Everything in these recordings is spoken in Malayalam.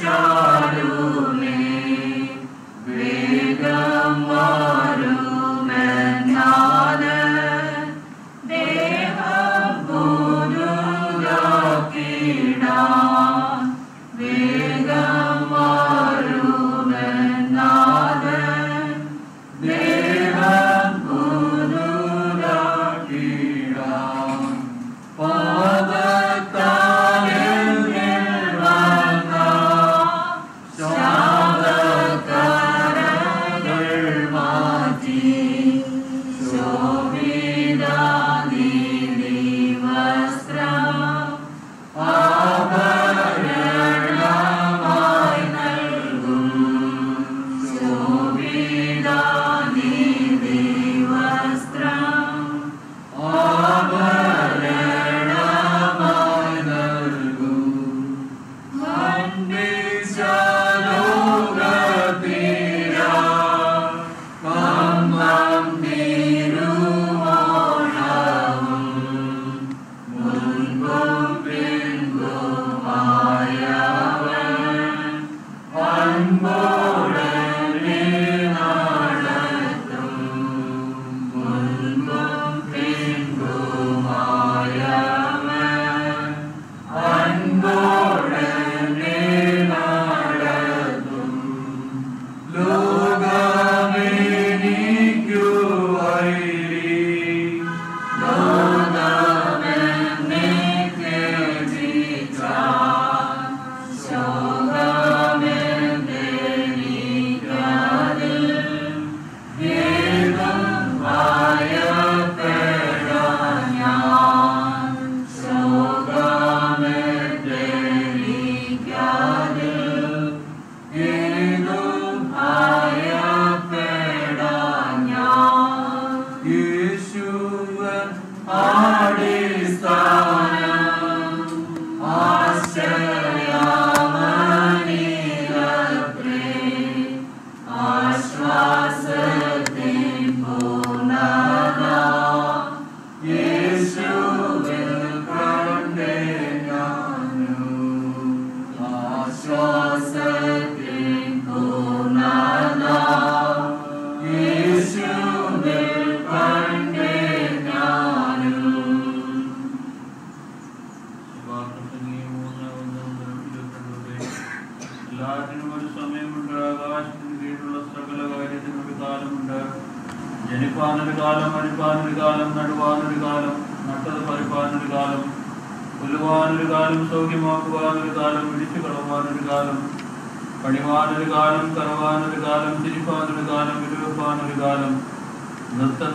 എല്ലാറ്റിനും ഒരു സമയമുണ്ട് ആകാശത്തിന് കീഴിലുള്ള സകല കാര്യത്തിനും ഒരു കാലമുണ്ട് ജനിപ്പാനൊരു കാലം മരിപ്പാനൊരു കാലം നടുവാനൊരു കാലം നട്ടത് പറിപ്പാനൊരു കാലം കൊല്ലുവാനൊരു കാലം സൗഖ്യമാക്കുവാനൊരു കാലം ഇടിച്ചു കളവാനൊരു കാലം പണിവാനൊരു കാലം കറവാനൊരു കാലം തിരിപ്പാനൊരു കാലം വിരുവപ്പാനൊരു കാലം നൃത്ത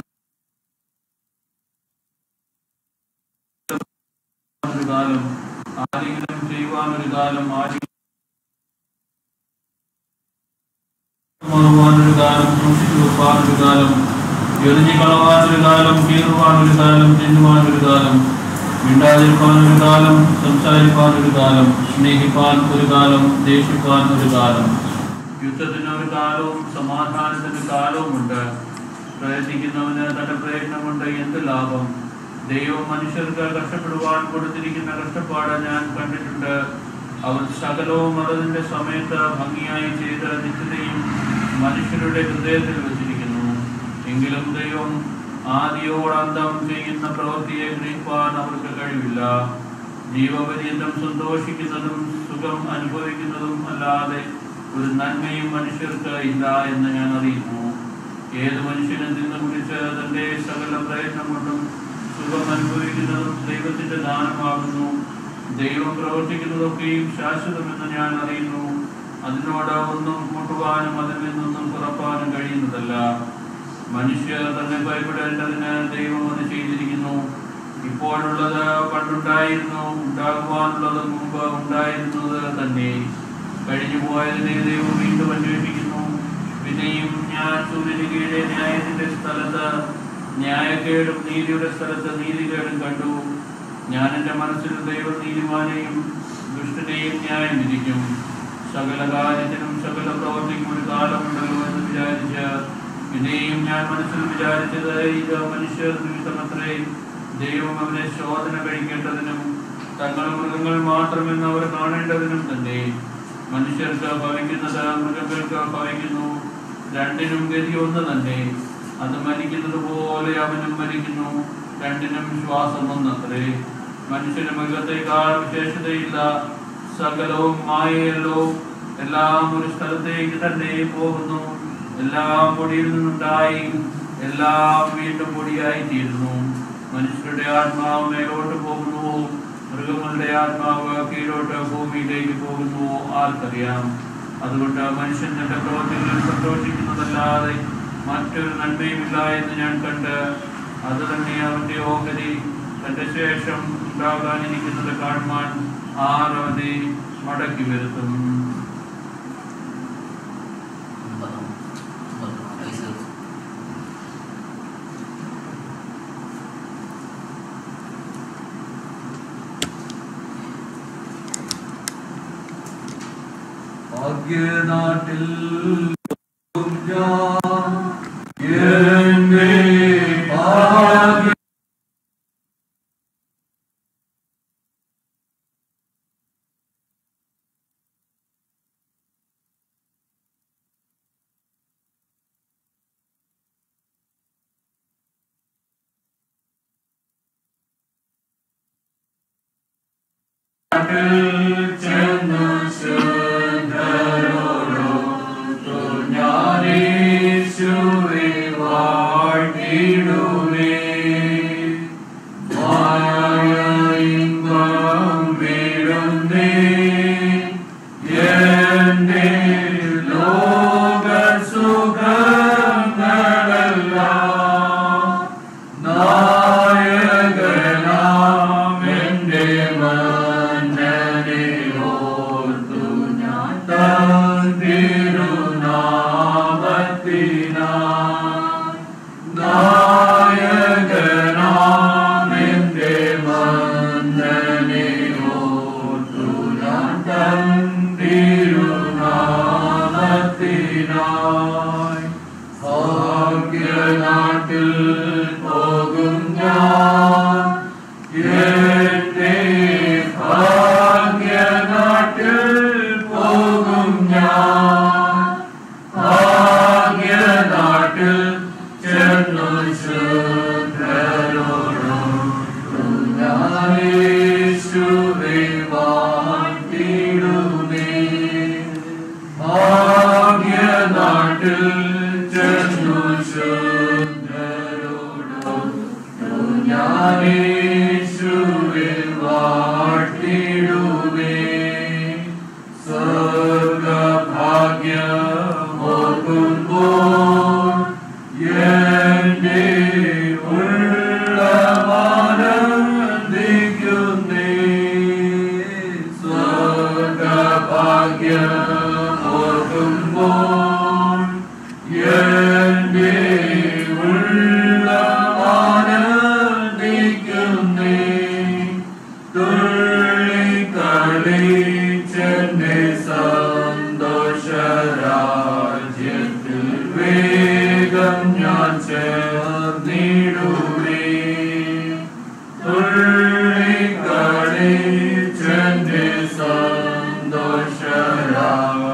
ഒരു കാലം ആരെങ്കിലും ചെയ്യുവാനൊരു കാലം ആരെങ്കിലും മാറുവാനൊരു കാലം സൂക്ഷിച്ചു വെപ്പാനൊരു കാലം എറിഞ്ഞു കളവാനൊരു കാലം കീറുവാനൊരു കാലം തിന്നുവാനൊരു കാലം മിണ്ടാതിരിപ്പാനൊരു കാലം സംസാരിപ്പാനൊരു കാലം സ്നേഹിപ്പാൻ ഒരു കാലം ദേഷിപ്പാൻ ഒരു കാലം യുദ്ധത്തിന് ഒരു കാലവും സമാധാനത്തിന് കാലവുമുണ്ട് പ്രയത്നിക്കുന്നവന് തന്റെ പ്രയത്നം കൊണ്ട് എന്ത് ലാഭം ദൈവം മനുഷ്യർക്ക് കഷ്ടപ്പെടുവാൻ കൊടുത്തിരിക്കുന്ന കഷ്ടപ്പാട് ഞാൻ കണ്ടിട്ടുണ്ട് അവൻ സകലവും അതതിന്റെ സമയത്ത് ഭംഗിയായി ചെയ്ത നിത്യതയും മനുഷ്യരുടെ ഹൃദയത്തിൽ വച്ചിരിക്കുന്നു എങ്കിലും ദൈവം ആദിയോടന്തം ചെയ്യുന്ന പ്രവൃത്തിയെ ഗ്രഹിപ്പാൻ അവർക്ക് കഴിവില്ല ജീവപര്യന്തം സന്തോഷിക്കുന്നതും സുഖം അനുഭവിക്കുന്നതും അല്ലാതെ ഒരു നന്മയും മനുഷ്യർക്ക് ഇല്ല എന്ന് ഞാൻ അറിയുന്നു ഏത് മനുഷ്യനും നിന്ന് കുടിച്ച് തന്റെ സകല പ്രയത്നം കൊണ്ടും സുഖം അനുഭവിക്കുന്നതും ദൈവത്തിന്റെ ദാനമാകുന്നു ദൈവം പ്രവർത്തിക്കുന്നതൊക്കെയും ശാശ്വതമെന്ന് ഞാൻ അറിയുന്നു അതിനോട് ഒന്നും കൂട്ടുവാനും അതിൽ നിന്നൊന്നും കുറപ്പാനും കഴിയുന്നതല്ല മനുഷ്യർ തന്നെ ഭയപ്പെടേണ്ടതിന് ദൈവം അത് ചെയ്തിരിക്കുന്നു ഇപ്പോഴുള്ളത് പണ്ടുണ്ടായിരുന്നു ഉണ്ടാകുവാനുള്ളത് മുമ്പ് ഉണ്ടായിരുന്നത് തന്നെ കഴിഞ്ഞു പോയതിനെ ദൈവം വീണ്ടും അന്വേഷിക്കുന്നു പിന്നെയും ഞാൻ സൂര്യന് കീഴെ ന്യായത്തിന്റെ സ്ഥലത്ത് ന്യായക്കേടും നീതിയുടെ സ്ഥലത്ത് നീതികേടും കണ്ടു ഞാൻ എൻ്റെ മനസ്സിൽ ദൈവം നീതിമാനെയും ദുഷ്ടനെയും ന്യായം വിധിക്കും സകല കാര്യത്തിനും സകല പ്രവർത്തിക്കും ഒരു കാലമുണ്ടല്ലോ എന്ന് വിചാരിച്ച് പിന്നെയും ഞാൻ മനസ്സിൽ വിചാരിച്ചത് ഇത് മനുഷ്യർ നിമിത്തമത്രേ ദൈവം അവരെ ശോധന കഴിക്കേണ്ടതിനും തങ്ങൾ മൃഗങ്ങൾ മാത്രമെന്ന് അവർ കാണേണ്ടതിനും തന്നെ മനുഷ്യർക്ക് ഭവിക്കുന്നത് മൃഗങ്ങൾക്ക് ഭവിക്കുന്നു രണ്ടിനും ഗതി ഒന്ന് തന്നെ അത് മരിക്കുന്നത് പോലെ അവനും മരിക്കുന്നു രണ്ടിനും ശ്വാസം ഒന്നത്രേ മനുഷ്യന് മൃഗത്തെക്കാൾ വിശേഷതയില്ല സകലവും മായയല്ലോ എല്ലാം ഒരു സ്ഥലത്തേക്ക് തന്നെ പോകുന്നു എല്ലാം പൊടിയിൽ നിന്നുണ്ടായി എല്ലാം വീണ്ടും പൊടിയായി തീരുന്നു മനുഷ്യരുടെ ആത്മാവ് മേലോട്ട് പോകുന്നു മൃഗങ്ങളുടെ ആത്മാവ് കീഴോട്ട് ഭൂമിയിലേക്ക് പോകുന്നു ആർക്കറിയാം അതുകൊണ്ട് മനുഷ്യൻ തന്റെ പ്രവൃത്തികളിൽ സന്തോഷിക്കുന്നതല്ലാതെ മറ്റൊരു നന്മയുമില്ല എന്ന് ഞാൻ കണ്ട് അത് തന്നെ അവന്റെ ഓഹരി തന്റെ ശേഷം ഉണ്ടാകാനിരിക്കുന്നത് കാണുവാൻ ആർ അവനെ മടക്കി വരുത്തും ഒമ്പതാം ഒമ്പതാം വയസ്സ് ഭാഗ്യനാട്ടിൽ ഞാൻ എന്നെ ഭാഗ്യ ചെന്നു സുന്ദരോടൊത്തു ഞാനീശുവെ വാഴ്ത്തിടുമേ. മായ ഇമ്പം വിടുന്നേ. എന്റെ ലോകസുഖങ്ങളെല്ലാം നായകനാമെന്റെ മന്നനെ ഓർത്തു ഞാൻ താൻ തിരുനാമത്തിനായി നായകനാമെന്റെ മന്നനെ ഓർത്തു ഞാൻ താൻ തിരുനാമത്തിനായി ഭാഗ്യനാട്ടിൽ പോകും ഞാൻ എന്റെ ഭാഗ്യനാട്ടിൽ പോകും ഞാൻ ഭാഗ്യനാട്ടിൽ ചെന്നു ശുദ്ധരോടും ഞാനേശുവെ വാഴ്ത്തിടുമേ ഭാഗ്യനാട്ടിൽ ചെന്നു ശുദ്ധരോടും ഞാനേശുവെ വാഴ്ത്തിടുമേ സ്വർഗഭാഗ്യമോർക്കുമ്പോൾ എന്റെ ഉള്ളമാനന്ദിക്കുന്നേ സ്വർഗഭാഗ്യമോർക്കുമ്പോൾ എന്റെ ഉള്ളമാനന്ദിക്കുന്നേ തുള്ളിക്കളിച്ചെന്റെ സന്തോഷരാജ്യത്തിൽ വേഗം ഞാൻ ചേർന്നിടുവേ തുള്ളിക്കളിച്ചെന്റെ സന്തോഷരാജ്യത്തിൽ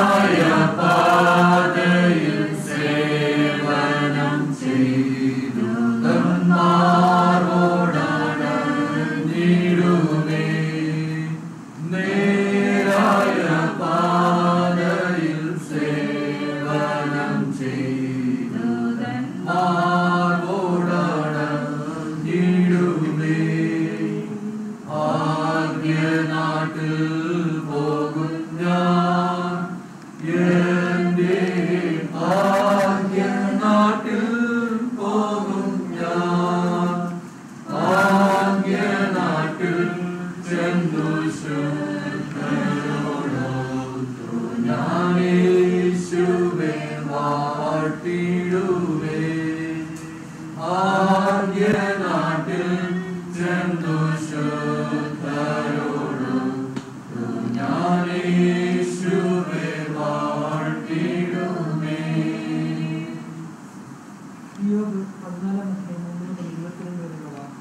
പാതയിൽ സേവനം ചെയ്തു തന്മാർവോടണഞ്ഞിടുമേ നേരായ പാതയിൽ സേവനം ചെയ്തു തന്മാർവോടണഞ്ഞിടുമേ ആദ്യ നാട്ടിൽ പോകും ഞാൻ എന്റെ ആദ്യ നാട്ടിൽ പോകും ഞാൻ ആദ്യ നാട്ടിൽ ചെന്നു ശുദ്ധരോടൊത്തു ഞാൻ യേശുവെ വാഴ്ത്തിടുവേ ആദ്യ നാട്ടിൽ ചെന്നു ശുദ്ധരോടൊത്തു ഞാൻ യേശുവെ വാഴ്ത്തിടുമേ ഇയ്യോബ് പതിനാലാം അധ്യായം ഒന്ന് മുതൽ ഇരുപത്തിരണ്ട് വരെയുള്ള വാക്യം.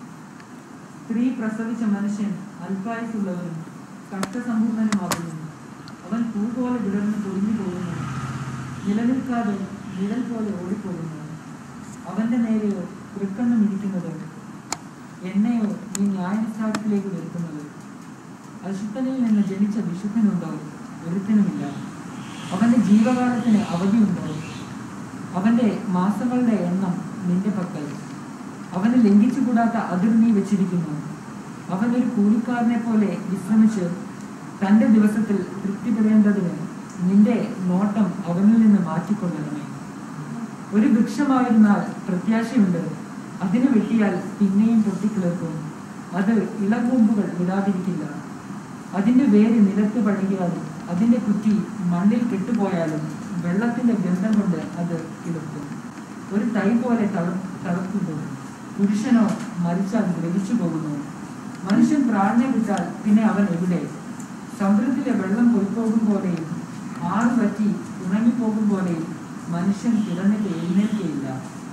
സ്ത്രീ പ്രസവിച്ച മനുഷ്യൻ അല്പായുസുള്ളവനും കഷ്ടസമ്പൂർണനുമാകുന്നു അവൻ പൂ പോലെ വിടർന്ന് പൊടിഞ്ഞു പോകുന്നു നിലനിൽക്കാതെ നിഴൽ പോലെ ഓടിപ്പോകുന്നു അവന്റെ നേരെയോ തൃക്കണ്ണം ഇരിക്കുന്നത് എന്നെയോ നീ ന്യായസ്ഥാനത്തിലേക്ക് വരുത്തുന്നത് അശുദ്ധനിൽ നിന്ന് ജനിച്ച വിശുദ്ധനുണ്ടോ ഒരുത്തനുമില്ല അവന്റെ ജീവകാലത്തിന് അവധിയുണ്ടോ അവന്റെ മാസങ്ങളുടെ എണ്ണം നിന്റെ പക്കൽ അവന് ലംഘിച്ചുകൂടാത്ത അതിർ നീ വെച്ചിരിക്കുന്നു അവൻ ഒരു കൂലിക്കാരനെ പോലെ വിശ്രമിച്ച് തന്റെ ദിവസത്തിൽ തൃപ്തിപ്പെടേണ്ടതിന് നിന്റെ നോട്ടം അവനിൽ നിന്ന് മാറ്റിക്കൊള്ളണമേ ഒരു വൃക്ഷമായിരുന്നാൽ പ്രത്യാശയുണ്ട് അതിന് വെട്ടിയാൽ പിന്നെയും പൊട്ടിക്കിളർക്കും അത് ഇളകൂമ്പുകൾ വിടാതിരിക്കില്ല അതിന്റെ വേര് നിലത്ത് പഴകിയാലും അതിന്റെ കുറ്റി മണ്ണിൽ കെട്ടുപോയാലും വെള്ളത്തിന്റെ ഗന്ധം കൊണ്ട് അത് കിടക്കും ഒരു തൈ പോലെ തള തളർത്തുന്നു പുരുഷനോ മരിച്ചാൽ ദ്രവിച്ചു പോകുന്നു മനുഷ്യൻ പ്രാണനെ വിട്ടാൽ പിന്നെ അവൻ എവിടെ സമുദ്രത്തിലെ വെള്ളം പൊയ്പോകും പോലെയും ആറ് പറ്റി ഉണങ്ങിപ്പോകും പോലെയും മനുഷ്യൻ കിടന്നിട്ട് എഴുന്നേൽക്കുകയില്ല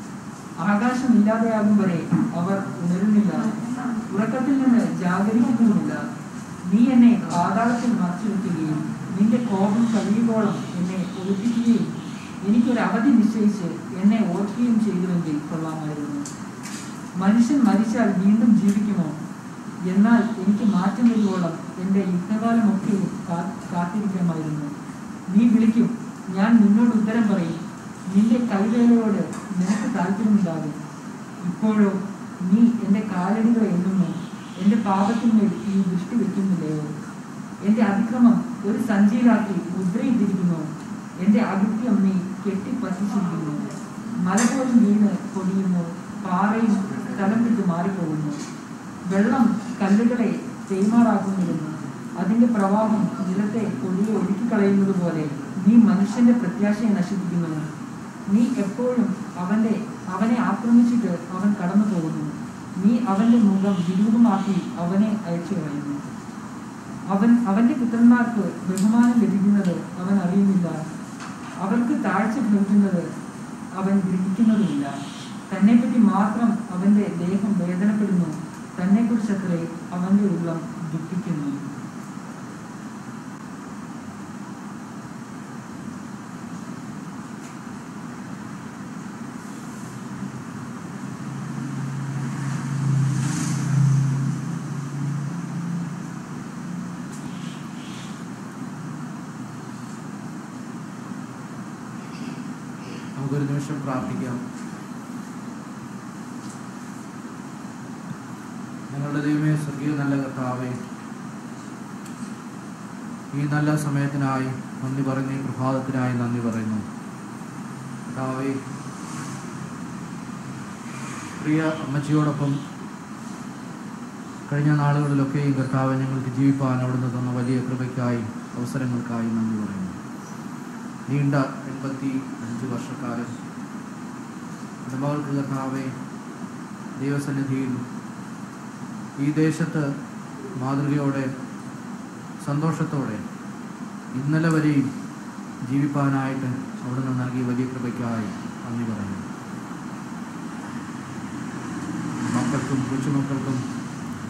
ആകാശം ഇല്ലാതെയാകും വരെ അവർ ഉണരുന്നില്ല ഉറക്കത്തിൽ നിന്ന് ജാഗരിക്കുന്നുമില്ല നീ എന്നെ പാതാളത്തിൽ മറച്ചു വെക്കുകയും നിന്റെ കോപം കഴിയുമ്പോളം എന്നെ ഒഴിപ്പിക്കുകയും എനിക്കൊരു അവധി നിശ്ചയിച്ച് എന്നെ ഓർക്കുകയും ചെയ്തുവെങ്കിൽ കൊള്ളാമായിരുന്നു മനുഷ്യൻ മരിച്ചാൽ വീണ്ടും ജീവിക്കുമോ എന്നാൽ എനിക്ക് മാറ്റം വരുവോളം എൻ്റെ യുദ്ധകാലമൊക്കെ കാ- കാത്തിരിക്കാമായിരുന്നു നീ വിളിക്കും ഞാൻ നിന്നോട് ഉത്തരം പറയും നിന്റെ കൈവേലയോട് നിനക്ക് താല്പര്യമുണ്ടാകും ഇപ്പോഴോ നീ എൻ്റെ കാലടികളെ എണ്ണുന്നു എൻ്റെ പാപത്തിന്മേൽ നീ ദൃഷ്ടി വെക്കുന്നില്ലയോ എൻ്റെ അതിക്രമം ഒരു സഞ്ചിയിലാക്കി മുദ്രയിട്ടിരിക്കുന്നു എൻ്റെ അകൃത്യം നീ കെട്ടിപ്പറ്റിച്ചിരിക്കുന്നു മല പോലും വീണ് പൊടിയുന്നു പാറയും സ്ഥലം വിട്ട് മാറിപ്പോകുന്നു വെള്ളം കല്ലുകളെ തേയ്മാറാക്കുന്നിരുന്നു അതിന്റെ പ്രവാഹം നിലത്തെ പൊടിയെ ഒഴുക്കിക്കളയുന്നത് പോലെ നീ മനുഷ്യന്റെ പ്രത്യാശയെ നശിപ്പിക്കുന്നു നീ എപ്പോഴും അവന്റെ അവനെ ആക്രമിച്ചിട്ട് അവൻ കടന്നു പോകുന്നു നീ അവന്റെ മുഖം വിരൂപമാക്കി അവനെ അയച്ചു കളയുന്നു അവൻ അവന്റെ പുത്രന്മാർക്ക് ബഹുമാനം ലഭിക്കുന്നത് അവൻ അറിയുന്നില്ല അവർക്ക് താഴ്ച ഭവിക്കുന്നത് അവൻ ഗ്രഹിക്കുന്നതുമില്ല തന്നെപ്പറ്റി മാത്രം അവന്റെ ദേഹം വേദനപ്പെടുന്നു തന്നെക്കുറിച്ചത്രേ അവന്റെ ഉള്ളം ദുഃഖിക്കുന്നു നമുക്കൊരു നിമിഷം പ്രാർത്ഥിക്കാം ഞങ്ങളുടെ ദൈവമേ സ്വർഗീയ നല്ല കർത്താവേ ഈ നല്ല സമയത്തിനായി നന്ദി പറയുന്നു ഈ പ്രഭാതത്തിനായി നന്ദി പറയുന്നു കർത്താവേ പ്രിയ അമ്മച്ചിയോടൊപ്പം കഴിഞ്ഞ നാളുകളിലൊക്കെയും കർത്താവ് ഞങ്ങൾക്ക് ജീവിപ്പാൻ അവിടുന്ന് തന്ന വലിയ കൃപയ്ക്കായി അവസരങ്ങൾക്കായി നന്ദി പറയുന്നു നീണ്ട എൺപത്തി അഞ്ച് വർഷക്കാലം എൻ്റെ മകൾക്ക് കർത്താവെ ദൈവസന്നിധിയിൽ ഈ ദേശത്ത് മാതൃകയോടെ സന്തോഷത്തോടെ ഇന്നലെ വരെയും ജീവിപ്പാനായിട്ട് അവിടുന്ന് നൽകിയ വലിയ കൃപയ്ക്കായി നന്ദി പറയുന്നു മക്കൾക്കും കൊച്ചുമക്കൾക്കും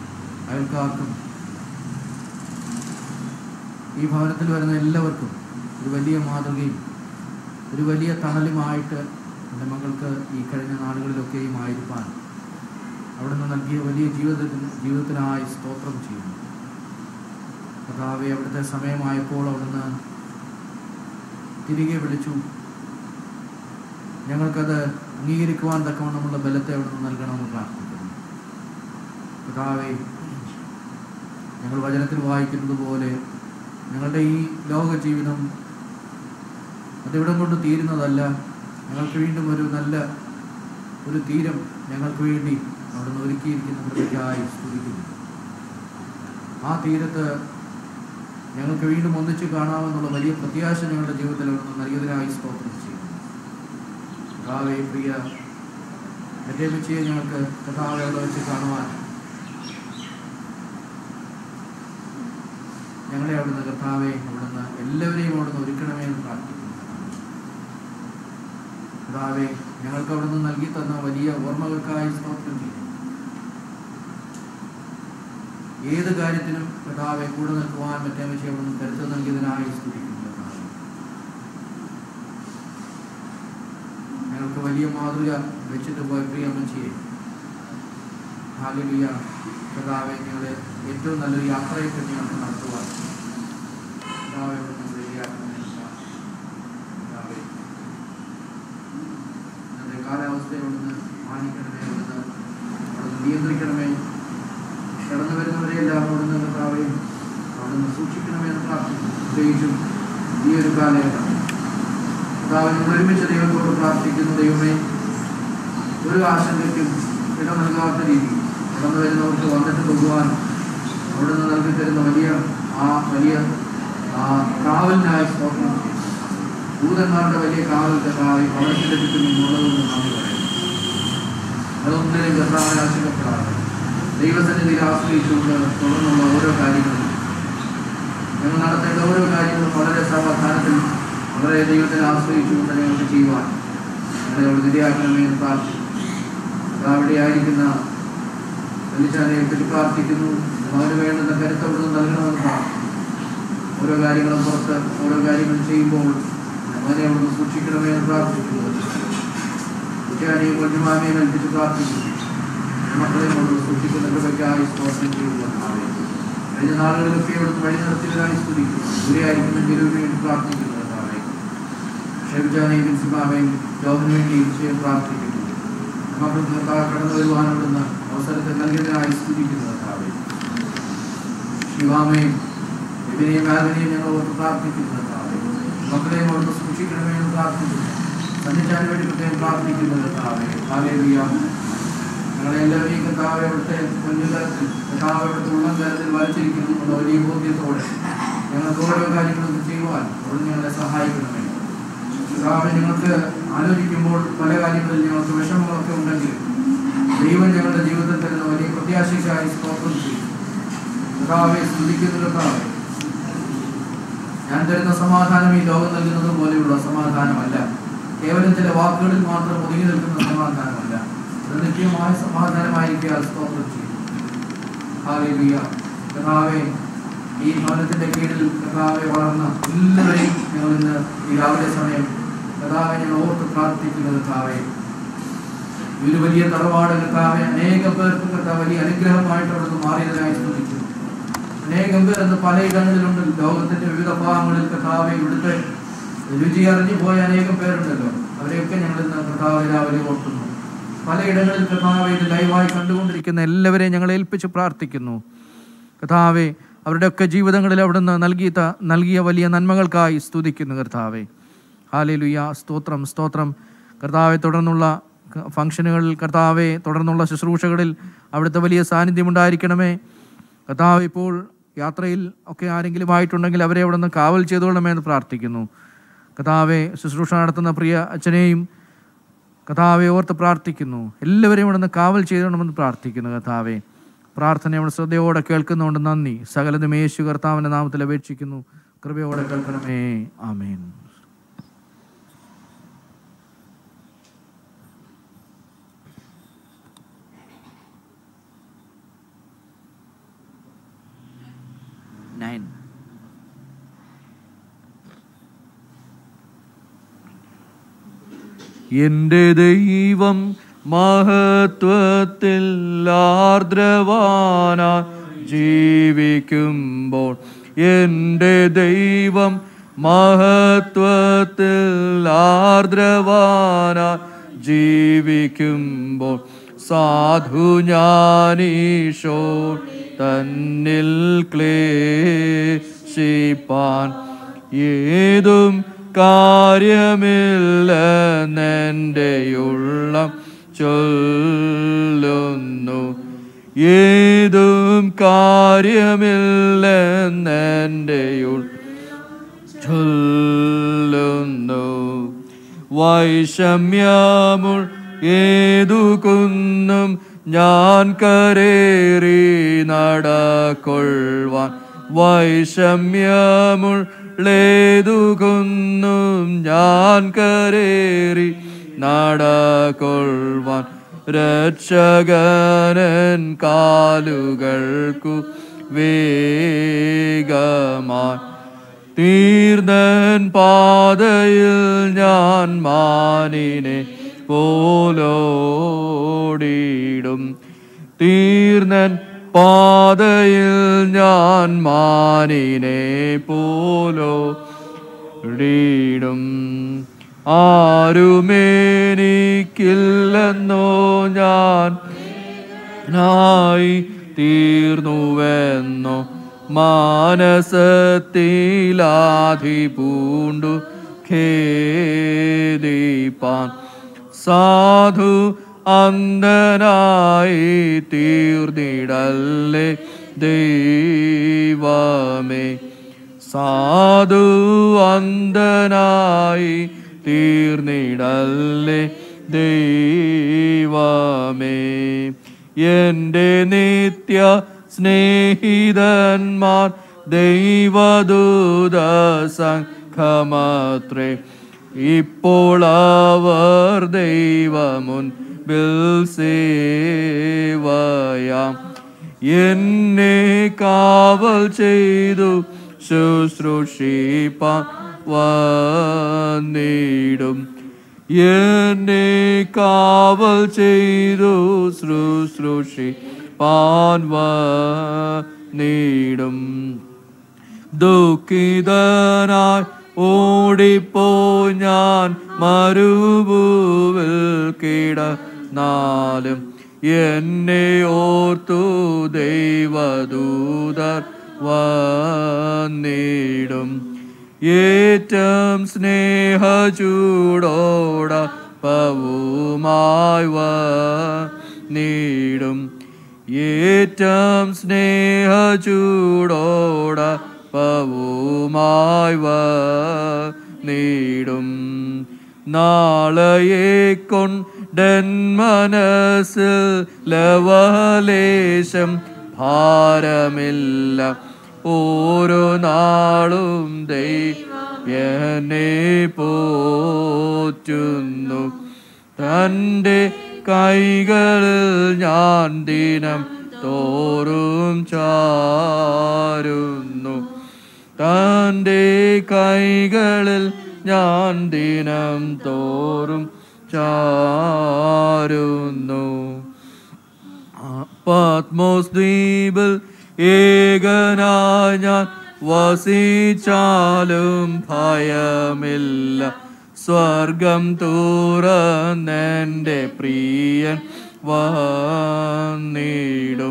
അയൽക്കാർക്കും ഈ ഭവനത്തിൽ വരുന്ന എല്ലാവർക്കും ഒരു വലിയ മാതൃകയും ഒരു വലിയ തണലുമായിട്ട് എൻ്റെ മകൾക്ക് ഈ കഴിഞ്ഞ നാളുകളിലൊക്കെയും ആയിരിക്കാൻ അവിടുന്ന് നൽകിയ വലിയ ജീവിതത്തിന് ജീവിതത്തിനായി സ്തോത്രം ചെയ്യുന്നു കഥാവെ അവിടുത്തെ സമയമായപ്പോൾ അവിടുന്ന് തിരികെ വിളിച്ചു ഞങ്ങൾക്കത് അംഗീകരിക്കുവാൻ തക്കവണ്ണമുള്ള ബലത്തെ അവിടുന്ന് നൽകണമെന്ന് പ്രാർത്ഥിക്കുന്നു കഥാവെ ഞങ്ങൾ വചനത്തിൽ വായിക്കുന്നത് പോലെ ഞങ്ങളുടെ ഈ ലോക ജീവിതം അതിവിടം കൊണ്ട് തീരുന്നതല്ല ഞങ്ങൾക്ക് വീണ്ടും ഒരു നല്ല ഒരു തീരം ഞങ്ങൾക്ക് വേണ്ടി അവിടുന്ന് ഒരുക്കിയിരിക്കുന്ന കൃപയ്ക്കായി സ്തുതിക്കുന്നു ആ തീരത്ത് ഞങ്ങൾക്ക് വീണ്ടും ഒന്നിച്ച് കാണാമെന്നുള്ള വലിയ പ്രത്യാശ ഞങ്ങളുടെ ജീവിതത്തിൽ അവിടുന്ന് നൽകിയതിനായി സ്തോത്രം ചെയ്യുന്നു കഥാവെ പ്രിയ മറ്റേ ഞങ്ങൾക്ക് കഥാവെ അവിടെ വെച്ച് കാണുവാൻ ഞങ്ങളെ അവിടുന്ന് കർത്താവെ അവിടുന്ന് എല്ലാവരെയും അവിടുന്ന് ഒരുക്കണമേ എന്ന് പ്രാർത്ഥിക്കുന്നു കർത്താവെ ഞങ്ങൾക്ക് അവിടുന്ന് നൽകി തന്ന വലിയ ഓർമ്മകൾക്കായി സ്തോത്രം ചെയ്യുന്നു ഏത് കാര്യത്തിനും കർത്താവെ കൂടെ നിൽക്കുവാൻ മറ്റേ വിഷയം അവിടുന്ന് കരുത്ത് നൽകിയതിനായി സ്തുതിക്കുന്നു കർത്താവെ ഞങ്ങൾക്ക് വലിയ മാതൃക വെച്ചിട്ട് പോയ പ്രിയ അമ്മച്ചിയെ ഹാലലിയ കർത്താവെ ഞങ്ങളെ ഏറ്റവും നല്ലൊരു യാത്രയെ പറ്റി ഞങ്ങൾക്ക് നടത്തുവാൻ കർത്താവെ അവിടുന്ന് ഞങ്ങളെ ഇടയാക്കണമേ കർത്താവെ ഇന്നത്തെ കാലാവസ്ഥയെ അവിടുന്ന് മാനിക്കണമേ അവിടുന്ന് അവിടുന്ന് നിയന്ത്രിക്കണമേ കടന്നു വരുന്നവരെയെല്ലാം അവിടുന്ന് കർത്താവെ അവിടുന്ന് സൂക്ഷിക്കണമേ എന്ന് പ്രാർത്ഥിക്കുന്നു പ്രത്യേകിച്ചും ഈ ഒരു കാലഘട്ടം കർത്താവ് ഞങ്ങൾ ഒരുമിച്ച് ദൈവത്തോട് പ്രാർത്ഥിക്കുന്നു ദൈവമേ ഒരു ആശങ്കയ്ക്കും ഇടം നൽകാത്ത രീതി കടന്നു വരുന്നവർക്ക് വന്നിട്ട് പോകുവാൻ അവിടുന്ന് നൽകി തരുന്ന വലിയ ആ വലിയ ആ കാവലിനായി സ്തോത്രം ചെയ്യുന്നു ദൂതന്മാരുടെ വലിയ കാവൽ കർത്താവ് ഭവനത്തിന്റെ ചുറ്റും നിന്നുള്ളതെന്ന് നന്ദി പറയുന്നു അതൊന്നിനും കർത്താവിനെ ആശങ്കപ്പെടാതെ ദൈവസന്നിധിയിൽ ആശ്രയിച്ചുകൊണ്ട് തുടർന്നുള്ള ഓരോ കാര്യങ്ങളും ഞങ്ങൾ നടത്തേണ്ട ഓരോ കാര്യങ്ങളും വളരെ സമാധാനത്തിൽ വളരെ ദൈവത്തെ ആശ്രയിച്ചുകൊണ്ട് ഞങ്ങൾക്ക് ചെയ്യുവാൻ ഞങ്ങളെ അവിടെ നിരയാക്കണമേ എന്ന് പ്രാർത്ഥിക്കുന്നു അവിടെ ആയിരിക്കുന്ന വലിച്ചാനെ പറ്റി പ്രാർത്ഥിക്കുന്നു അവന് വേണ്ടുന്ന കരുത്തവിടുന്ന് നൽകണമെന്ന് പ്രാർത്ഥിക്കുന്നു ഓരോ കാര്യങ്ങളും പുറത്ത് ഓരോ കാര്യങ്ങൾ ചെയ്യുമ്പോൾ അവനെ അവിടുന്ന് സൂക്ഷിക്കണമേ എന്ന് പ്രാർത്ഥിക്കുന്നു കുട്ടിയാനെയും കൊണ്ടുമാമയും ഏൽപ്പിച്ച് പ്രാർത്ഥിക്കുന്നു മക്കളെയും കൊണ്ട് സൂക്ഷിക്കുന്ന കൃപയ്ക്കായി സ്തോത്രം ചെയ്യുവാനാവേ കഴിഞ്ഞ നാളുകളിലൊക്കെ ഇവിടുന്ന് വഴി നടത്തിയതിനായി സ്തുതിക്കുന്നു ദൂരെയായിരിക്കുന്ന ഗുരുവിന് വേണ്ടി പ്രാർത്ഥിക്കുന്നു കർത്താവേ ഷെബിജാനെയും ബിൻസിമാമയും ജോബിന് വേണ്ടി വിഷയം പ്രാർത്ഥിക്കുന്നു മക്കൾക്ക് കർത്താവ് കടന്നു വരുവാനുള്ള അവസരത്തെ നൽകിയതിനായി സ്തുതിക്കുന്നു കർത്താവേ ശിവാമയും ഇവരെയും ആലിനെയും ഞങ്ങൾ ഓർത്ത് പ്രാർത്ഥിക്കുന്നു കർത്താവേ മക്കളെയും ഓർത്ത് സൂക്ഷിക്കണമേ എന്ന് പ്രാർത്ഥിക്കുന്നു സന്നിധാനം വേണ്ടി പ്രത്യേകം പ്രാർത്ഥിക്കുന്നു കർത്താവേ ഹാലേലുയ ഞങ്ങളെ എല്ലാവരെയും കർത്താവ് അവിടുത്തെ മുൻനിലത്തിൽ കർത്താവ് അവിടുത്തെ ഉള്ളം തരത്തിൽ വരച്ചിരിക്കുന്നു എന്നുള്ള വലിയ ബോധ്യത്തോടെ ഞങ്ങൾക്ക് ഓരോ കാര്യങ്ങളും ചെയ്യുവാൻ അവിടെ ഞങ്ങളെ സഹായിക്കണമേ കർത്താവ് ഞങ്ങൾക്ക് ആലോചിക്കുമ്പോൾ പല കാര്യങ്ങളിൽ ഞങ്ങൾക്ക് വിഷമങ്ങളൊക്കെ ഉണ്ടെങ്കിൽ ദൈവം ഞങ്ങളുടെ ജീവിതത്തിൽ തരുന്ന വലിയ പ്രത്യാശയ്ക്കായി സ്തോത്രം ചെയ്യും കർത്താവെ സ്തുതിക്കുന്ന കർത്താവെ ഞാൻ തരുന്ന സമാധാനം ഈ ലോകം നൽകുന്നത് പോലെയുള്ള സമാധാനമല്ല കേവലം ചില വാക്കുകളിൽ മാത്രം ഒതുങ്ങി നിൽക്കുന്ന സമാധാനമല്ല അത് നിത്യമായ സമാധാനമായിരിക്കാൻ സ്തോത്രം ചെയ്യും ഹാലേലുയ കർത്താവെ ഈ ഭവനത്തിന്റെ കീഴിൽ കർത്താവെ വളർന്ന എല്ലാവരെയും ഞങ്ങൾ ഇന്ന് ഈ രാവിലെ സമയം കർത്താവെ ഞങ്ങൾ ഓർത്ത് പ്രാർത്ഥിക്കുന്നു കർത്താവെ ഈ ഒരു വലിയ തറവാട് കർത്താവെ അനേകം പേർക്ക് കർത്താവ് വലിയ അനുഗ്രഹമായിട്ട് അവിടുന്ന് മാറിയതിനായി സ്തുതിക്കുന്നു അനേകം പേർ ഇന്ന് പലയിടങ്ങളിലുണ്ട് ലോകത്തിന്റെ വിവിധ ഭാഗങ്ങളിൽ കർത്താവെ ഇവിടുത്തെ രുചി അറിഞ്ഞു പോയ അനേകം പേരുണ്ടല്ലോ അവരെയൊക്കെ ഞങ്ങൾ ഇന്ന് കർത്താവെ രാവിലെ ഓർക്കുന്നു പലയിടങ്ങളിൽ കർത്താവെ ഇത് ലൈവായി കണ്ടുകൊണ്ടിരിക്കുന്ന എല്ലാവരെയും ഞങ്ങൾ ഏൽപ്പിച്ച് പ്രാർത്ഥിക്കുന്നു കർത്താവെ അവരുടെയൊക്കെ ജീവിതങ്ങളിൽ അവിടുന്ന് നൽകിയ ത- നൽകിയ വലിയ നന്മകൾക്കായി സ്തുതിക്കുന്നു കർത്താവെ ഹാലേലുയ സ്തോത്രം സ്തോത്രം കർത്താവെ തുടർന്നുള്ള ക- ഫംഗ്ഷനുകളിൽ കർത്താവെ തുടർന്നുള്ള ശുശ്രൂഷകളിൽ അവിടുത്തെ വലിയ സാന്നിധ്യം ഉണ്ടായിരിക്കണമേ കർത്താവ് ഇപ്പോൾ യാത്രയിൽ ഒക്കെ ആരെങ്കിലും ആയിട്ടുണ്ടെങ്കിൽ അവരെ അവിടെ നിന്ന് കാവൽ ചെയ്തുകൊള്ളണമെന്ന് പ്രാർത്ഥിക്കുന്നു കർത്താവെ ശുശ്രൂഷ നടത്തുന്ന പ്രിയ അച്ഛനെയും കഥാവെ ഓർത്ത് പ്രാർത്ഥിക്കുന്നു എല്ലാവരെയും ഇവിടെ നിന്ന് കാവൽ ചെയ്യണമെന്ന് പ്രാർത്ഥിക്കുന്നു കഥാവെ പ്രാർത്ഥന ഇവിടെ ശ്രദ്ധയോടെ കേൾക്കുന്നുണ്ട് നന്ദി സകലതും യേശു കർത്താവിൻ്റെ നാമത്തിൽ അപേക്ഷിക്കുന്നു കൃപയോടെ കേൾക്കണമേ ആമേൻ നയൻ എൻ്റെ ദൈവം മഹത്വത്തിൽ ആർദ്രവാന ജീവിക്കുമ്പോൾ എൻ്റെ ദൈവം മഹത്വത്തിൽ ആർദ്രവാന ജീവിക്കുമ്പോൾ സാധു ഞാനീശോ തന്നിൽ ക്ലേശിപ്പാൻ ഏതും കാര്യമില്ലെന്നെൻ്റെ ഉള്ളം ചൊല്ലുന്നു ഏതും കാര്യമില്ലെന്നെൻ്റെ ഉള്ളം ചൊല്ലുന്നു വൈഷമ്യമുൾ ഏതു കുന്നും ഞാൻ കരേറി നടക്കൊള്ളുവാൻ വൈഷമ്യമുൾ ഏതു കുന്നും ഞാൻ കരേറി നടക്കൊള്ളുവാൻ രക്ഷകനൻ കാലുകൾക്കു വേഗമായി തീർന്നൻ പാതയിൽ ഞാൻ മാനിനെ പോലോടിയിടും തീർന്നൻ പാതയിൽ ഞാൻ മാനിനെ പോലോ ീടും ആരുമേനിക്കില്ലെന്നോ ഞാൻ നായി തീർന്നുവെന്നോ മാനസത്തിലാധി പൂണ്ടു ഖേദിപ്പാൻ സാധു അന്ധനായി തീർന്നിടല്ലേ ദൈവമേ സാധു അന്ധനായി തീർന്നിടല്ലേ ദൈവമേ എൻ്റെ നിത്യ സ്നേഹിതന്മാർ ദൈവദൂത സംഘമത്രേ ഇപ്പോൾ അവർ ദൈവമുൻപിൽ സേവയാം എന്നെ കാവൽ ചെയ്തു ശുശ്രൂഷിപ്പാൻ വന്നിടും എന്നെ കാവൽ ചെയ്തു ശുശ്രൂഷി പാൻവീടും ദുഃഖിതനായി ഓടിപ്പോയി ഞാൻ മരുഭൂവിൽ കിടന്നാലും എന്നെ ഓർത്തു ദൈവദൂതർ വന്നിടും ഏറ്റം സ്നേഹ ചൂടോട പവുമായി വന്നിടും ഏറ്റം സ്നേഹ ചൂടോട പവുമായി വന്നിടും നാളയെ കൊണ്ടൻ മനസ്സിൽ ലവലേശം ഭാരമില്ല ഓരോ നാളും ദൈവം എന്നെ പോറ്റുന്നു തൻ്റെ കൈകളിൽ ഞാൻ ദിനം തോറും ചാരുന്നു തൻ്റെ കൈകളിൽ ഞാൻ ദിനം തോറും ചാരുന്നു പത്മോസ് ദ്വീപിൽ ഏകനായി ഞാൻ വസിച്ചാലും ഭയമില്ല സ്വർഗം തുറന്നെൻ്റെ പ്രിയൻ വന്നിടും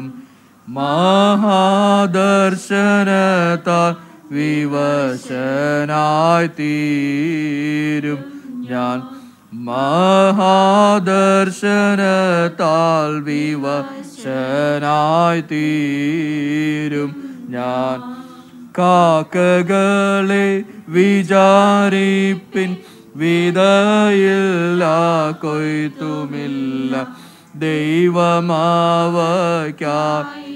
മഹാദർശനത്താൽ വിവശനായി തീരും ഞാൻ മഹാദർശനത്താൽ വിവശനായി തീരും ഞാൻ കാക്കകളെ വിചാരിപ്പിൻ വിതയില്ല കൊയ്ത്തുമില്ല ദൈവമാവയ്ക്കായി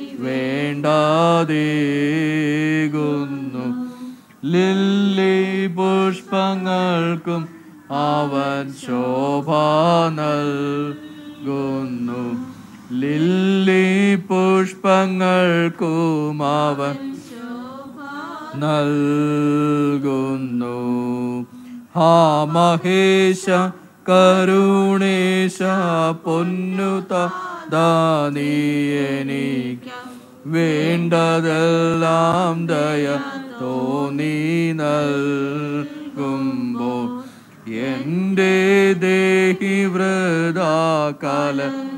വേണ്ടാതേകുന്നു ലില്ലി പുഷ്പങ്ങൾക്കും അവൻ ശോഭ നൽകുന്നു ലില്ലി പുഷ്പങ്ങൾക്കും അവൻ നൽകുന്നു ഹാ മഹേശ കരുണേശ പൊന്നു നീ എനിക്ക് വേണ്ടതെല്ലാം ദയ തോന്നി നൽകുമ്പോൾ എൻ്റെ ദേഹി വൃതാകാല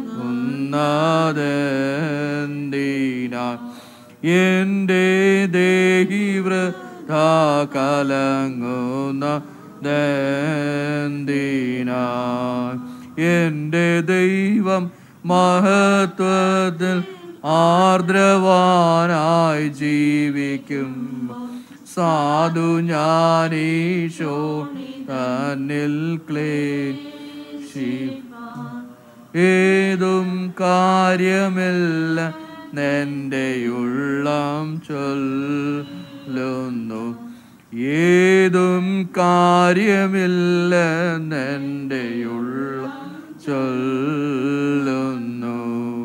ഉന്നതെന്തിനാ എൻ്റെ ദേഹി വൃതാകലങ്ങുന്ന ദന്തിനാ എൻ്റെ ദൈവം മഹത്വത്തിൽ ആർദ്രവാനായി ജീവിക്കും സാധു ഞാനീശോ തന്നിൽ ക്ലേശി ഏതും കാര്യമില്ല നിന്റെ ഉള്ളം ചൊല്ലുന്നു ഏതും കാര്യമില്ല നിന്റെ ഉള്ളം ചൊല്ലുന്നു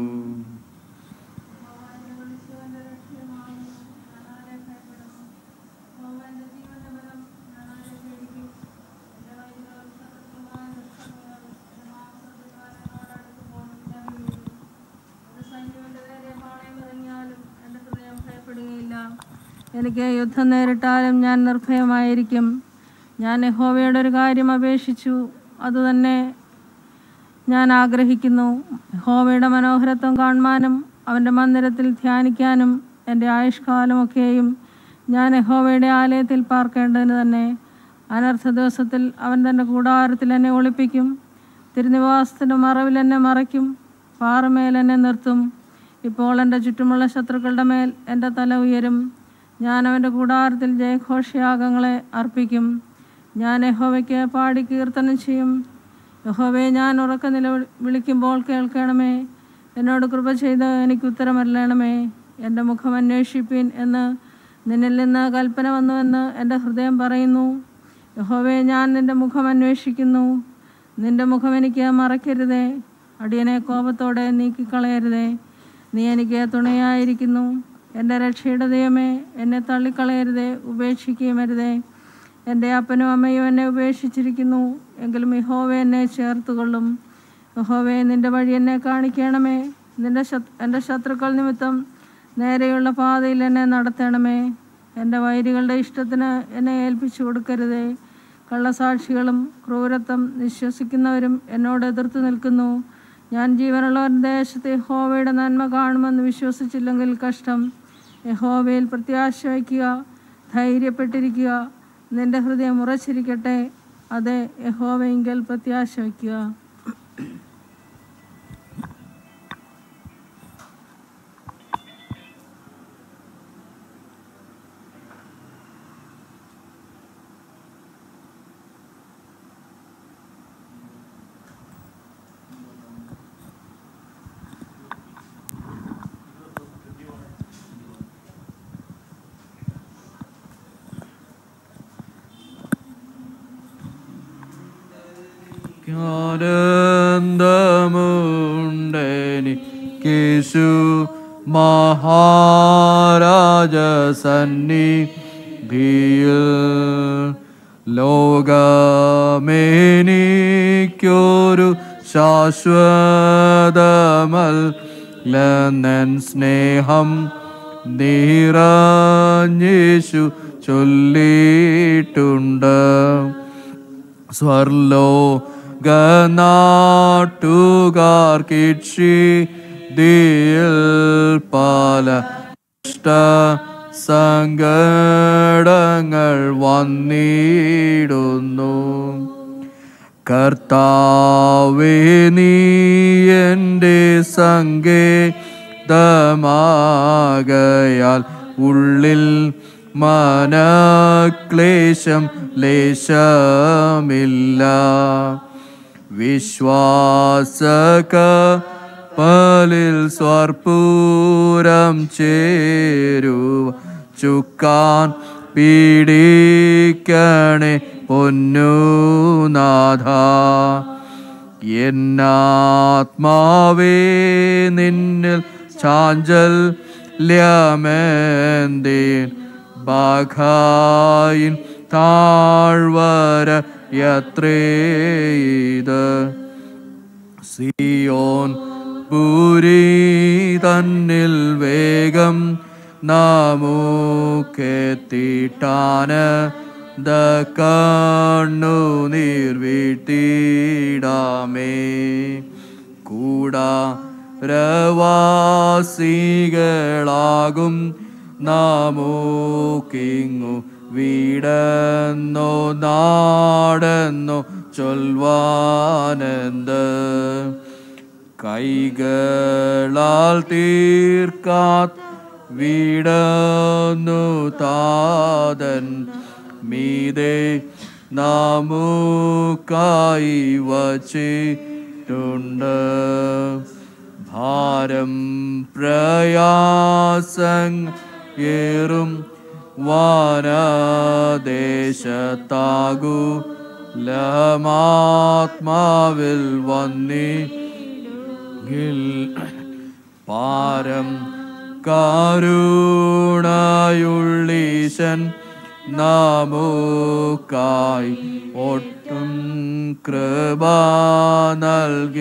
എനിക്ക് യുദ്ധം നേരിട്ടാലും ഞാൻ നിർഭയമായിരിക്കും ഞാൻ യഹോവയുടെ ഒരു കാര്യം അപേക്ഷിച്ചു അതുതന്നെ ഞാൻ ആഗ്രഹിക്കുന്നു യഹോവയുടെ മനോഹരത്വം കാണുവാനും അവൻ്റെ മന്ദിരത്തിൽ ധ്യാനിക്കാനും എൻ്റെ ആയുഷ്കാലമൊക്കെയും ഞാൻ യഹോവയുടെ ആലയത്തിൽ പാർക്കേണ്ടതിന് തന്നെ അനർത്ഥ ദിവസത്തിൽ അവൻ തൻ്റെ കൂടാരത്തിൽ എന്നെ ഒളിപ്പിക്കും തിരുനിവാസത്തിൻ്റെ മറവിൽ എന്നെ മറയ്ക്കും പാറമേൽ എന്നെ നിർത്തും ഇപ്പോൾ എൻ്റെ ചുറ്റുമുള്ള ശത്രുക്കളുടെ മേൽ എൻ്റെ തല ഉയരും ഞാൻ അവൻ്റെ കൂടാരത്തിൽ ജയഘോഷയാഗങ്ങളെ അർപ്പിക്കും ഞാൻ യഹോവയ്ക്ക് പാടി കീർത്തനം ചെയ്യും യഹോവയെ ഞാൻ ഉറക്ക നില വിളിക്കുമ്പോൾ കേൾക്കണമേ എന്നോട് കൃപ ചെയ്ത് എനിക്ക് ഉത്തരമല്ലണമേ എൻ്റെ മുഖം അന്വേഷിപ്പീൻ എന്ന് നിന്നിൽ നിന്ന് കൽപ്പന വന്നുവെന്ന് എൻ്റെ ഹൃദയം പറയുന്നു യഹോവയെ ഞാൻ നിൻ്റെ മുഖം അന്വേഷിക്കുന്നു നിൻ്റെ മുഖം എനിക്ക് മറക്കരുതേ അടിയനെ കോപത്തോടെ നീക്കിക്കളയരുതേ നീ എനിക്ക് തുണയായിരിക്കുന്നു എൻ്റെ രക്ഷയുടെ ദൈവമേ എന്നെ തള്ളിക്കളയരുതേ ഉപേക്ഷിക്കുകയും അരുതേ എൻ്റെ അപ്പനും അമ്മയും എന്നെ ഉപേക്ഷിച്ചിരിക്കുന്നു എങ്കിലും യഹോവ എന്നെ ചേർത്തുകൊള്ളും യഹോവേ നിൻ്റെ വഴി എന്നെ കാണിക്കണമേ നിൻ്റെ ശത് എൻ്റെ ശത്രുക്കൾ നിമിത്തം നേരെയുള്ള പാതയിൽ എന്നെ നടത്തണമേ എൻ്റെ വൈരികളുടെ ഇഷ്ടത്തിന് എന്നെ ഏൽപ്പിച്ചു കൊടുക്കരുതേ കള്ളസാക്ഷികളും ക്രൂരത്വം നിശ്വസിക്കുന്നവരും എന്നോട് എതിർത്ത് നിൽക്കുന്നു ഞാൻ ജീവനുള്ളവരുടെ ദേശത്ത് യഹോവയുടെ നന്മ കാണുമെന്ന് വിശ്വസിച്ചില്ലെങ്കിൽ കഷ്ടം യഹോവയിൽ പ്രത്യാശ വയ്ക്കുക ധൈര്യപ്പെട്ടിരിക്കുക നിന്റെ ഹൃദയം ഉറച്ചിരിക്കട്ടെ അതെ യഹോവയെങ്കിൽ പ്രത്യാശ വയ്ക്കുക ആനന്ദമുണ്ടെനിക്കേശു മഹാരാജ സന്നിധിയിൽ ലോകമേനിക്കൊരു ശാശ്വതമല്ലൻ സ്നേഹം നിറഞ്ഞേശു ചൊല്ലിയിട്ടുണ്ട് സ്വർലോകനാട്ടുകാർ കിക്ഷി ദിൽ പല ഇഷ്ട സങ്കടങ്ങൾ വന്നിടുന്നു കർത്താവേ നീ എൻ്റെ സങ്കേതമാകയാൽ ഉള്ളിൽ മനക്ലേശം ലേശമില്ല വിശ്വാസക പലിൽ സ്വർപ്പൂരം ചേരുവ ചുക്കാൻ പീഡിക്കണേ പൊന്നുനാഥ എന്നാത്മാവേ നിന്നിൽ ചാഞ്ചല്യമേന്തേൻ ബാഖായിൻ താഴ്വര യത്രേത് സിയോൻ പൂരി തന്നിൽ വേഗം നാമൂക്കെത്തിട്ടാന് ദ കണ്ണു നീർവീട്ടിടാമേ കൂടാ രവാസികളാകും നാമൂക്കിങ്ങു വീടെന്നോ നാടെന്നോ ചൊൽവാനെന്ത് കൈകളാൽ തീർക്കാത്ത വീടന്നു താതൻ മീതെ നാമുക്കായി വച്ചിട്ടുണ്ട് ഭാരം പ്രയാസം ഏറും വാനദേശത്താകു ലമാത്മാവിൽ വന്നി പാരം കാരുണയുള്ളീശൻ നാമുക്കായി ഒട്ടും കൃപ നൽകി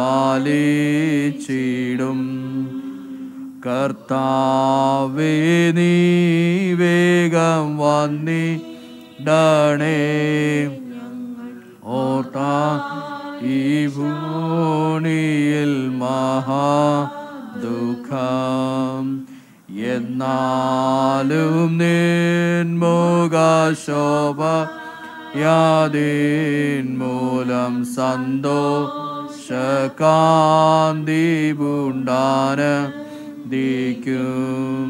പാലിച്ചിടും കർത്താവേ നീ വേഗം വന്നിടണേ ഓർത്താ ഈ ഭൂണിയിൽ മഹാ ദുഃഖം എന്നാലും നിൻമുഖശോഭ യാതീൻ മൂലം സന്തോഷകാന്തി പൂണ്ടാന ദിക്കും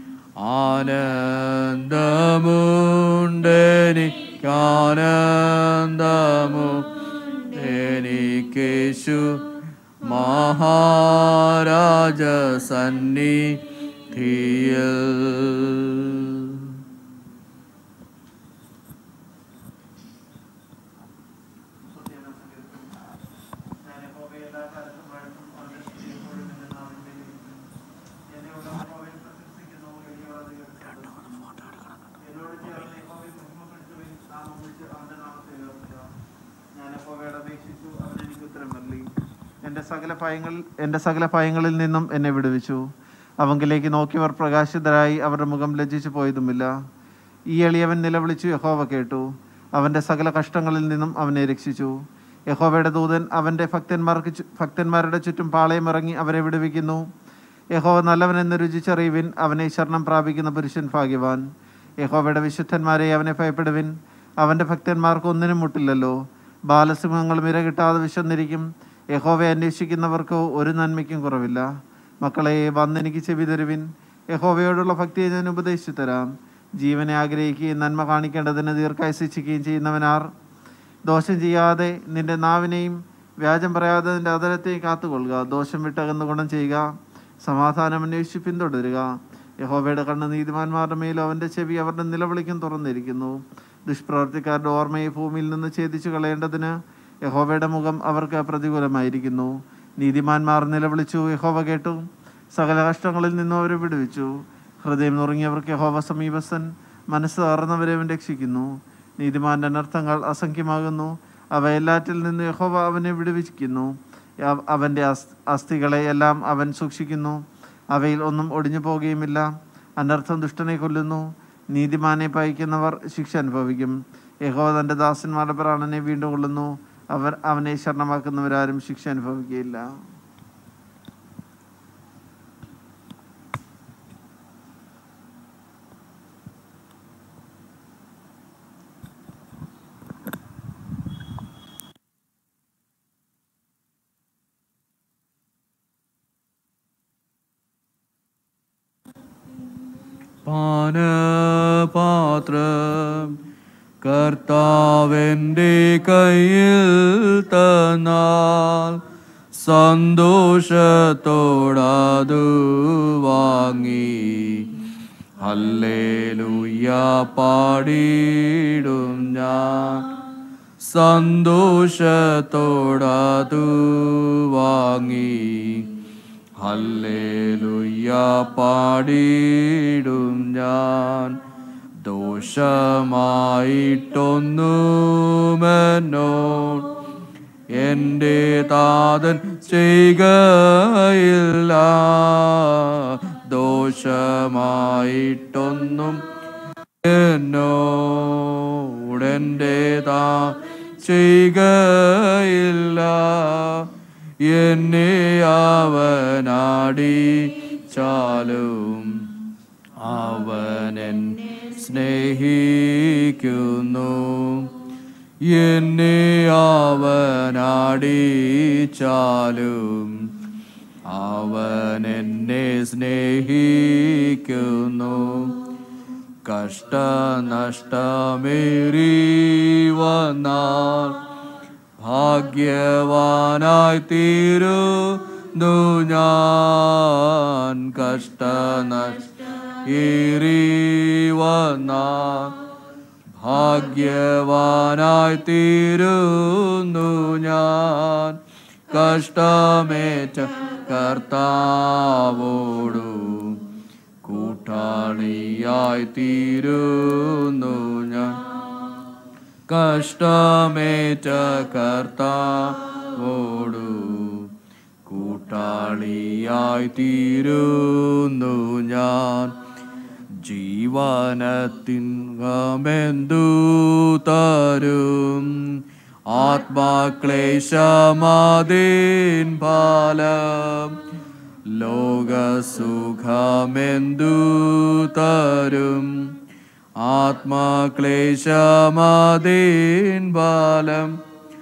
ആനന്ദമുണ്ടെനിക്കാനന്ദമു എനിക്കേശു മഹാരാജ സന്നിധിയിൽ എൻ്റെ സകല ഭയങ്ങളിൽ എൻ്റെ സകല ഭയങ്ങളിൽ നിന്നും എന്നെ വിടുവിച്ചു അവങ്കിലേക്ക് നോക്കിയവർ പ്രകാശിതരായി അവരുടെ മുഖം ലജ്ജിച്ചു പോയതുമില്ല ഈ എളിയവൻ നിലവിളിച്ചു യഹോവ കേട്ടു അവൻ്റെ സകല കഷ്ടങ്ങളിൽ നിന്നും അവനെ രക്ഷിച്ചു യഹോവയുടെ ദൂതൻ അവൻ്റെ ഭക്തന്മാർക്ക് ചു- ഭക്തന്മാരുടെ ചുറ്റും പാളയം ഇറങ്ങി അവരെ വിടുവിക്കുന്നു യഹോവ നല്ലവനെന്ന് രുചിച്ചറിയുവിൻ അവനെ ശരണം പ്രാപിക്കുന്ന പുരുഷൻ ഭാഗ്യവാൻ യഹോവയുടെ വിശുദ്ധന്മാരെ അവനെ ഭയപ്പെടുവിൻ അവൻ്റെ ഭക്തന്മാർക്ക് ഒന്നിനും മുട്ടില്ലല്ലോ ബാലസിംഹങ്ങളും ഇര കിട്ടാതെ വിശന്നിരിക്കും യഹോവയെ അന്വേഷിക്കുന്നവർക്ക് ഒരു നന്മയ്ക്കും കുറവില്ല മക്കളെ വന്നെനിക്ക് ചെവി തരുവിൻ യഹോവയോടുള്ള ഭക്തിയെ ഞാൻ ഉപദേശിച്ചു തരാം ജീവനെ ആഗ്രഹിക്കുകയും നന്മ കാണിക്കേണ്ടതിന് ദീർഘായുസിക്കുകയും ചെയ്യുന്നവനാർ ദോഷം ചെയ്യാതെ നിന്റെ നാവിനെയും വ്യാജം പറയാതെ നിന്റെ അതരത്തെയും കാത്തുകൊള്ളുക ദോഷം വിട്ടകന്ന് ഗുണം ചെയ്യുക സമാധാനം അന്വേഷിച്ച് പിന്തുടരുക യഹോവയുടെ കണ്ണ് നീതിമാന്മാരുടെ മേലും അവൻ്റെ ചെവി അവരുടെ നിലവിളിക്കും തുറന്നിരിക്കുന്നു ദുഷ്പ്രവർത്തിക്കാരുടെ ഓർമ്മയെ ഭൂമിയിൽ നിന്ന് ഛേദിച്ചു കളയേണ്ടതിന് യഹോവയുടെ മുഖം അവർക്ക് പ്രതികൂലമായിരിക്കുന്നു നീതിമാന്മാർ നിലവിളിച്ചു യഹോവ കേട്ടു സകല കഷ്ടങ്ങളിൽ നിന്നും അവരെ വിടുവിച്ചു ഹൃദയം നുറുങ്ങിയവർക്ക് യഹോവ സമീപസ്ഥൻ മനസ്സ് തകർന്നവരെ അവൻ രക്ഷിക്കുന്നു നീതിമാന്റെ അനർത്ഥങ്ങൾ അസംഖ്യമാകുന്നു അവ എല്ലാറ്റിൽ നിന്ന് യഹോവ അവനെ വിടുവിക്കുന്നു അവ- അവന്റെ അസ്- അസ്ഥികളെ എല്ലാം അവൻ സൂക്ഷിക്കുന്നു അവയിൽ ഒന്നും ഒടിഞ്ഞു പോകുകയുമില്ല അനർത്ഥം ദുഷ്ടനെ കൊല്ലുന്നു നീതിമാനെ പയക്കുന്നവർ ശിക്ഷ അനുഭവിക്കും യഹോവ തന്റെ ദാസന്മാരുടെ പ്രാണനെ വീണ്ടും കൊള്ളുന്നു അവർ അവനെ ശരണമാക്കുന്നവരാരും ശിക്ഷ അനുഭവിക്കുകയില്ല പാനപാത്രം കർത്താവിൻ്റെ കയ്യിൽ തന്നാൽ സന്തോഷത്തോടതു വാങ്ങി ഹല്ലേലൂയ പാടിയിടും ഞാൻ സന്തോഷത്തോടതു വാങ്ങി ഹല്ലേലൂയ പാടിയിടും ഞാൻ ദോഷമായിട്ടൊന്നുമെന്നോ എൻ്റെ താതൻ ചെയ്യുകയില്ല ദോഷമായിട്ടൊന്നും എന്നോടെൻ്റെ താ ചെയ്യുകയില്ല എന്നെ അവനാടി ചാലും അവനൻ സ്നേഹിക്കുന്നു എന്നെ അവനാടിച്ചാലും അവൻ എന്നെ സ്നേഹിക്കുന്നു കഷ്ടനഷ്ടമേറി വന്നാൽ ഭാഗ്യവാനായി തീരുന്നു ഞാൻ കഷ്ടനഷ്ടേറി വന്നാൽ ഭാഗ്യവാനായി തീരുന്നു ഞാൻ കഷ്ടമേറ്റ കർത്താവോടു കൂട്ടാളിയായി തീരുന്നു ഞാൻ കഷ്ടമേറ്റ കർത്താവോടു കൂട്ടാളിയായി തീരുന്നു ഞാൻ ജീവനത്തിൻ ഗമെന്തു തരും ആത്മാക്ലേശമാതീൻ ഫലം ലോകസുഖമെന്തു തരും ആത്മാക്ലേശമാതീൻ ഫലം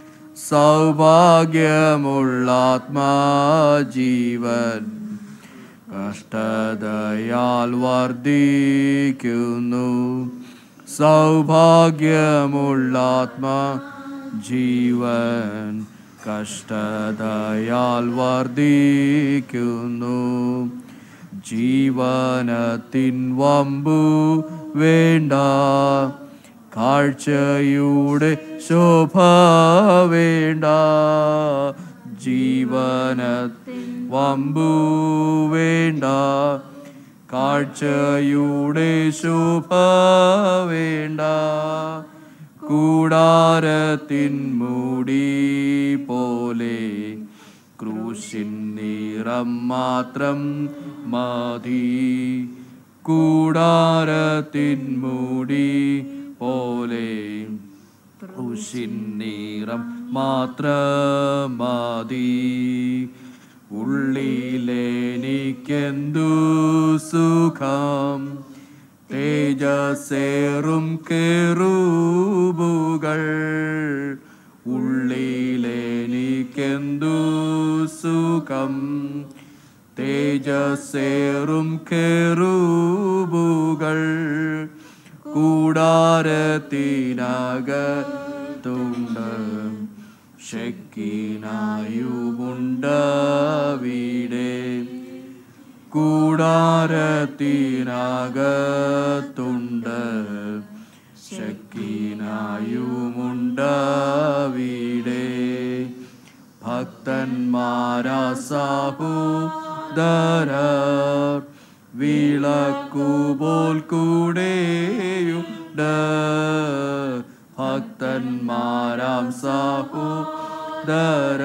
സൗഭാഗ്യമുള്ള ആത്മാജീവൻ കഷ്ടതയാൽ വർദ്ധിക്കുന്നു സൗഭാഗ്യമുള്ള ആത്മാ ജീവൻ കഷ്ടതയാൽ വർദ്ധിക്കുന്നു ജീവനത്തിൻ വമ്പു വേണ്ട കാഴ്ചയുടെ ശോഭ വേണ്ട ജീവനത്തിൻ വമ്പു വേണ്ട കാഴ്ചയുടെ ശോഭ വേണ്ട കൂടാരത്തിൻ മൂടി പോലെ ക്രൂശിൻ നിറം മാത്രം മതി കൂടാരത്തിൻ മൂടി പോലെ ക്രൂശിൻ നിറം മാത്രം മതി ഉള്ളിലെനിക്കെന്തു സുഖം തേജസേറും കേറുബുകൾ ഉള്ളിലെനിക്കെന്തു സുഖം തേജസേറും കേറുബുകൾ കൂടാരത്തിനകത്തുണ്ട് ഷെക്കിനായുമുണ്ടവിടെ കൂടാരത്തിനകത്തുണ്ട് ഷെക്കിനായുമുണ്ടവിടെ ഭക്തന്മാരാ സഹോദര വിളക്കുപോൽ കൂടെയുണ്ട് ഭക്തന്മാരാം സഹോദര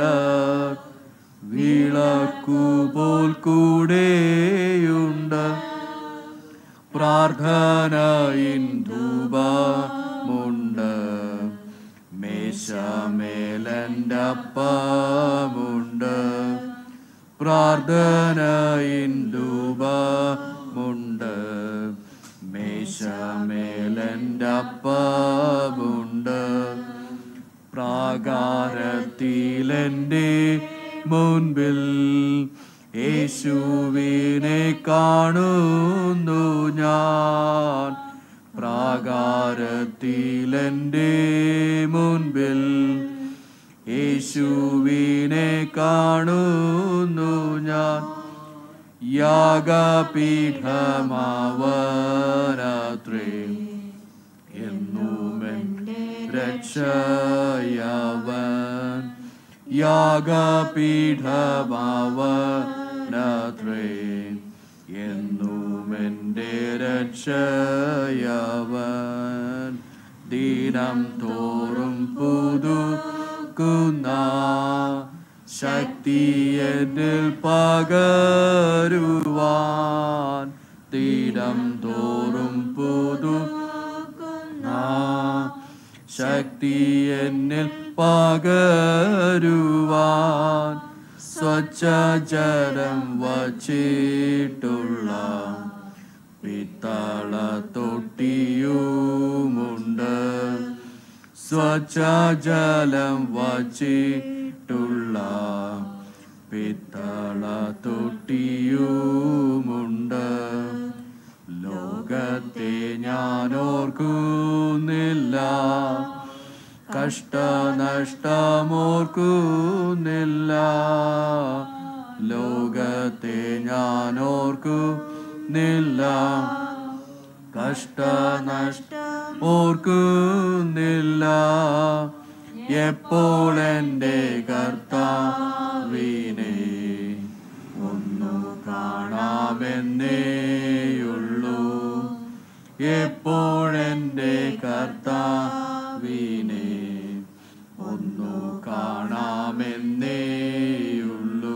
വിളക്കുപോൽ കൂടെയുണ്ട് പ്രാർത്ഥനയിൻ ധൂപമുണ്ട് മേശമേലൻ്റെ അപ്പമുണ്ട് പ്രാർത്ഥനയിൻ ധൂപമുണ്ട് മേശമേലൻ്റെ അപ്പമുണ്ട് പ്രാകാരത്തിലെൻ്റെ മുൻപിൽ യേശുവിനെ കാണുന്നു ഞാൻ പ്രാകാരത്തിലെൻ്റെ മുൻപിൽ യേശുവിനെ കാണുന്നു ഞാൻ യാഗപീഠമാവരാത്രേ എന്നുമെൻ്റെ രക്ഷയവൻ യാഗപീഠമാവരാത്രേ എന്നുമെൻ്റെ എൻ്റെ രക്ഷയവൻ ദിനം തോറും പുതുക്കുന്ന ശക്തി എന്നിൽ പകരുവാൻ ദിനം തോറും പുതുക്കുന്ന ശക്തി എന്നിൽ പകരുവാൻ സ്വച്ഛജലം വച്ചിട്ടുള്ള പിത്തള തൊട്ടിയുമുണ്ട് സ്വച്ഛജലം വച്ചിട്ടുള്ള പിത്തള തൊട്ടിയുമുണ്ട് ലോകത്തെ ഞാൻ ഓർക്കുന്നില്ല കഷ്ടനഷ്ടമോർക്കുന്നില്ല ലോകത്തെ ഞാൻ ഓർക്കുന്നില്ല കഷ്ടനഷ്ട ഓർക്കുന്നില്ല എപ്പോൾ എൻ്റെ കർത്താവിനെ ഒന്നു കാണാമെന്നേയുള്ളൂ എപ്പോഴെൻ്റെ കർത്താവിനെ ഒന്നു കാണാമെന്നേയുള്ളൂ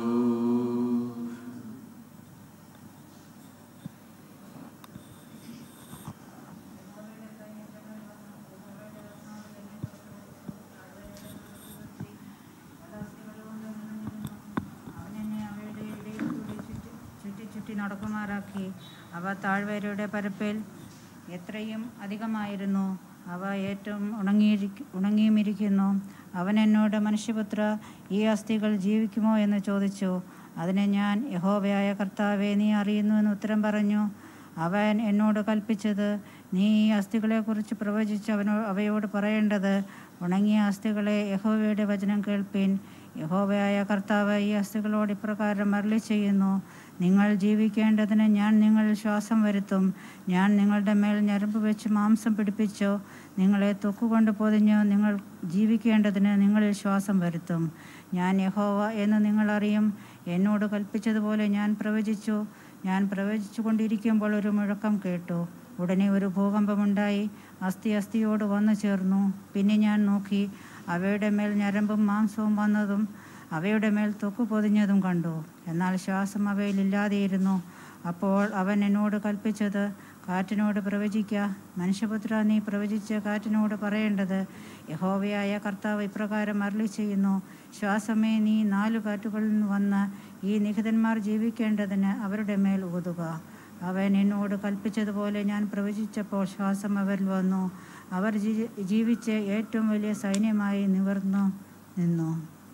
അവനെന്നെ അവയുടെ ഇടയിൽ കൂടി ചുറ്റി ചുറ്റി ചുറ്റി നടക്കുമാറാക്കി അവ താഴ്വരയുടെ പരപ്പിൽ എത്രയും അധികമായിരുന്നു അവ ഏറ്റവും ഉണങ്ങിയിരിക്ക ഉണങ്ങിയുമിരിക്കുന്നു അവൻ എന്നോട് മനുഷ്യപുത്ര ഈ അസ്ഥികൾ ജീവിക്കുമോ എന്ന് ചോദിച്ചു അതിന് ഞാൻ യഹോവയായ കർത്താവെ നീ അറിയുന്നുവെന്ന് ഉത്തരം പറഞ്ഞു അവൻ എന്നോട് കൽപ്പിച്ചത് നീ ഈ അസ്ഥികളെക്കുറിച്ച് പ്രവചിച്ച് അവനോ അവയോട് പറയേണ്ടത് ഉണങ്ങിയ അസ്ഥികളെ യഹോവയുടെ വചനം കേൾപ്പിൻ യഹോവയായ കർത്താവ് ഈ അസ്ഥികളോട് ഇപ്രകാരം അരളി ചെയ്യുന്നു നിങ്ങൾ ജീവിക്കേണ്ടതിന് ഞാൻ നിങ്ങളിൽ ശ്വാസം വരുത്തും ഞാൻ നിങ്ങളുടെ മേൽ ഞരമ്പ് വെച്ച് മാംസം പിടിപ്പിച്ചു നിങ്ങളെ തൊക്കുകൊണ്ട് പൊതിഞ്ഞ് നിങ്ങൾ ജീവിക്കേണ്ടതിന് നിങ്ങളിൽ ശ്വാസം വരുത്തും ഞാൻ യഹോവ എന്ന് നിങ്ങൾ അറിയും എന്നോട് കൽപ്പിച്ചതുപോലെ ഞാൻ പ്രവചിച്ചു ഞാൻ പ്രവചിച്ചു കൊണ്ടിരിക്കുമ്പോൾ ഒരു മുഴക്കം കേട്ടു ഉടനെ ഒരു ഭൂകമ്പമുണ്ടായി അസ്ഥി അസ്ഥിയോട് വന്നു ചേർന്നു പിന്നെ ഞാൻ നോക്കി അവയുടെ മേൽ ഞരമ്പും മാംസവും വന്നതും അവയുടെ മേൽ തൊക്കു പൊതിഞ്ഞതും കണ്ടു എന്നാൽ ശ്വാസം അവയിലില്ലാതെയിരുന്നു അപ്പോൾ അവൻ എന്നോട് കൽപ്പിച്ചത് കാറ്റിനോട് പ്രവചിക്ക മനുഷ്യപുത്ര നീ പ്രവചിച്ച് കാറ്റിനോട് പറയേണ്ടത് യഹോവയായ കർത്താവ് ഇപ്രകാരം അരളി ചെയ്യുന്നു ശ്വാസമേ നീ നാലു കാറ്റുകളിൽ നിന്ന് വന്ന് ഈ നിഹിതന്മാർ ജീവിക്കേണ്ടതിന് അവരുടെ മേൽ ഊതുക അവൻ എന്നോട് കൽപ്പിച്ചതുപോലെ ഞാൻ പ്രവചിച്ചപ്പോൾ ശ്വാസം അവരിൽ വന്നു അവർ ജീ- ജീവിച്ച് ഏറ്റവും വലിയ സൈന്യമായി നിവർന്നു നിന്നു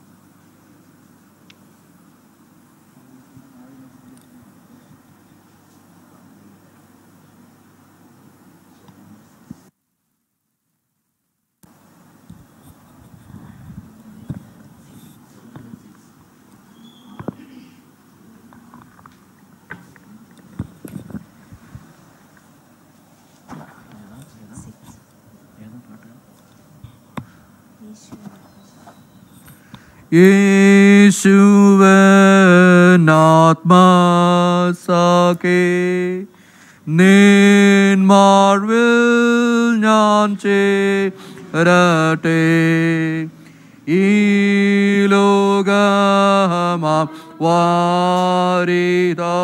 യേശുവനാത്മാസാകെ നിൻ മാർവിൽ ഞാൻ ചേരട്ടെ ഈ ലോകമാം വാരിതോ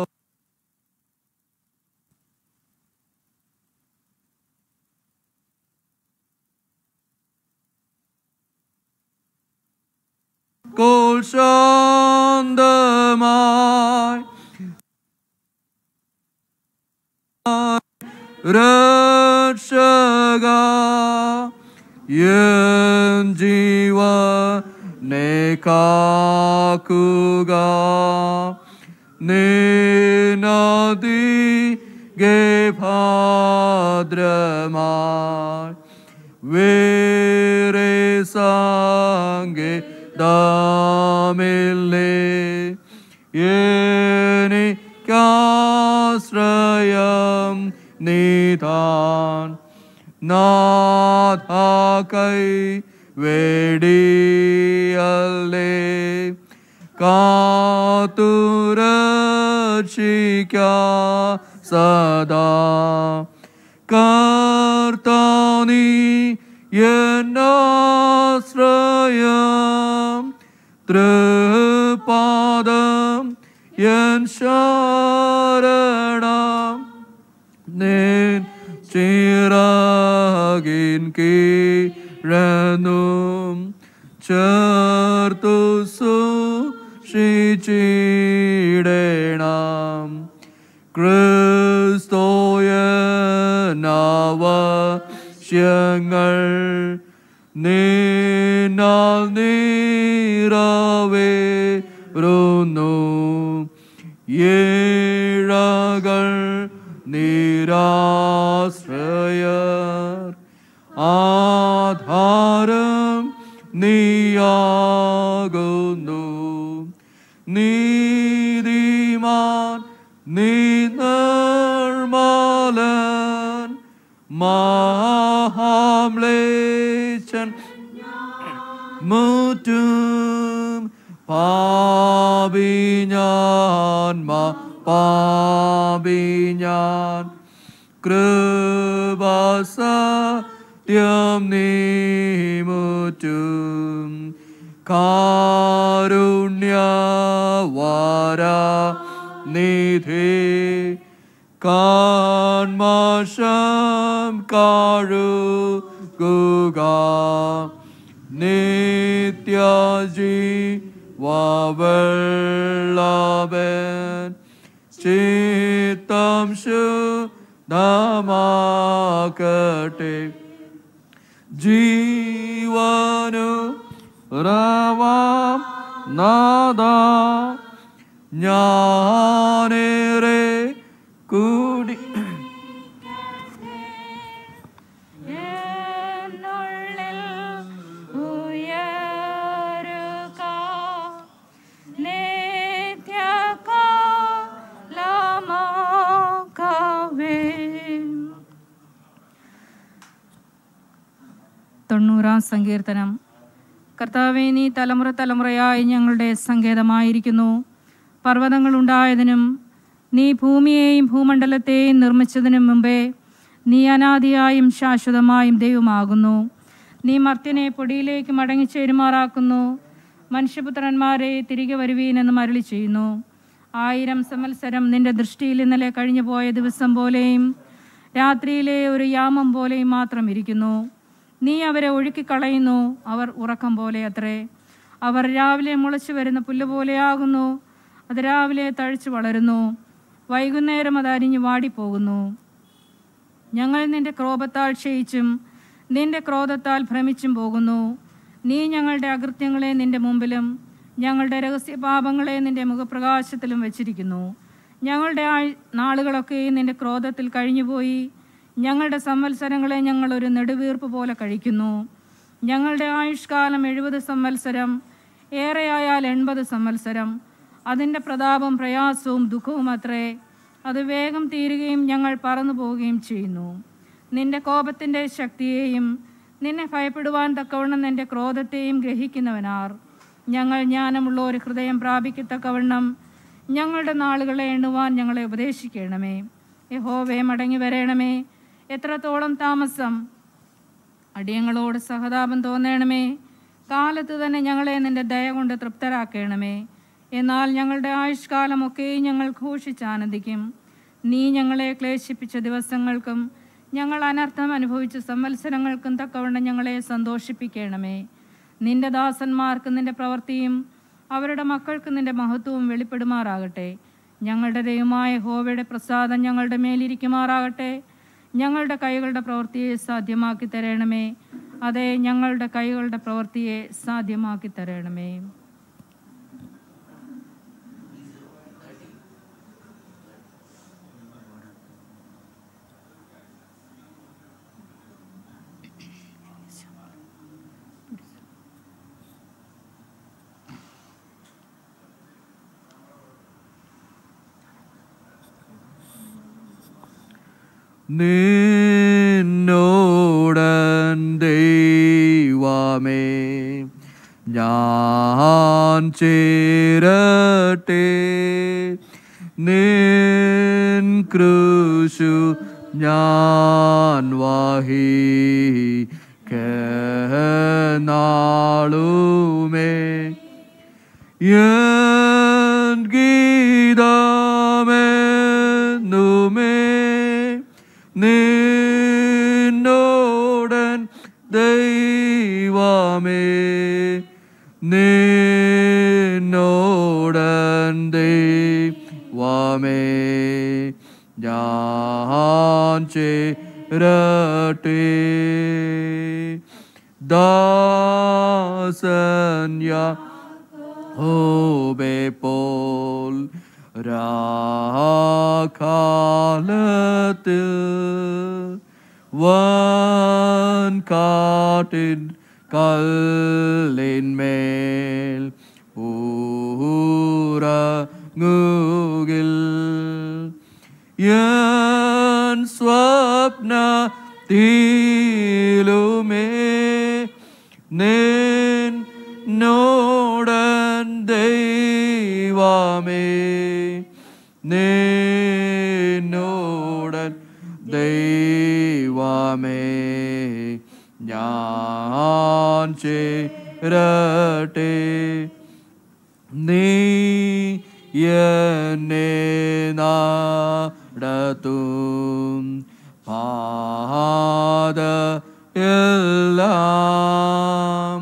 കോൾ ശാന്തമായി രക്ഷക എൻ ജീവനെ കാക്കുക നിനദികെ ഭദ്രമായി വേറെ സാങ്കേ ദാമില്ലേ എനിക്കാശ്രയം നീതാൻ നാഥ കൈ വേടിയല്ലേ കാത്തുരക്ഷിക്ക സദാ കർത്താനി എന്നാശ്രയം തൃപാദം എൻ ശരണം നിൻ ചിറകിൻ കീഴനും ചേർത്തു സൂക്ഷിച്ചിടണം ക്രിസ്തോയനാവശ്യങ്ങൾ നിന്നാൽ നീറവേറുന്നു ഏഴകൾ നിരാശ്രയർ ആധാരം നീയാകുന്നു നീതിമാൻ നീ നിർമ്മലൻ മഹാംലേച്ചൻ മുറ്റും പാപി ഞാൻ മാ പാപി ഞാൻ കൃപസത്യം നീ മുറ്റും കാരുണ്യവാര നിധി കാൺമാശം കാഴുകുക നിത്യജീ വാവെള്ളവൻ ചിത്തം ശുദ്ധമാക്കട്ടെ ജീവനു റവാം നാദ ഞാനേറെ കൂടി എന്നുള്ളിൽ ഉയരുക നിത്യകാലമാകവേ. തൊണ്ണൂറാം സങ്കീർത്തനം കർത്താവെ നീ തലമുറ തലമുറയായി ഞങ്ങളുടെ സങ്കേതമായിരിക്കുന്നു പർവ്വതങ്ങളുണ്ടായതിനും നീ ഭൂമിയെയും ഭൂമണ്ഡലത്തെയും നിർമ്മിച്ചതിനും മുമ്പേ നീ അനാദിയായും ശാശ്വതമായും ദൈവമാകുന്നു നീ മർത്യനെ പൊടിയിലേക്ക് മടങ്ങിച്ചേരുമാറാക്കുന്നു മനുഷ്യപുത്രന്മാരെ തിരികെ വരുവീനെന്ന് മരളി ചെയ്യുന്നു ആയിരം സംവത്സരം നിന്റെ ദൃഷ്ടിയിൽ ഇന്നലെ കഴിഞ്ഞു പോയ ദിവസം പോലെയും രാത്രിയിലെ ഒരു യാമം പോലെയും മാത്രം ഇരിക്കുന്നു നീ അവരെ ഒഴുക്കിക്കളയുന്നു അവർ ഉറക്കം പോലെ അത്രേ അവർ രാവിലെ മുളച്ചു വരുന്ന പുല്ല് പോലെയാകുന്നു അത് രാവിലെ തഴച്ചു വളരുന്നു വൈകുന്നേരം അത് അരിഞ്ഞു വാടിപ്പോകുന്നു ഞങ്ങൾ നിന്റെ ക്രോധത്താൽ ക്ഷയിച്ചും നിന്റെ ക്രോധത്താൽ ഭ്രമിച്ചും പോകുന്നു നീ ഞങ്ങളുടെ അകൃത്യങ്ങളെ നിന്റെ മുമ്പിലും ഞങ്ങളുടെ രഹസ്യ പാപങ്ങളെ നിന്റെ മുഖപ്രകാശത്തിലും വെച്ചിരിക്കുന്നു ഞങ്ങളുടെ ആഴ് നാളുകളൊക്കെയും നിന്റെ ക്രോധത്തിൽ കഴിഞ്ഞുപോയി ഞങ്ങളുടെ സംവത്സരങ്ങളെ ഞങ്ങൾ ഒരു നെടുവീർപ്പ് പോലെ കഴിക്കുന്നു ഞങ്ങളുടെ ആയുഷ്കാലം എഴുപത് സംവത്സരം ഏറെയായാൽ എൺപത് സംവത്സരം അതിൻ്റെ പ്രതാപം പ്രയാസവും ദുഃഖവും അത്രേ അത് വേഗം തീരുകയും ഞങ്ങൾ പറന്നു പോവുകയും ചെയ്യുന്നു നിന്റെ കോപത്തിൻ്റെ ശക്തിയെയും നിന്നെ ഭയപ്പെടുവാൻ തക്കവണ്ണം നിന്റെ ക്രോധത്തെയും ഗ്രഹിക്കുന്നവനാർ ഞങ്ങൾ ജ്ഞാനമുള്ള ഒരു ഹൃദയം പ്രാപിക്കത്തക്കവണ്ണം ഞങ്ങളുടെ നാളുകളെ എണ്ണുവാൻ ഞങ്ങളെ ഉപദേശിക്കണമേ യഹോവേ മടങ്ങി വരേണമേ എത്രത്തോളം താമസം അടിയങ്ങളോട് സഹതാപം തോന്നണമേ കാലത്ത് തന്നെ ഞങ്ങളെ നിന്റെ ദയ കൊണ്ട് തൃപ്തരാക്കണമേ എന്നാൽ ഞങ്ങളുടെ ആയുഷ്കാലമൊക്കെയും ഞങ്ങൾ ഘോഷിച്ചാനന്ദിക്കും നീ ഞങ്ങളെ ക്ലേശിപ്പിച്ച ദിവസങ്ങൾക്കും ഞങ്ങൾ അനർത്ഥം അനുഭവിച്ച സംവത്സരങ്ങൾക്കും തക്കവണ്ണം ഞങ്ങളെ സന്തോഷിപ്പിക്കണമേ നിന്റെ ദാസന്മാർക്ക് നിന്റെ പ്രവൃത്തിയും അവരുടെ മക്കൾക്ക് നിന്റെ മഹത്വവും വെളിപ്പെടുമാറാകട്ടെ ഞങ്ങളുടെ ദൈവമായ ഹോവയുടെ പ്രസാദം ഞങ്ങളുടെ മേലിരിക്കുമാറാകട്ടെ ഞങ്ങളുടെ കൈകളുടെ പ്രവൃത്തിയെ സാധ്യമാക്കി തരണമേ അതെ ഞങ്ങളുടെ കൈകളുടെ പ്രവൃത്തിയെ സാധ്യമാക്കി തരണമേ നിന്നോടൻ ദൈവമേ ഞാൻ ചേരട്ടെ നിൻ ക്രൂശു ഞാൻ വാഹിക്കനാളുമേ എൻ ഗീതമെന്നുമേ നിന്നോടൻ ദൈവമേ നിന്നോടൻ ദൈവമേ ഞാൻ ചേരട്ടെ ദാസൻ യാ ഹോബെ പോൽ രാക്കാലത്തിൽ വൻ കാട്ടിൻ കല്ലിന്മേൽ ഊറങ്ങുകിൽ എൻ സ്വപ്ന തീലുമേ നിൻ നോടൻ ദൈവമേ നിന്നോടൻ ദൈവമേ ഞാൻ ചേരട്ടെ നീ എന്നെ നടത്തും പാത എല്ലാം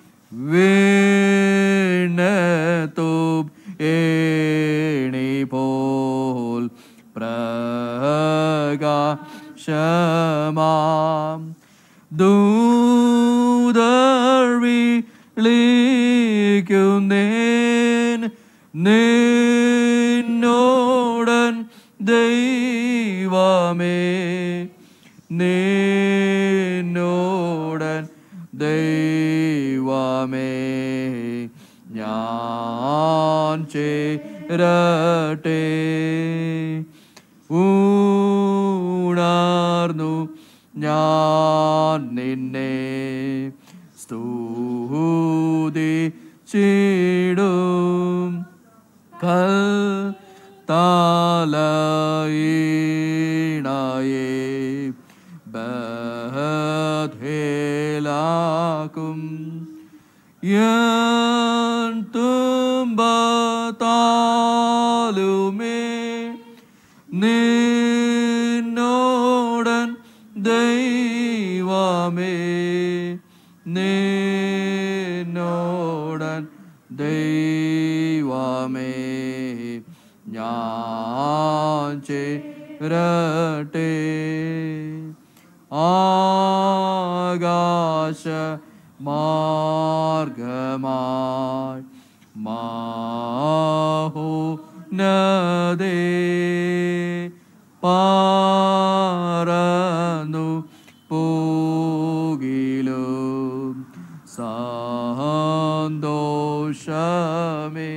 വീണത്തും ഏണി പോൽ പ്രകാശമാം ദൂതർ വിളിക്കുന്നേൻ നിന്നോടൻ ദൈവമേ നിന്നോടൻ ദൈവമേ ഞാൻ ചേരട്ടെ ഊണാർന്നു ഞാൻ നിന്നെ സ്തുതി ചീടും കൽ താലയിണയെ ബധേലാക്കും എൻ തുമ്പത്താലുമേ നിന്നോടൻ ദൈവമേ നിന്നോടൻ ദൈവമേ ഞാൻ ചേരട്ടെ ആകാശ മാർഗമായി മാഹോ നദേ പാറന്നു പോകിലും സന്തോഷമേ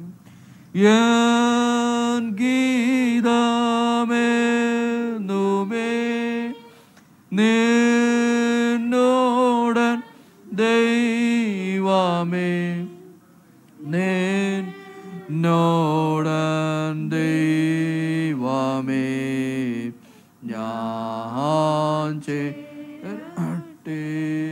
എൻ ഗീതമെന്നുമേ നിന്നോടൻ ദൈവമേ നിന്നോടൻ ദൈവമേ ഞാൻ ചേരട്ടെ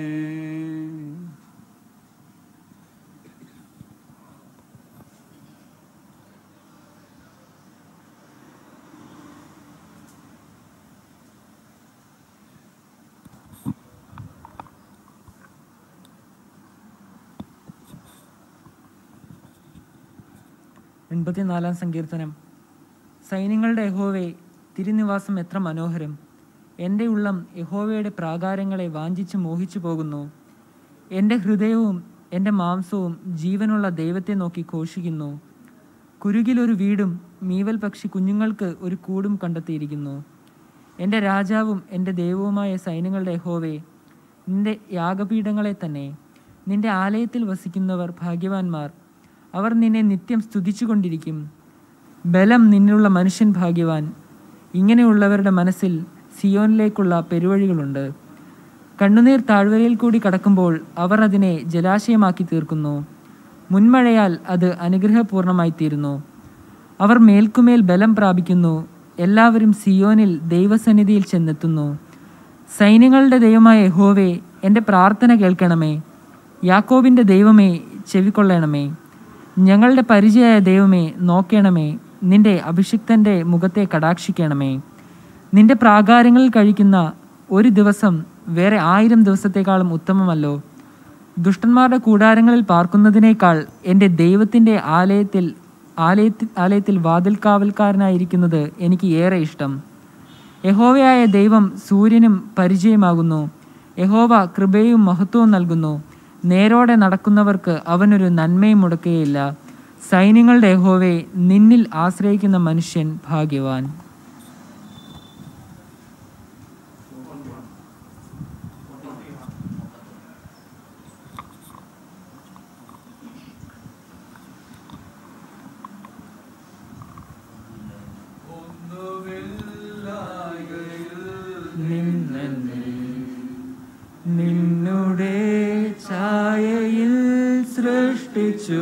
എൺപത്തിനാലാം സങ്കീർത്തനം സൈന്യങ്ങളുടെ യഹോവേ തിരുനിവാസം എത്ര മനോഹരം എൻ്റെ ഉള്ളം യഹോവയുടെ പ്രാകാരങ്ങളെ വാഞ്ചിച്ച് മോഹിച്ചു പോകുന്നു എൻ്റെ ഹൃദയവും എൻ്റെ മാംസവും ജീവനുള്ള ദൈവത്തെ നോക്കി ഘോഷിക്കുന്നു കുരുകിലൊരു വീടും മീവൽ പക്ഷി കുഞ്ഞുങ്ങൾക്ക് ഒരു കൂടും കണ്ടെത്തിയിരിക്കുന്നു എൻ്റെ രാജാവും എൻ്റെ ദൈവവുമായ സൈന്യങ്ങളുടെ യഹോവേ നിന്റെ യാഗപീഠങ്ങളെ തന്നെ നിന്റെ ആലയത്തിൽ വസിക്കുന്നവർ ഭാഗ്യവാന്മാർ അവർ നിന്നെ നിത്യം സ്തുതിച്ചുകൊണ്ടിരിക്കും ബലം നിന്നുള്ള മനുഷ്യൻ ഭാഗ്യവാൻ ഇങ്ങനെയുള്ളവരുടെ മനസ്സിൽ സിയോനിലേക്കുള്ള പെരുവഴികളുണ്ട് കണ്ണുനീർ താഴ്വരയിൽ കൂടി കടക്കുമ്പോൾ അവർ അതിനെ ജലാശയമാക്കി തീർക്കുന്നു മുൻമഴയാൽ അത് അനുഗ്രഹപൂർണമായി തീരുന്നു അവർ മേൽക്കുമേൽ ബലം പ്രാപിക്കുന്നു എല്ലാവരും സിയോനിൽ ദൈവസന്നിധിയിൽ ചെന്നെത്തുന്നു സൈന്യങ്ങളുടെ ദൈവമായ യഹോവേ എൻ്റെ പ്രാർത്ഥന കേൾക്കണമേ യാക്കോബിൻ്റെ ദൈവമേ ചെവിക്കൊള്ളണമേ ഞങ്ങളുടെ പരിചയമായ ദൈവമേ നോക്കണമേ നിന്റെ അഭിഷിക്തൻ്റെ മുഖത്തെ കടാക്ഷിക്കണമേ നിന്റെ പ്രാകാരങ്ങളിൽ കഴിക്കുന്ന ഒരു ദിവസം വേറെ ആയിരം ദിവസത്തേക്കാളും ഉത്തമമല്ലോ ദുഷ്ടന്മാരുടെ കൂടാരങ്ങളിൽ പാർക്കുന്നതിനേക്കാൾ എൻ്റെ ദൈവത്തിൻ്റെ ആലയത്തിൽ ആലയത്തിൽ ആലയത്തിൽ വാതിൽക്കാവൽക്കാരനായിരിക്കുന്നത് എനിക്ക് ഏറെ ഇഷ്ടം യഹോവയായ ദൈവം സൂര്യനും പരിചയമാകുന്നു യഹോവ കൃപയും മഹത്വവും നൽകുന്നു നേരോടെ നടക്കുന്നവർക്ക് അവനൊരു നന്മയും മുടക്കുകയില്ല സൈന്യങ്ങളുടെ യഹോവെ നിന്നിൽ ആശ്രയിക്കുന്ന മനുഷ്യൻ ഭാഗ്യവാൻ നിന്നുടെ ഛായയിൽ സൃഷ്ടിച്ചു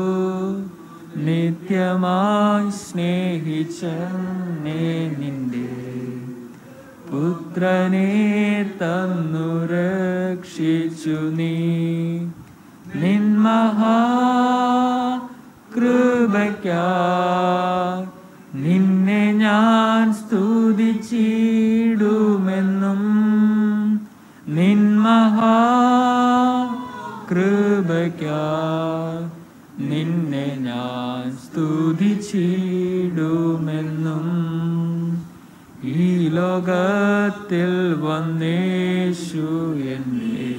നിത്യമായി സ്നേഹിച്ച നിന്റെ പുത്രനെ തന്നു രക്ഷിച്ചു നീ നിന്മഹാ കൃപയ്ക്കാ നിന്നെ ഞാൻ സ്തുതിച്ചിടുമെന്നും നിന്മഹാ കൃപയ്ക്കാ നിന്നെ ഞാൻ സ്തുതിച്ചിടുമെന്നും ഈ ലോകത്തിൽ വന്നേശു എന്നെ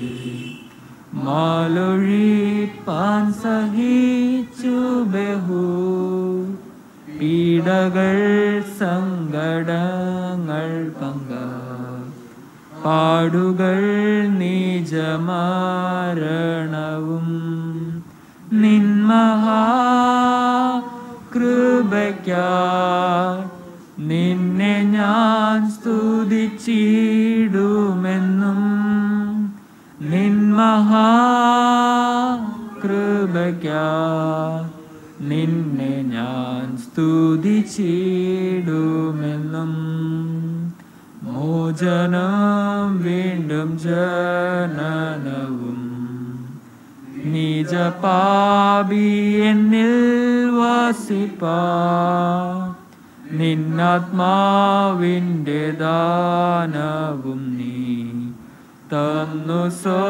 മാലൊഴിപ്പാൻ സഹിച്ചു ബഹു പീഡകൾ സങ്കടങ്ങൾ പങ്ക പാടുകൾ നിജമാരണവും നിന്മഹാ കൃപയ്ക്കാ നിന്നെ ഞാൻ സ്തുതിച്ചിടുമെന്നും നിന്മഹാ കൃപയ്ക്കാ നിന്നെ ഞാൻ സ്തുതിച്ചിടുമെന്നും മോചനം വീണ്ടും ജനനവും നിജ പാപി എന്നിൽ വസിപ്പാ നിന്നാത്മാവിൻ്റെ ദാനവും നീ തന്നു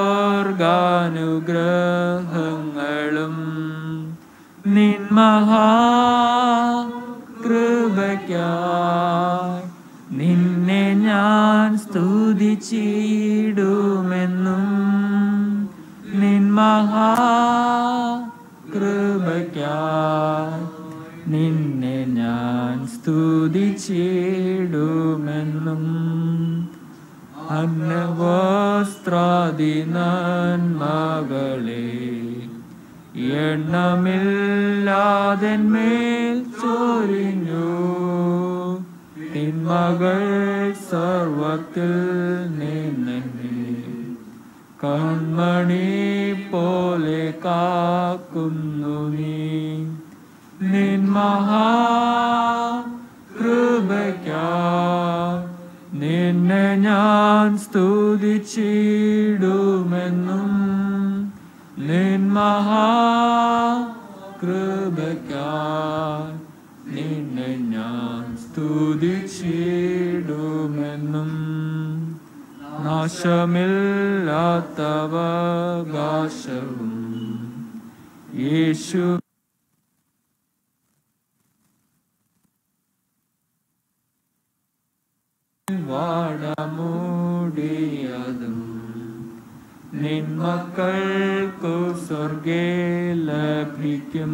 സ്വർഗാനുഗ്രഹങ്ങളും നിന്മഹാ കൃപയ്ക്കായി നിന്നെ ഞാൻ സ്തുതിച്ചിടുമെന്നും നിന്മഹാ കൃപയ്ക്കായി നിന്നെ ഞാൻ സ്തുതിച്ചിടുമെന്നും അന്നവസ്ത്രാദി നന്മകളെ എണ്ണമില്ലാതെന്മേൽ ചൊരിഞ്ഞു തിന്മകൾ സർവത്തിൽ നിന്നെ കൺമണി പോലെ കാക്കുന്നു നീ നിന്മഹാ കൃപയ്ക്കാ നിന്നെ ഞാൻ സ്തുതിച്ചിടുമെന്നും നിന്മഹാ കൃപയ്ക്കാ നിന്നെ ഞാൻ സ്തുതിച്ചിടുമെന്നും നാശമില്ലാത്തവകാശവും യേശു വാടമൂടിയതും നിന്മക്കൾക്കു സ്വർഗേ ലഭിക്കും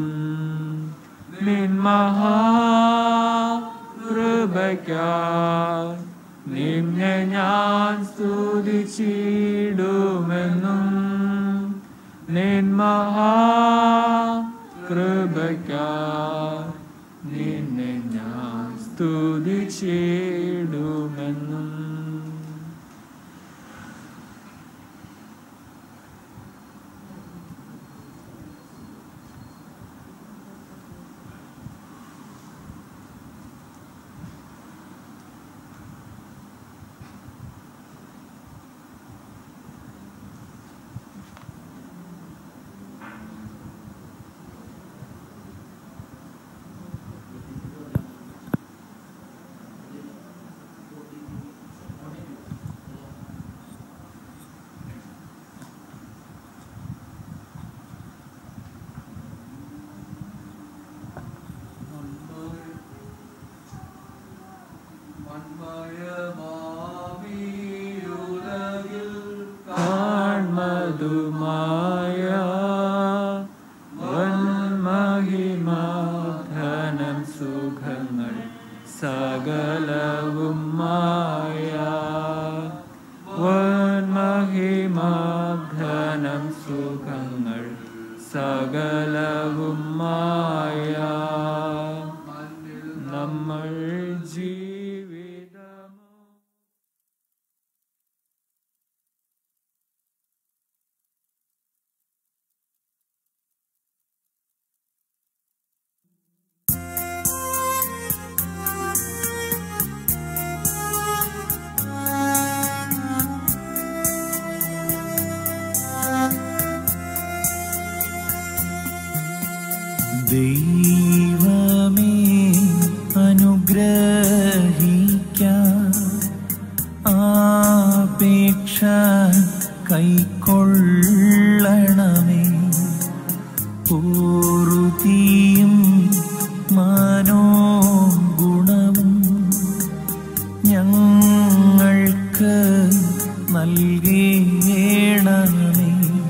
നിന്മഹാ കൃപയ്ക്കാ നിന്നെ ഞാൻ സ്തുതിച്ചിടുമെന്നും നിന്മഹാ കൃപയ്ക്കാ നിന്നെ ഞാൻ സ്തുതിച്ചിടുമെന്നും വന്മഹിമാധനം സുഖങ്ങൾ സകലവും മായ വന്മഹിമാധനം സുഖങ്ങൾ സകലവും മായ നമ്മൾ ജീവിതമോ ദൈവമേ അനുഗ്രഹിക്കാൻ ആപേക്ഷ കൈക്കൊള്ളണമേ പൂർത്തിയും മനോഗുണവും ഞങ്ങൾക്ക് നൽകേണമേ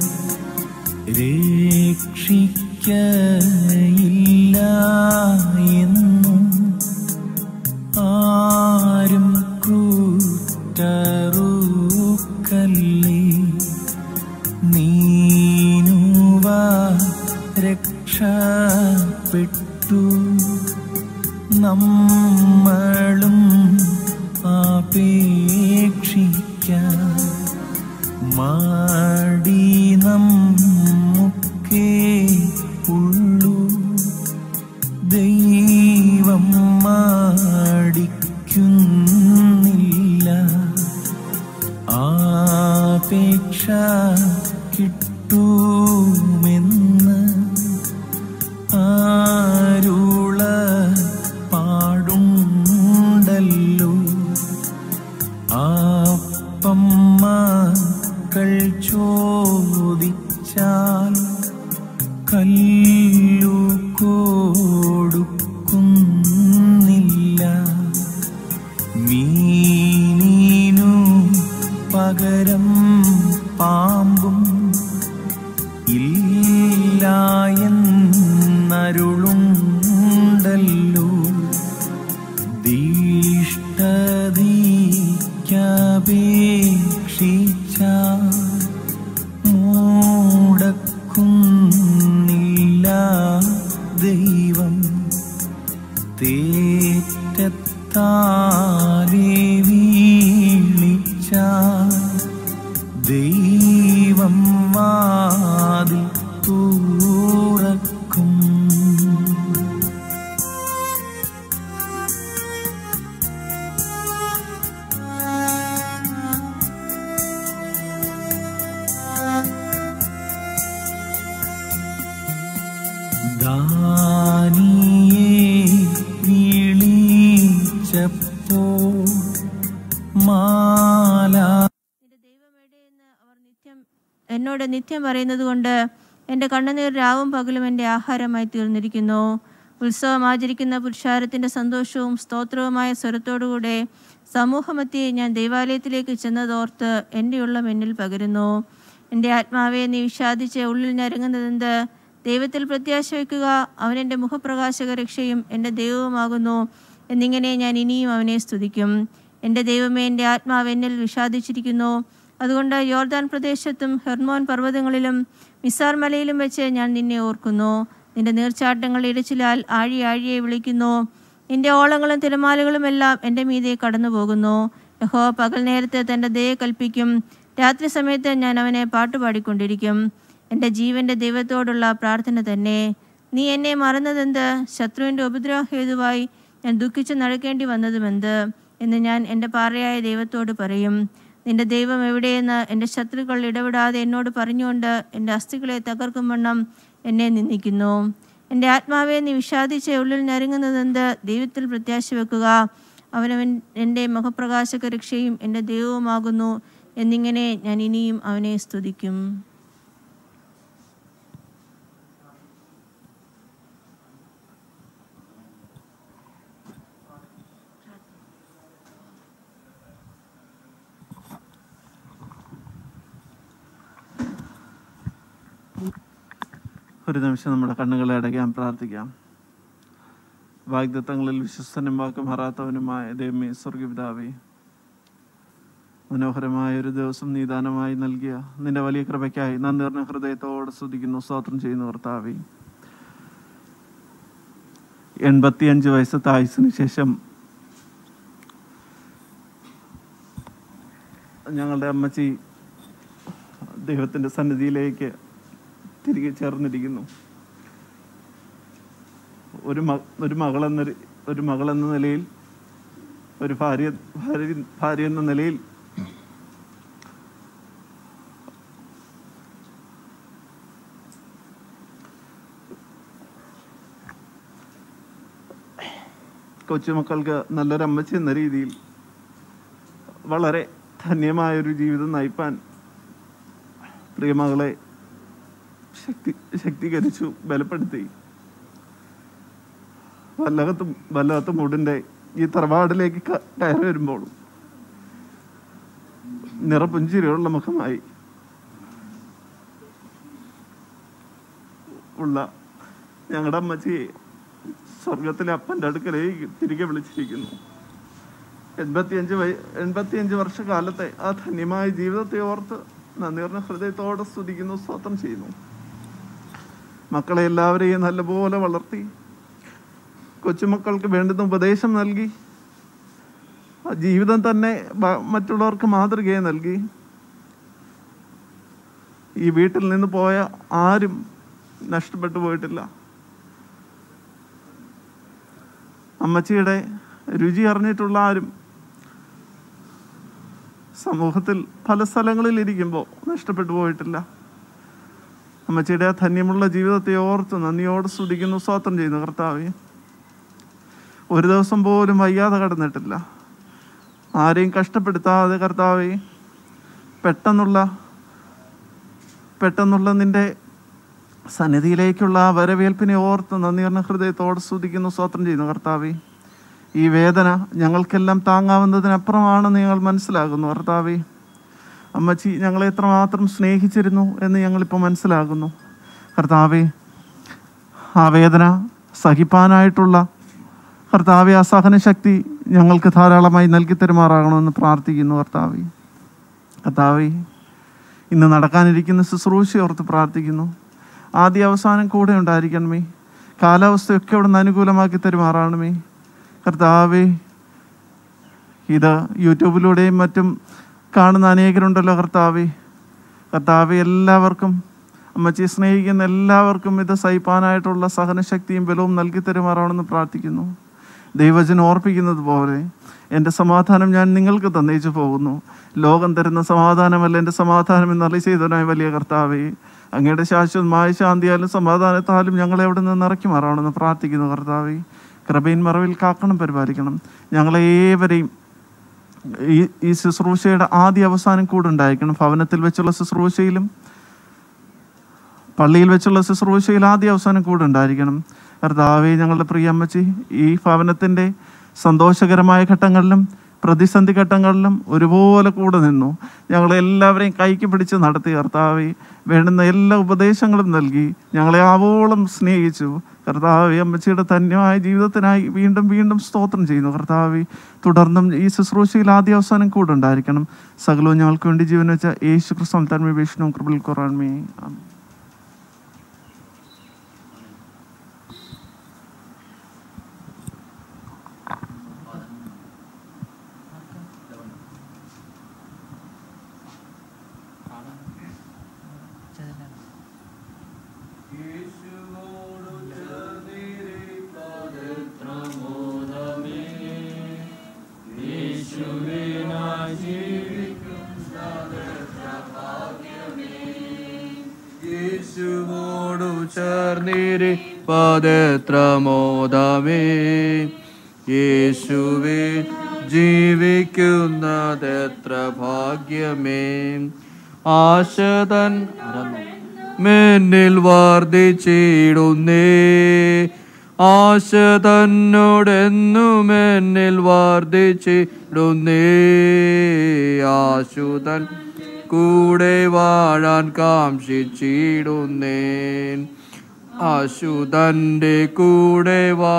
രക്ഷിക്കയില്ല എന്നും ആരും കൂറ്ററുക്കല്ലേ നീനുവ രക്ഷപ്പെട്ടു നമ്മളും അപേക്ഷിക്കാം മാടി നമുക്കേ ഉള്ളൂ ദൈവം മാടിക്കുന്നില്ല ആപേക്ഷ കിട്ടുമെന്ന് ആരുള പാടുണ്ടല്ലോ അപ്പം മക്കൾ ചോദിച്ചാൽ കല്ലു കൊടുക്കുന്നില്ല മീനീനു പകരം പാമ്പും ഇല്ല എന്നരുളുണ്ടല്ലോ ദീഷ്ടതീക്കപേക്ഷിച്ച മൂടക്കുന്നില്ല ദൈവം തേറ്റത്താലെ വീളിച്ച ദൈവം വാതിൽ തുറക്കും ദാനിയെ വിളിച്ചപ്പോ മാലാ നിന്റെ ദൈവം എവിടെയെന്ന് അവർ നിത്യം എന്നോട് നിത്യം പറയുന്നത് കൊണ്ട് എൻ്റെ കണ്ണുനീർ രാവും പകലും എൻ്റെ ആഹാരമായി തീർന്നിരിക്കുന്നു ഉത്സവം ആചരിക്കുന്ന പുരുഷാരത്തിൻ്റെ സന്തോഷവും സ്തോത്രവുമായ സ്വരത്തോടുകൂടെ സമൂഹമധ്യേ ഞാൻ ദൈവാലയത്തിലേക്ക് ചെന്നതോർത്ത് എൻ്റെ ഉള്ളം എന്നിൽ പകരുന്നു എൻ്റെ ആത്മാവെ നീ വിഷാദിച്ച് ഉള്ളിൽ ഞരങ്ങുന്നതെന്ത് ദൈവത്തിൽ പ്രത്യാശ വയ്ക്കുക അവൻ എൻ്റെ മുഖപ്രകാശക രക്ഷയും എൻ്റെ ദൈവവുമാകുന്നു എന്നിങ്ങനെ ഞാൻ ഇനിയും അവനെ സ്തുതിക്കും എൻ്റെ ദൈവമേ എൻ്റെ ആത്മാവ് എന്നിൽ വിഷാദിച്ചിരിക്കുന്നു അതുകൊണ്ട് യോർദാൻ പ്രദേശത്തും ഹെർമോൻ പർവ്വതങ്ങളിലും മിസാർ മലയിലും വെച്ച് ഞാൻ നിന്നെ ഓർക്കുന്നു നിന്റെ നീർച്ചാട്ടങ്ങൾ ഇരച്ചിലാൽ ആഴി ആഴിയെ വിളിക്കുന്നു നിന്റെ ഓളങ്ങളും തിരമാലകളും എല്ലാം എൻ്റെ മീതെ കടന്നു പോകുന്നു യഹോ പകൽ നേരത്തെ തൻ്റെ ദയ കൽപ്പിക്കും രാത്രി സമയത്ത് ഞാൻ അവനെ പാട്ടുപാടിക്കൊണ്ടിരിക്കും എൻ്റെ ജീവൻ്റെ ദൈവത്തോടുള്ള പ്രാർത്ഥന തന്നെ നീ എന്നെ മറന്നതെന്ത് ശത്രുവിൻ്റെ ഉപദ്രവ ഹേതുവായി ഞാൻ ദുഃഖിച്ച് നടക്കേണ്ടി വന്നതുമെന്ത് എന്ന് ഞാൻ എൻ്റെ പാറയായ ദൈവത്തോട് പറയും നിന്റെ ദൈവം എവിടെയെന്ന് എൻ്റെ ശത്രുക്കൾ ഇടപെടാതെ എന്നോട് പറഞ്ഞുകൊണ്ട് എൻ്റെ അസ്ഥികളെ തകർക്കും വണ്ണം എന്നെ നിന്ദിക്കുന്നു എൻ്റെ ആത്മാവെ നീ വിഷാദിച്ച് ഉള്ളിൽ ഞരങ്ങുന്നതെന്ത് ദൈവത്തിൽ പ്രത്യാശ വെക്കുക അവനവൻ എൻ്റെ മുഖപ്രകാശക രക്ഷയും എൻ്റെ ദൈവവുമാകുന്നു എന്നിങ്ങനെ ഞാൻ ഇനിയും അവനെ സ്തുതിക്കും ഒരു നിമിഷം നമ്മുടെ കണ്ണുകളെ അടയ്ക്കാൻ പ്രാർത്ഥിക്കാം വാഗ്ദത്തങ്ങളിൽ വിശ്വസ്തനും വാക്കും മാറാത്തവനുമായ ദൈവമേ സ്വർഗപിതാവേ മനോഹരമായ ഒരു ദിവസം നീദാനമായി നൽകിയ നിന്റെ വലിയ കൃപയ്ക്കായി നന്ദി നിറഞ്ഞ ഹൃദയത്തോടെ സ്തുതിക്കുന്നു സ്തോത്രം ചെയ്യുന്നു കർത്താവേ എൺപത്തിയഞ്ച് വയസ്സത്തെ ആയുസിന് ശേഷം ഞങ്ങളുടെ അമ്മച്ചി ദൈവത്തിൻ്റെ സന്നിധിയിലേക്ക് തിരികെ ചേർന്നിരിക്കുന്നു ഒരു മ ഒരു മകളെന്ന ഒരു മകളെന്ന നിലയിൽ ഒരു ഭാര്യ ഭാര്യ ഭാര്യ എന്ന നിലയിൽ കൊച്ചുമക്കൾക്ക് നല്ലൊരു അമ്മച്ചി എന്ന രീതിയിൽ വളരെ ധന്യമായൊരു ജീവിതം നയിപ്പാൻ പ്രിയമകളെ ശക്തി ശക്തീകരിച്ചു ബലപ്പെടുത്തി വല്ലകത്തും വല്ലകത്ത് മൂടിൻ്റെ ഈ തറവാടിലേക്ക് ക- കയറി വരുമ്പോൾ നിറപുഞ്ചിരിയുള്ള മുഖമായി ഉള്ള ഞങ്ങളുടെ അമ്മച്ചിയെ സ്വർഗത്തിലെ അപ്പൻ്റെ അടുക്കലേക്ക് തിരികെ വിളിച്ചിരിക്കുന്നു എൺപത്തിയഞ്ച് വയ എൺപത്തിയഞ്ച് വർഷക്കാലത്തെ ആ ധന്യമായ ജീവിതത്തെ ഓർത്ത് നന്ദി പറഞ്ഞ ഹൃദയത്തോടെ സ്തുതിക്കുന്നു സ്തോത്രം ചെയ്യുന്നു മക്കളെ എല്ലാവരെയും നല്ലപോലെ വളർത്തി കൊച്ചുമക്കൾക്ക് വേണ്ടുന്ന ഉപദേശം നൽകി ആ ജീവിതം തന്നെ ബ- മറ്റുള്ളവർക്ക് മാതൃകയെ നൽകി ഈ വീട്ടിൽ നിന്ന് പോയ ആരും നഷ്ടപ്പെട്ടു പോയിട്ടില്ല അമ്മച്ചിയുടെ രുചി അറിഞ്ഞിട്ടുള്ള ആരും സമൂഹത്തിൽ പല സ്ഥലങ്ങളിൽ ഇരിക്കുമ്പോൾ നഷ്ടപ്പെട്ടു പോയിട്ടില്ല അമ്മച്ചിയുടെ ആ ധന്യമുള്ള ജീവിതത്തെ ഓർത്ത് നന്ദിയോട് സ്തുതിക്കുന്നു സ്വാത്രം ചെയ്യുന്നു കർത്താവെ ഒരു ദിവസം പോലും വയ്യാതെ കടന്നിട്ടില്ല ആരെയും കഷ്ടപ്പെടുത്താതെ കർത്താവെ പെട്ടെന്നുള്ള പെട്ടെന്നുള്ള നിന്റെ സന്നിധിയിലേക്കുള്ള ആ വരവേൽപ്പിനെ ഓർത്ത് നന്ദി പറഞ്ഞ ഹൃദയത്തോടെ സ്തുതിക്കുന്നു സ്തോത്രം ചെയ്യുന്നു കർത്താവെ ഈ വേദന ഞങ്ങൾക്കെല്ലാം താങ്ങാവുന്നതിനപ്പുറമാണെന്ന് ഞങ്ങൾ മനസ്സിലാകുന്നു കർത്താവെ അമ്മച്ചി ഞങ്ങളെ എത്രമാത്രം സ്നേഹിച്ചിരുന്നു എന്ന് ഞങ്ങളിപ്പോൾ മനസ്സിലാകുന്നു കർത്താവെ ആ വേദന സഹിപ്പാനായിട്ടുള്ള കർത്താവെ ആ സഹനശക്തി ഞങ്ങൾക്ക് ധാരാളമായി നൽകി തരുമാറാകണമെന്ന് പ്രാർത്ഥിക്കുന്നു കർത്താവെ കർത്താവെ ഇന്ന് നടക്കാനിരിക്കുന്ന ശുശ്രൂഷ ഓർത്ത് പ്രാർത്ഥിക്കുന്നു ആദ്യ അവസാനം കൂടെ ഉണ്ടായിരിക്കണമേ കാലാവസ്ഥയൊക്കെ അവിടെ നിന്ന് അനുകൂലമാക്കി തരുമാറാണമേ കർത്താവേ ഇത് യൂട്യൂബിലൂടെയും മറ്റും കാണുന്ന അനേകരുണ്ടല്ലോ കർത്താവേ കർത്താവെ എല്ലാവർക്കും അമ്മച്ചിയെ സ്നേഹിക്കുന്ന എല്ലാവർക്കും ഇത് സഹിപ്പാനായിട്ടുള്ള സഹനശക്തിയും ബലവും നൽകി തരുമാറാണെന്ന് പ്രാർത്ഥിക്കുന്നു ദൈവജനം ഓർപ്പിക്കുന്നത് പോലെ എൻ്റെ സമാധാനം ഞാൻ നിങ്ങൾക്ക് തന്നേച്ചു പോകുന്നു ലോകം തരുന്ന സമാധാനമല്ല എൻ്റെ സമാധാനം എന്ന് അറി ചെയ്തവനായ വലിയ കർത്താവേ അങ്ങയുടെ ശാശ്വതമായ ശാന്തിയാലും സമാധാനത്താലും ഞങ്ങളെ അവിടെ നിന്ന് ഇറക്കി മാറാണെന്ന് പ്രാർത്ഥിക്കുന്നു കർത്താവേ കൃപയിൻ മറവിൽ കാക്കണം പരിപാലിക്കണം ഞങ്ങളെ ഏവരെയും ഈ ഈ ശുശ്രൂഷയുടെ ആദ്യ അവസാനം കൂടെ ഉണ്ടായിരിക്കണം ഭവനത്തിൽ വെച്ചുള്ള ശുശ്രൂഷയിലും പള്ളിയിൽ വെച്ചുള്ള ശുശ്രൂഷയിൽ ആദ്യ അവസാനം കൂടെ ഉണ്ടായിരിക്കണം കർത്താവെ ഞങ്ങളുടെ പ്രിയ അമ്മച്ചി ഈ ഭവനത്തിൻ്റെ സന്തോഷകരമായ ഘട്ടങ്ങളിലും പ്രതിസന്ധി ഘട്ടങ്ങളിലും ഒരുപോലെ കൂടെ നിന്നു ഞങ്ങളെ എല്ലാവരെയും കൈക്ക് പിടിച്ച് നടത്തി കർത്താവെ വേണ്ടുന്ന എല്ലാ ഉപദേശങ്ങളും നൽകി ഞങ്ങളെ ആവോളം സ്നേഹിച്ചു കർത്താവെ അമ്മച്ചിയുടെ ധന്യമായ ജീവിതത്തിനായി വീണ്ടും വീണ്ടും സ്തോത്രം ചെയ്യുന്നു കർത്താവെ തുടർന്നും ഈ ശുശ്രൂഷയിൽ ആദ്യ അവസാനം കൂടെ ഉണ്ടായിരിക്കണം സകലവും ഞങ്ങൾക്ക് വേണ്ടി ജീവൻ വെച്ച യേശു ക്രിസ്തു തന്മ വിഷ്ണു കൃപൽ കുറവാൻമേ ആമേൻ യേശുവോടു ചേർന്നിരി പദത്ര മോദമേ യേശുവേ ജീവിക്കുന്നതെത്ര ഭാഗ്യമേ ആശതൻ മെന്നിൽ വർദ്ധിച്ചിടുന്നേ ആശ തന്നോടെന്നും എന്നിൽ വർദ്ധിച്ചിടുന്നേ ആശുതൻ കൂടെ വാഴാൻ കാംക്ഷിച്ചിടുന്നേൻ അശുതന്റെ കൂടെ വാ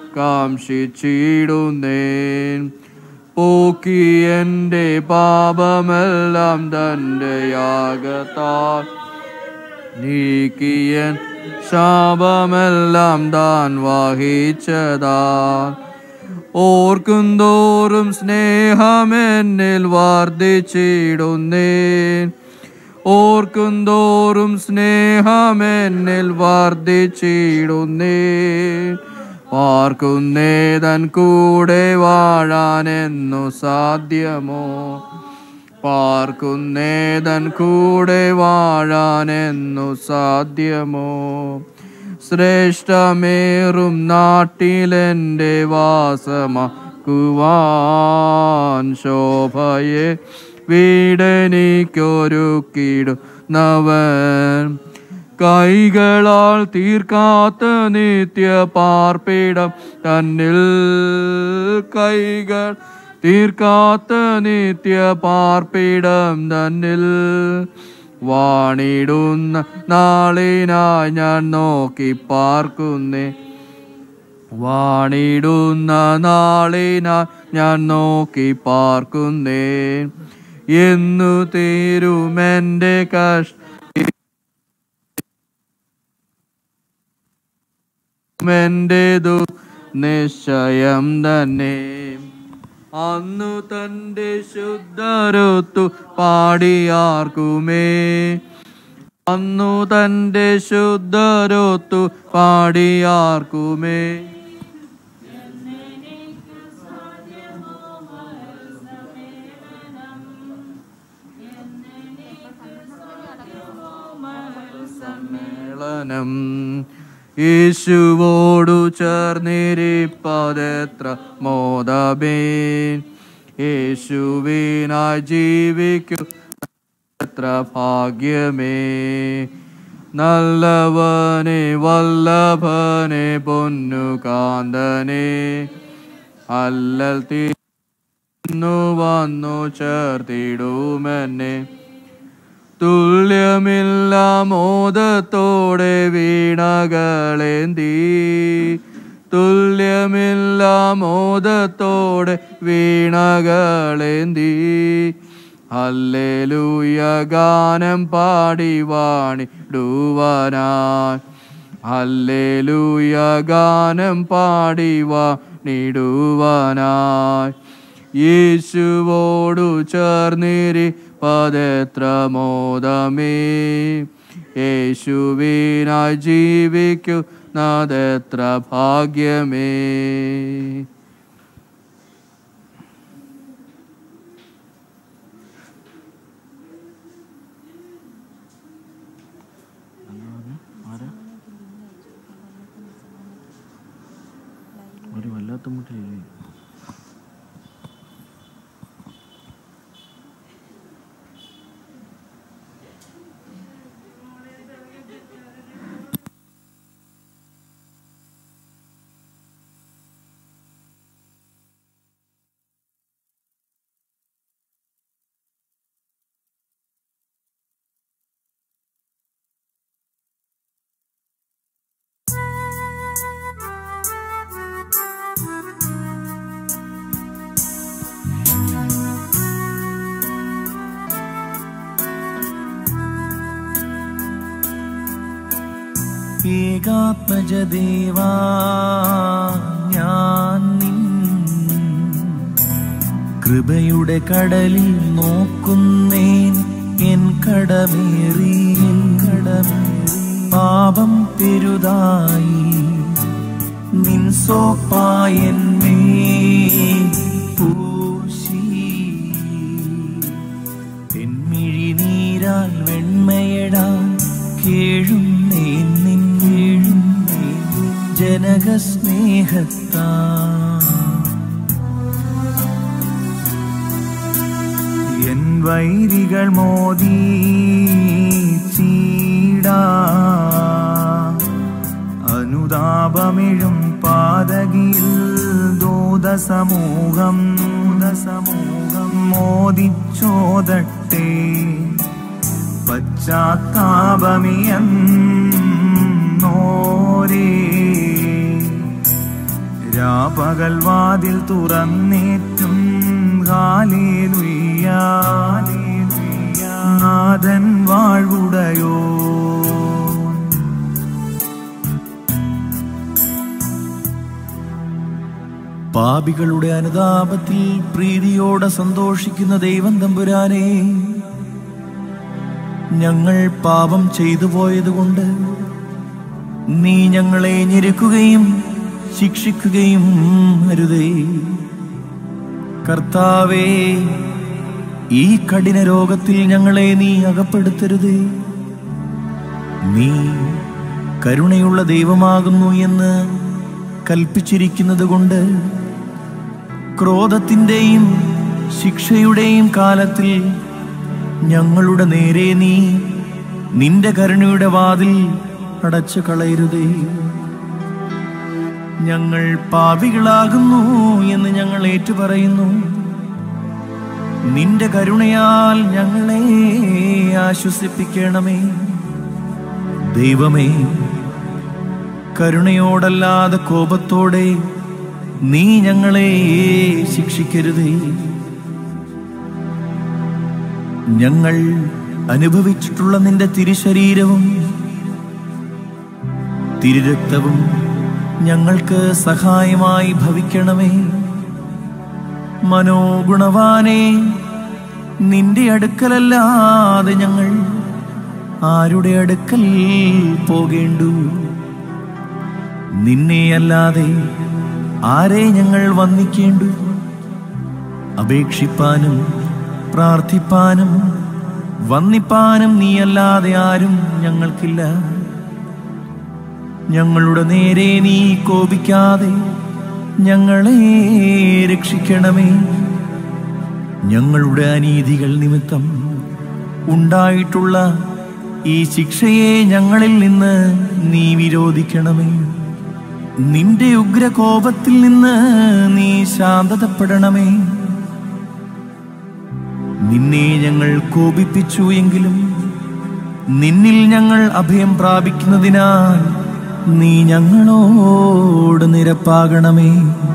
കാംക്ഷിച്ചിടുന്നേൻ പോക്കി എൻ്റെ പാപമെല്ലാം തൻ്റെ യാഗത്താൽ നീക്കിയൻ ശാപമെല്ലാം താൻ വഹിച്ചതാൻ ഓർക്കുന്തോറും സ്നേഹമെന്നിൽ വർദ്ധിച്ചിടുന്നേൻ ഓർക്കുന്തോറും സ്നേഹമെന്നിൽ വർദ്ധിച്ചിടുന്നേൻ പാർക്കുന്നേതൻ കൂടെ വാഴാനെന്നു സാധ്യമോ പാർക്കുന്നേതൻ കൂടെ വാഴാനെന്നു സാധ്യമോ ശ്രേഷ്ഠമേറും നാട്ടിലെൻ്റെ വാസമാക്കുവാൻ ശോഭയെ വീടനിക്കൊരുക്കിടുന്നവൻ കൈകളാൽ തീർക്കാത്ത നിത്യ പാർപ്പിടം തന്നിൽ കൈകൾ തീർക്കാത്ത നിത്യ പാർപ്പിടം തന്നിൽ വാണിടുന്ന നാളിനായി ഞാൻ നോക്കി പാർക്കുന്നേ വാണിടുന്ന നാളിനായി ഞാൻ നോക്കി പാർക്കുന്നേ എന്നു തീരുമെൻ്റെ കഷ്ട േതു നിശ്ചയം തന്നെ അന്നു തൻ്റെ ശുദ്ധരുത്തു പാടിയാർക്കുമേ അന്നു തൻ്റെ ശുദ്ധരുത്തു പാടിയാർക്കുമേ സമ്മേളനം യേശുവോടു ചേർന്നിരിപ്പതെത്ര മോദബേൻ യേശുവിനായി ജീവിക്കൂ എത്ര ഭാഗ്യമേ നല്ലവനെ വല്ലഭനെ പൊന്നു കാന്തനെ അല്ലൽ തീന്നു വന്നു ചേർത്തിടുമെന്നെ തുല്യമില്ല മോദത്തോടെ വീണകളേന്തി തുല്യമില്ല മോദത്തോടെ വീണകളേന്തി ഹല്ലേലൂയ ഗാനം പാടി വാണിടുവാനായി ഹല്ലേലൂയ ഗാനം പാടി വാണിടുവാനായി യേശുവോടു ചേർന്നിരി പതെത്ര മോദമേ യേശുവിനായി ജീവിക്കുന്നതെത്ര ഭാഗ്യമേ ഒരു വല്ലാത്ത മുട്ടില്ലേ ഏകാത്മജദേവാ ഞാൻ നിൻ കൃപയുടെ കടലിൽ നോക്കുന്നേൻ എൻ കടമേറി എൻ കടമേറി പാപം പെരുതായി നിൻ സോപ്പായന്മേ പൂശി തെന്മിഴിനീരാൽ വെണ്മയടാൻ കേഴുന്നേൻ നിൻ കേഴുന്നേൻ ജനകസ്നേഹത്താ എൻ വൈരികൾ മോദി ചീടാ അനുതാപമിഴും പാതകിൽ ദൂതസമൂഹം സമൂഹം മോദിച്ചോദട്ടെ പശ്ചാത്താപമിയെന്നോരേ രാപകൽ വാതിൽ തുറന്നേറ്റും ഹാലേലുയ്യാ നാഥൻ വാഴ്വുടയോ പാപികളുടെ അനുതാപത്തിൽ പ്രീതിയോടെ സന്തോഷിക്കുന്ന ദൈവം തമ്പുരാനെ ഞങ്ങൾ പാപം ചെയ്തു പോയതുകൊണ്ട് നീ ഞങ്ങളെ ഞെരുക്കുകയും ശിക്ഷിക്കുകയും അരുതേ കർത്താവേ ഈ കഠിന രോഗത്തിൽ ഞങ്ങളെ നീ അകപ്പെടുത്തരുതേ നീ കരുണയുള്ള ദൈവമാകുന്നു എന്ന് കൽപ്പിച്ചിരിക്കുന്നത് കൊണ്ട് ക്രോധത്തിൻ്റെയും ശിക്ഷയുടെയും കാലത്തിൽ ഞങ്ങളുടെ നേരെ നീ നിന്റെ കരുണയുടെ വാതിൽ അടച്ചു കളയരുതേ ഞങ്ങൾ പാപികളാകുന്നു എന്ന് ഞങ്ങൾ ഏറ്റുപറയുന്നു നിന്റെ കരുണയാൽ ഞങ്ങളെ ആശ്വസിപ്പിക്കണമേ ദൈവമേ കരുണയോടല്ലാതെ കോപത്തോടെ നീ ഞങ്ങളെ ശിക്ഷിക്കരുതേ ഞങ്ങൾ അനുഭവിച്ചിട്ടുള്ള നിന്റെ തിരുശരീരവും തിരുരക്തവും ഞങ്ങൾക്ക് സഹായമായി ഭവിക്കണമേ മനോഗുണവാനെ നിന്റെ അടുക്കലല്ലാതെ ഞങ്ങൾ ആരുടെ അടുക്കൽ പോകേണ്ടു നിന്നെ അല്ലാതെ ആരെ ഞങ്ങൾ വന്ദിക്കേണ്ടു അപേക്ഷിപ്പാനും പ്രാർത്ഥിപ്പാനും വന്ദിപ്പാനും നീയല്ലാതെ ആരും ഞങ്ങൾക്കില്ല ഞങ്ങളുടെ നേരെ നീ കോപിക്കാതെ ഞങ്ങളെ രക്ഷിക്കണമേ ഞങ്ങളുടെ അനീതികൾ നിമിത്തം ഉണ്ടായിട്ടുള്ള ഈ ശിക്ഷയെ ഞങ്ങളിൽ നിന്ന് നീ വിരോധിക്കണമേ നിന്റെ ഉഗ്രകോപത്തിൽ നിന്ന് നീ ശാന്തതപ്പെടണമേ നിന്നെ ഞങ്ങൾ കോപിപ്പിച്ചു എങ്കിലും നിന്നിൽ ഞങ്ങൾ അഭയം പ്രാപിക്കുന്നതിനാൽ നീ ഞങ്ങളോട് നിരപ്പാകണമേ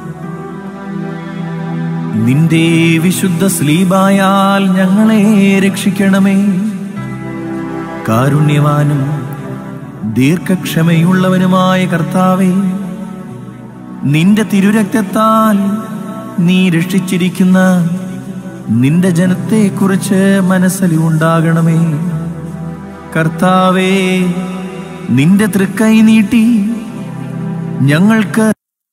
നിന്റെ വിശുദ്ധ സ്ലീബായാൽ ഞങ്ങളെ രക്ഷിക്കണമേ കാരുണ്യവാനും ദീർഘക്ഷമയുള്ളവനുമായ കർത്താവേ നിന്റെ തിരുരക്തത്താൽ നീ രക്ഷിച്ചിരിക്കുന്ന നിന്റെ ജനത്തെക്കുറിച്ച് മനസ്സലിവുണ്ടാകണമേ കർത്താവേ നിന്റെ തൃക്കൈ നീട്ടി ഞങ്ങൾക്ക്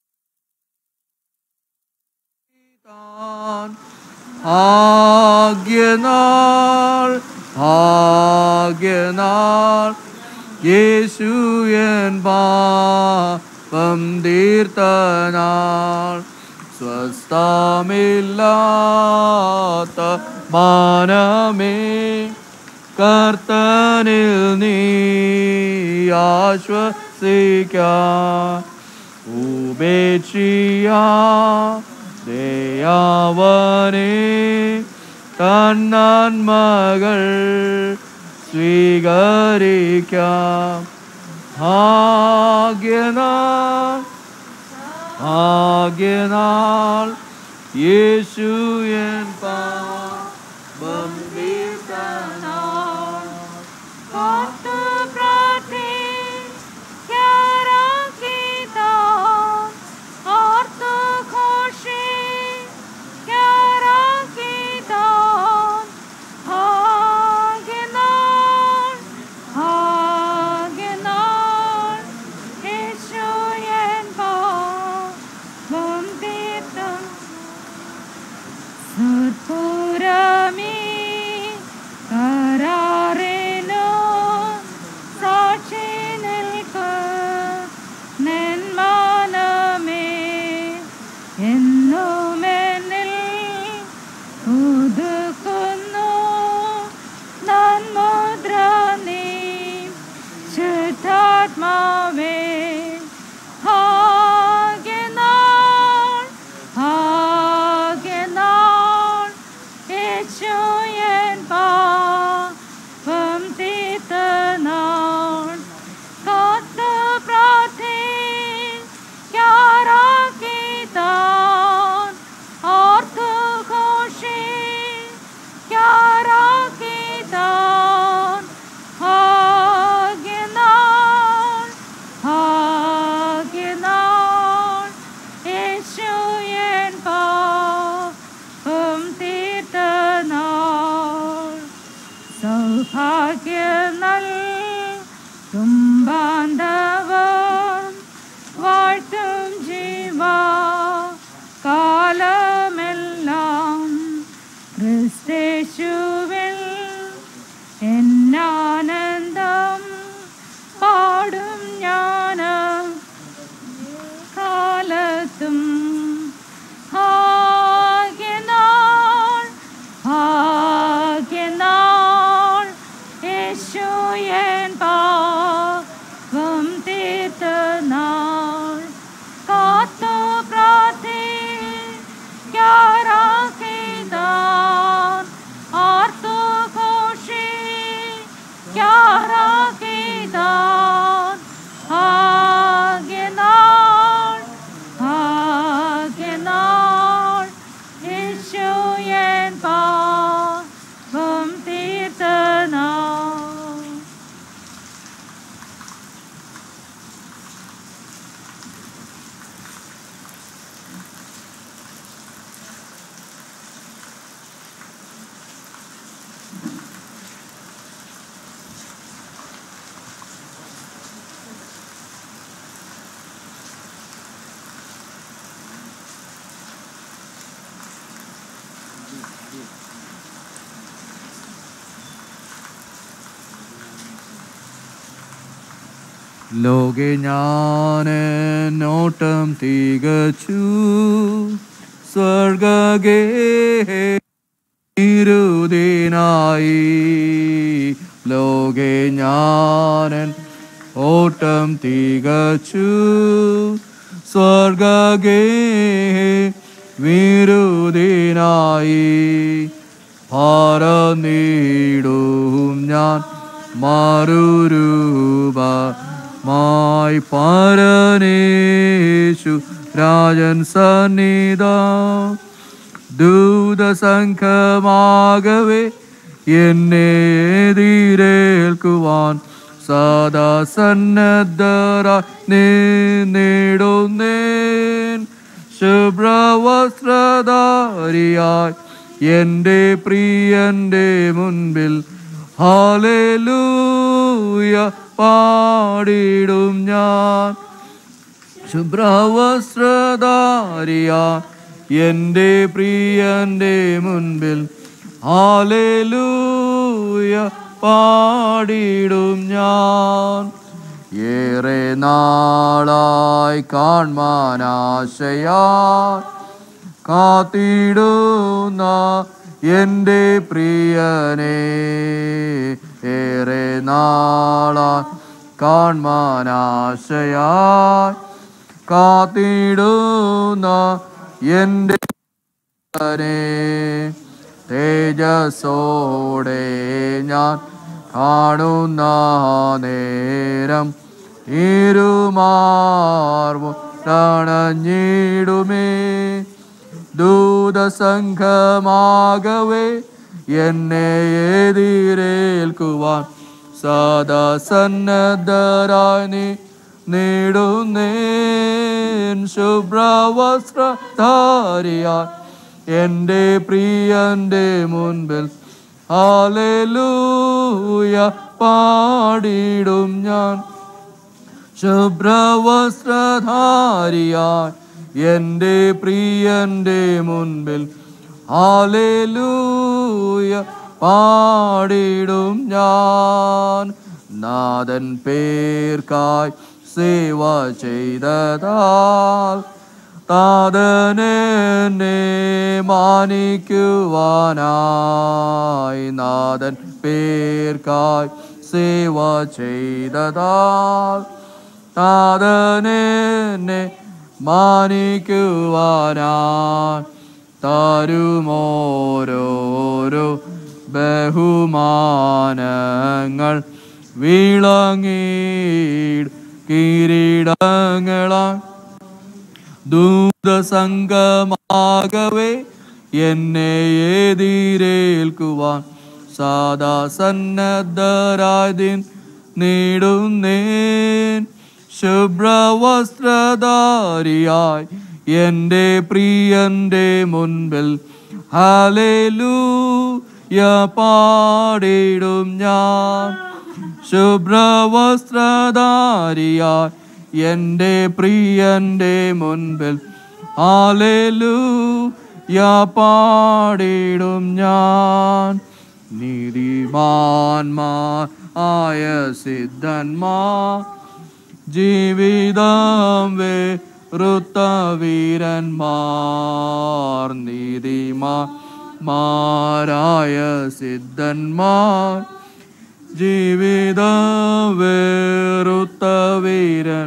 ഭാഗ്യനാൾ ഭാഗ്യനാൾ യേശു എൻ പാപം തീർത്തനാൾ സ്വസ്ഥമില്ലാത്ത മാനമേ കർത്തനിൽ നീ ആശ്വസിക്കാൻ ഉപേക്ഷിയാ ദയാവനെ തന്നന്മകൾ സ്വീകരിക്കാം ഭാഗ്യനാൾ ഭാഗ്യനാൾ യേശു എൻ പാപം തീർത്തനാൾ കാത്തു പ്രാർത്ഥിക്കാരാക്കിതാ, ആർത്തു ഘോഷിക്കാരാക്കിതാ. ഭാഗ്യനാൾ, ഭാഗ്യനാൾ, യേശു എൻ പാപം തീർത്ത. സുർപ്പുര ലോകെ ഞാൻ നോട്ടം തികച്ചു സ്വർഗേ ഇരുദിനായി ലോകെ ഞാനൻ ഓട്ടം തികച്ചു സ്വർഗേ വിരുദിനായി പറന്നിടും ഞാൻ മറുരൂപ മായി പരനേശു രാജൻ സന്നിധ ദൂതസംഘമാകവേ എന്നെ എതിരേൽക്കുവാൻ സദാ സന്നദ്ധരായി നേടുന്നേൻ ശുഭ്രവസ്ത്രധാരിയായി എൻ്റെ പ്രിയൻ്റെ മുൻപിൽ ഹാലേലൂയ പാടിടും ഞാൻ ശുഭ്രവസ്ത്രധാരിയായി എൻ്റെ പ്രിയൻ്റെ മുൻപിൽ ഹാലേലൂയ പാടിടും ഞാൻ ഏറെ നാളായി കാൺമാനാശയാ കാത്തിടുന്ന എൻ്റെ പ്രിയനെ ഏറെ നാളായി കാൺമാനാശയായി കാത്തിടുന്ന എൻ്റെ പ്രിയനെ തേജസ്സോടെ ഞാൻ കാണുന്ന നേരം ഇരുമാർവു ണഞ്ഞിടുമേ ദൂതസംഘമാകവേ എന്നെ എതിരേൽക്കുവാൻ സദാ സന്നദ്ധരായി നീ നേടുന്നേൻ ശുഭ്രവസ്ത്രധാരിയായി എൻ്റെ പ്രിയൻ്റെ മുൻപിൽ ഹാലേലൂയ പാടിടും ഞാൻ ശുഭ്രവസ്ത്രധാരിയായി എൻ്റെ പ്രിയൻ്റെ മുൻപിൽ ഹാലേലൂയ പാടിടും ഞാൻ നാഥൻ പേർക്കായി സേവ ചെയ്തതാൽ താതനെ മാനിക്കുവാനായി നാഥൻ പേർക്കായി സേവ ചെയ്തതാൽ താതനെ മാനിക്കുവാനായി തരുമോരോരോ ബഹുമാനങ്ങൾ വിളങ്ങീട് കിരീടങ്ങളായി ദൂതസംഗമാകവേ എന്നെ എതിരേൽക്കുവാൻ സാദാ സന്നദ്ധരായി നേടുന്നേൻ ശുഭ്രവസ്ത്രധാരിയായി എൻ്റെ പ്രിയൻ്റെ മുൻപിൽ ഹാലേലൂയ പാടിടും ഞാൻ ശുഭ്രവസ്ത്രധാരിയായി എൻ്റെ പ്രിയൻ്റെ മുൻപിൽ ഹാലേലൂയ പാടിടും ഞാൻ നീതിമാന്മാർ ആയ സിദ്ധന്മാർ ജീവിതം വെറുത്തവീരന്മാർ നീതിമാരായ സിദ്ധന്മാർ ജീവിതം വെറുത്തവീരൻ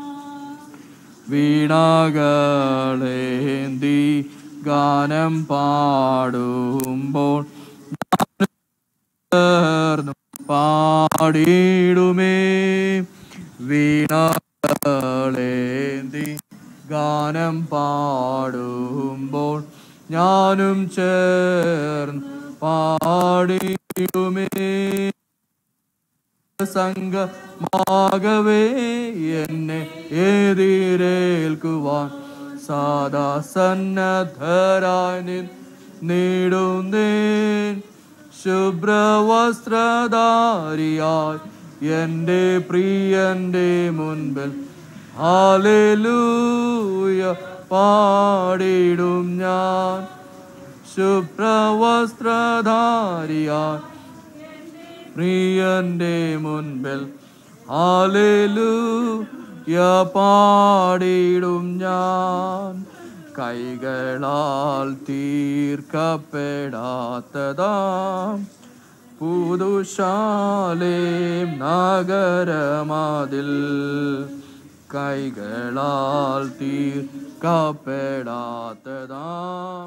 വീണകളേന്തി ഗാനം പാടുമ്പോൾ ചേർന്നു പാടിയിടുമേ വീണകളേന്തി ഗാനം പാടുമ്പോൾ ഞാനും ചേർന്ന് പാടിയിടുമേ സംഘമാകവേ എന്നെ എതിരേൽക്കുവാൻ സാദാ സന്നദ്ധരായി നിൻ- നേടുന്നേൻ ശുഭ്രവസ്ത്രധാരിയായി എൻ്റെ പ്രിയൻ്റെ മുൻപിൽ ഹാലേലൂയ പാടിടും ഞാൻ ശുഭ്രവസ്ത്രധാരിയായി പ്രിയന്റെ മുൻപിൽ ഹാലേലൂയ പാടിടും ഞാൻ കൈകളാൽ തീർക്കപ്പെടാത്തതാം പുതുശാലേം നഗരമതിൽ കൈകളാൽ തീർക്കപ്പെടാത്തതാം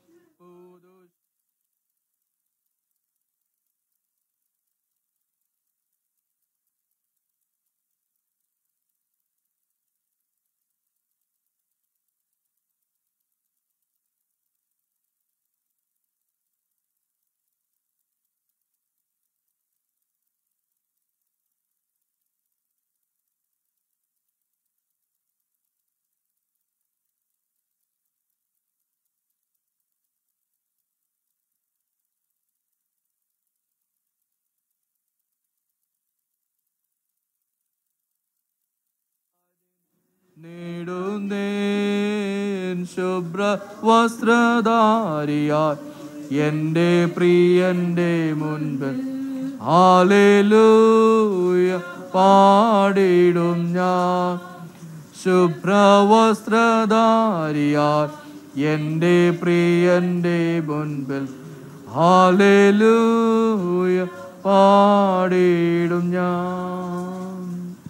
നേടുന്നേൻ ശുഭ്ര വസ്ത്രധാരിയായി എൻ്റെ പ്രിയന്റെ മുൻപിൽ ഹാലേലൂയ പാടിടും ഞാൻ ശുഭ്ര വസ്ത്രധാരിയായി എൻ്റെ പ്രിയന്റെ മുൻപിൽ ഹാലേലൂയ പാടിടും ഞാൻ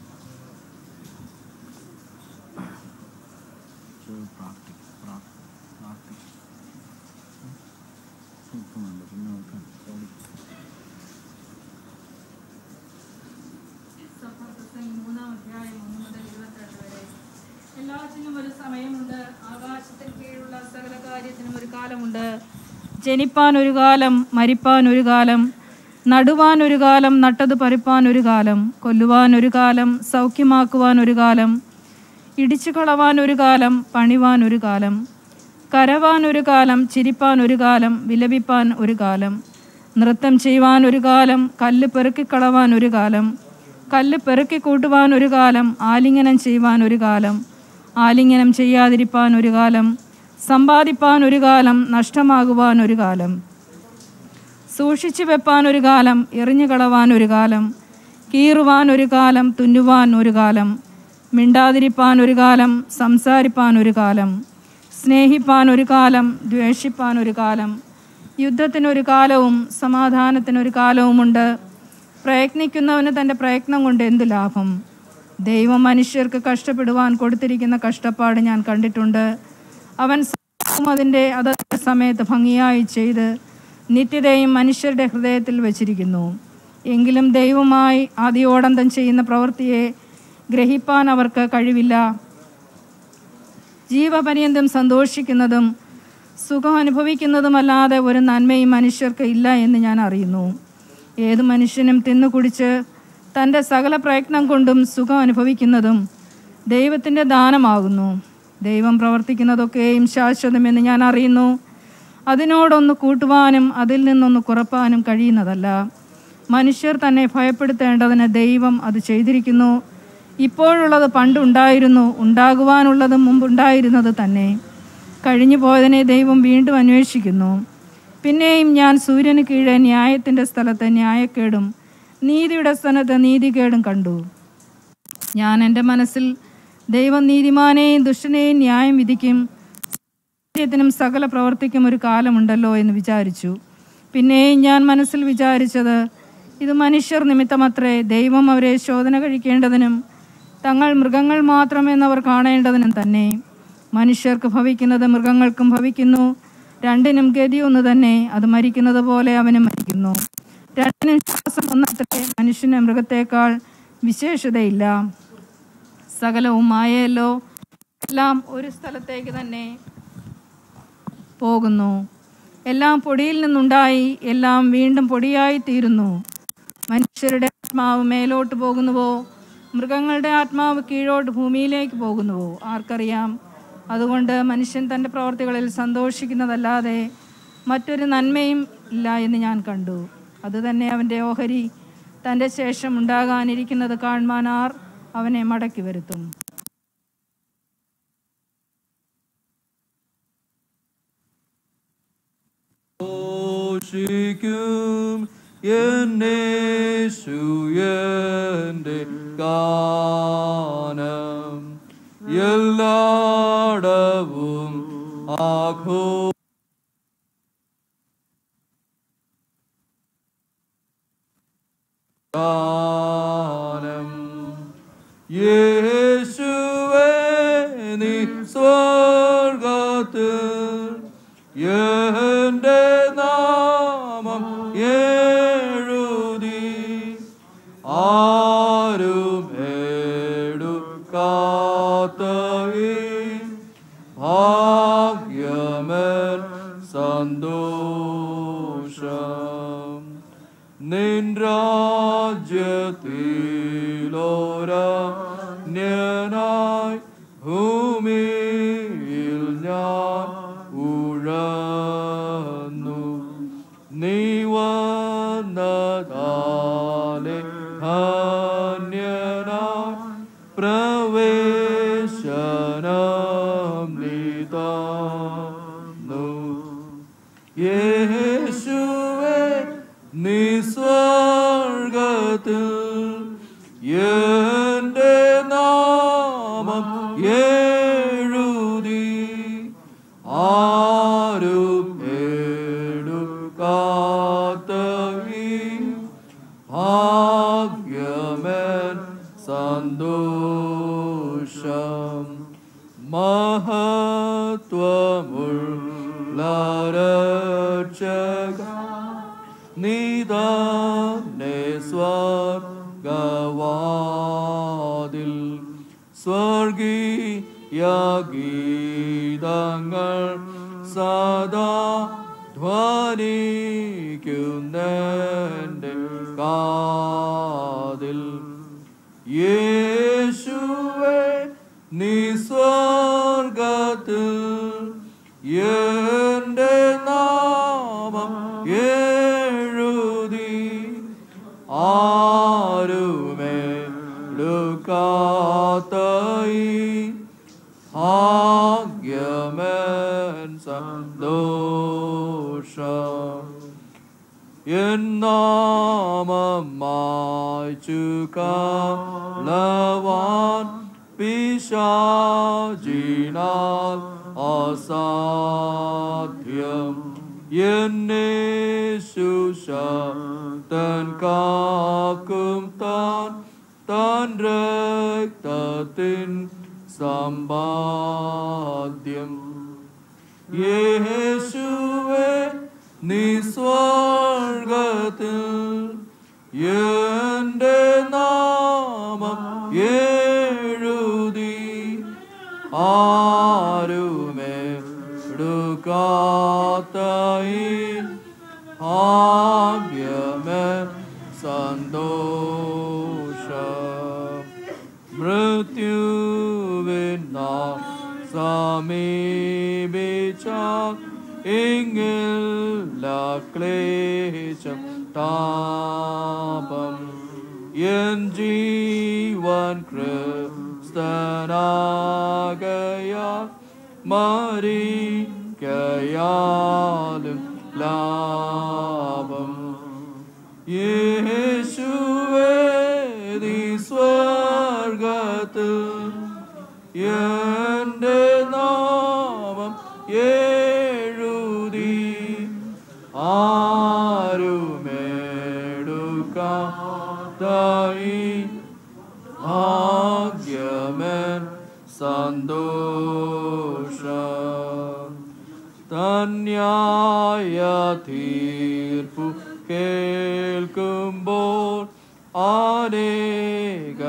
എല്ലാത്തിനും ഒരു സമയമുണ്ട് ആകാശത്തിന് കീഴുള്ള സകല കാര്യത്തിനും ഒരു കാലമുണ്ട് ജനിപ്പാൻ ഒരു കാലം മരിപ്പാൻ ഒരു കാലം നടുവാൻ ഒരു കാലം നട്ടത് പറിപ്പാൻ ഒരു കാലം കൊല്ലുവാൻ ഒരു കാലം സൗഖ്യമാക്കുവാൻ ഒരു കാലം ഇടിച്ചു കളവാൻ ഒരു കാലം പണിവാൻ ഒരു കാലം കരവാൻ ഒരു കാലം ചിരിപ്പാൻ ഒരു കാലം വിലപിപ്പാൻ ഒരു കാലം നൃത്തം ചെയ്യുവാൻ ഒരു കാലം കല്ല് പെറുക്കിക്കളവാൻ ഒരു കാലം കല്ല് പെറുക്കി കൂട്ടുവാൻ ഒരു കാലം ആലിംഗനം ചെയ്യുവാൻ ഒരു കാലം ആലിംഗനം ചെയ്യാതിരിപ്പാൻ ഒരു കാലം സമ്പാദിപ്പാൻ ഒരു കാലം നഷ്ടമാകുവാൻ ഒരു കാലം സൂക്ഷിച്ചു വെപ്പാൻ ഒരു കാലം എറിഞ്ഞു കളവാൻ ഒരു കാലം കീറുവാൻ ഒരു കാലം തുന്നുവാൻ ഒരു കാലം മിണ്ടാതിരിപ്പാൻ ഒരു കാലം സംസാരിപ്പാൻ ഒരു കാലം സ്നേഹിപ്പാൻ ഒരു കാലം ദ്വേഷിപ്പാൻ ഒരു കാലം യുദ്ധത്തിനൊരു കാലവും സമാധാനത്തിനൊരു കാലവുമുണ്ട് പ്രയത്നിക്കുന്നവന് തൻ്റെ പ്രയത്നം കൊണ്ട് എന്ത് ലാഭം ദൈവം മനുഷ്യർക്ക് കഷ്ടപ്പെടുവാൻ കൊടുത്തിരിക്കുന്ന കഷ്ടപ്പാട് ഞാൻ കണ്ടിട്ടുണ്ട് അവൻ സർവ്വവും അതിൻ്റെ അതത് സമയത്ത് ഭംഗിയായി ചെയ്ത് നിത്യതയും മനുഷ്യരുടെ ഹൃദയത്തിൽ വച്ചിരിക്കുന്നു എങ്കിലും ദൈവമായി ആദിയോടന്തം ചെയ്യുന്ന പ്രവൃത്തിയെ ഗ്രഹിപ്പാൻ അവർക്ക് കഴിവില്ല ജീവപര്യന്തം സന്തോഷിക്കുന്നതും സുഖം അനുഭവിക്കുന്നതുമല്ലാതെ ഒരു നന്മയും മനുഷ്യർക്ക് ഇല്ല എന്ന് ഞാൻ അറിയുന്നു ഏത് മനുഷ്യനും തിന്നു കുടിച്ച് തൻ്റെ സകല പ്രയത്നം കൊണ്ടും സുഖം അനുഭവിക്കുന്നതും ദൈവത്തിൻ്റെ ദാനമാകുന്നു ദൈവം പ്രവർത്തിക്കുന്നതൊക്കെയും ശാശ്വതമെന്ന് ഞാൻ അറിയുന്നു അതിനോടൊന്ന് കൂട്ടുവാനും അതിൽ നിന്നൊന്ന് കുറപ്പാനും കഴിയുന്നതല്ല മനുഷ്യർ തന്നെ ഭയപ്പെടുത്തേണ്ടതിന് ദൈവം അത് ചെയ്തിരിക്കുന്നു ഇപ്പോഴുള്ളത് പണ്ടുണ്ടായിരുന്നു ഉണ്ടാകുവാനുള്ളതും മുമ്പുണ്ടായിരുന്നത് തന്നെ കഴിഞ്ഞു പോയതിനെ ദൈവം വീണ്ടും അന്വേഷിക്കുന്നു പിന്നെയും ഞാൻ സൂര്യന് കീഴെ ന്യായത്തിൻ്റെ സ്ഥലത്ത് ന്യായക്കേടും നീതിയുടെ സ്ഥലത്ത് നീതികേടും കണ്ടു ഞാൻ എൻ്റെ മനസ്സിൽ ദൈവം നീതിമാനെയും ദുഷ്ടനെയും ന്യായം വിധിക്കും സത്യത്തിനും സകല പ്രവർത്തിക്കും ഒരു കാലമുണ്ടല്ലോ എന്ന് വിചാരിച്ചു പിന്നെയും ഞാൻ മനസ്സിൽ വിചാരിച്ചത് ഇത് മനുഷ്യർ നിമിത്തമത്രേ ദൈവം അവരെ ശോധന കഴിക്കേണ്ടതിനും തങ്ങൾ മൃഗങ്ങൾ മാത്രമെന്നവർ കാണേണ്ടതിനും തന്നെ മനുഷ്യർക്ക് ഭവിക്കുന്നത് മൃഗങ്ങൾക്കും ഭവിക്കുന്നു രണ്ടിനും ഗതി ഒന്ന് തന്നെ അത് മരിക്കുന്നത് പോലെ അവനും മരിക്കുന്നു രണ്ടിനും ശ്വാസം ഒന്നത്രേ മനുഷ്യന് മൃഗത്തേക്കാൾ വിശേഷതയില്ല സകലവും മായയല്ലോ എല്ലാം ഒരു സ്ഥലത്തേക്ക് തന്നെ പോകുന്നു എല്ലാം പൊടിയിൽ നിന്നുണ്ടായി എല്ലാം വീണ്ടും പൊടിയായി തീരുന്നു മനുഷ്യരുടെ ആത്മാവ് മേലോട്ട് പോകുന്നുവോ മൃഗങ്ങളുടെ ആത്മാവ് കീഴോട്ട് ഭൂമിയിലേക്ക് പോകുന്നുവോ ആർക്കറിയാം അതുകൊണ്ട് മനുഷ്യൻ തൻ്റെ പ്രവർത്തികളിൽ സന്തോഷിക്കുന്നതല്ലാതെ മറ്റൊരു നന്മയും ഇല്ല എന്ന് ഞാൻ കണ്ടു അതുതന്നെ അവൻ്റെ ഓഹരി തൻ്റെ ശേഷം ഉണ്ടാകാനിരിക്കുന്നത് കാണുവാൻ ആർ അവനെ മടക്കി വരുത്തും ഘോഷിക്കും എന്നേശു എൻ്റെ ഗാനം എല്ലാടവും ആഘോ ഗാനം യേശുവേ നീ സ്വർഗത്തിൽ എന്റെ നാമം എഴുതി ആരും എടുക്കാത്ത ഈ ഭാഗ്യമൻ സന്തോഷം നിൻ രാജ്യത്തിലോരന്യനായി ഭൂമിയിൽ ഞാൻ ഉഴന്നു നീ വന്നതാലെ ധന്യനായി പ്രവേശനം നീതാന്നു യേശുവേ നീ സ്വർഗത്തിൽ എന്റെ നാമം എഴുതി ആരും എടുക്കാത്ത ഈ ഭാഗ്യമൻ സന്തോഷം മഹത്വമുള്ള രക്ഷക നീതാനെ സ്വർഗവാതിൽ സ്വർഗീയ ഗീതങ്ങൾ സദാ ധ്വനിക്കുന്നന്റെ കാതിൽ യേശുവേ നീ സ്വർഗത്തിൽ എന്റെ നാമം എഴുതി ആരുമേ എടുക്കാത്ത ഈ ഭാഗ്യമൻ സന്തോഷം എന്നാമം മായ്ച്ചു കളവാൻ പിശാചിനാൽ അസാധ്യം എന്നെ സുശക്തൻ കാക്കും താൻ താൻ രക്തത്തിൻ സമ്പാദ്യം യേശുവേ നീ സ്വർഗത്തിൽ എന്റെ നാമം എഴുതി ആരുമേ എടുക്കാത്ത ഈ ഭാഗ്യമേ സന്തോഷം മൃത്യുവിനാൾ സമീപിച്ച ഇങ്ങില്ല ക്ലേശം താപം എൻ ജീവൻ ക്രിസ്തനാകയാ മരിക്കയാലും ലാഭം യേശുവേ നീ സ്വർഗത്തിൽ എന്റെ നാമം എഴുതി ആരുമേടുക്കായി ഭാഗ്യമൻ സന്തോഷം തന്യായ തീർപ്പു കേൾക്കുമ്പോൾ അനേക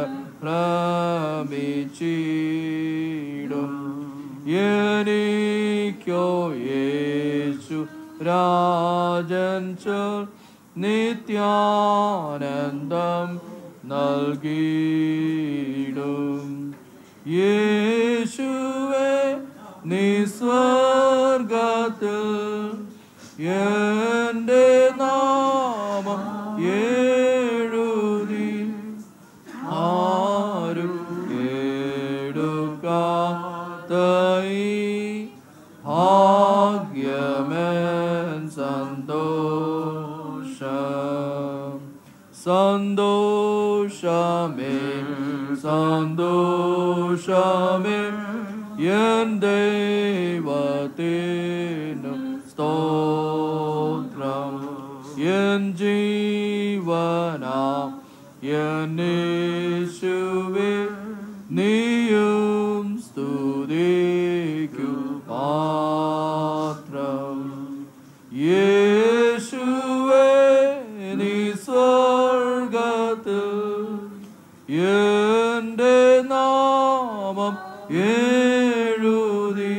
ഭ്രമിച്ചിടും എനിക്കോ യേശു രാജൻ ചൊൽ നിത്യാനന്ദം നൽകിയിടും യേശുവേ നീ സ്വർഗത്തിൽ എന്റെ നാമം എഴുതി ആരും എടുക്കാത്ത ഈ ഭാഗ്യമൻ സന്തോഷം സന്തോഷമേ സന്തോഷമേ എൻ ദൈവത്തിനു സ്തോത്രം എൻ ജീവനാം എന്നേശുവേ നീയും സ്തുതിക്കു പാത്രം യേശുവേ നീ സ്വർഗത്തിൽ എന്റെ നാമം എഴുതി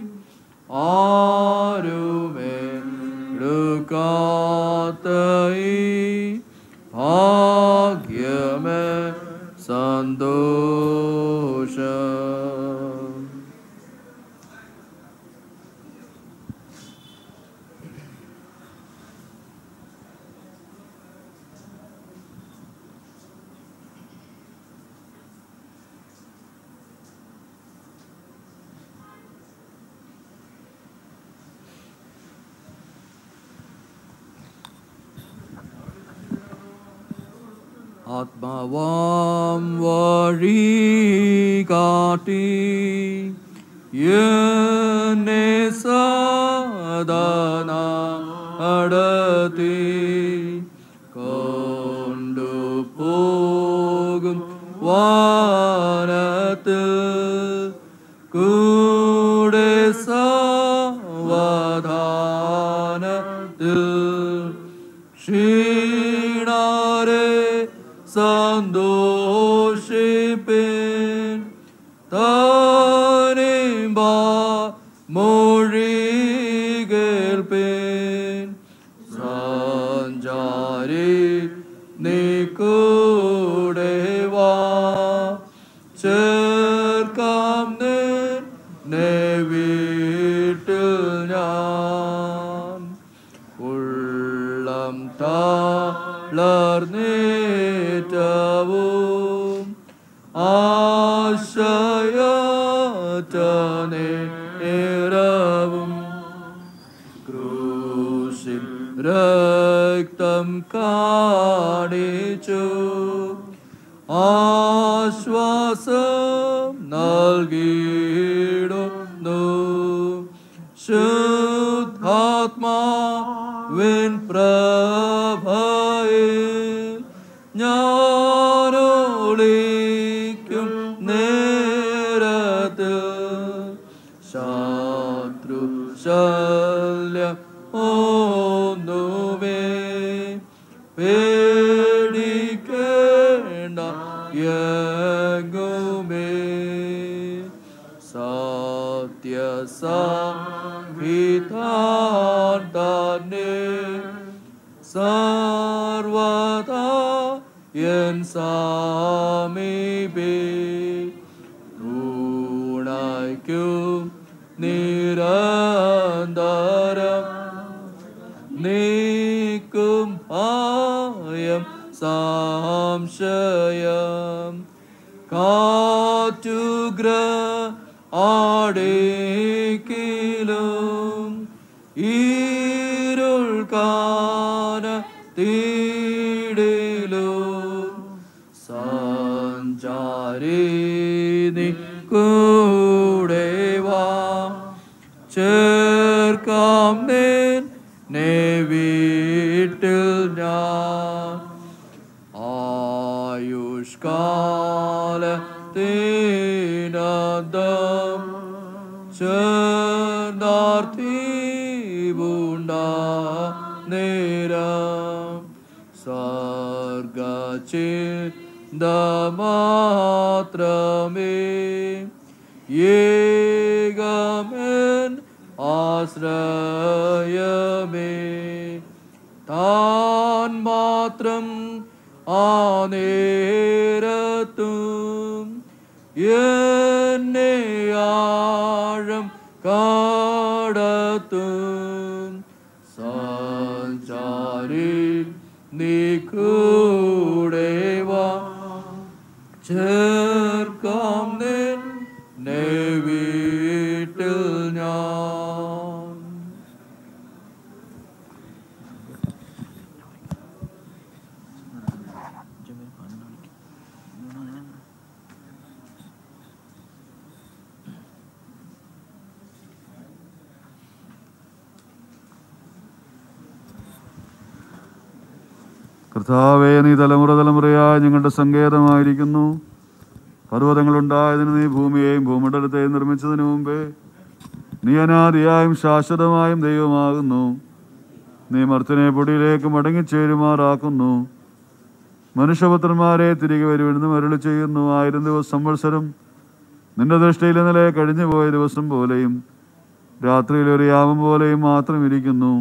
ആരുമേ എടുക്കാത്ത ഈ ഭാഗ്യമേ സന്തോഷം ആത്മാവാം വഴി കാട്ടി എന്നെ സദന അടത്തി കൊണ്ടുപോകും വാനത്ത് കൂടെ സാവധാനത്തിൽ ക്ഷീണാരെ സന്തോഷിപ്പിൻ താനിമ്പ മൊഴി കേൾപ്പിൻ സഞ്ചാരി നീ കൂടെ വാ ചേർക്കാം നിന്നെ വീട്ടിൽ ഞാൻ ഉള്ളം തളർന്നേറ്റവും ആശയറ്റനേരവും ക്രൂശിൽ രക്തം കാണിച്ചു ആശ്വാസം നൽകിയിടുന്നു ശുദ്ധാത്മാവിൻ പ്രഭയിൽ ഞാനൊളിക്കും നേരത്ത് ശത്രു ശല്യം ഒന്നുമേ പേടിക്കേണ്ട യങ്ങുമേ സത്യസംഹിതാൻ തന്നെ സർവതാ എൻ സമീപേ ൂണയ്ക്കും നിരന്തരം നീക്കും ഭയം സംശയം കാറ്റുഗ്ര ആടേക്കിലും ഇരുൾ കാന തീടിലും സഞ്ചാരി നീ കൂടെ വാ ചേർക്കാം നിന്നെ വീട്ടിൽ ഞാൻ ആയുഷ്കാലത്തിനന്തം ചേർന്നാർത്ഥീവുണ്ട നേരം സ്വർഗചിന്ത മാത്രമേ ഏകമൻ ആശ്രയമേ താൻ മാത്രം ആ നേരത്തും എന്നെ ആഴം കാടത്തും സഞ്ചാരി നീ കൂടെ വാ ചേർക്കാം നിന്നെ വീട്ടിൽ ഞാൻ കർത്താവേ നീ തലമുറ തലമുറയായി ഞങ്ങളുടെ സങ്കേതമായിരിക്കുന്നു പർവ്വതങ്ങളുണ്ടായതിന് നീ ഭൂമിയെയും ഭൂമണ്ഡലത്തെയും നിർമ്മിച്ചതിന് മുമ്പേ നീ അനാദിയായും ശാശ്വതമായും ദൈവമാകുന്നു നീ മർത്തനെ പൊടിയിലേക്ക് മടങ്ങിച്ചേരുമാറാക്കുന്നു മനുഷ്യപുത്രന്മാരെ തിരികെ വരുമെന്ന് മരുളി ചെയ്യുന്നു ആയിരം ദിവസം സംവത്സരം നിന്റെ ദൃഷ്ടിയിൽ ഇന്നലെ കഴിഞ്ഞു പോയ ദിവസം പോലെയും രാത്രിയിൽ ഒരു യാമം പോലെയും മാത്രം ഇരിക്കുന്നു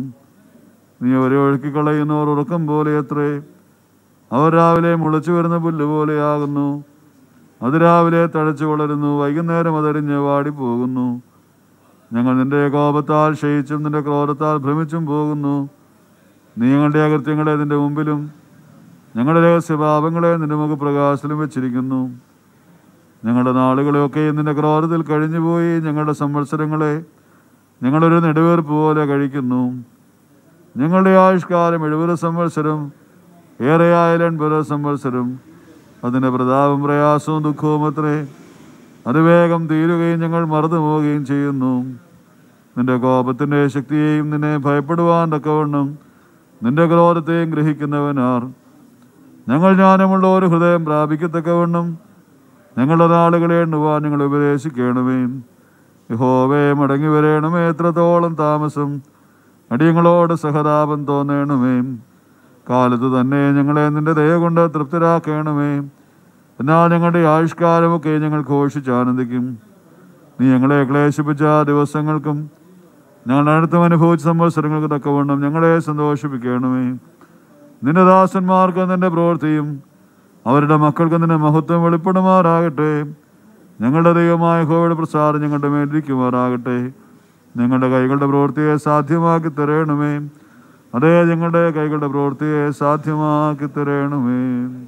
നീ അവരെ ഒഴുക്കിക്കളയുന്നവർ ഉറക്കം പോലെ എത്രേ അവർ രാവിലെ മുളച്ചു വരുന്ന പുല്ല് പോലെയാകുന്നു അത് രാവിലെ തഴച്ചു വളരുന്നു വൈകുന്നേരം അതരിഞ്ഞ് വാടിപ്പോകുന്നു ഞങ്ങൾ നിന്റെ കോപത്താൽ ക്ഷയിച്ചും നിന്റെ ക്രോധത്താൽ ഭ്രമിച്ചും പോകുന്നു നീ ഞങ്ങളുടെ അകൃത്യങ്ങളെ നിന്റെ മുമ്പിലും ഞങ്ങളുടെ രഹസ്യപാപങ്ങളെ നിന്റെ മുഖപ്രകാശത്തിലും വെച്ചിരിക്കുന്നു ഞങ്ങളുടെ നാളുകളെയൊക്കെ നിന്റെ ക്രോധത്തിൽ കഴിഞ്ഞുപോയി ഞങ്ങളുടെ സംവത്സരങ്ങളെ ഞങ്ങളൊരു നെടുവേർപ്പ് പോലെ കഴിക്കുന്നു ഞങ്ങളുടെ ആയുഷ്കാലം എഴുപത് സംവത്സരം ഏറെയായാൽ എൺപത് സംവത്സരം അതിൻ്റെ പ്രതാപം പ്രയാസവും ദുഃഖവും അത്രേ അത് വേഗം തീരുകയും ഞങ്ങൾ മറന്നു പോവുകയും ചെയ്യുന്നു നിന്റെ കോപത്തിൻ്റെ ശക്തിയെയും നിന്നെ ഭയപ്പെടുവാൻ തക്കവണ്ണം നിന്റെ ക്രോധത്തെയും ഗ്രഹിക്കുന്നവനാർ ഞങ്ങൾ ജ്ഞാനമുള്ള ഒരു ഹൃദയം പ്രാപിക്കത്തക്കവണ്ണം ഞങ്ങളുടെ നാളുകളെ എണ്ണുവാൻ ഞങ്ങൾ ഉപദേശിക്കണമേ യഹോവേ മടങ്ങി വരേണമേ എത്രത്തോളം താമസം അടിയങ്ങളോട് സഹതാപം തോന്നണമേ കാലത്ത് തന്നെ ഞങ്ങളെ നിന്റെ ദയ കൊണ്ട് തൃപ്തരാക്കണമേ എന്നാൽ ഞങ്ങളുടെ ആയുഷ്കാലമൊക്കെ ഞങ്ങൾ ഘോഷിച്ചാനന്ദിക്കും നീ ഞങ്ങളെ ക്ലേശിപ്പിച്ച ദിവസങ്ങൾക്കും ഞങ്ങൾ അടുത്തും അനുഭവിച്ച സംവത്സരങ്ങൾക്ക് തക്കവണ്ണം ഞങ്ങളെ സന്തോഷിപ്പിക്കണമേ നിന്റെ ദാസന്മാർക്ക് നിന്റെ പ്രവൃത്തിയും അവരുടെ മക്കൾക്ക് നിന്റെ മഹത്വം വെളിപ്പെടുമാറാകട്ടെ ഞങ്ങളുടെ ദൈവമായ ഹോയുടെ പ്രസാദം ഞങ്ങളുടെ മേലിരിക്കുമാറാകട്ടെ ഞങ്ങളുടെ കൈകളുടെ പ്രവൃത്തിയെ സാധ്യമാക്കി തരണമേ അതേ ഞങ്ങളുടെ കൈകളുടെ പ്രവൃത്തിയെ സാധ്യമാക്കി തരണമേ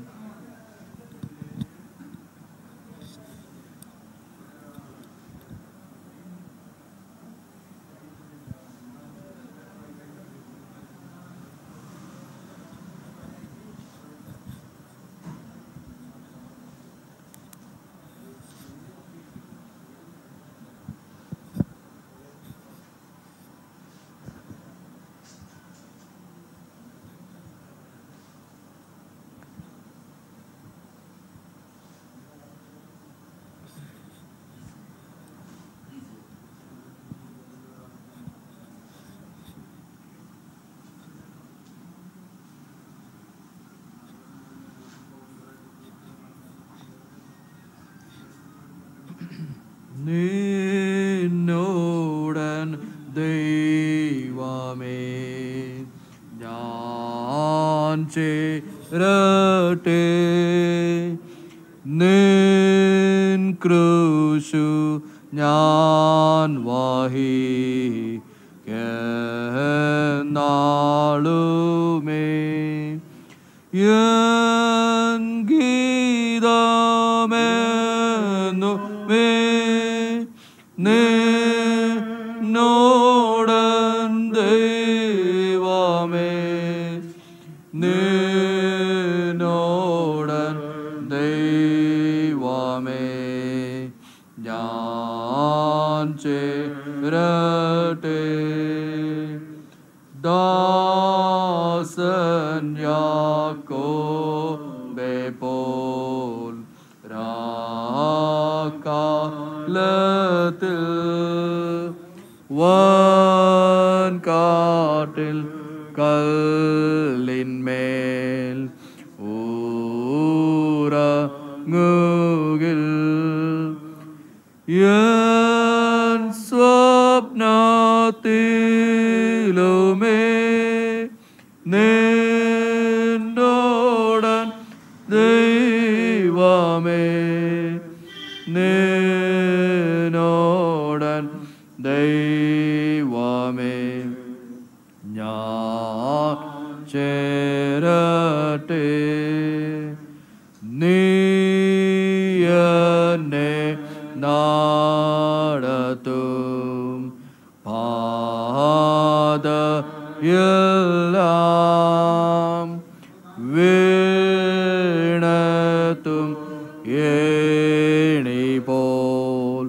നിന്നോടൻ ദൈവമേ ഞാൻ ചേരട്ടെ നിൻ ക്രൂശു ഞാൻ വാഹി നാളുമേ എൻ ഗീതമെന്നു മേ നിന്നോടൻ ദൈവമേ നിന്നോടൻ ദൈവമേ ഞാൻ ചേരട്ടെ ദാസൻ യാക്കോബെ പോൽ രാക്കാലത്തിൽ വൻ കാട്ടിൽ കല്ലിന്മേൽ ഊറങ്ങുകിൽ എൻ സ്വപ്നത്തിലുമേ നിന്നോടൻ ദൈവമേ നിന്നോടൻ ദൈവമേ ഞാൻ ചേരട്ടെ നീ എന്നെ നടത്തും പാതയെല്ലാം വീണത്തും ഏണി പോൽ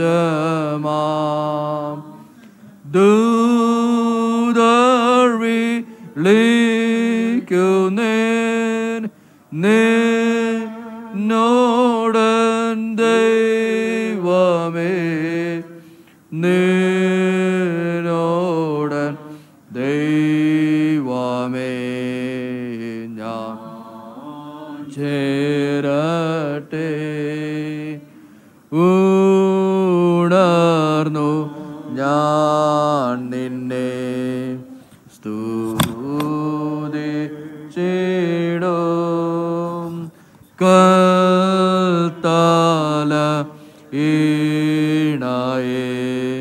പ്രകാശമാം ദൂതറി നിന്നോടൻ ദൈവമേ നിന്നോടൻ ദൈവമേ ഞാൻ ചേരട്ടെ ഉണർന്നു ഞാൻ നിന്നെ സ്തുതി ചേടും കൽത്താല ഈണയെ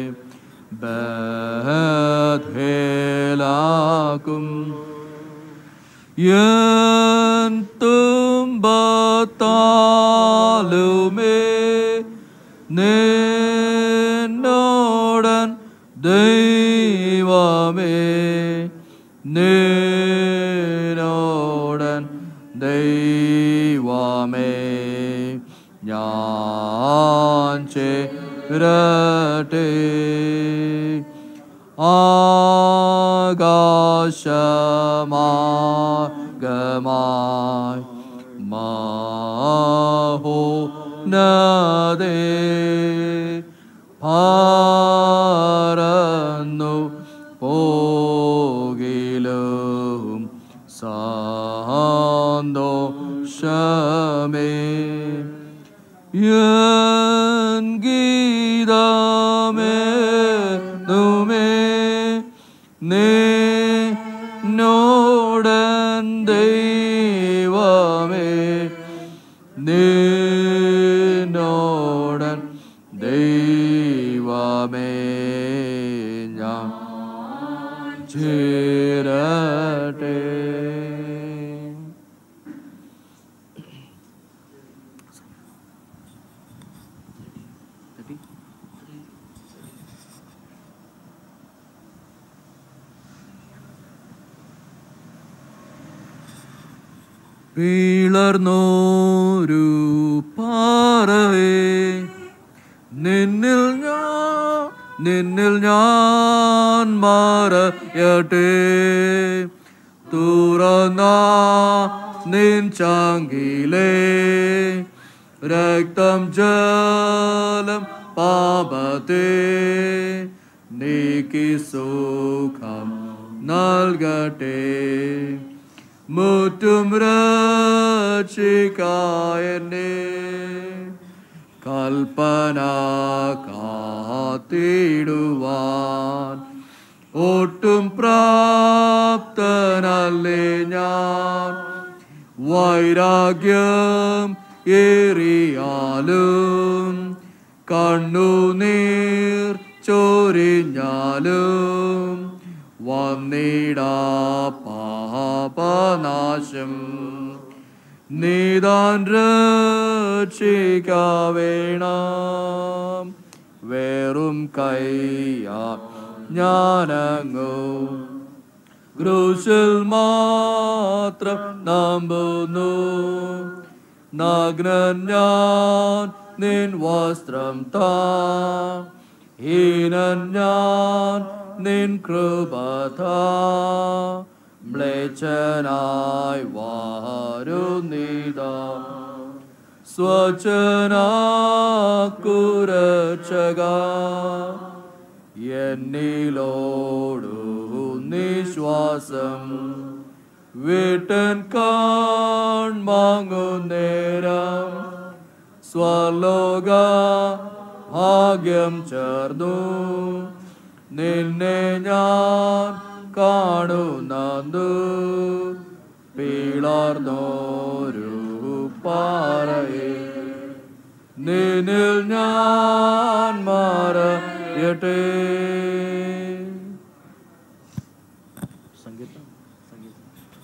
ബേലാക്കും എൻ തുമ്പത്താലുമേ നിന്നോടൻ ദൈവമേ നിന്നോടൻ ദൈവമേ ഞാൻ ചേരട്ടെ ആകാശമാകമായി മാഹോ നദേ പാരന്നു പോകിലും സാന്തോഷമേ എൻ ഗീതമേ നുമേ നിന്നോടൻ ദൈവമേ നിന്നോടൻ ദൈവമേ ഞാൻ ചേരട്ടെ പിളർന്നോരു പാറയെ നിന്നിൽ ഞാൻ നിന്നിൽ ഞാൻ മാറയട്ടെ തുറന്ന നിൻ ചാങ്കിലേ രക്തം ജലം പാപത്തെ നീക്കി സുഖം നൽകട്ടെ മുറ്റും രക്ഷിക്കായനെ കൽപ്പന കാത്തിടുവാൻ ഒട്ടും പ്രാപ്തനല്ലേ ഞാൻ വൈരാഗ്യം ഏറിയാലും കണ്ണുനീർ ചോരിഞ്ഞാലും വന്നിടാ പാപനാശം നീതാൻ രക്ഷിക്കാവേണം വേറും കയ്യാ ഞാനങ്ങോ ക്രൂശിൽ മാത്രം നമ്പുന്നു നഗ്നൻ ഞാൻ നിൻ വസ്ത്രം താ ഹീനൻ ഞാൻ നിൻ കൃപതാ മ്ലേച്ഛനായി വാരുന്നിതാ സ്വച്ഛനാക്കുരക്ഷക എന്നിലോടു നിശ്വാസം വിട്ടൻ കാൺമാങ്ങുന്നേരം സ്വലോക ഭാഗ്യം ചേർന്നു നിന്നെ ഞാൻ കാണുന്നു പിളർന്നോരു പാറയെ നിന്നിൽ ഞാൻ മാറയട്ടെ സംഗീതം സംഗീതം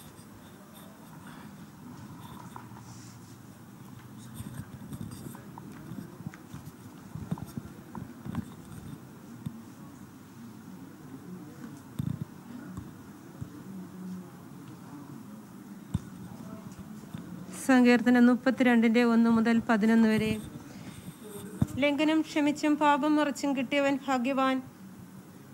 സങ്കീർത്തനം മുപ്പത്തിരണ്ടിന്റെ ഒന്ന് മുതൽ പതിനൊന്ന് വരെ ലംഘനം ക്ഷമിച്ചും പാപം മറച്ചും കിട്ടിയവൻ ഭാഗ്യവാൻ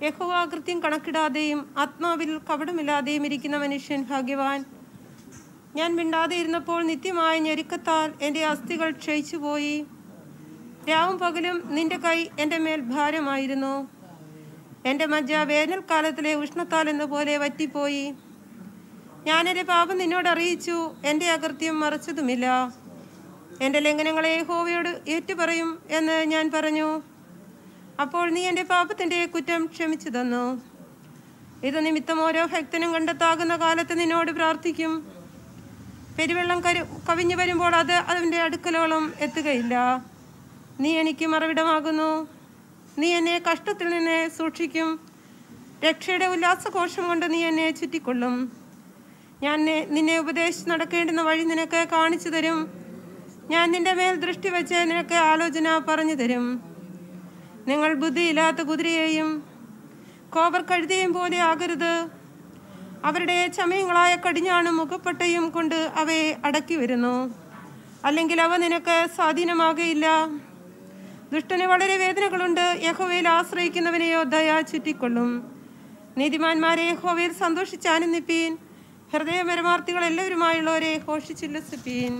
യഹോവാകൃത്യം കണക്കിടാതെയും ആത്മാവിൽ കപടമില്ലാതെയും ഇരിക്കുന്ന മനുഷ്യൻ ഭാഗ്യവാൻ ഞാൻ മിണ്ടാതെ ഇരുന്നപ്പോൾ നിത്യമായ ഞെരുക്കത്താൽ എൻ്റെ അസ്ഥികൾ ക്ഷയിച്ചുപോയി രാവും പകലും നിന്റെ കൈ എൻ്റെ മേൽ ഭാരമായിരുന്നു എൻ്റെ മജ്ജ വേനൽക്കാലത്തിലെ ഉഷ്ണത്താൽ എന്ന പോലെ വറ്റിപ്പോയി ഞാൻ എൻ്റെ പാപം നിന്നോട് അറിയിച്ചു എൻ്റെ അകൃത്യം മറച്ചതുമില്ല എൻ്റെ ലംഘനങ്ങളെ ഹോവയോട് ഏറ്റുപറയും എന്ന് ഞാൻ പറഞ്ഞു അപ്പോൾ നീ എൻ്റെ പാപത്തിൻ്റെ കുറ്റം ക്ഷമിച്ചു തന്നു ഇത് നിമിത്തം ഓരോ ഭക്തനും കണ്ടെത്താകുന്ന കാലത്ത് നിന്നോട് പ്രാർത്ഥിക്കും പെരുവെള്ളം കരു കവിഞ്ഞു വരുമ്പോൾ അത് അതിൻ്റെ അടുക്കലോളം എത്തുകയില്ല നീ എനിക്ക് മറവിടമാകുന്നു നീ എന്നെ കഷ്ടത്തിൽ നിന്ന് സൂക്ഷിക്കും രക്ഷയുടെ ഉല്ലാസഘോഷം കൊണ്ട് നീ എന്നെ ചുറ്റിക്കൊള്ളും ഞാൻ നെ- നിന്നെ ഉപദേശിച്ച് നടക്കേണ്ടുന്ന വഴി നിനക്ക് കാണിച്ചു തരും ഞാൻ നിന്റെ മേൽ ദൃഷ്ടി വെച്ച് നിനക്ക് ആലോചന പറഞ്ഞു തരും നിങ്ങൾ ബുദ്ധിയില്ലാത്ത കുതിരയെയും കോവർ കഴുതയും പോലെ ആകരുത് അവരുടെ ചമയങ്ങളായ കടിഞ്ഞാണും മുഖപ്പട്ടയും കൊണ്ട് അവയെ അടക്കി വരുന്നു അല്ലെങ്കിൽ അവ നിനക്ക് സ്വാധീനമാകയില്ല ദുഷ്ടന് വളരെ വേദനകളുണ്ട് യഹോവയിൽ ആശ്രയിക്കുന്നവനെയോ ദയ ചുറ്റിക്കൊള്ളും നീതിമാന്മാരെ യഹോവയിൽ സന്തോഷിച്ചാനന്ദിപ്പീൻ ഹൃദയപരമാർത്ഥികൾ എല്ലാവരുമായുള്ളവരെ ഘോഷിച്ചുല്ലസിപ്പീൻ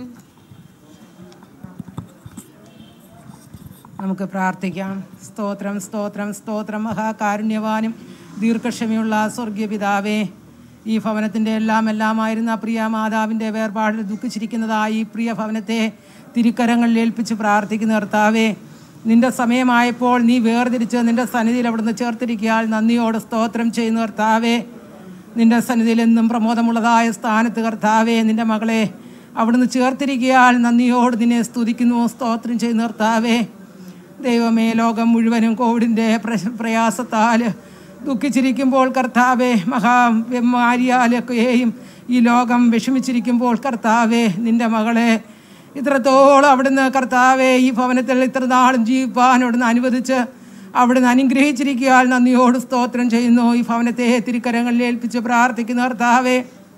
നമുക്ക് പ്രാർത്ഥിക്കാം സ്തോത്രം സ്തോത്രം സ്തോത്രം മഹാകാരുണ്യവാനും ദീർഘക്ഷമയുള്ള സ്വർഗീയ പിതാവേ ഈ ഭവനത്തിൻ്റെ എല്ലാം എല്ലാമായിരുന്ന പ്രിയ മാതാവിൻ്റെ വേർപാടിൽ ദുഃഖിച്ചിരിക്കുന്നതായി ഈ പ്രിയ ഭവനത്തെ തിരുക്കരങ്ങളിൽ ഏൽപ്പിച്ച് പ്രാർത്ഥിക്കുന്ന കർത്താവേ നിന്റെ സമയമായപ്പോൾ നീ വേർതിരിച്ച് നിന്റെ സന്നിധിയിൽ അവിടുന്ന് ചേർത്തിരിക്കാൻ നന്ദിയോട് സ്തോത്രം ചെയ്യുന്ന കർത്താവേ നിന്റെ സന്നിധിയിൽ എന്നും പ്രമോദമുള്ളതായ സ്ഥാനത്ത് കർത്താവേ നിന്റെ മകളെ അവിടുന്ന് ചേർത്തിരിക്കയാൽ നന്ദിയോട് നിന്നെ സ്തുതിക്കുന്നു സ്തോത്രം ചെയ്യുന്ന കർത്താവേ ദൈവമേ ലോകം മുഴുവനും കോവിഡിൻ്റെ പ്ര- പ്രയാസത്താൽ ദുഃഖിച്ചിരിക്കുമ്പോൾ കർത്താവെ മഹാമാരിയാലൊക്കെയും ഈ ലോകം വിഷമിച്ചിരിക്കുമ്പോൾ കർത്താവെ നിന്റെ മകളെ ഇത്രത്തോളം അവിടുന്ന് കർത്താവെ ഈ ഭവനത്തിൽ ഇത്ര നാളും ജീവിപ്പാൻ അവിടുന്ന് അനുവദിച്ച് അവിടുന്ന് അനുഗ്രഹിച്ചിരിക്കാൻ നന്ദിയോട് സ്തോത്രം ചെയ്യുന്നു ഈ ഭവനത്തെ തിരുക്കരങ്ങളിൽ ഏൽപ്പിച്ച് പ്രാർത്ഥിക്കുന്ന കർത്താവെ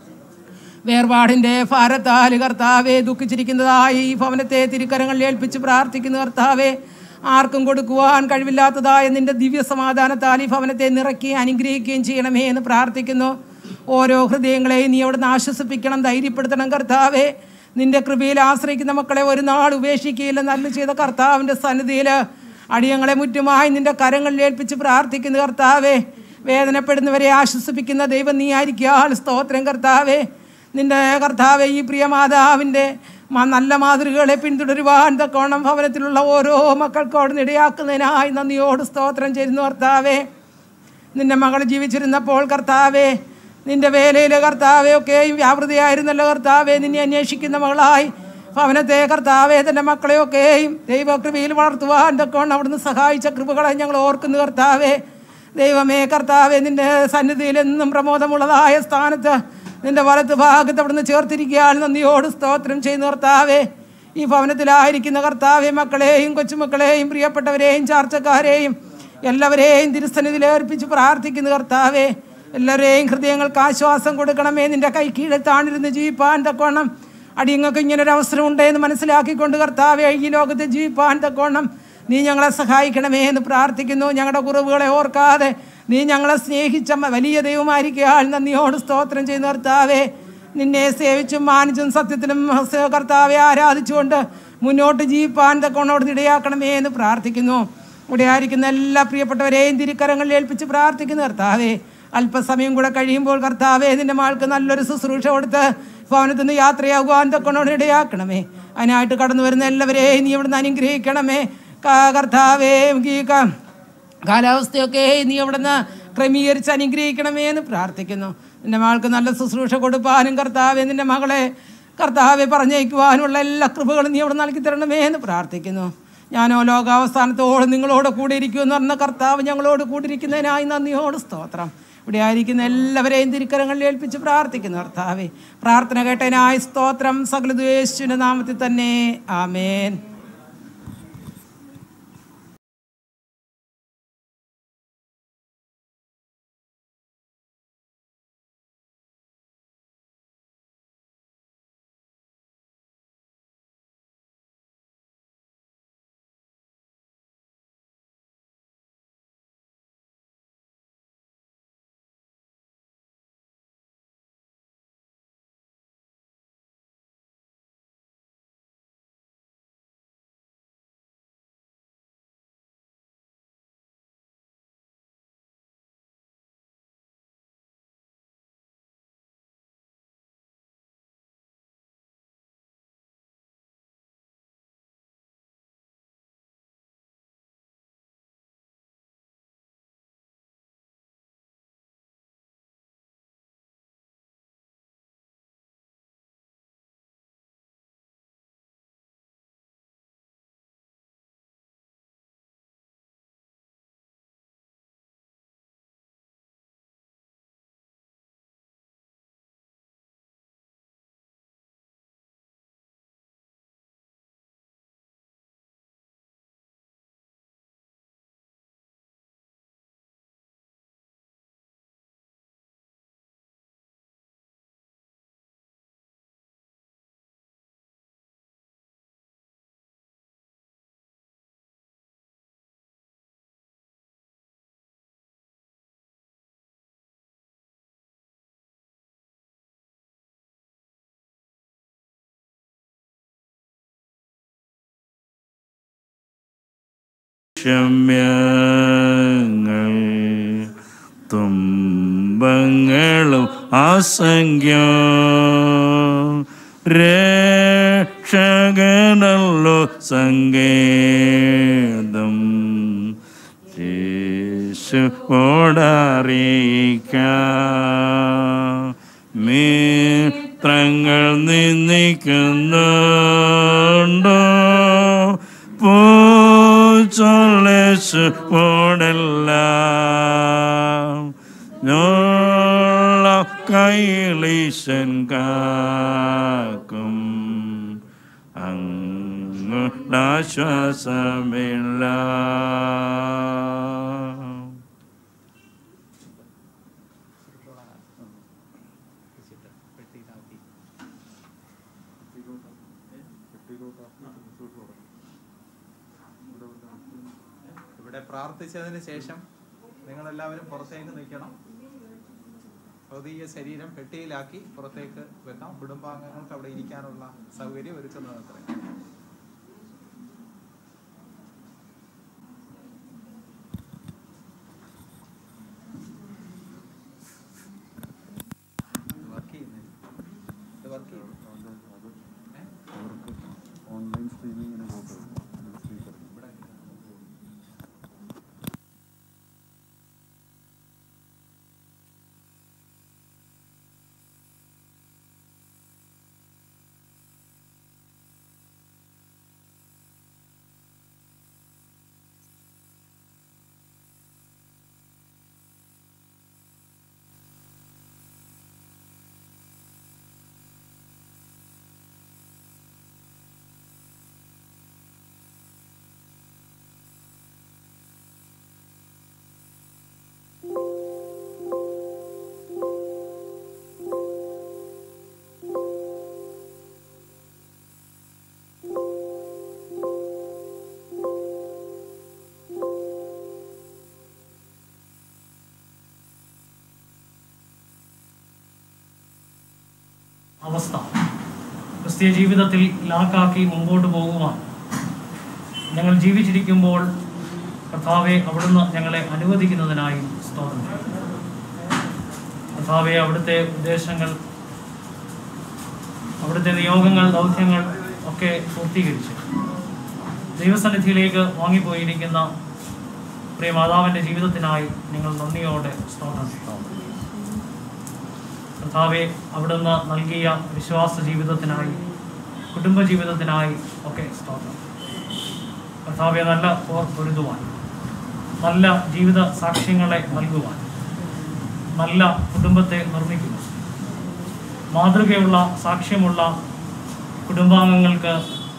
വേർപാടിൻ്റെ ഭാരത്താൽ കർത്താവെ ദുഃഖിച്ചിരിക്കുന്നതായി ഈ ഭവനത്തെ തിരുക്കരങ്ങളിൽ ഏൽപ്പിച്ച് പ്രാർത്ഥിക്കുന്ന കർത്താവെ ആർക്കും കൊടുക്കുവാൻ കഴിവില്ലാത്തതായ നിന്റെ ദിവ്യ സമാധാനത്താൽ ഈ ഭവനത്തെ നിറക്കി അനുഗ്രഹിക്കുകയും ചെയ്യണമേ എന്ന് പ്രാർത്ഥിക്കുന്നു ഓരോ ഹൃദയങ്ങളെയും നീ അവിടുന്ന് ആശ്വസിപ്പിക്കണം ധൈര്യപ്പെടുത്തണം കർത്താവെ നിന്റെ കൃപയിൽ ആശ്രയിക്കുന്ന മക്കളെ ഒരു നാൾ ഉപേക്ഷിക്കുകയില്ല നല്ല ചെയ്ത കർത്താവിൻ്റെ സന്നിധിയിൽ അടിയങ്ങളെ മുറ്റുമായി നിന്റെ കരങ്ങളിൽ ഏൽപ്പിച്ച് പ്രാർത്ഥിക്കുന്ന കർത്താവെ വേദനപ്പെടുന്നവരെ ആശ്വസിപ്പിക്കുന്ന ദൈവം നീ ആയിരിക്കാൽ സ്തോത്രം കർത്താവേ നിന്റെ കർത്താവെ ഈ പ്രിയ മാതാവിൻ്റെ മ- നല്ല മാതൃകകളെ പിന്തുടരുവാൻ തക്കോണം ഭവനത്തിലുള്ള ഓരോ മക്കൾക്കോട് ഇടയാക്കുന്നതിനായി നന്ദിയോട് സ്തോത്രം ചെയ്യുന്നു കർത്താവേ നിന്റെ മകൾ ജീവിച്ചിരുന്നപ്പോൾ കർത്താവേ നിന്റെ വേലയിലെ കർത്താവെ ഒക്കെയും വ്യാപൃതയായിരുന്നല്ലോ കർത്താവെ നിന്നെ അന്വേഷിക്കുന്ന മകളായി ഭവനത്തെ കർത്താവെ തൻ്റെ മക്കളെയൊക്കെയും ദൈവകൃപയിൽ വളർത്തുവാൻ തക്കോണം അവിടുന്ന് സഹായിച്ച കൃപകളെ ഞങ്ങൾ ഓർക്കുന്നു കർത്താവെ ദൈവമേ കർത്താവെ നിന്റെ സന്നിധിയിൽ എന്നും പ്രമോദമുള്ളതായ സ്ഥാനത്ത് നിന്റെ വലത്ത് ഭാഗത്ത് അവിടുന്ന് ചേർത്തിരിക്കുകയാണ് നന്ദിയോട് സ്തോത്രം ചെയ്യുന്ന കർത്താവെ ഈ ഭവനത്തിലായിരിക്കുന്ന കർത്താവെ മക്കളെയും കൊച്ചുമക്കളെയും പ്രിയപ്പെട്ടവരെയും ചാർച്ചക്കാരെയും എല്ലാവരെയും തിരുസന്നിധിയിൽ ഏർപ്പിച്ച് പ്രാർത്ഥിക്കുന്ന കർത്താവെ എല്ലാവരെയും ഹൃദയങ്ങൾക്ക് ആശ്വാസം കൊടുക്കണമേ നിന്റെ കൈ കീഴെ താണിരുന്ന് ജീവിപ്പാൻ തക്കോണം അടിയങ്ങൾക്ക് ഇങ്ങനൊരു അവസരം ഉണ്ടെന്ന് മനസ്സിലാക്കിക്കൊണ്ട് കർത്താവെ ഈ ലോകത്ത് ജീവിപ്പാൻ തക്കോണം നീ ഞങ്ങളെ സഹായിക്കണമേ എന്ന് പ്രാർത്ഥിക്കുന്നു ഞങ്ങളുടെ കുറവുകളെ ഓർക്കാതെ നീ ഞങ്ങളെ സ്നേഹിച്ച മ- വലിയ ദൈവമായിരിക്കാൻ നന്ദിയോട് സ്തോത്രം ചെയ്യുന്ന കർത്താവെ നിന്നെ സേവിച്ചും മാനിച്ചും സത്യത്തിലും ഹസ്ത- കർത്താവെ ആരാധിച്ചുകൊണ്ട് മുന്നോട്ട് ജീവിപ്പാൻ തക്കോണോട് ഇടയാക്കണമേ എന്ന് പ്രാർത്ഥിക്കുന്നു ഇവിടെ ആയിരിക്കുന്ന എല്ലാ പ്രിയപ്പെട്ടവരെയും തിരുക്കരങ്ങളിൽ ഏൽപ്പിച്ച് പ്രാർത്ഥിക്കുന്ന കർത്താവെ അല്പസമയം കൂടെ കഴിയുമ്പോൾ കർത്താവെ നിന്റെ മകൾക്ക് നല്ലൊരു ശുശ്രൂഷ കൊടുത്ത് ഭവനത്തിൽ നിന്ന് യാത്രയാകുവാൻ തക്കോണോട് ഇടയാക്കണമേ അതിനായിട്ട് കടന്നു വരുന്ന എല്ലാവരെയും നീ ഇവിടുന്ന് അനുഗ്രഹിക്കണമേ ക- കർത്താവേ ഈ ക- കാലാവസ്ഥയൊക്കെ നീ അവിടുന്ന് ക്രമീകരിച്ച് അനുഗ്രഹിക്കണമേ എന്ന് പ്രാർത്ഥിക്കുന്നു നിന്റെ മകൾക്ക് നല്ല ശുശ്രൂഷ കൊടുപ്പാനും കർത്താവെ നിന്റെ മകളെ കർത്താവെ പറഞ്ഞയക്കുവാനുള്ള എല്ലാ കൃപകളും നീ അവിടെ നൽകി തരണമേ എന്ന് പ്രാർത്ഥിക്കുന്നു ഞാനോ ലോകാവസാനത്തോളം നിങ്ങളോട് കൂടി ഇരിക്കുമെന്ന് പറഞ്ഞ കർത്താവ് ഞങ്ങളോട് കൂടിയിരിക്കുന്നതിനായി നന്ദിയോട് സ്തോത്രം ഇവിടെ ആയിരിക്കുന്ന എല്ലാവരെയും തിരുക്കരങ്ങളിൽ ഏൽപ്പിച്ച് പ്രാർത്ഥിക്കുന്നു കർത്താവെ പ്രാർത്ഥന കേട്ടതിനായി സ്തോത്രം സകല യേശുവിൻ്റെ നാമത്തിൽ തന്നെ ആമേൻ വൈഷമ്യങ്ങൾ തുമ്പങ്ങളും അസംഖ്യം രക്ഷകനല്ലോ സങ്കേതം യേശുവോടറിയിക്കാം മിത്രങ്ങൾ നിന്ദിക്കുന്നുണ്ടോ പൂച്ചൊല്ലേശുവോടെല്ലാം ഞോള കൈലീശൻ കാക്കും അങ്ങുടാശ്വാസമില്ല ഇവിടെ പ്രാർത്ഥിച്ചതിന് ശേഷം നിങ്ങളെല്ലാവരും പുറത്തേക്ക് നിൽക്കണം ഭൗതിക ശരീരം പെട്ടിയിലാക്കി പുറത്തേക്ക് വെക്കാം കുടുംബാംഗങ്ങൾക്ക് അവിടെ ഇരിക്കാനുള്ള സൗകര്യം ഒരുക്കുന്നത് അത്രേ വർക്ക് ചെയ്യുന്നില്ല ഇത് വർക്ക് ചെയ്യുന്നു ഓൺലൈൻ സ്ട്രീമിങ്ങിന് പോകുന്നത് സ്പീക്കർ അവസ്ഥ ക്രിസ്തീയ ജീവിതത്തിൽ ലാക്കാക്കി മുമ്പോട്ട് പോകുവാൻ ഞങ്ങൾ ജീവിച്ചിരിക്കുമ്പോൾ കർത്താവെ അവിടുന്ന് ഞങ്ങളെ അനുവദിക്കുന്നതിനായി സ്തോത്രം ചെയ്യുന്നു. കർത്താവെ അവിടുത്തെ ഉദ്ദേശങ്ങൾ അവിടുത്തെ നിയോഗങ്ങൾ ദൗത്യങ്ങൾ ഒക്കെ പൂർത്തീകരിച്ച് ദൈവസന്നിധിയിലേക്ക് വാങ്ങിപ്പോയിരിക്കുന്ന പ്രിയ മാതാവിൻ്റെ ജീവിതത്തിനായി നിങ്ങൾ നന്ദിയോടെ സ്തോത്രം ചെയ്യുന്നു. കർത്താവെ അവിടുന്ന് നൽകിയ വിശ്വാസ ജീവിതത്തിനായി കുടുംബ ജീവിതത്തിനായി ഒക്കെ സ്തോത്രം കർത്താവെ നല്ല പോർ പൊരുതുവാൻ നല്ല ജീവിത സാക്ഷ്യങ്ങളെ നൽകുവാൻ നല്ല കുടുംബത്തെ നിർമ്മിക്കുന്നു മാതൃകയുള്ള സാക്ഷ്യമുള്ള കുടുംബാംഗങ്ങൾക്ക്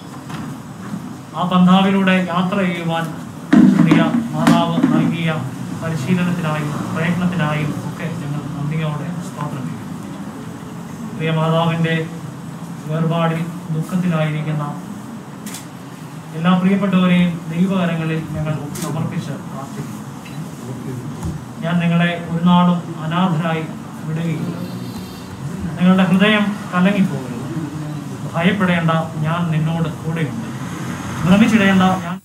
ആ പന്ഥാവിലൂടെ യാത്ര ചെയ്യുവാൻ പ്രിയ മാതാവ് നൽകിയ പരിശീലനത്തിനായും പ്രയത്നത്തിനായും ഒക്കെ ഞങ്ങൾ നന്ദിയോടെ സ്തോത്രം ചെയ്യും പ്രിയ മാതാവിൻ്റെ വേർപാടിൽ ദുഃഖത്തിലായിരിക്കുന്ന എല്ലാ പ്രിയപ്പെട്ടവരെയും ദൈവകരങ്ങളിൽ ഞങ്ങൾ സമർപ്പിച്ച് പ്രാർത്ഥിക്കുന്നു ഞാൻ നിങ്ങളെ ഒരു നാളും അനാഥരായി വിടുകയില്ല നിങ്ങളുടെ ഹൃദയം കലങ്ങിപ്പോകരുത് ഭയപ്പെടേണ്ട ഞാൻ നിന്നോട് കൂടെയുണ്ട് ഭ്രമിച്ചിടേണ്ട ഞാൻ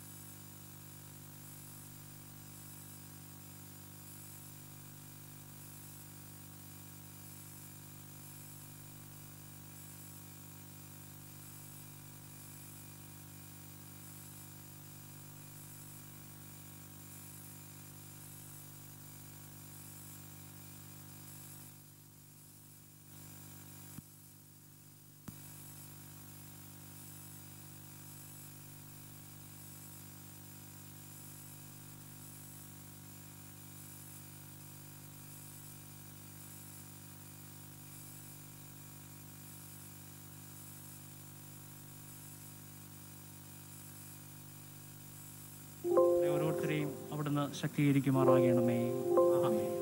ഓരോരുത്തരെയും അവിടുന്ന് ശക്തീകരിക്കുമാറാകണമേ ആമേൻ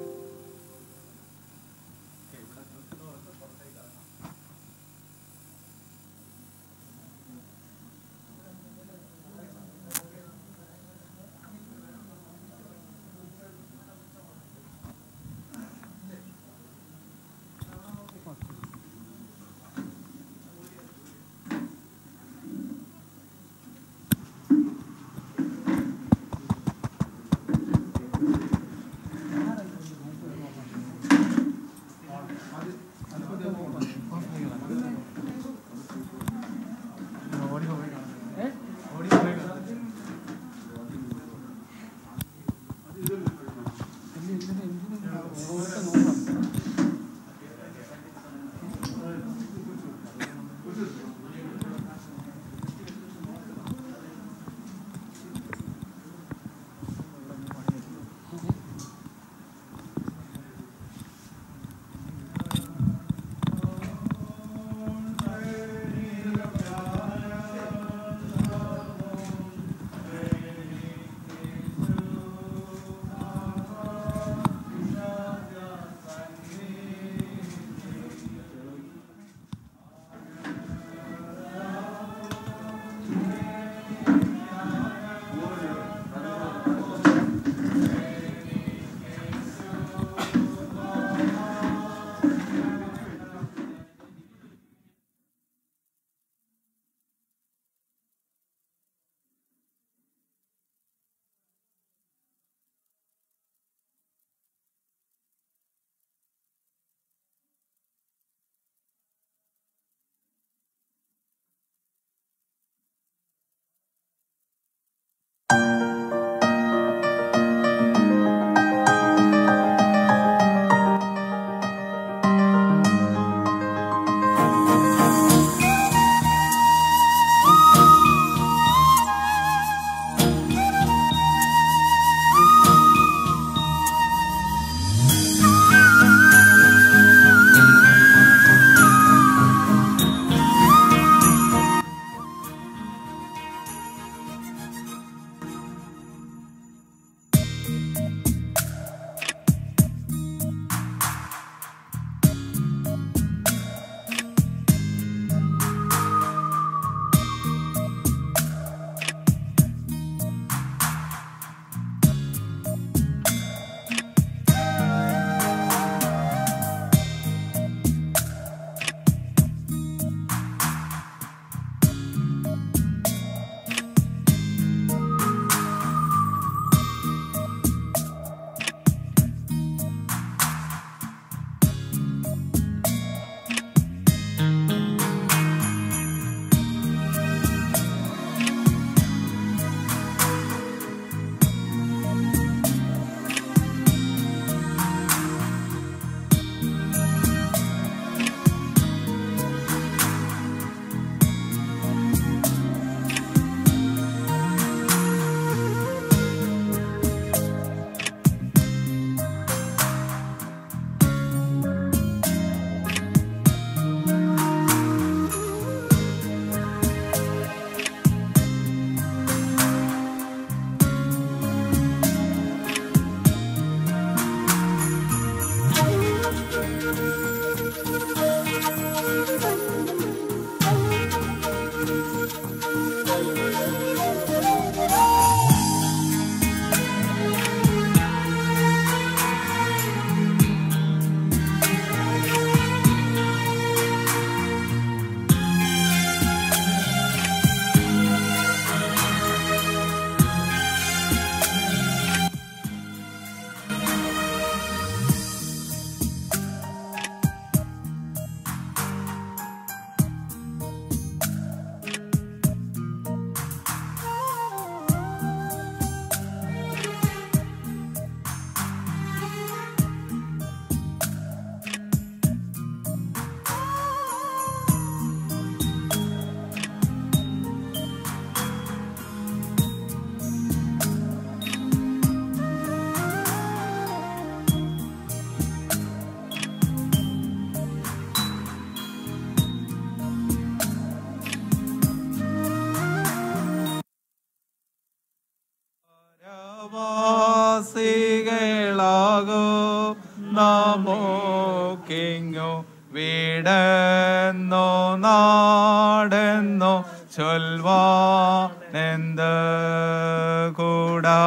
വീടെന്നോ നാടെന്നോ ചൊൽവാനെന്ത് കൂടാ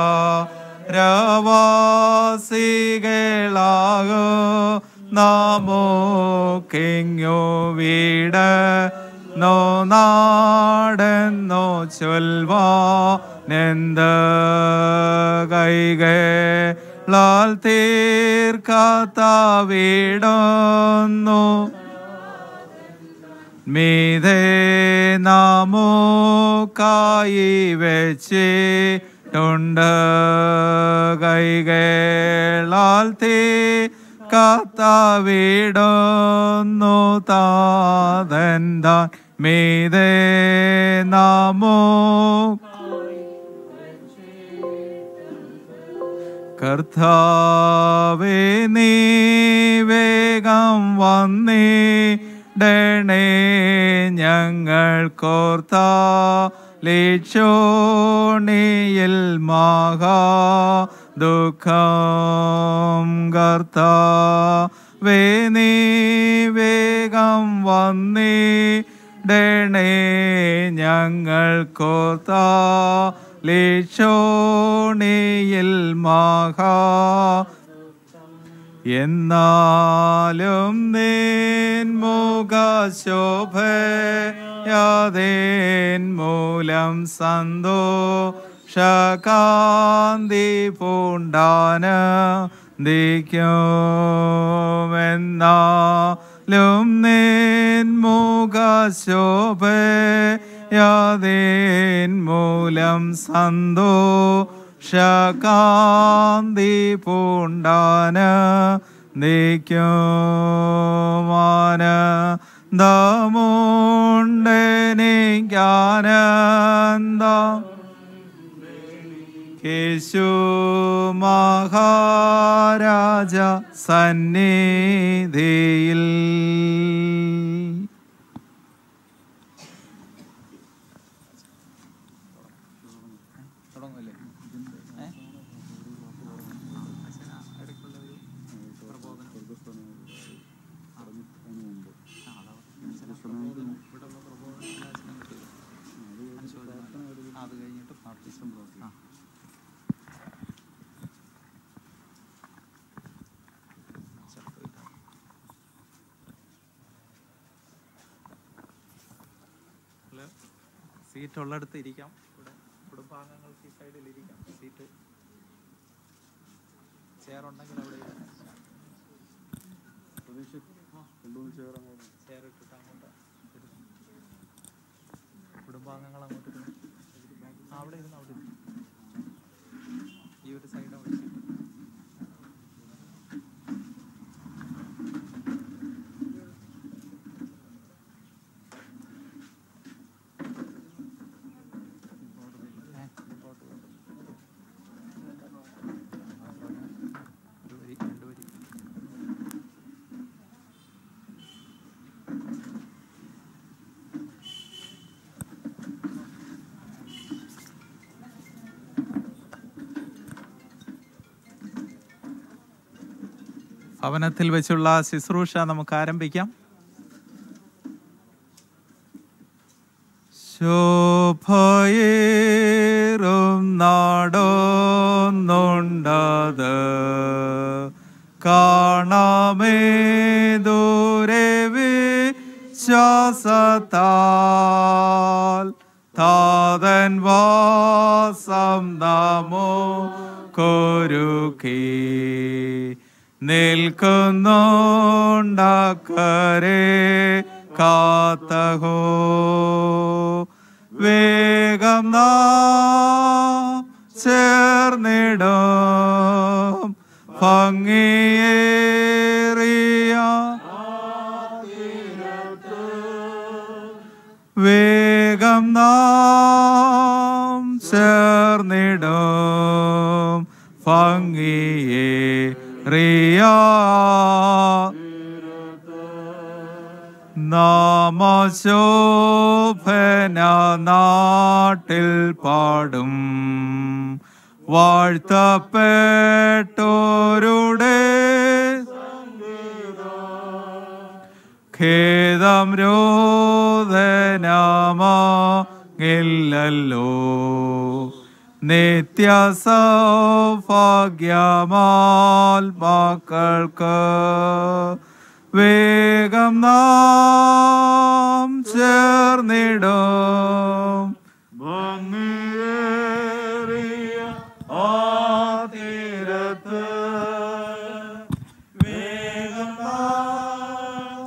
രവാസികളാകോ നാമോക്കിങ്ങോ വീട് നോ നാടെന്നോ ചൊൽവാനെന്ത് കൈകളാൽ തീർക്കാത്ത വീടൊന്നു മീതേ നാമോക്കായി വെച്ചിട്ടുണ്ട് കൈകളാൽ തീ കാത്ത വീടൊന്നു താതന്താൻ മീതേ നാമോ കർത്താവേ നീ വേഗം വന്നിടണേ ഞങ്ങൾ കോർത്ത ലേച്ചോണിയിൽ മഹാ ദുഃഖം കർത്താവേ നീ വേഗം വന്നിടണേ ഞങ്ങൾ കോർത്ത ലേച്ചോണിയിൽ മഹാ എന്നാലും നീൻ മുഖശോഭയാതേൻ മൂലം സന്തോഷകാന്തി പൂണ്ടാന ദിക്കുമെന്നാലും നീൻ മുഖശോഭയാതേൻ മൂലം സന്തോഷകാന്തി പൂണ്ടാന നിക്കുമാന ദമുണ്ടെനിക്കാനന്ദ കേശു മഹാരാജ സന്നിധിയിൽ തുടങ്ങുമല്ലേ ഏ? അത് കഴിഞ്ഞിട്ട് പ്രാർത്ഥിച്ചു ആ സീറ്റ് ഉള്ളിടത്ത് ഇരിക്കാം ഇവിടെ കുടുംബാംഗങ്ങൾക്ക് ഈ സൈഡിൽ ഇരിക്കാം സീറ്റ് ചെയർ ഉണ്ടെങ്കിൽ അവിടെ ഇരിക്കാം. ചെയർ ഇട്ടിട്ട് അങ്ങോട്ട് ഇടും. കുടുംബാംഗങ്ങൾ അങ്ങോട്ട് ഇരുന്നു ആ, അവിടെ ഇരുന്ന് അവിടെ ഇരുന്നു ഈ ഒരു സൈഡ് വെച്ചിട്ട് ഏ, ഇങ്ങോട്ട് കൊണ്ട്. ഒരു വരി, രണ്ട് വരി. ഭവനത്തിൽ വെച്ചുള്ള ശുശ്രൂഷ നമുക്ക് ആരംഭിക്കാം ശോഭയേറും നാടൊന്നുണ്ടത് കാണാമേ ദൂരെ വിശ്വാസത്താൽ താതൻ വാസം നാമോ കൊരുക്കി നിൽക്കുന്നുണ്ടക്കരെ കാത്തഹോ വേഗം നാം ചേർന്നിടും ഭംഗിയേറിയ വേഗം നാം ചേർന്നിടും ഭംഗിയേറിയ നാമശോഭന നാട്ടിൽ പാടും വാഴ്ത്തപ്പെട്ടോരുടെ ഖേദം രോദനാമില്ലല്ലോ നിത്യ സൗഭാഗ്യമാൽ മക്കൾക്ക് വേഗം നാം ചേർന്നിടും ഭംഗിയേറിയ ആ തീരത്ത് വേഗം നാം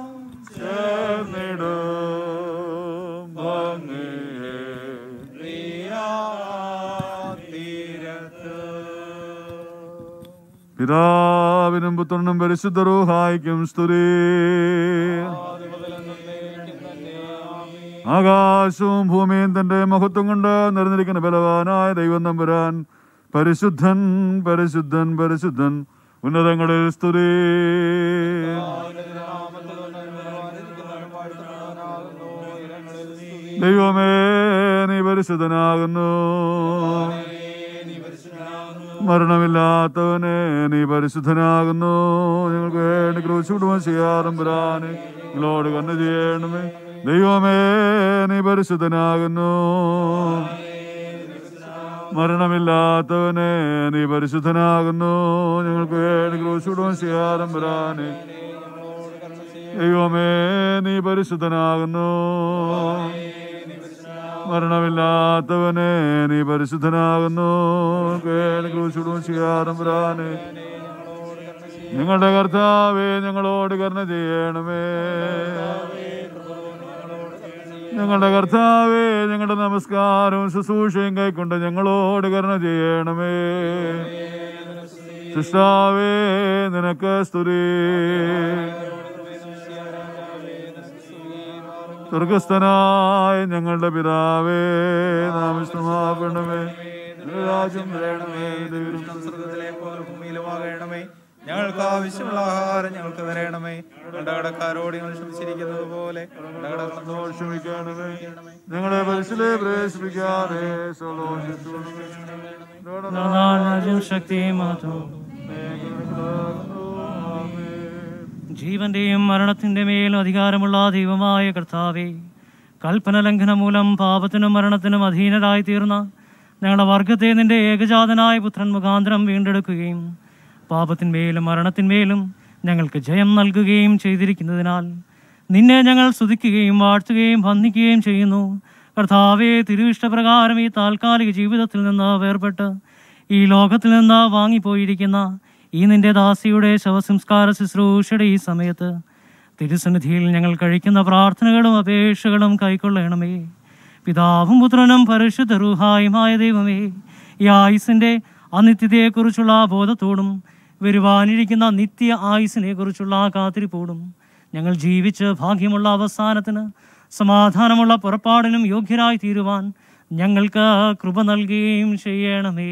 ചേർന്നിടും ഭംഗിയേറിയ തീരത്ത് പിതാവിനും പുത്രനും പരിശുദ്ധ റൂഹായിക്കും സ്തുതി ആകാശവും ഭൂമിയും തന്റെ മഹത്വം കൊണ്ട് നിറഞ്ഞിരിക്കുന്ന ബലവാനായ ദൈവം നമ്പുരാൻ പരിശുദ്ധൻ പരിശുദ്ധൻ പരിശുദ്ധൻ ഉന്നതങ്ങളിൽ സ്തുതി ദൈവമേ നീ പരിശുദ്ധനാകുന്നു മരണമില്ലാത്തവനെ നീ പരിശുദ്ധനാകുന്നു ഞങ്ങൾക്ക് വേണ്ടി ക്രൂശുടുമ ചെയ്യാറും പുരാന് നിങ്ങളോട് കണ്ണു ചെയ്യണമേ ദൈവമേ നീ പരിശുദ്ധനാകുന്നു മരണമില്ലാത്തവനെ നീ പരിശുദ്ധനാകുന്നു ഞങ്ങൾക്ക് വേണ്ടി ക്രൂശുടുമ ചെയ്യാറും പുരാന് ദൈവമേ നീ പരിശുദ്ധനാകുന്നു മരണമില്ലാത്തവനെ നീ പരിശുദ്ധനാകുന്നു ക്രൂശുടും ചെയ്യാറും പുരാന് ഞങ്ങളുടെ കർത്താവേ ഞങ്ങളോട് കരുണ ചെയ്യണമേ ഞങ്ങളുടെ കർത്താവേ ഞങ്ങളുടെ നമസ്കാരവും ശുശ്രൂഷയും കൈക്കൊണ്ട് ഞങ്ങളോട് കരുണ ചെയ്യണമേ സൃഷ്ടാവേ നിനക്ക് സ്തുതി സ്വർഗസ്ഥനായ ഞങ്ങളുടെ പിതാവേ നാം ഇഷ്ടമാക്കണമേ രാജ്യം വരണമേ ദൈവം സ്വർഗത്തിലെ പോലെ ഭൂമിയിലുമാകണമേ ഞങ്ങൾക്ക് ആവശ്യമുള്ള ആഹാരം ഞങ്ങൾക്ക് തരണമേ ഞങ്ങളുടെ കടക്കാരോട് ഞങ്ങൾ ക്ഷമിച്ചിരിക്കുന്നത് പോലെ ഞങ്ങളുടെ കടങ്ങളോട് ക്ഷമിക്കണമേ ഞങ്ങളെ പരിശിലെ പ്രവേശിപ്പിക്കാതെ രാജ്യം ശക്തിയും മഹത്വവും ജീവന്റെയും മരണത്തിന്റെ മേൽ അധികാരമുള്ള ദൈവമായ കർത്താവേ കൽപ്പന ലംഘനം മൂലം പാപത്തിനും മരണത്തിനും അധീനരായി തീർന്ന ഞങ്ങളുടെ വർഗത്തെ നിന്റെ ഏകജാതനായ പുത്രൻ മുഖാന്തരം വീണ്ടെടുക്കുകയും പാപത്തിന്മേലും മരണത്തിന്മേലും ഞങ്ങൾക്ക് ജയം നൽകുകയും ചെയ്തിരിക്കുന്നതിനാൽ നിന്നെ ഞങ്ങൾ സ്തുതിക്കുകയും വാഴ്ത്തുകയും വന്ദിക്കുകയും ചെയ്യുന്നു കർത്താവെ തിരുവിഷ്ടപ്രകാരം ഈ താൽക്കാലിക ജീവിതത്തിൽ നിന്ന് വേർപെട്ട് ഈ ലോകത്തിൽ നിന്ന് വാങ്ങിപ്പോയിരിക്കുന്ന ഈ നിന്റെ ദാസിയുടെ ശവസംസ്കാര ശുശ്രൂഷയുടെ ഈ സമയത്ത് തിരുസന്നിധിയിൽ ഞങ്ങൾ കഴിക്കുന്ന പ്രാർത്ഥനകളും അപേക്ഷകളും കൈക്കൊള്ളണമേ പിതാവും പുത്രനും പരിശുദ്ധ റൂഹായുമായ ദൈവമേ ഈ ആയുസിൻ്റെ അനിത്യതയെക്കുറിച്ചുള്ള ബോധത്തോടും വരുവാനിരിക്കുന്ന നിത്യ ആയുസിനെ കുറിച്ചുള്ള കാത്തിരിപ്പോടും ഞങ്ങൾ ജീവിച്ച് ഭാഗ്യമുള്ള അവസാനത്തിന് സമാധാനമുള്ള പുറപ്പാടിനും യോഗ്യരായി തീരുവാൻ ഞങ്ങൾക്ക് കൃപ നൽകുകയും ചെയ്യണമേ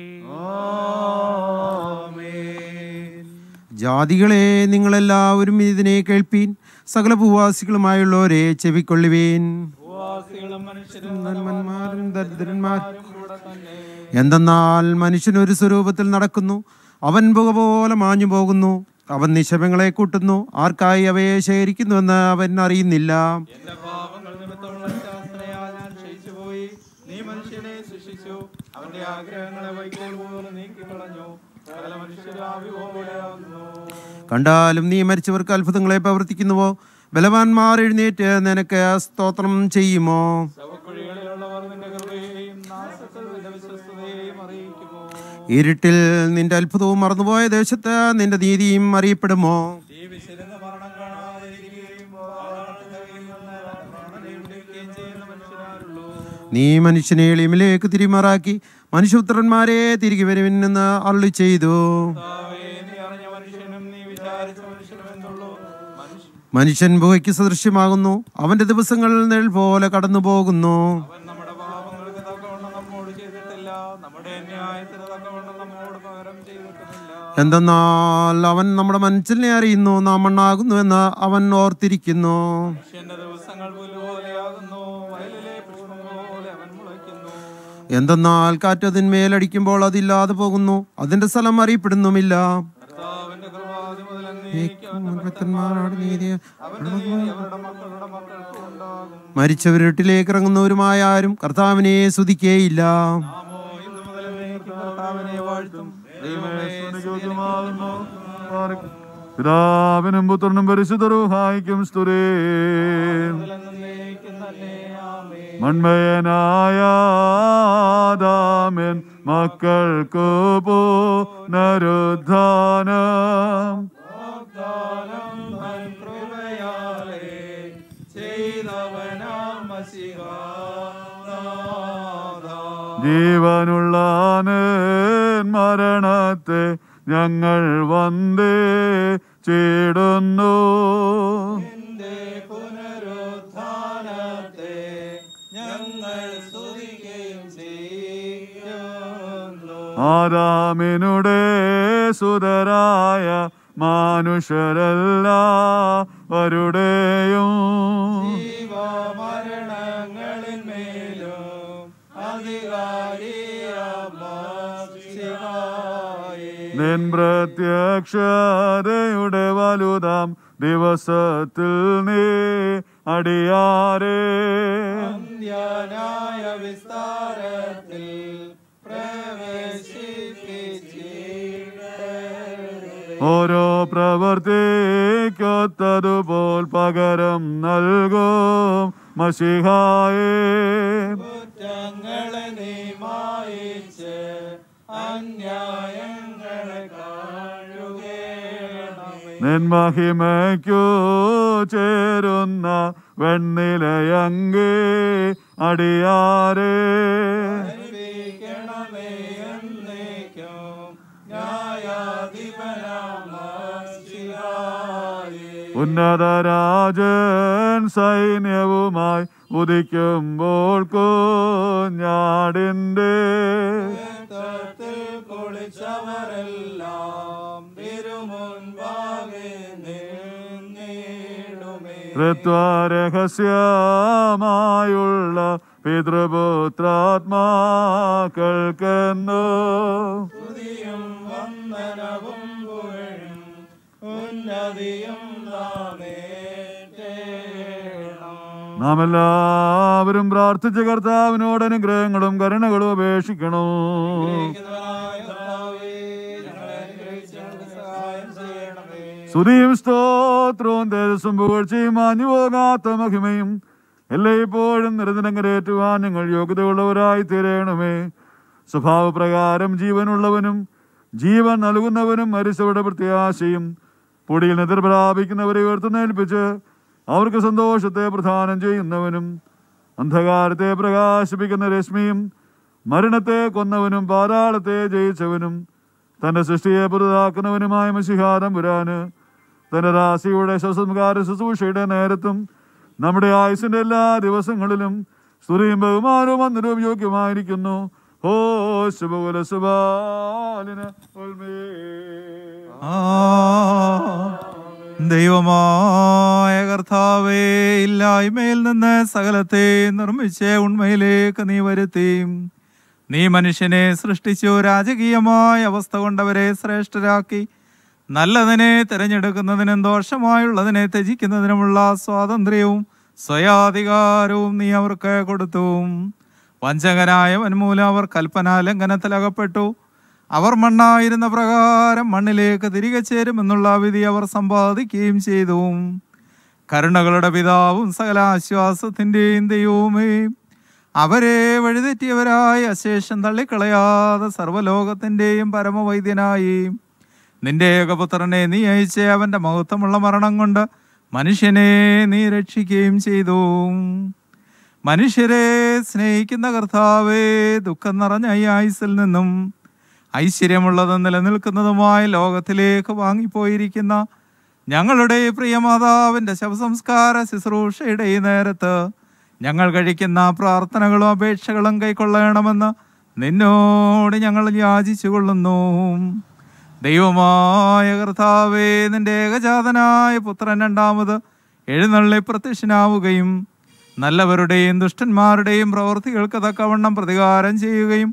ജാതികളെ നിങ്ങളെല്ലാവരും ഇതിനെ കേൾപ്പീൻ സകല ഭൂവാസികളുമായുള്ളവരെ ചെവിക്കൊള്ളുവീൻ നന്മന്മാരും ദരിദ്രന്മാർ എന്തെന്നാൽ മനുഷ്യൻ ഒരു സ്വരൂപത്തിൽ നടക്കുന്നു അവൻ പുക പോലെ മാഞ്ഞു പോകുന്നു അവൻ നിശബങ്ങളെ കൂട്ടുന്നു ആർക്കായി അവയെ ശേഖരിക്കുന്നുവെന്ന് അവൻ അറിയുന്നില്ല പോയി നീ മനുഷ്യനെ സൃഷ്ടിച്ചു അവന്റെ ആഗ്രഹങ്ങളെ വൈക്കോൽ പോലെ നീക്കിക്കളഞ്ഞു സകല മനുഷ്യരും ആവി പോലെയാകുന്നു കണ്ടാലും നീ മരിച്ചവർക്ക് അത്ഭുതങ്ങളെ പ്രവർത്തിക്കുന്നുവോ ബലവാന്മാർ എഴുന്നേറ്റ് നിനക്ക് സ്തോത്രം ചെയ്യുമോ ശവക്കുഴികളിലുള്ളവർ നിന്റെ കൃപയെയും നാശത്തിൽ നിന്റെ വിശ്വസ്തതയെയും അറിയിക്കുമോ ഇരുട്ടിൽ നിന്റെ അത്ഭുതവും മറന്നുപോയ ദേശത്ത് നിന്റെ നീതിയും അറിയപ്പെടുമോ ഈ വിശരുന്ന മരണം കാണാതിരിക്കുകയും പോകാതിരിക്കുകയും പ്രാണനെ വിടുവിക്കുകയും ചെയ്യുന്ന മനുഷ്യരാരുള്ളൂ നീ മനുഷ്യനെ എളിമിലേക്ക് തിരിമാറാക്കി മനുഷ്യപുത്രന്മാരെ തിരികെ വരുവിനെന്ന് അരുളി ചെയ്തു നീ അറിഞ്ഞ മനുഷ്യനും നീ വിചാരിച്ച മനുഷ്യനും എന്നുള്ളൂ മനുഷ്യ മനുഷ്യൻ പുകയ്ക്ക് സദൃശ്യമാകുന്നു അവന്റെ ദിവസങ്ങൾ നിഴൽ പോലെ കടന്നു പോകുന്നു നമ്മുടെ പാപങ്ങൾക്ക് തക്കവണ്ണം നമ്മോട് ചെയ്തിട്ടില്ല നമ്മുടെ ന്യായത്തിന് തക്കവണ്ണം നമ്മോട് പകരം ചെയ്തിട്ടുമില്ല എന്തെന്നാൽ അവൻ നമ്മുടെ മനസ്സിനെ അറിയുന്നു നാം മണ്ണാകുന്നു എന്ന് അവൻ ഓർത്തിരിക്കുന്നു മനുഷ്യന്റെ ദിവസങ്ങൾ പുല്ലുപോലെയാകുന്നു വയലിലെ പുഷ്പം പോലെ അവൻ മുളയ്ക്കുന്നു എന്തെന്നാൽ കാറ്റ് അതിന്മേലടിക്കുമ്പോൾ അതില്ലാതെ പോകുന്നു അതിന്റെ സ്ഥലം അറിയപ്പെടുന്നുമില്ല കർത്താവിന്റെ കൃപാതി മുതൽ ഭക്തന്മാരോട് നീതി മരിച്ചവരിട്ടിലേക്ക് ഇറങ്ങുന്നവരുമായ ആരും കർത്താവിനെ സ്തുതിക്കേയില്ല കർത്താവിനെ വാഴ്ത്തും ദൈവമേ സ്തുതിക്കുമാകുന്നു. പിതാവിനും പുത്രനും പരിശുദ്ധരൂഹായിക്കും സ്തുരേ മൺമയനായ ആദാമൻ മക്കൾക്ക് പുനരുദ്ധാനം ജീവനുള്ള മരണത്തെ ഞങ്ങൾ വന്ദേ ചേടുന്നു ആദാമിനുടെ സുതരായ മനുഷ്യരെല്ലാവരുടെയും നിൻ പ്രത്യക്ഷതയുടെ വലുതാം ദിവസത്തിൽ നീ അടിയാരേ ധ്യാനായ വിസ്താരത്തിൽ ഓരോ പ്രവർത്തിക്കൊത്തതുപോൽ പകരം നൽകും മഷിഹായേ കുറ്റങ്ങളെ നീ മായിച്ച് അന്യായങ്ങളെ കാഴുകേണമേ നിൻ മഹിമയ്ക്കു ചേരുന്ന വെണ്ണിലയങ്കേ അടിയാരേ ണമേ എന്നേക്കും ന്യായാധിപനാമേ ഉന്നതരാജൻ സൈന്യവുമായി ഉദിക്കുമ്പോൾ കുഞ്ഞാടിൻ്റെ കുളിച്ചവരെല്ലാം തിരുമുൻപാകെ നിന്നിടുമേ ഋത്വരഹസ്യമായുള്ള പിതൃപുത്രാത്മാക്കൾക്കെന്നു സ്തുതിയും വന്ദനവും പുകഴും ഉന്നതിയും നാമേറ്റേണം നാം എല്ലാവരും പ്രാർത്ഥിച്ച കർത്താവിനോട് അനുഗ്രഹങ്ങളും കരുണകളും അപേക്ഷിക്കണോ സ്തുതിയും സ്തോത്രവും തേജസ്സും പുകഴ്ചയും മാഞ്ഞു പോകാത്ത മഹിമയും എല്ലായ്പ്പോഴും നിരന്തരം കരയേറ്റുവാൻ ഞങ്ങൾ യോഗ്യതയുള്ളവരായി തീരണമേ സ്വഭാവപ്രകാരം ജീവനുള്ളവനും ജീവൻ നൽകുന്നവനും മരിച്ചവരുടെ പ്രത്യാശയും പൊടിയിൽ നിദ്ര പ്രാപിക്കുന്നവരെ ഉയർത്തുന്നേൽപ്പിച്ച് അവർക്ക് സന്തോഷത്തെ പ്രദാനം ചെയ്യുന്നവനും അന്ധകാരത്തെ പ്രകാശിപ്പിക്കുന്ന രശ്മിയും മരണത്തെ കൊന്നവനും പാതാളത്തെ ജയിച്ചവനും തന്റെ സൃഷ്ടിയെ പുതുതാക്കുന്നവനുമായ മഷിഹാരം പുരാന് തന്റെ രാശിയുടെ ശവസംഹാര ശുശ്രൂഷയുടെ നേരത്തും നമ്മുടെ ആയുസിന്റെ എല്ലാ ദിവസങ്ങളിലും സ്തുതിയും ബഹുമാനവും അന്നരവും യോഗ്യമായിരിക്കുന്നു ഓ ശുഭകുല സുബാലിന് ആ, ദൈവമായ കർത്താവേ ഇല്ലായ്മയിൽ നിന്ന് സകലത്തെ നിർമ്മിച്ച് ഉണ്മയിലേക്ക് നീ വരുത്തി നീ മനുഷ്യനെ സൃഷ്ടിച്ചു രാജകീയമായ അവസ്ഥ കൊണ്ടവരെ ശ്രേഷ്ഠരാക്കി നല്ലതിനെ തിരഞ്ഞെടുക്കുന്നതിനും ദോഷമായുള്ളതിനെ ത്യജിക്കുന്നതിനുമുള്ള സ്വാതന്ത്ര്യവും സ്വയാധികാരവും നീ അവർക്ക് കൊടുത്തു വഞ്ചകനായവൻ മൂലം അവർ കൽപ്പനാ ലംഘനത്തിലകപ്പെട്ടു അവർ മണ്ണായിരുന്ന പ്രകാരം മണ്ണിലേക്ക് തിരികെ ചേരുമെന്നുള്ള വിധി അവർ സമ്പാദിക്കുകയും ചെയ്തു കരുണകളുടെ പിതാവും സകല ആശ്വാസത്തിൻ്റെയും ദൈവവുമേ അവരെ വഴിതെറ്റിയവരായി അശേഷം തള്ളിക്കളയാതെ സർവ്വലോകത്തിൻ്റെയും പരമവൈദ്യനായി നിന്റെ ഏകപുത്രനെ നീ അയച്ച അവൻ്റെ മഹത്വമുള്ള മരണം കൊണ്ട് മനുഷ്യനെ നീ രക്ഷിക്കുകയും ചെയ്തു മനുഷ്യരെ സ്നേഹിക്കുന്ന കർത്താവേ ദുഃഖം നിറഞ്ഞ ഈ ആയുസിൽ നിന്നും ഐശ്വര്യമുള്ളതും നിലനിൽക്കുന്നതുമായ ലോകത്തിലേക്ക് വാങ്ങിപ്പോയിരിക്കുന്ന ഞങ്ങളുടെ പ്രിയമാതാവിൻ്റെ ശവസംസ്കാര ശുശ്രൂഷയുടെ ഈ നേരത്ത് ഞങ്ങൾ കഴിക്കുന്ന പ്രാർത്ഥനകളും അപേക്ഷകളും കൈക്കൊള്ളണമെന്ന് നിന്നോട് ഞങ്ങൾ യാചിച്ചു കൊള്ളുന്നു ദൈവമായ കർത്താവേ നിന്റെ ഏകജാതനായ പുത്രൻ രണ്ടാമത് എഴുന്നള്ളി പ്രത്യക്ഷനാവുകയും നല്ലവരുടെയും ദുഷ്ടന്മാരുടെയും പ്രവൃത്തികൾക്ക് തക്കവണ്ണം പ്രതികാരം ചെയ്യുകയും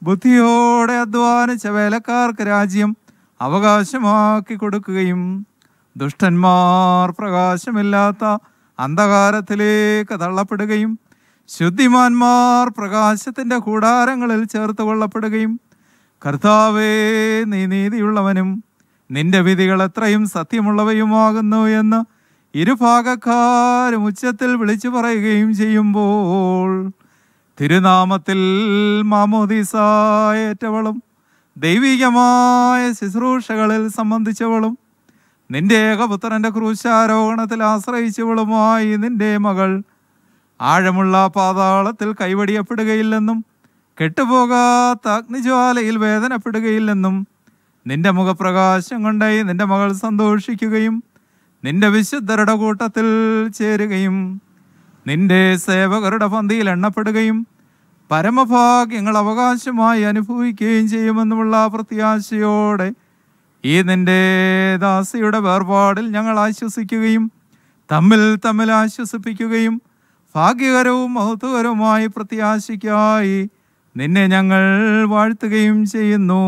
ബുദ്ധിയോടെ അധ്വാനിച്ച വേലക്കാർക്ക് രാജ്യം അവകാശമാക്കി കൊടുക്കുകയും ദുഷ്ടന്മാർ പ്രകാശമില്ലാത്ത അന്ധകാരത്തിലേക്ക് തള്ളപ്പെടുകയും ശുദ്ധിമാന്മാർ പ്രകാശത്തിൻ്റെ കൂടാരങ്ങളിൽ ചേർത്ത് കൊള്ളപ്പെടുകയും കർത്താവേ നീ നീതിയുള്ളവനും നിന്റെ വിധികൾ എത്രയും സത്യമുള്ളവയുമാകുന്നു എന്ന് ഇരുഭാഗക്കാരും ഉച്ചത്തിൽ വിളിച്ചു പറയുകയും ചെയ്യുമ്പോൾ തിരുനാമത്തിൽ മാമോദീസായേറ്റവളും ദൈവികമായ ശുശ്രൂഷകളിൽ സംബന്ധിച്ചവളും നിന്റെ ഏകപുത്രന്റെ ക്രൂശാരോഹണത്തിൽ ആശ്രയിച്ചവളുമായി നിന്റെ മകൾ ആഴമുള്ള പാതാളത്തിൽ കൈവടിയപ്പെടുകയില്ലെന്നും കെട്ടുപോകാത്ത അഗ്നിജ്വാലയിൽ വേദനപ്പെടുകയില്ലെന്നും നിന്റെ മുഖപ്രകാശം കൊണ്ടായി നിന്റെ മകൾ സന്തോഷിക്കുകയും നിന്റെ വിശുദ്ധരുടെ കൂട്ടത്തിൽ ചേരുകയും നിന്റെ സേവകരുടെ പന്തിയിൽ എണ്ണപ്പെടുകയും പരമഭാഗ്യങ്ങൾ അവകാശമായി അനുഭവിക്കുകയും ചെയ്യുമെന്നുമുള്ള പ്രത്യാശയോടെ ഈ നിന്റെ ദാസിയുടെ വേർപാടിൽ ഞങ്ങൾ ആശ്വസിക്കുകയും തമ്മിൽ തമ്മിൽ ആശ്വസിപ്പിക്കുകയും ഭാഗ്യകരവും മഹത്വകരവുമായി പ്രത്യാശയ്ക്കായി നിന്നെ ഞങ്ങൾ വാഴ്ത്തുകയും ചെയ്യുന്നു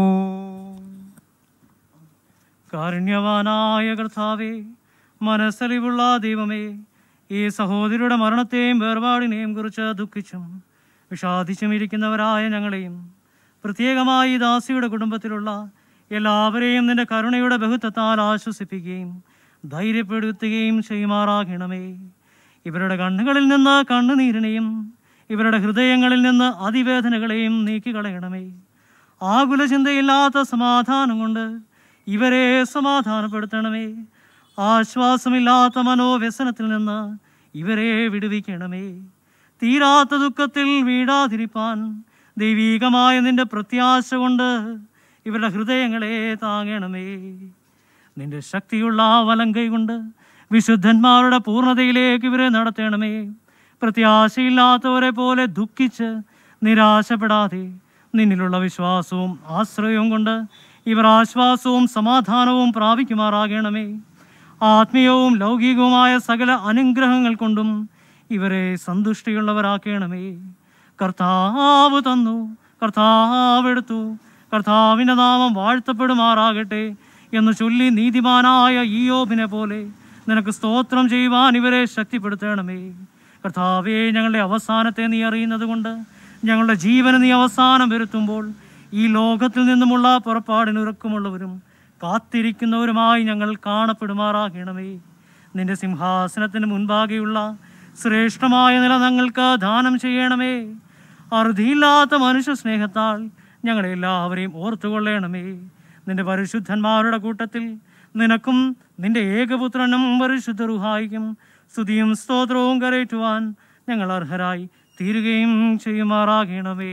കാരുണ്യവാനായ കർത്താവേ മനസ്സലിവുള്ള ദൈവമേ ഈ സഹോദരിയുടെ മരണത്തെയും വേർപാടിനെയും കുറിച്ച് ദുഃഖിച്ചും വിഷാദിച്ചും ഇരിക്കുന്നവരായ ഞങ്ങളെയും പ്രത്യേകമായി ഈ ദാസിയുടെ കുടുംബത്തിലുള്ള എല്ലാവരെയും നിന്റെ കരുണയുടെ ബഹുത്വത്താൽ ആശ്വസിപ്പിക്കുകയും ധൈര്യപ്പെടുത്തുകയും ചെയ്യുമാറാകണമേ ഇവരുടെ കണ്ണുകളിൽ നിന്ന് കണ്ണുനീരിനെയും ഇവരുടെ ഹൃദയങ്ങളിൽ നിന്ന് അതിവേദനകളെയും നീക്കിക്കളയണമേ ആകുല ചിന്തയില്ലാത്ത സമാധാനം കൊണ്ട് ഇവരെ സമാധാനപ്പെടുത്തണമേ ആശ്വാസമില്ലാത്ത മനോവ്യസനത്തിൽ നിന്ന് ഇവരെ വിടുവിക്കണമേ തീരാത്ത ദുഃഖത്തിൽ വീഴാതിരിപ്പാൻ ദൈവീകമായ നിന്റെ പ്രത്യാശ കൊണ്ട് ഇവരുടെ ഹൃദയങ്ങളെ താങ്ങണമേ നിന്റെ ശക്തിയുള്ള വലം കൊണ്ട് വിശുദ്ധന്മാരുടെ പൂർണ്ണതയിലേക്ക് ഇവരെ നടത്തണമേ പ്രത്യാശയില്ലാത്തവരെ പോലെ ദുഃഖിച്ച് നിരാശപ്പെടാതെ നിന്നിലുള്ള വിശ്വാസവും ആശ്രയവും കൊണ്ട് ഇവർ ആശ്വാസവും സമാധാനവും പ്രാപിക്കുമാറാകണമേ ആത്മീയവും ലൗകികവുമായ സകല അനുഗ്രഹങ്ങൾ കൊണ്ടും ഇവരെ സന്തുഷ്ടിയുള്ളവരാക്കണമേ കർത്താവ് തന്നു കർത്താവ് എടുത്തു കർത്താവിൻ്റെ നാമം വാഴ്ത്തപ്പെടുമാറാകട്ടെ എന്ന് ചൊല്ലി നീതിമാനായ ഈയോബിനെ പോലെ നിനക്ക് സ്തോത്രം ചെയ്യുവാൻ ഇവരെ ശക്തിപ്പെടുത്തണമേ കർത്താവേ ഞങ്ങളുടെ അവസാനത്തെ നീ അറിയുന്നത് കൊണ്ട് ഞങ്ങളുടെ ജീവന് നീ അവസാനം വരുത്തുമ്പോൾ ഈ ലോകത്തിൽ നിന്നുമുള്ള പുറപ്പാടിനുറക്കമുള്ളവരും കാത്തിരിക്കുന്നവരുമായി ഞങ്ങൾ കാണപ്പെടുമാറാകണമേ നിന്റെ സിംഹാസനത്തിന് മുൻപാകെയുള്ള ശ്രേഷ്ഠമായ നില ഞങ്ങൾക്ക് ദാനം ചെയ്യണമേ അറുതിയില്ലാത്ത മനുഷ്യ സ്നേഹത്താൽ ഞങ്ങളെ എല്ലാവരെയും ഓർത്തുകൊള്ളണമേ നിന്റെ പരിശുദ്ധന്മാരുടെ കൂട്ടത്തിൽ നിനക്കും നിന്റെ ഏകപുത്രനും പരിശുദ്ധ റുഹായിക്കും സ്തുതിയും സ്തോത്രവും കരയറ്റുവാൻ ഞങ്ങൾ അർഹരായി തീരുകയും ചെയ്യുമാറാകണമേ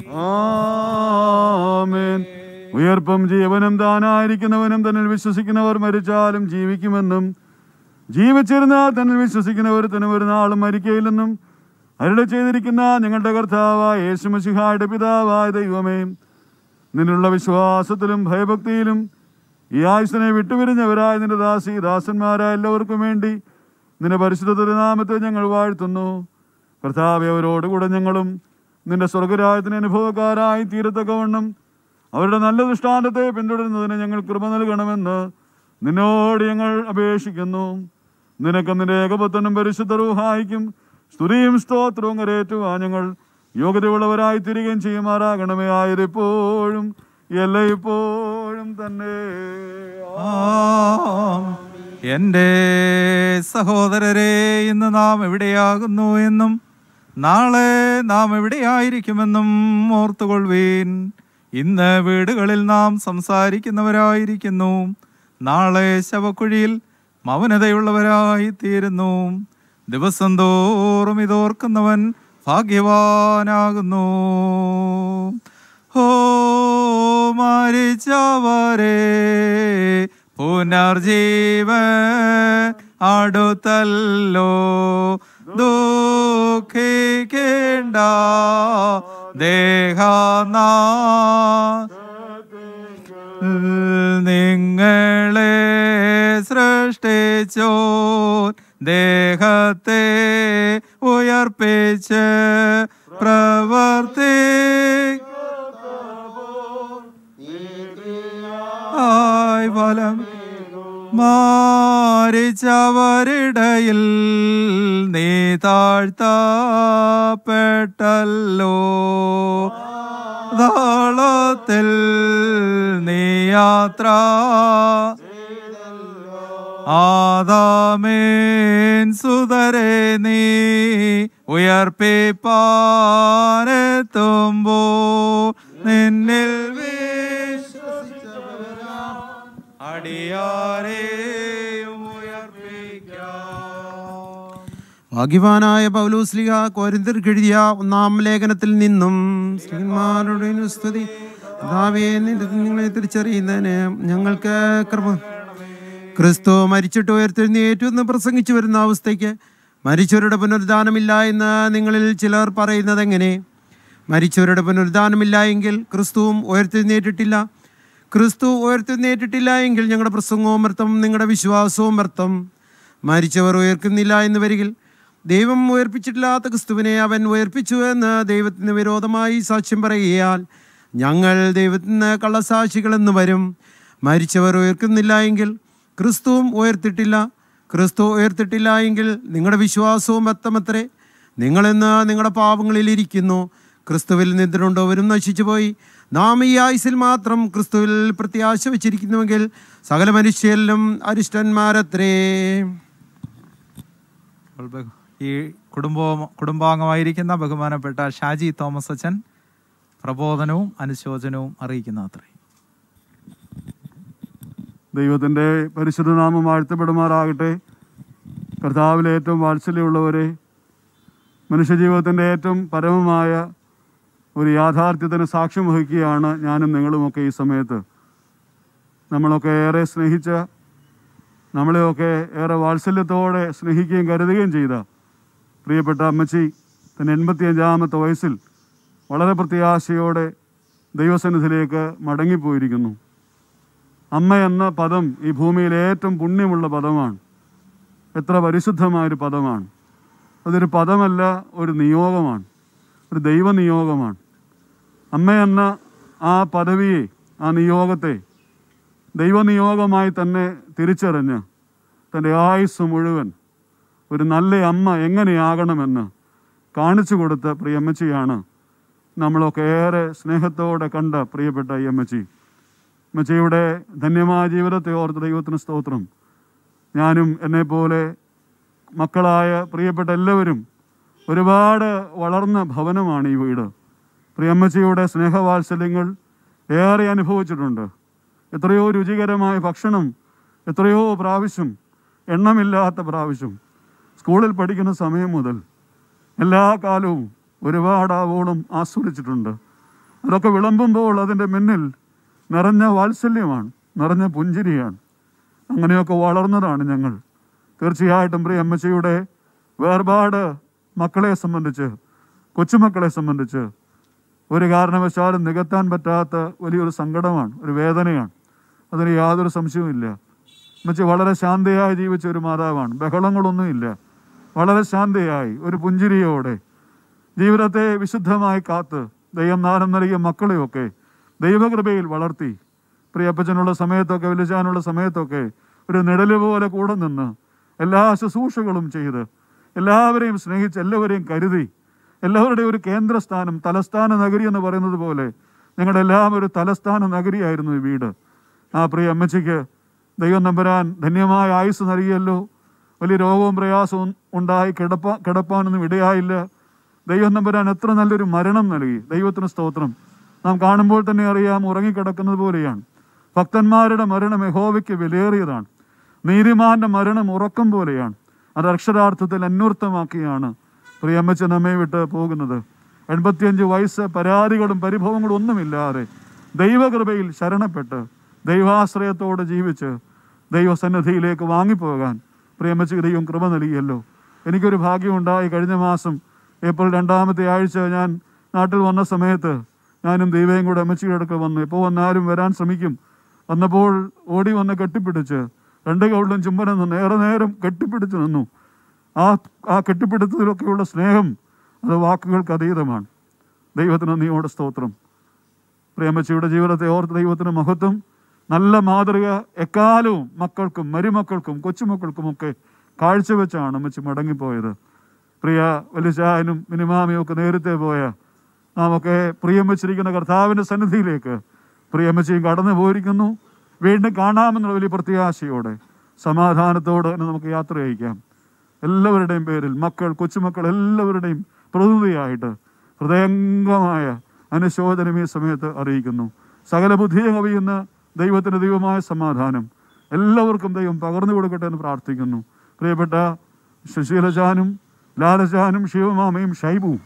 ആമേൻ ഉയർപ്പും ജീവനും താനായിരിക്കുന്നവനും തന്നിൽ വിശ്വസിക്കുന്നവർ മരിച്ചാലും ജീവിക്കുമെന്നും ജീവിച്ചിരുന്നാൽ തന്നിൽ വിശ്വസിക്കുന്നവർ തന്നെ ഒരു നാളും മരിക്കയില്ലെന്നും അരുടെ ചെയ്തിരിക്കുന്ന ഞങ്ങളുടെ കർത്താവായ യേശുമസിഹായുടെ പിതാവായ ദൈവമേ നിന്നുള്ള വിശ്വാസത്തിലും ഭയഭക്തിയിലും ഈ ആയുസിനെ വിട്ടുപിരിഞ്ഞവരായ നിന്റെ ദാസി ദാസന്മാരായ എല്ലാവർക്കും വേണ്ടി നിന്റെ പരിശുദ്ധ തിരുനാമത്തെ ഞങ്ങൾ വാഴ്ത്തുന്നു കർത്താവെ അവരോടുകൂടെ ഞങ്ങളും നിന്റെ സ്വർഗരാജ്യത്തിന് അനുഭവക്കാരായി തീരത്തക്കവണ്ണം അവരുടെ നല്ല ദൃഷ്ടാന്തത്തെ പിന്തുടരുന്നതിന് ഞങ്ങൾ കൃപ നൽകണമെന്ന് നിന്നോട് ഞങ്ങൾ അപേക്ഷിക്കുന്നു നിനക്കും നിന്റെ ഏകപത്തനും പരിശുദ്ധ റൂഹായിക്കും സ്തുതിയും സ്തോത്രവും കരേറ്റുവാൻ ഞങ്ങൾ യോഗ്യതയുള്ളവരായി തിരികെയും ചെയ്യുമാറാകണമേ ആയതിപ്പോഴും എല്ലായ്പ്പോഴും തന്നെ ആം. എൻ്റെ സഹോദരരെ ഇന്ന് നാം എവിടെയാകുന്നു എന്നും നാളെ നാം എവിടെയായിരിക്കുമെന്നും ഓർത്തുകൊള്ളുവീൻ ഇന്ന് വീടുകളിൽ നാം സംസാരിക്കുന്നവരായിരിക്കുന്നു നാളെ ശവക്കുഴിയിൽ മൗനതയുള്ളവരായി തീരുന്നു ദിവസം തോറും ഇതോർക്കുന്നവൻ ഭാഗ്യവാനാകുന്നു ഓ മരിച്ചവരെ പുനർജീവ അടുത്തല്ലോ ദുഃഖിക്കേണ്ട ദേഹനാ നിങ്ങളെ സൃഷ്ടിച്ചോ ദേഹത്തെ ഉയർപ്പിച്ച് പ്രവർത്തി ആയി ഫലം മാരിച്ചവരിടയിൽ നീ താഴ്ത്തപ്പെട്ടല്ലോ താളത്തിൽ നീ യാത്ര ആദാമേൻ സുതരെ നീ ഉയർപ്പിപ്പാനെത്തുമ്പോ നിന്നിൽ വിശ്വസിച്ചവരാം അടിയാരെയും ഭാഗ്യവാനായ പൗലൂസ്ലിഹ കോരിന്തർക്ക് എഴുതിയ ഒന്നാം ലേഖനത്തിൽ നിന്നും ശ്രീമാരുടെ സ്തുതി കർത്താവേ, നിന്റെ നിങ്ങളെ തിരിച്ചറിയുന്നതിന് ഞങ്ങൾക്ക് കൃപ ക്രിസ്തു മരിച്ചിട്ട് ഉയർത്തെഴുന്നേറ്റു എന്ന് പ്രസംഗിച്ചു വരുന്ന അവസ്ഥയ്ക്ക് മരിച്ചവരുടെ പുനരുദ്ധാനമില്ല എന്ന് നിങ്ങളിൽ ചിലർ പറയുന്നത് എങ്ങനെ മരിച്ചവരുടെ പുനരുദ്ധാനമില്ല എങ്കിൽ ക്രിസ്തുവും ഉയർത്തെഴുന്നേറ്റിട്ടില്ല ക്രിസ്തു ഉയർത്തെഴുന്നേറ്റിട്ടില്ല എങ്കിൽ ഞങ്ങളുടെ പ്രസംഗവും വ്യർത്ഥം നിങ്ങളുടെ വിശ്വാസവും വ്യർത്ഥം മരിച്ചവർ ഉയർക്കുന്നില്ല എന്ന് വരികിൽ ദൈവം ഉയർപ്പിച്ചിട്ടില്ലാത്ത ക്രിസ്തുവിനെ അവൻ ഉയർപ്പിച്ചു എന്ന് ദൈവത്തിന് വിരോധമായി സാക്ഷ്യം പറയുകയാൽ ഞങ്ങൾ ദൈവത്തിന് കള്ളസാക്ഷികളെന്ന് വരും മരിച്ചവർ ഉയർക്കുന്നില്ല എങ്കിൽ ക്രിസ്തുവും ഉയർത്തിട്ടില്ല ക്രിസ്തു ഉയർത്തിട്ടില്ല എങ്കിൽ നിങ്ങളുടെ വിശ്വാസവും വ്യക്തമത്രേ നിങ്ങളിന്ന് നിങ്ങളുടെ പാപങ്ങളിൽ ഇരിക്കുന്നു ക്രിസ്തുവിൽ നിദ്രയുണ്ടവരും നശിച്ചുപോയി നാം ഈ ആയുസിൽ മാത്രം ക്രിസ്തുവിൽ പ്രത്യാശ വെച്ചിരിക്കുന്നുവെങ്കിൽ സകല മനുഷ്യരിലും അരിഷ്ടന്മാരത്രേ അപ്പോൾ ബഹു- ഈ കുടുംബ കുടുംബാംഗമായിരിക്കുന്ന ബഹുമാനപ്പെട്ട ഷാജി തോമസ് അച്ഛൻ പ്രബോധനവും അനുശോചനവും അറിയിക്കുന്ന അത്രേ ദൈവത്തിൻ്റെ പരിശുദ്ധ നാമം വാഴ്ത്തപ്പെടുമാറാകട്ടെ കർത്താവിലെ ഏറ്റവും വാത്സല്യമുള്ളവരെ മനുഷ്യജീവിതത്തിൻ്റെ ഏറ്റവും പരമമായ ഒരു യാഥാർത്ഥ്യത്തിന് സാക്ഷ്യം വഹിക്കുകയാണ് ഞാനും നിങ്ങളുമൊക്കെ ഈ സമയത്ത് നമ്മളൊക്കെ ഏറെ സ്നേഹിച്ച നമ്മളെയൊക്കെ ഏറെ വാത്സല്യത്തോടെ സ്നേഹിക്കുകയും കരുതുകയും ചെയ്ത പ്രിയപ്പെട്ട അമ്മച്ചി തൻ്റെ എൺപത്തിയഞ്ചാമത്തെ വയസ്സിൽ വളരെ പ്രത്യാശയോടെ ദൈവസന്നിധിയിലേക്ക് മടങ്ങിപ്പോയിരിക്കുന്നു അമ്മ എന്ന പദം ഈ ഭൂമിയിൽ ഏറ്റവും പുണ്യമുള്ള പദമാണ് എത്ര പരിശുദ്ധമായൊരു പദമാണ് അതൊരു പദമല്ല ഒരു നിയോഗമാണ് ഒരു ദൈവനിയോഗമാണ് അമ്മ എന്ന ആ പദവിയെ ആ നിയോഗത്തെ ദൈവനിയോഗമായി തന്നെ തിരിച്ചറിഞ്ഞ് തൻ്റെ ആയുസ് മുഴുവൻ ഒരു നല്ല അമ്മ എങ്ങനെയാകണമെന്ന് കാണിച്ചു കൊടുത്ത പ്രിയമ്മച്ചിയാണ് നമ്മളൊക്കെ ഏറെ സ്നേഹത്തോടെ കണ്ട പ്രിയപ്പെട്ട ഈ അമ്മച്ചി അമ്മച്ചിയുടെ ധന്യമായ ജീവിതത്തെ ഓർത്ത് ദൈവത്തിന് സ്തോത്രം ഞാനും എന്നെപ്പോലെ മക്കളായ പ്രിയപ്പെട്ട എല്ലാവരും ഒരുപാട് വളർന്ന ഭവനമാണ് ഈ വീട് പ്രിയമ്മച്ചിയുടെ സ്നേഹവാത്സല്യങ്ങൾ ഏറെ അനുഭവിച്ചിട്ടുണ്ട് എത്രയോ രുചികരമായ ഭക്ഷണം എത്രയോ പ്രാവശ്യം എണ്ണമില്ലാത്ത പ്രാവശ്യം സ്കൂളിൽ പഠിക്കുന്ന സമയം മുതൽ എല്ലാ കാലവും ഒരുപാട് ആവോളം ആസ്വദിച്ചിട്ടുണ്ട് അതൊക്കെ വിളമ്പുമ്പോൾ അതിൻ്റെ മുന്നിൽ നിറഞ്ഞ വാത്സല്യമാണ് നിറഞ്ഞ പുഞ്ചിരിയാണ് അങ്ങനെയൊക്കെ വളർന്നതാണ് ഞങ്ങൾ തീർച്ചയായിട്ടും പ്രിയ അമ്മച്ചിയുടെ വേർപാട് മക്കളെ സംബന്ധിച്ച് കൊച്ചുമക്കളെ സംബന്ധിച്ച് ഒരു കാരണവശാലും നികത്താൻ പറ്റാത്ത വലിയൊരു സങ്കടമാണ് ഒരു വേദനയാണ് അതിന് യാതൊരു സംശയവുമില്ല അമ്മച്ചി വളരെ ശാന്തയായി ജീവിച്ച ഒരു മാതാവാണ് ബഹളങ്ങളൊന്നുമില്ല വളരെ ശാന്തയായി ഒരു പുഞ്ചിരിയോടെ ജീവിതത്തെ വിശുദ്ധമായി കാത്ത് ദൈവം നാരം നൽകിയ മക്കളെയൊക്കെ ദൈവകൃപയിൽ വളർത്തി പ്രിയപ്പച്ചനുള്ള സമയത്തൊക്കെ വലിച്ചാനുള്ള സമയത്തൊക്കെ ഒരു നിഴല് പോലെ കൂടെ നിന്ന് എല്ലാ ശുശ്രൂഷകളും ചെയ്ത് എല്ലാവരെയും സ്നേഹിച്ച് എല്ലാവരെയും കരുതി എല്ലാവരുടെയും ഒരു കേന്ദ്രസ്ഥാനം തലസ്ഥാന നഗരി എന്ന് പറയുന്നത് പോലെ ഞങ്ങളുടെ എല്ലാം ഒരു തലസ്ഥാന നഗരിയായിരുന്നു ഈ വീട് ആ പ്രിയ അമ്മച്ചിക്ക് ദൈവം നമ്പരാൻ ധന്യമായ ആയുസ് നൽകിയല്ലോ വലിയ രോഗവും പ്രയാസവും ഉണ്ടായി കിടപ്പാ കിടപ്പാനൊന്നും ഇടയായില്ല ദൈവം നമ്പരാൻ എത്ര നല്ലൊരു മരണം നൽകി ദൈവത്തിന് സ്തോത്രം നാം കാണുമ്പോൾ തന്നെ അറിയാം ഉറങ്ങിക്കിടക്കുന്നത് പോലെയാണ് ഭക്തന്മാരുടെ മരണം യഹോവയ്ക്ക് വിലയേറിയതാണ് നീതിമാന്റെ മരണം ഉറക്കം പോലെയാണ് അത് അക്ഷരാർത്ഥത്തിൽ അന്വർത്ഥമാക്കിയാണ് പ്രിയമ്മച്ച നമ്മെ വിട്ട് പോകുന്നത് എൺപത്തിയഞ്ച് വയസ്സ് പരാതികളും പരിഭവങ്ങളും ഒന്നുമില്ലാതെ ദൈവകൃപയിൽ ശരണപ്പെട്ട് ദൈവാശ്രയത്തോടെ ജീവിച്ച് ദൈവസന്നിധിയിലേക്ക് വാങ്ങിപ്പോകാൻ പ്രിയമ്മച്ചക്ക് ദൈവം കൃപ നൽകിയല്ലോ എനിക്കൊരു ഭാഗ്യമുണ്ടായി കഴിഞ്ഞ മാസം ഏപ്രിൽ രണ്ടാമത്തെ ആഴ്ച ഞാൻ നാട്ടിൽ വന്ന സമയത്ത് ഞാനും ദൈവയും കൂടെ അമ്മച്ചിയുടെ അടുക്കൽ വന്നു എപ്പോൾ വന്നാലും വരാൻ ശ്രമിക്കും വന്നപ്പോൾ ഓടി വന്ന് കെട്ടിപ്പിടിച്ച് രണ്ട് കൗളിലും ചുംബനം നിന്ന് ഏറെ നേരം കെട്ടിപ്പിടിച്ച് നിന്നു ആ ആ കെട്ടിപ്പിടുത്തത്തിലൊക്കെയുള്ള സ്നേഹം അത് വാക്കുകൾക്ക് അതീതമാണ് ദൈവത്തിന് നീയോടെ സ്തോത്രം പ്രേമച്ചിയുടെ ജീവിതത്തെ ഓർത്ത് ദൈവത്തിന് മഹത്വം നല്ല മാതൃക എക്കാലവും മക്കൾക്കും മരുമക്കൾക്കും കൊച്ചുമക്കൾക്കുമൊക്കെ കാഴ്ചവെച്ചാണ് അമ്മച്ചി മടങ്ങിപ്പോയത് പ്രിയ വലിച്ചായനും മിനിമാമിയും ഒക്കെ നേരത്തെ പോയ നാമൊക്കെ പ്രിയം വെച്ചിരിക്കുന്ന കർത്താവിൻ്റെ സന്നിധിയിലേക്ക് പ്രിയമ്മച്ചിയും കടന്നു പോയിരിക്കുന്നു വീണ്ടും കാണാമെന്നുള്ള വലിയ പ്രത്യാശയോടെ സമാധാനത്തോടെ തന്നെ നമുക്ക് യാത്ര അയക്കാം എല്ലാവരുടെയും പേരിൽ മക്കൾ കൊച്ചുമക്കൾ എല്ലാവരുടെയും പ്രതിനിധിയായിട്ട് ഹൃദയംഗമായ അനുശോചനം ഈ സമയത്ത് അറിയിക്കുന്നു സകല ബുദ്ധിയെ കവിയുന്ന ദൈവത്തിൻ്റെ ദൈവമായ സമാധാനം എല്ലാവർക്കും ദൈവം പകർന്നു കൊടുക്കട്ടെ എന്ന് പ്രാർത്ഥിക്കുന്നു പ്രിയപ്പെട്ട സുശീലജാനും ലാലജാനും ശിവമാമയും ഷൈബുവും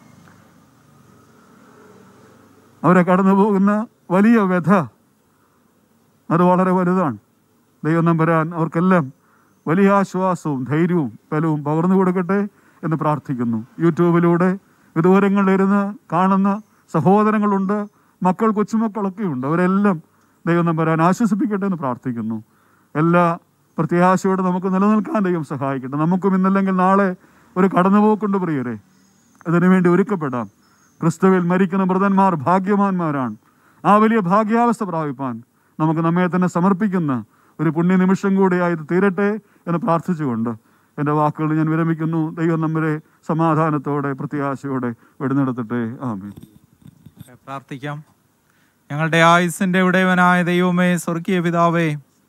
അവരെ കടന്നു പോകുന്ന വലിയ വ്യഥ അത് വളരെ വലുതാണ് ദൈവം നമ്പരാൻ അവർക്കെല്ലാം വലിയ ആശ്വാസവും ധൈര്യവും ബലവും പകർന്നു കൊടുക്കട്ടെ എന്ന് പ്രാർത്ഥിക്കുന്നു യൂട്യൂബിലൂടെ വിദൂരങ്ങളിലിരുന്ന് കാണുന്ന സഹോദരങ്ങളുണ്ട് മക്കൾ കൊച്ചുമക്കളൊക്കെ ഉണ്ട് അവരെല്ലാം ദൈവം നമ്പരാൻ ആശ്വസിപ്പിക്കട്ടെ എന്ന് പ്രാർത്ഥിക്കുന്നു എല്ലാ പ്രത്യാശയോടെ നമുക്ക് നിലനിൽക്കാൻ ദൈവം സഹായിക്കട്ടെ നമുക്കും ഇന്നല്ലെങ്കിൽ നാളെ ഒരു കടന്നുപോക്കുണ്ട് പ്രിയരെ അതിനുവേണ്ടി ഒരുക്കപ്പെടാം ക്രിസ്തുവിൽ മരിക്കുന്ന മൃതന്മാർ ഭാഗ്യവാന്മാരാണ് ആ വലിയ ഭാഗ്യാവസ്ഥ പ്രാപിപ്പാൻ നമുക്ക് നമ്മെ തന്നെ സമർപ്പിക്കുന്ന ഒരു പുണ്യ നിമിഷം കൂടിയായി ഇത് തീരട്ടെ എന്ന് പ്രാർത്ഥിച്ചുകൊണ്ട് എൻ്റെ വാക്കുകൾ ഞാൻ വിരമിക്കുന്നു ദൈവം നമ്മെ സമാധാനത്തോടെ പ്രത്യാശയോടെ വിടുന്നെടുത്തിട്ടെ ആമേ പ്രാർത്ഥിക്കാം ഞങ്ങളുടെ ആയുസിന്റെ ഉടയവനായ ദൈവമേ സ്വർഗീയ പിതാവേ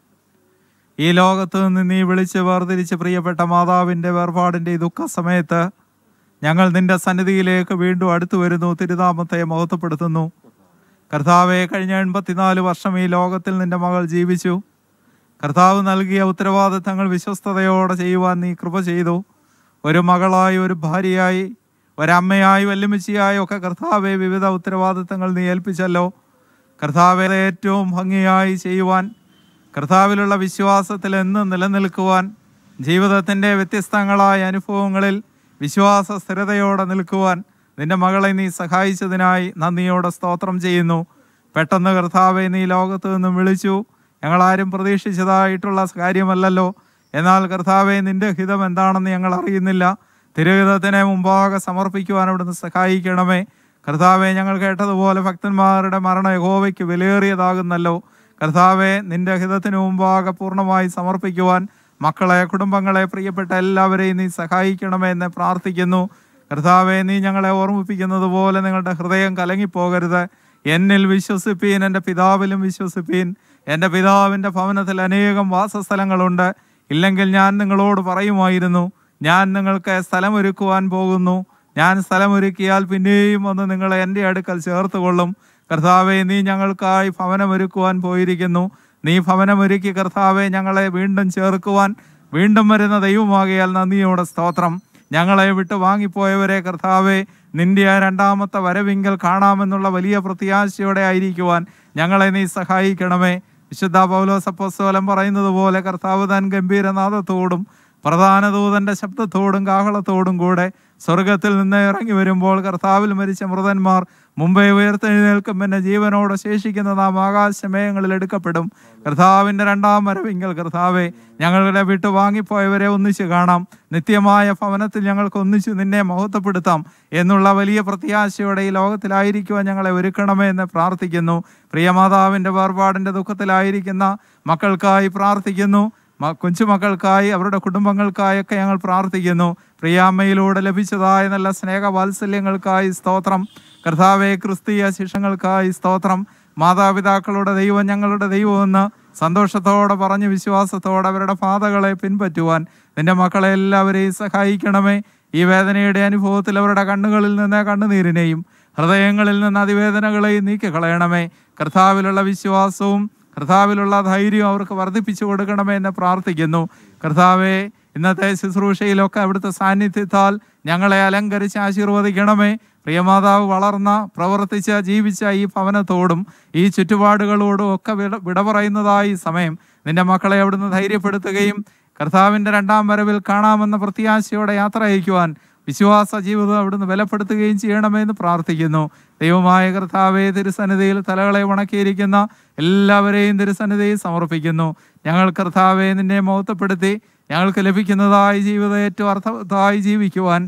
ഈ ലോകത്ത് നിന്ന് നീ വിളിച്ച് വേർതിരിച്ച് പ്രിയപ്പെട്ട മാതാവിന്റെ വേർപാടിന്റെ ഈ ദുഃഖ സമയത്ത് ഞങ്ങൾ നിന്റെ സന്നിധിയിലേക്ക് വീണ്ടും അടുത്തു വരുന്നു തിരുനാമത്തെ മഹത്വപ്പെടുത്തുന്നു കർത്താവെ കഴിഞ്ഞ എൺപത്തിനാല് വർഷം ഈ ലോകത്തിൽ നിന്റെ മകൾ ജീവിച്ചു കർത്താവ് നൽകിയ ഉത്തരവാദിത്തങ്ങൾ വിശ്വസ്തയോടെ ചെയ്യുവാൻ നീ കൃപ ചെയ്തു ഒരു മകളായി ഒരു ഭാര്യയായി ഒരമ്മയായി വല്യമ്മച്ചിയായി ഒക്കെ കർത്താവെ വിവിധ ഉത്തരവാദിത്തങ്ങൾ നീ ഏൽപ്പിച്ചല്ലോ കർത്താവെ ഏറ്റവും ഭംഗിയായി ചെയ്യുവാൻ കർത്താവിലുള്ള വിശ്വാസത്തിൽ എന്നും നിലനിൽക്കുവാൻ ജീവിതത്തിൻ്റെ വ്യത്യസ്തങ്ങളായ അനുഭവങ്ങളിൽ വിശ്വാസ സ്ഥിരതയോടെ നിൽക്കുവാൻ നിന്റെ മകളെ നീ സഹായിച്ചതിനായി നന്ദിയോടെ സ്തോത്രം ചെയ്യുന്നു പെട്ടെന്ന് കർത്താവെ നീ ലോകത്ത് നിന്നും വിളിച്ചു ഞങ്ങളാരും പ്രതീക്ഷിച്ചതായിട്ടുള്ള കാര്യമല്ലല്ലോ എന്നാൽ കർത്താവെ നിന്റെ ഹിതം എന്താണെന്ന് ഞങ്ങൾ അറിയുന്നില്ല തിരുഹിതത്തിനെ മുമ്പാകെ സമർപ്പിക്കുവാൻ അവിടുന്ന് സഹായിക്കണമേ കർത്താവെ ഞങ്ങൾ കേട്ടതുപോലെ ഭക്തന്മാരുടെ മരണ യഹോവയ്ക്ക് വിലയേറിയതാകുന്നല്ലോ കർത്താവെ നിന്റെ ഹിതത്തിന് മുമ്പാകെ പൂർണ്ണമായി സമർപ്പിക്കുവാൻ മക്കളെ കുടുംബങ്ങളെ പ്രിയപ്പെട്ട എല്ലാവരെയും നീ സഹായിക്കണമേ എന്ന് പ്രാർത്ഥിക്കുന്നു കർത്താവെ നീ ഞങ്ങളെ ഓർമ്മിപ്പിക്കുന്നത് പോലെ നിങ്ങളുടെ ഹൃദയം കലങ്ങിപ്പോകരുത് എന്നിൽ വിശ്വസിപ്പീൻ എൻ്റെ പിതാവിലും വിശ്വസിപ്പീൻ എൻ്റെ പിതാവിൻ്റെ ഭവനത്തിൽ അനേകം വാസസ്ഥലങ്ങളുണ്ട് ഇല്ലെങ്കിൽ ഞാൻ നിങ്ങളോട് പറയുമായിരുന്നു ഞാൻ നിങ്ങൾക്ക് സ്ഥലമൊരുക്കുവാൻ പോകുന്നു ഞാൻ സ്ഥലമൊരുക്കിയാൽ പിന്നെയും വന്ന് നിങ്ങളെ എൻ്റെ അടുക്കൽ ചേർത്ത് കൊള്ളും കർത്താവെ നീ ഞങ്ങൾക്കായി ഭവനമൊരുക്കുവാൻ പോയിരിക്കുന്നു നീ ഭവനമൊരുക്കി കർത്താവെ ഞങ്ങളെ വീണ്ടും ചേർക്കുവാൻ വീണ്ടും വരുന്ന ദൈവമാകിയാൽ നന്ദിയോടെ സ്തോത്രം ഞങ്ങളെ വിട്ട് വാങ്ങിപ്പോയവരെ കർത്താവെ നിന്റെ ആ രണ്ടാമത്തെ വരവിങ്കൽ കാണാമെന്നുള്ള വലിയ പ്രത്യാശയോടെ ആയിരിക്കുവാൻ ഞങ്ങളെ നീ സഹായിക്കണമേ വിശുദ്ധ പൗലോസ് അപ്പോസ്തലൻ പറയുന്നത് പോലെ കർത്താവ് താൻ ഗംഭീരനാഥത്തോടും പ്രധാന ദൂതന്റെ ശബ്ദത്തോടും കാഹളത്തോടും കൂടെ സ്വർഗത്തിൽ നിന്ന് ഇറങ്ങി വരുമ്പോൾ കർത്താവിൽ മരിച്ച മൃതന്മാർ മുമ്പേ ഉയർത്തെഴുന്നേൽക്കും പിന്നെ ജീവനോടെ ശേഷിക്കുന്ന നാം ആകാശമേയങ്ങളിൽ എടുക്കപ്പെടും കർത്താവിന്റെ രണ്ടാം വരവിങ്കൽ കർത്താവെ ഞങ്ങളുടെ വിട്ടു വാങ്ങിപ്പോയവരെ ഒന്നിച്ച് കാണാം നിത്യമായ ഭവനത്തിൽ ഞങ്ങൾക്ക് ഒന്നിച്ച് നിന്നെ മഹത്വപ്പെടുത്താം എന്നുള്ള വലിയ പ്രത്യാശയോടെ ഈ ലോകത്തിലായിരിക്കുവാൻ ഞങ്ങളെ ഒരുക്കണമേ എന്ന് പ്രാർത്ഥിക്കുന്നു പ്രിയമാതാവിന്റെ വേർപാടിന്റെ ദുഃഖത്തിലായിരിക്കുന്ന മക്കൾക്കായി പ്രാർത്ഥിക്കുന്നു മ- കൊച്ചുമക്കൾക്കായി അവരുടെ കുടുംബങ്ങൾക്കായൊക്കെ ഞങ്ങൾ പ്രാർത്ഥിക്കുന്നു പ്രിയാമ്മയിലൂടെ ലഭിച്ചതായ നല്ല സ്നേഹവാത്സല്യങ്ങൾക്കായി സ്തോത്രം കർത്താവെ ക്രിസ്തീയ ശിക്ഷങ്ങൾക്കായി സ്തോത്രം മാതാപിതാക്കളുടെ ദൈവം ഞങ്ങളുടെ ദൈവമെന്ന് സന്തോഷത്തോടെ പറഞ്ഞ് വിശ്വാസത്തോടെ അവരുടെ പാതകളെ പിൻപറ്റുവാൻ നിന്റെ മക്കളെ എല്ലാവരെയും സഹായിക്കണമേ ഈ വേദനയുടെ അനുഭവത്തിൽ അവരുടെ കണ്ണുകളിൽ നിന്ന് കണ്ണുനീരിനെയും ഹൃദയങ്ങളിൽ നിന്ന് അതിവേദനകളെയും നീക്കിക്കളയണമേ കർത്താവിലുള്ള വിശ്വാസവും കർത്താവിലുള്ള ധൈര്യവും അവർക്ക് വർദ്ധിപ്പിച്ചു കൊടുക്കണമേ എന്ന് പ്രാർത്ഥിക്കുന്നു കർത്താവെ ഇന്നത്തെ ശുശ്രൂഷയിലൊക്കെ അവിടുത്തെ സാന്നിധ്യത്താൽ ഞങ്ങളെ അലങ്കരിച്ച് ആശീർവദിക്കണമേ പ്രിയമാതാവ് വളർന്ന പ്രവർത്തിച്ച ജീവിച്ച ഈ ഭവനത്തോടും ഈ ചുറ്റുപാടുകളോടും ഒക്കെ വിട വിട പറയുന്നതായി സമയം നിന്റെ മക്കളെ അവിടുന്ന് ധൈര്യപ്പെടുത്തുകയും കർത്താവിൻ്റെ രണ്ടാം വരവിൽ കാണാമെന്ന പ്രത്യാശയോടെ യാത്ര അയക്കുവാൻ വിശ്വാസ ജീവിതം അവിടുന്ന് ബലപ്പെടുത്തുകയും ചെയ്യണമെന്ന് പ്രാർത്ഥിക്കുന്നു ദൈവമായ കർത്താവെ തിരുസന്നിധിയിൽ തലകളെ ഉണക്കിയിരിക്കുന്ന എല്ലാവരെയും തിരുസന്നിധിയിൽ സമർപ്പിക്കുന്നു ഞങ്ങൾ കർത്താവെ നിന്നെ മഹത്വപ്പെടുത്തി ഞങ്ങൾക്ക് ലഭിക്കുന്നതായി ജീവിതം ഏറ്റവും അർത്ഥവത്തായി ജീവിക്കുവാൻ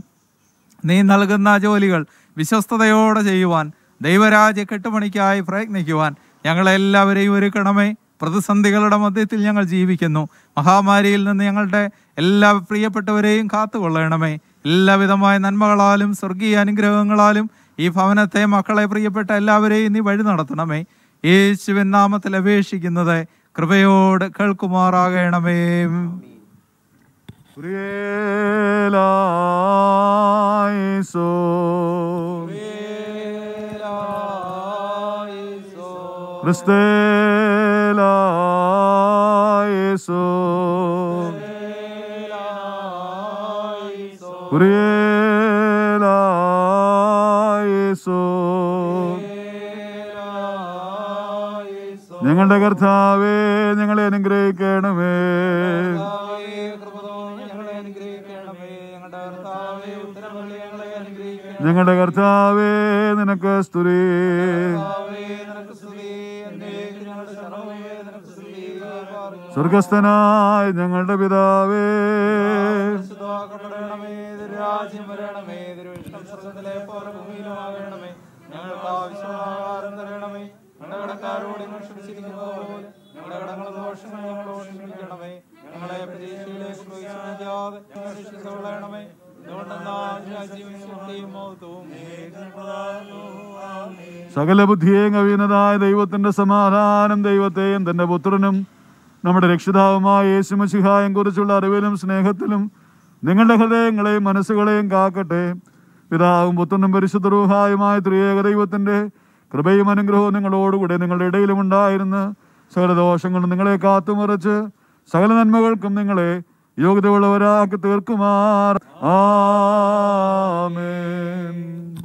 നീ നൽകുന്ന ജോലികൾ വിശ്വസ്തയോടെ ചെയ്യുവാൻ ദൈവരാജ്യ കെട്ടുപണിക്കായി പ്രയത്നിക്കുവാൻ ഞങ്ങളെല്ലാവരെയും ഒരുക്കണമേ പ്രതിസന്ധികളുടെ മധ്യത്തിൽ ഞങ്ങൾ ജീവിക്കുന്നു മഹാമാരിയിൽ നിന്ന് ഞങ്ങളുടെ എല്ലാ പ്രിയപ്പെട്ടവരെയും കാത്തുകൊള്ളണമേ എല്ലാവിധമായ നന്മകളാലും സ്വർഗീയ അനുഗ്രഹങ്ങളാലും ഈ ഭവനത്തെ മക്കളെ പ്രിയപ്പെട്ട എല്ലാവരെയും നീ വഴി നടത്തണമേ യേശുവിൻ നാമത്തിൽ അപേക്ഷിക്കുന്നത് കൃപയോട് കേൾക്കുമാറാകണമേ Prielaïso. Christelaïso. Prielaïso. ഞങ്ങളുടെ കർത്താവേ ഞങ്ങളെ അനുഗ്രഹിക്കണമേ ഞങ്ങളുടെ കർത്താവേ നിനക്ക് സ്തുതി സ്വർഗസ്ഥനായ ഞങ്ങളുടെ പിതാവേ രാജ്യം വരണമേ തിരുവിഷ്ടം സ്വർഗത്തിലെ പോലെ ഭൂമിയിലും ആകണമേ ഞങ്ങൾക്ക് ആവശ്യമാഹാരം തരണമേ ഞങ്ങളുടെ കടക്കാരോട് ഞങ്ങൾ ക്ഷമിച്ചിരിക്കുന്ന പോലെ ഞങ്ങളുടെ കടങ്ങളും ദോഷങ്ങളും ഞങ്ങളോട് ക്ഷമിക്കണമേ ഞങ്ങളെ പരീക്ഷയിലേക്ക് പ്രവേശിക്കാതെ ഞങ്ങൾ രക്ഷിച്ചുകൊള്ളണമേ സകല ബുദ്ധിയെയും കവിയുന്നതായ ദൈവത്തിന്റെ സമാധാനം ദൈവത്തെയും തന്റെ പുത്രനും നമ്മുടെ രക്ഷിതാവുമായ യേശുമസിഹായം കുറിച്ചുള്ള അറിവിലും സ്നേഹത്തിലും നിങ്ങളുടെ ഹൃദയങ്ങളെയും മനസ്സുകളെയും കാക്കട്ടെ പിതാവും പുത്രനും പരിശുദ്ധരൂഹായുമായ ത്രിയേക ദൈവത്തിന്റെ കൃപയും അനുഗ്രഹവും നിങ്ങളോടുകൂടെ നിങ്ങളുടെ ഇടയിലും ഉണ്ടായിരുന്ന് സകല ദോഷങ്ങളും നിങ്ങളെ കാത്തുമറിച്ച് സകല നന്മകൾക്കും നിങ്ങളെ യോഗ്യതയുള്ളവരാക്കി തീർക്കുമാർ ആമേൻ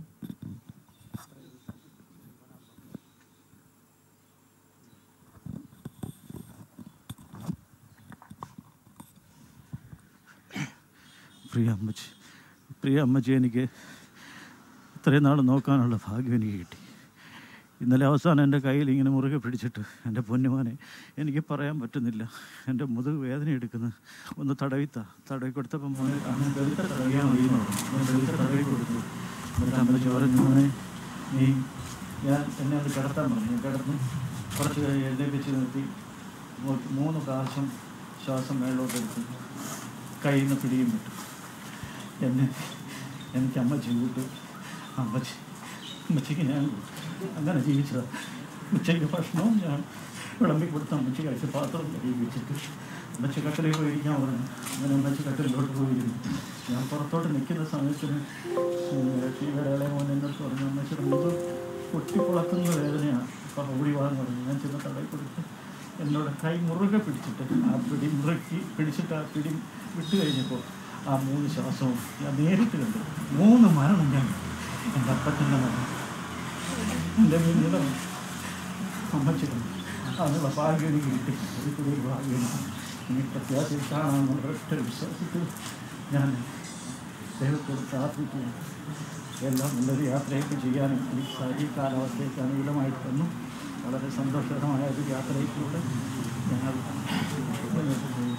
പ്രിയ അമ്മച്ചി പ്രിയ അമ്മച്ചി എനിക്ക് ഇത്രയും നാൾ നോക്കാനുള്ള ഭാഗ്യം എനിക്ക് കിട്ടി ഇന്നലെ അവസാനം എൻ്റെ കയ്യിൽ ഇങ്ങനെ മുറുകെ പിടിച്ചിട്ട് എൻ്റെ പൊന്നുമാനെ എനിക്ക് പറയാൻ പറ്റുന്നില്ല എൻ്റെ മുതുക് വേദന എടുക്കുന്നു ഒന്ന് തടവിത്ത തടവി കൊടുത്തപ്പോൾ മോനെ അങ്ങനെ വെളുത്ത തടവിയാൽ മതി എന്ന് പറഞ്ഞു. ഞാൻ വെളുത്ത തടവി കൊടുത്തു എന്നിട്ട് അമ്മച്ചി പറഞ്ഞു മോനെ നീ ഞാൻ എന്നെ ഒന്ന് കിടത്താൻ പറഞ്ഞു ഞാൻ കിടന്നു കുറച്ച് കഴിഞ്ഞ് എഴുന്നേപ്പിച്ച് നിർത്തി മൂ- മൂന്ന് പ്രാവശ്യം ശ്വാസം മേളോട്ടെടുത്തു കയ്യിൽ നിന്ന് പിടിയും വിട്ടു എന്നെ എനിക്ക് അമ്മച്ചി കൂട്ടു അമ്മച്ചി അമ്മച്ചിക്ക് ഞാൻ കൂട്ടു അങ്ങനെ ജീവിച്ചതാണ് ഉച്ചയ്ക്ക് ഭക്ഷണവും ഞാൻ വിളമ്പി കൊടുത്ത അമ്മച്ചി കഴിച്ച പാത്രം കഴുകി വെച്ചിട്ട് അമ്മച്ചി കട്ടിലേക്ക് പോയി ഇരിക്കാൻ പറഞ്ഞു അങ്ങനെ അമ്മച്ചി കട്ടിലോട്ട് പോയിരുന്നു ഞാൻ പുറത്തോട്ട് നിൽക്കുന്ന സമയത്തിന് ഷീവയുടെ ഇളയ മോൻ എന്നോട് പറഞ്ഞു അമ്മച്ചിയുടെ മുഖം പൊട്ടിപ്പുളക്കുന്ന വേദനയാണ് അപ്പം ഓടി വാന്ന് പറഞ്ഞു ഞാൻ ചെന്ന് തടയിൽ കൊടുത്ത് എന്നോട് കൈ മുറുകെ പിടിച്ചിട്ട് ആ പിടി മുറുക്കി പിടിച്ചിട്ട് ആ പിടി വിട്ട് കഴിഞ്ഞപ്പോൾ ആ മൂന്ന് ശ്വാസവും ഞാൻ നേരിട്ട് കണ്ടു മൂന്ന് മരണം ഞാൻ കണ്ടു. എൻ്റെ അപ്പത്തിൻ്റെ മരണം എൻ്റെ വീടിൻ്റെ അമ്മച്ചി കണ്ടു അതിനുള്ള ഭാഗ്യം എനിക്ക് കിട്ടി അതിൽ കൂടി ഒരു ഭാഗ്യം എനിക്ക് പ്രത്യാശയിൽ കാണാമെന്നുള്ള ഒറ്റ വിശ്വാസത്തിൽ ഞാൻ ദൈവത്തോട് പ്രാർത്ഥിക്കുകയാണ് എല്ലാം നല്ലൊരു യാത്രയൊക്കെ ചെയ്യാനും എനിക്ക് സ- ഈ കാലാവസ്ഥയ്ക്ക് അനുകൂലമായിട്ട് തന്നു വളരെ സന്തോഷകരമായ ഒരു യാത്രയിലൂടെ ഞങ്ങൾ മുന്നോട്ട് പോകും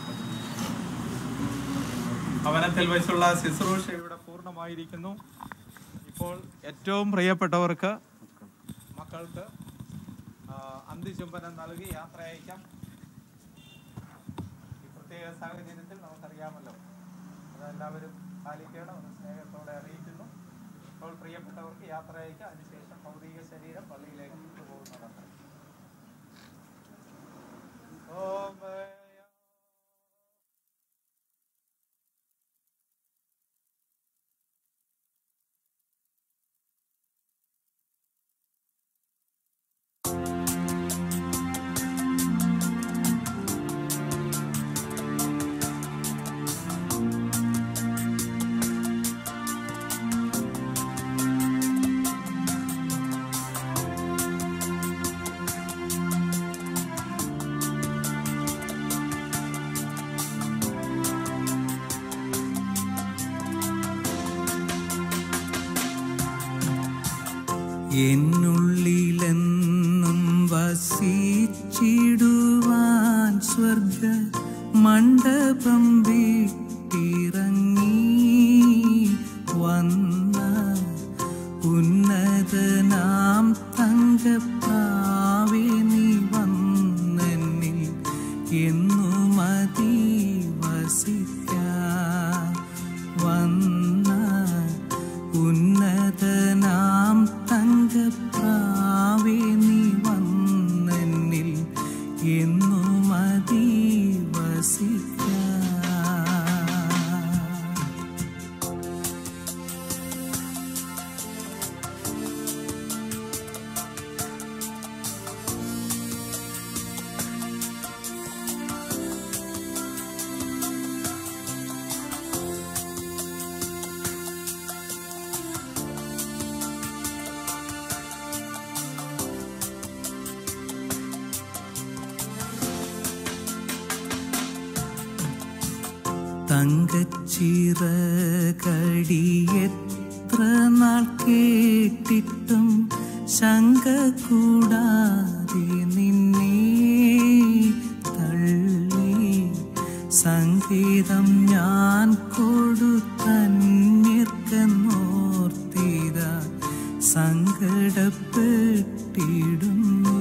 ഭവനത്തിൽ വെച്ചുള്ള ശുശ്രൂഷ ഇവിടെ പൂർണ്ണമായിരിക്കുന്നു ഇപ്പോൾ ഏറ്റവും പ്രിയപ്പെട്ടവർക്ക് മക്കൾക്ക് ആ, അന്ത്യചുംബനം നൽകി യാത്ര അയക്കാം ഈ പ്രത്യേക സാഹചര്യത്തിൽ നമുക്കറിയാമല്ലോ അതെല്ലാവരും പാലിക്കണം എന്ന് സ്നേഹത്തോടെ അറിയിക്കുന്നു ഇപ്പോൾ പ്രിയപ്പെട്ടവർക്ക് യാത്ര അയക്കാം അതിനുശേഷം ഭൗതിക ശരീരം പള്ളിയിലേക്ക് കൊണ്ടുപോകുന്നതാണ് ഓം എന്നുള്ളിലെന്നും വസിച്ചിടുവാൻ സ്വർഗ മണ്ഡപം വിട്ടിറങ്ങി വന്ന ഉന്നതനാം തങ്കപ്രാവേ നീ വന്നെന്നെ തങ്കച്ചിറകടി എത്ര നാൾ കേട്ടിട്ടും ശങ്ക കൂടാതെ നിന്നെ തള്ളി സംഗീതം ഞാൻ കൊടുത്തന്യർക്കെന്നോർത്തിത സങ്കടപ്പെട്ടിടുന്നു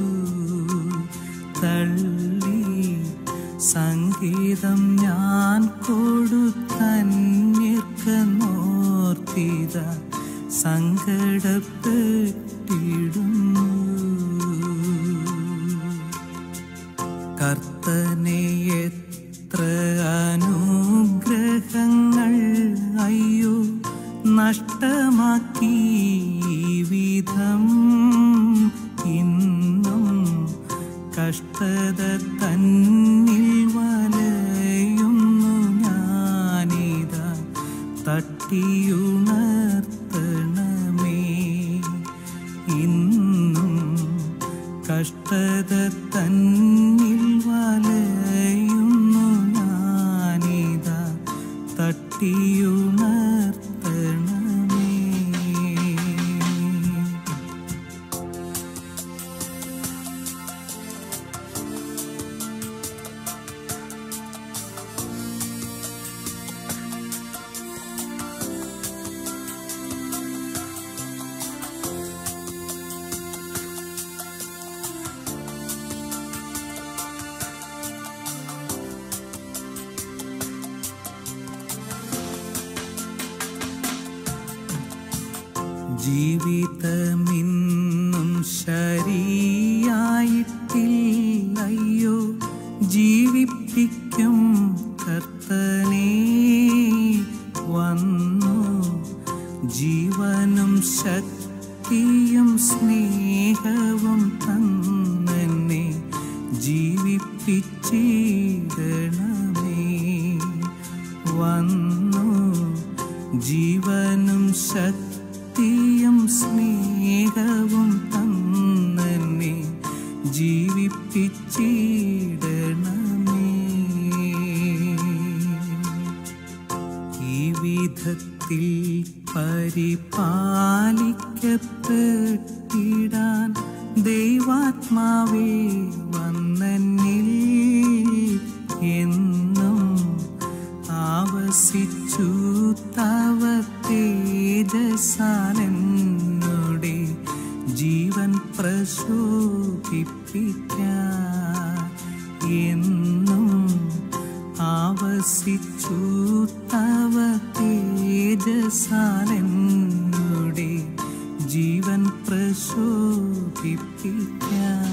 തള്ളി സംഗീതം ഞാൻ കൊടുത്തന്യർക്കെന്നോർത്തിത സങ്കടപ്പെട്ടിടുന്നു കർത്തനെ എത്ര അനുഗ്രഹങ്ങൾ അയ്യോ നഷ്ടമാക്കി ഈ വിധം ഇന്നും കഷ്ടത തന്നിൽ വലയുന്നു ഞാനിതാ തട്ടിയുണർത്തണമേ ഇന്നും കഷ്ടത തന്നിൽ വലയുന്നു ഞാനിതാ തട്ടിയുണർത്തണമേ ജീവിതമിന്നും ശരിയായിട്ടില്ലയ്യോ ജീവിപ്പിക്കും കർത്തനെ വന്നു ജീവനും ശക്തിയും സ്നേഹവും തന്നെ ജീവിപ്പിച്ചിടണമേ വന്നു ജീവനും ശക്തിയും സ്നേഹവും തന്നെ ജീവിപ്പിച്ചിടണമേ ഈ വിധത്തിൽ പരിപാലിക്കപ്പെട്ടിടാൻ ദൈവാത്മാവേ വന്നെന്നിൽ എന്നും ആവസിച്ചു തവ തേജസാലെന്നുടെ ജീവൻ പ്രശോഭിപ്പിക്കാൻ എന്നും ആവസിച്ചു തവ തേജസാലെന്നുടെ ജീവൻ പ്രശോഭിപ്പിക്കാൻ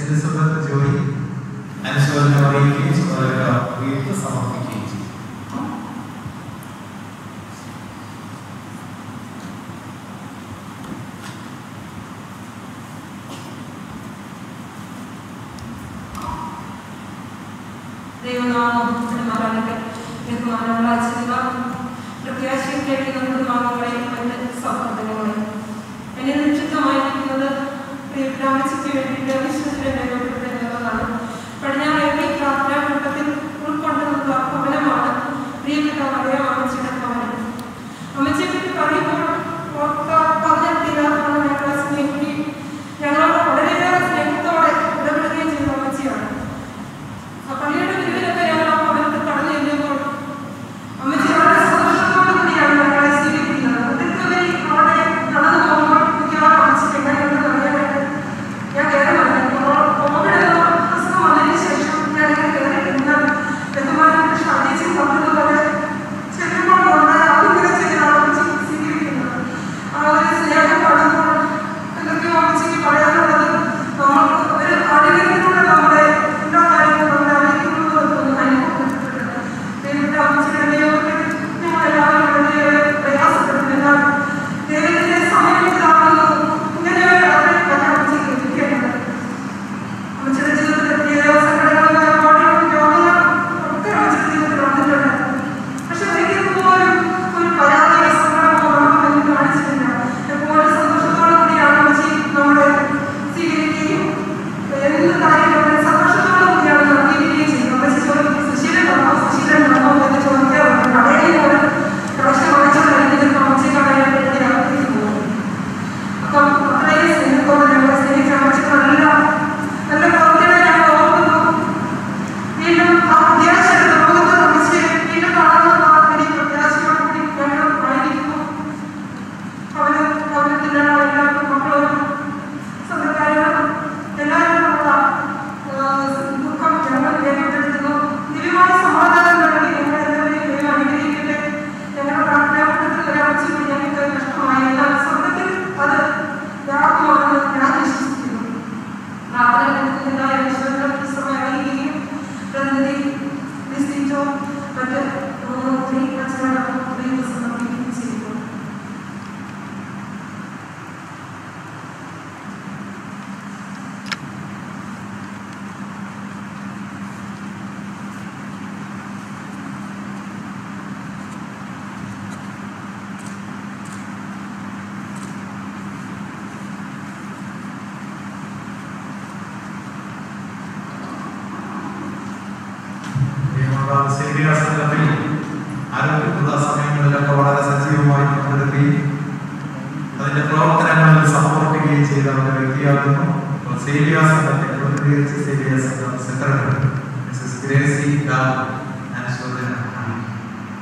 സുഹൃത്ത് ജോലി അനുശോചനം അറിയിക്കുകയും സഹോദര വീട്ടിൽ സമർപ്പിക്കുകയും ചെയ്യും ദൈവനാമത്തിന് മരണത്തെ ബഹുമാനമുള്ള അച്ഛന്മാർ പ്രത്യാശയും കേൾക്കുന്ന കുടുംബാംഗങ്ങളെ മറ്റ് സഹോദരങ്ങളെ എന്നെ നിക്ഷിപ്തമായിരിക്കുന്നത് രാമചിക്ക് വേണ്ടിയിട്ട് വിശ്വസിനെ എന്നതാണ് പടിഞ്ഞാറേറി പ്രാർത്ഥനാ കൂട്ടത്തിൽ ഉൾക്കൊണ്ടുവന്ന ഭവനമാണ് പ്രിയപ്പെട്ട മലയാള അമ്മച്ചിയുടെ ഭവനം അമ്മച്ചിയെ പറ്റി പറയുമ്പോൾ പറഞ്ഞെത്തില്ല ഞങ്ങളെ സ്നേഹിക്കുകയും ഞങ്ങളോട് വളരെയേറെ സ്നേഹത്തോടെ ഇടപെടുകയും ചെയ്യുന്ന അമ്മച്ചിയാണ് ആ പള്ളിയുടെ പിരിവിലൊക്കെ ഞങ്ങൾ ആ ഭവനത്തിൽ കടന്നു ചെല്ലുമ്പോൾ അമ്മച്ചി വളരെ സന്തോഷത്തോടു കൂടിയാണ് ഞങ്ങളെ സ്വീകരിക്കുന്നത് അതിലുപരി അവിടെ കടന്നു പോകുമ്പോൾ മിക്കവാറും അമ്മച്ചിക്ക് എങ്ങനെയുണ്ടെന്ന് അറിയാനായിട്ട് ഞാൻ കയറി വന്നു കോവിഡ് അസുഖം വന്നതിന് ശേഷം ഞാൻ ഇങ്ങനെ കയറി നിന്ന് ബഹുമാനപ്പെട്ട ഷാജീജി പറഞ്ഞതുപോലെ ചെല്ലുമ്പോൾ നമ്മുടെ ആദ്യം ചെയ്യുന്ന അമ്മച്ചി സ്വീകരിക്കുന്നത് ആ ഒരു സ്നേഹം കാണുമ്പോൾ എന്തൊക്കെയോ അമ്മച്ചിക്ക് പറയാനുള്ളത് നമ്മൾക്ക് ഒരു ആരോഗ്യത്തിലൂടെ നമ്മുടെ എല്ലാ കാര്യങ്ങളും നമ്മുടെ അറിയിക്കുന്നത് അനുഭവപ്പെട്ടിട്ടുണ്ട് ദൈവത്തെ അമ്മച്ചിയുടെ ദൈവത്തെ ഞങ്ങളെല്ലാവരും വളരെയേറെ പ്രയാസപ്പെടുന്നില്ല ദൈവത്തിന്റെ സമയത്തിലാണെന്ന് ഇങ്ങനെ ഒരു അറിവ് അമ്മച്ചിക്ക് ലഭിക്കേണ്ടത് അമ്മച്ചിയുടെ ജീവിതത്തിൽ എത്തിയ സങ്കടങ്ങളായ പാടുകളും രോഗങ്ങളും ഒക്കെ അമ്മച്ചിയുടെ ജീവിതത്തിൽ വന്നിട്ടുണ്ട് പക്ഷെ ഒരിക്കൽ പോലും ഒരു പരാതിയോ സങ്കടമോ നമുക്ക് കാണിച്ചിട്ടില്ല എപ്പോഴും സന്തോഷത്തോടു കൂടിയാണ് അമ്മച്ചി നമ്മളെ സ്വീകരിക്കുകയും എന്ത് കാര്യങ്ങളും സന്തോഷത്തോടു കൂടിയാണ് നടത്തിയിരിക്കുകയും ചെയ്യുന്നത് അമ്മച്ചി ചോദിക്കും സുശീലൻ വന്നോ സുശീലൻ വന്നോ എന്ന് ചോദിക്കാറുണ്ട് കടയിൽ പോലും കളക്ഷൻ വാങ്ങിച്ചുകൊണ്ടിരിക്കുന്ന അമ്മച്ചി കടയിൽ വേണ്ടി അകത്തേക്ക് പോകും അപ്പം അത്രയും സ്നേഹത്തോടെ ഞങ്ങളെ സ്നേഹിച്ച അമ്മച്ചിക്ക് നല്ല നല്ല പ്രവർത്തികളെ ഞങ്ങൾ ഓർക്കുന്നു വീണ്ടും ആ പ്രത്യാശയുടെ ലോകത്ത് അമ്മച്ചിയെ വീണ്ടും കാണുന്ന വലിയ പ്രത്യാശയോടുകൂടി ഞങ്ങൾ ആയിരിക്കുന്നു അവന് ഭവനത്തിലുള്ള എല്ലാവർക്കും മക്കളും സ്വന്തക്കാരും എല്ലാവരുമുള്ള ദുഃഖം ഞങ്ങൾ രേഖപ്പെടുത്തുന്നു ദിവ്യമായ സമാധാനം നൽകി ഞങ്ങൾ എല്ലാവരെയും ദൈവം അനുഗ്രഹിക്കട്ടെ ഞങ്ങളുടെ പ്രാർത്ഥനാകൂട്ടത്തിൽ ഒരാഴ്ച കൂടി ഞങ്ങൾക്ക് നഷ്ടമായി എന്നാൽ സ്വർഗത്തിൽ അത് വ്യാപകമാണെന്ന് ഞാൻ വിശ്വസിക്കുന്നു പ്രാർത്ഥന കൊടുക്കുന്നതായ വിശ്വസിക്കുന്ന പുസ്തകം അറിയുകയും പ്രതിനിധി ലിസ്റ്റിച്ചോ മറ്റ് മൂന്ന് അച്ഛനോടൊപ്പം ദൈവം സമർപ്പിക്കുകയും ചെയ്യുന്നു പ്രിയമുള്ള സേവിയ സംഘത്തിൽ ആരോഗ്യമുള്ള സമയങ്ങളിലൊക്കെ വളരെ സജീവമായി പങ്കെടുക്കുകയും അതിന്റെ പ്രവർത്തനങ്ങളിൽ സപ്പോർട്ട് ചെയ്യുകയും ചെയ്ത ഒരു വ്യക്തിയാകുന്നു അപ്പോൾ സേവിയ സംഘത്തെ പ്രതിനിധീകരിച്ച് സേവിയ സംഘം സെക്രട്ടറി മിസസ് ഗ്രേസി ഗാബു അനുശോചന അറിയിക്കുന്നു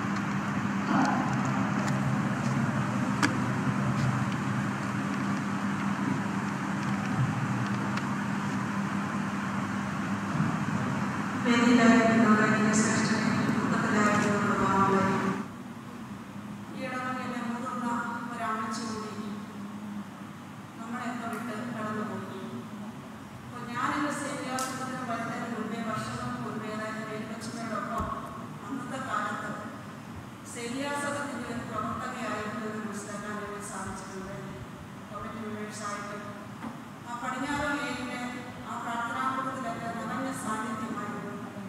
വേദിയിലായിരിക്കുന്ന വലിയ ശ്രേഷ്ഠനെ കുടുംബത്തിലായിരിക്കുന്ന കുടുംബാംഗങ്ങളെ ഈയിടങ്ങളിലെ മുതിർന്ന ഒരമ്മച്ചി കൂടി നമ്മളെയൊക്കെ വിട്ട് കടന്നുപോയി അപ്പോൾ ഞാനെൻ്റെ സേവ്യാസത്തിന് വരുന്നതിന് മുമ്പേ വർഷങ്ങൾക്ക് മുമ്പേ അതായത് വേലുവച്ചമ്മയോടൊപ്പം അന്നത്തെ കാലത്ത് സേവ്യാസകത്തിൻ്റെ ഒരു പ്രവർത്തകയായിരുന്നു എന്ന് മനസ്സിലാക്കാൻ വേണ്ടി സാധിച്ചിട്ടുണ്ട് കമ്മിറ്റി മെമ്പേഴ്സായിട്ടും ആ പടിഞ്ഞാറ് ഏരിയയിലെ ആ പ്രാർത്ഥനാകൂടത്തിലൊക്കെ നിറഞ്ഞ സാന്നിധ്യമായിരുന്നു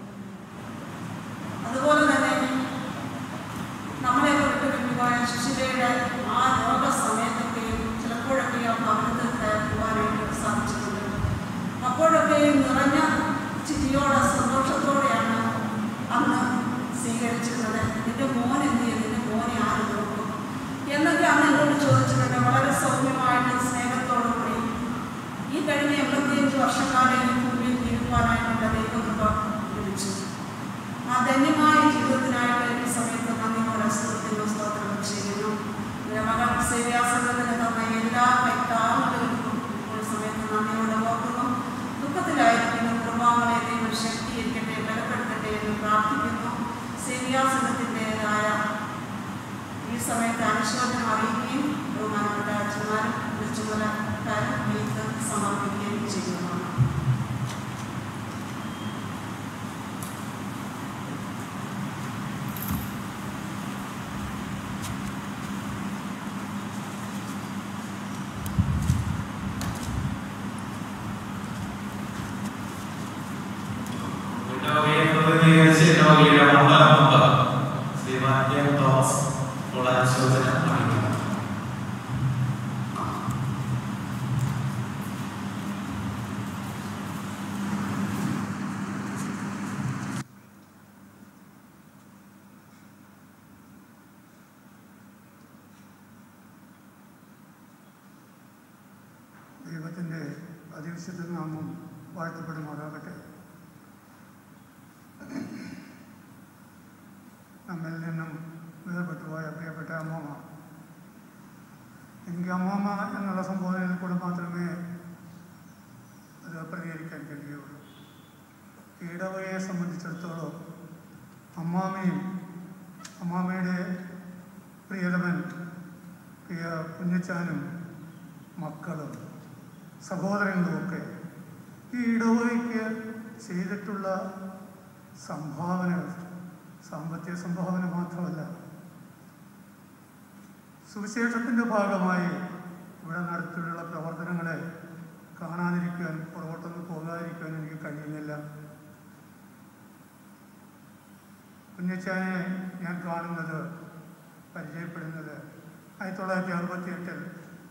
അതുപോലെ തന്നെ നമ്മളെയൊക്കെ വിട്ടു പിരിഞ്ഞുപോയ സുശീലയുടെ ആ രോഗ സമയത്തൊക്കെയും ചിലപ്പോഴൊക്കെ ആ ഭവനത്തിൽ പോകാനായിട്ട് സാധിച്ചിട്ടുണ്ട് അപ്പോഴൊക്കെയും നിറഞ്ഞ ചിരിയോടെ സന്തോഷത്തോടെയാണ് അന്ന് സ്വീകരിച്ചിരുന്നത് നിന്റെ മോൻ എന്ത് ചെയ്യും നിന്റെ മോനെ ആര് നോക്കും എന്നൊക്കെ അന്ന് എന്നോട് ചോദിച്ചിട്ടുണ്ട് വളരെ സൗമ്യമായിട്ട് സ്നേഹത്തോടു കൂടി ഈ കഴിഞ്ഞ എൺപത്തിയഞ്ച് വർഷക്കാലം ഈ ഭൂമിയിൽ ജീവിക്കുവാനായിട്ടുള്ള ദൈവകൃപ ലഭിച്ചു ആ ധന്യമായ ജീവിതത്തിനായിട്ട് ഈ സമയത്ത് നന്ദിയോടെ സ്തുതിക്കുന്നു സ്തോത്രം ചെയ്യുന്നു എൻ്റെ മകൾ സേവ്യാസംഘത്തിന് തന്ന എല്ലാ കൈത്താറുകൾക്കും ഒരു സമയത്ത് നന്ദിയോടെ ഓർക്കുന്നു ദുഃഖത്തിലായിരിക്കുന്ന കുടുംബാംഗങ്ങളെ ദൈവം ശക്തീകരിക്കട്ടെ ബലപ്പെടുത്തട്ടെ എന്ന് പ്രാർത്ഥിക്കുന്നു സേവ്യാസംഘത്തിൻ്റെതായ ഈ സമയത്ത് അനുശോചനം അറിയിക്കുകയും ബഹുമാനപ്പെട്ട അച്ഛന്മാരും ചുമതലക്കാരും സമർപ്പിക്കുകയും ചെയ്യുന്നതാണ് തോമസ് ഉള്ള അനുശോചനം അറിയിക്കുന്നു ദൈവത്തിൻ്റെ അതിവിശുദ്ധ നാമം വാഴ്ത്തപ്പെടുമാറാകട്ടെ നമ്മിൽ നിന്നും വേർപെട്ടുപോയ പ്രിയപ്പെട്ട അമ്മമ്മ എനിക്ക് അമ്മമ്മ എന്നുള്ള സംബോധനയിൽ കൂടെ മാത്രമേ അത് പ്രതികരിക്കാൻ കഴിയുള്ളൂ ഇടവകയെ സംബന്ധിച്ചിടത്തോളം അമ്മാമയും അമ്മാമയുടെ പ്രിയതമൻ പ്രിയ കുഞ്ഞച്ചാനും മക്കളും സഹോദരങ്ങളുമൊക്കെ ഈ ഇടവകയ്ക്ക് ചെയ്തിട്ടുള്ള സംഭാവനകൾ സാമ്പത്തിക സംഭാവന മാത്രമല്ല സുവിശേഷത്തിൻ്റെ ഭാഗമായി ഇവിടെ നടത്തിയുള്ള പ്രവർത്തനങ്ങളെ കാണാതിരിക്കാൻ പുറകോട്ടൊന്നും പോകാതിരിക്കാൻ എനിക്ക് കഴിയുന്നില്ല കുഞ്ഞച്ചാനെ ഞാൻ കാണുന്നത് പരിചയപ്പെടുന്നത് ആയിരത്തി തൊള്ളായിരത്തി അറുപത്തി എട്ടിൽ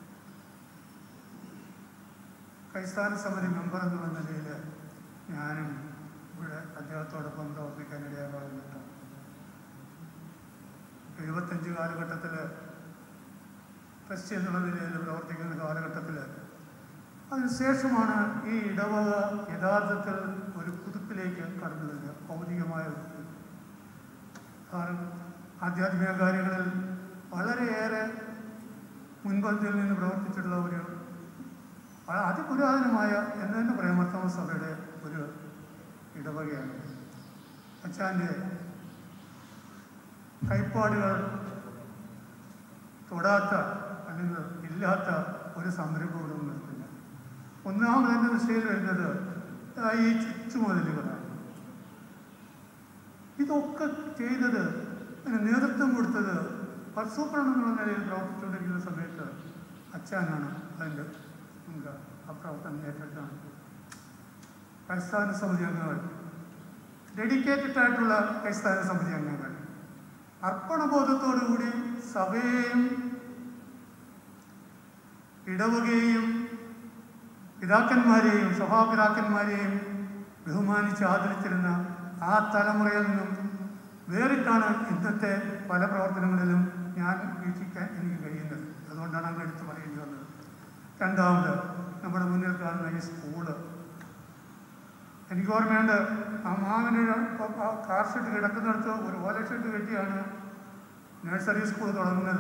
ക്രൈസ്ഥാന സമിതി മെമ്പർ എന്നുള്ള നിലയിൽ ഞാനും ഇവിടെ അദ്ദേഹത്തോടൊപ്പം പ്രവർത്തിക്കാനിടയാകുന്നുണ്ട് എഴുപത്തഞ്ച് കാലഘട്ടത്തിൽ ട്രസ്റ്റ് എന്നുള്ള നിലയിൽ പ്രവർത്തിക്കുന്ന കാലഘട്ടത്തിൽ അതിനുശേഷമാണ് ഈ ഇടവക യഥാർത്ഥത്തിൽ ഒരു പുതുപ്പിലേക്ക് കടന്നു വരിക ഭൗതികമായ ഒരു പുതുപ്പ്. കാരണം ആധ്യാത്മിക കാര്യങ്ങളിൽ വളരെയേറെ മുൻപന്തിയിൽ നിന്ന് പ്രവർത്തിച്ചിട്ടുള്ള ഒരു വളരെ അതിപുരാതനമായ എന്ന് തന്നെ പറയാം മർത്തമ സഭയുടെ ഒരു ഇടവകയാണ് അച്ഛൻ്റെ കൈപ്പാടുകൾ തൊടാത്ത അല്ലെങ്കിൽ ഇല്ലാത്ത ഒരു സംരംഭവും നിൽക്കില്ല ഒന്നാമത് എൻ്റെ ദൃഷ്ടിയിൽ വരുന്നത് ആ ഈ ചുറ്റുമുതലുകളാണ് ഇതൊക്കെ ചെയ്തത് അതിന് നേതൃത്വം കൊടുത്തത് പർസൂപ്രണം എന്നുള്ള നിലയിൽ പ്രവർത്തിച്ചുകൊണ്ടിരിക്കുന്ന സമയത്ത് അച്ഛനാണ് അതിൻ്റെ മുൻക ആ പ്രവർത്തനം ഏറ്റെടുത്താണ് ക്രൈസ്ഥാന സമിതി അംഗങ്ങൾ ഡെഡിക്കേറ്റഡ് ആയിട്ടുള്ള ക്രൈസ്ഥാന സമിതി അംഗങ്ങൾ അർപ്പണബോധത്തോടുകൂടി സഭയെയും ഇടവകയെയും പിതാക്കന്മാരെയും സഭാപിതാക്കന്മാരെയും ബഹുമാനിച്ച് ആദരിച്ചിരുന്ന ആ തലമുറയിൽ നിന്നും വേറിട്ടാണ് ഇന്നത്തെ പല പ്രവർത്തനങ്ങളിലും ഞാൻ വീക്ഷിക്കാൻ എനിക്ക് കഴിയുന്നത് അതുകൊണ്ടാണ് അങ്ങ് എടുത്തു പറയേണ്ടി വന്നത് രണ്ടാമത് നമ്മുടെ മുന്നിൽ കാണുന്ന ഈ സ്കൂള് എനിക്ക് ഓർമ്മയുണ്ട് ആ മാവിന് കാർ ഷെഡ് കിടക്കുന്നിടത്ത് ഒരു ഓല ഷെഡ് കെട്ടിയാണ് നഴ്സറി സ്കൂൾ തുടങ്ങുന്നത്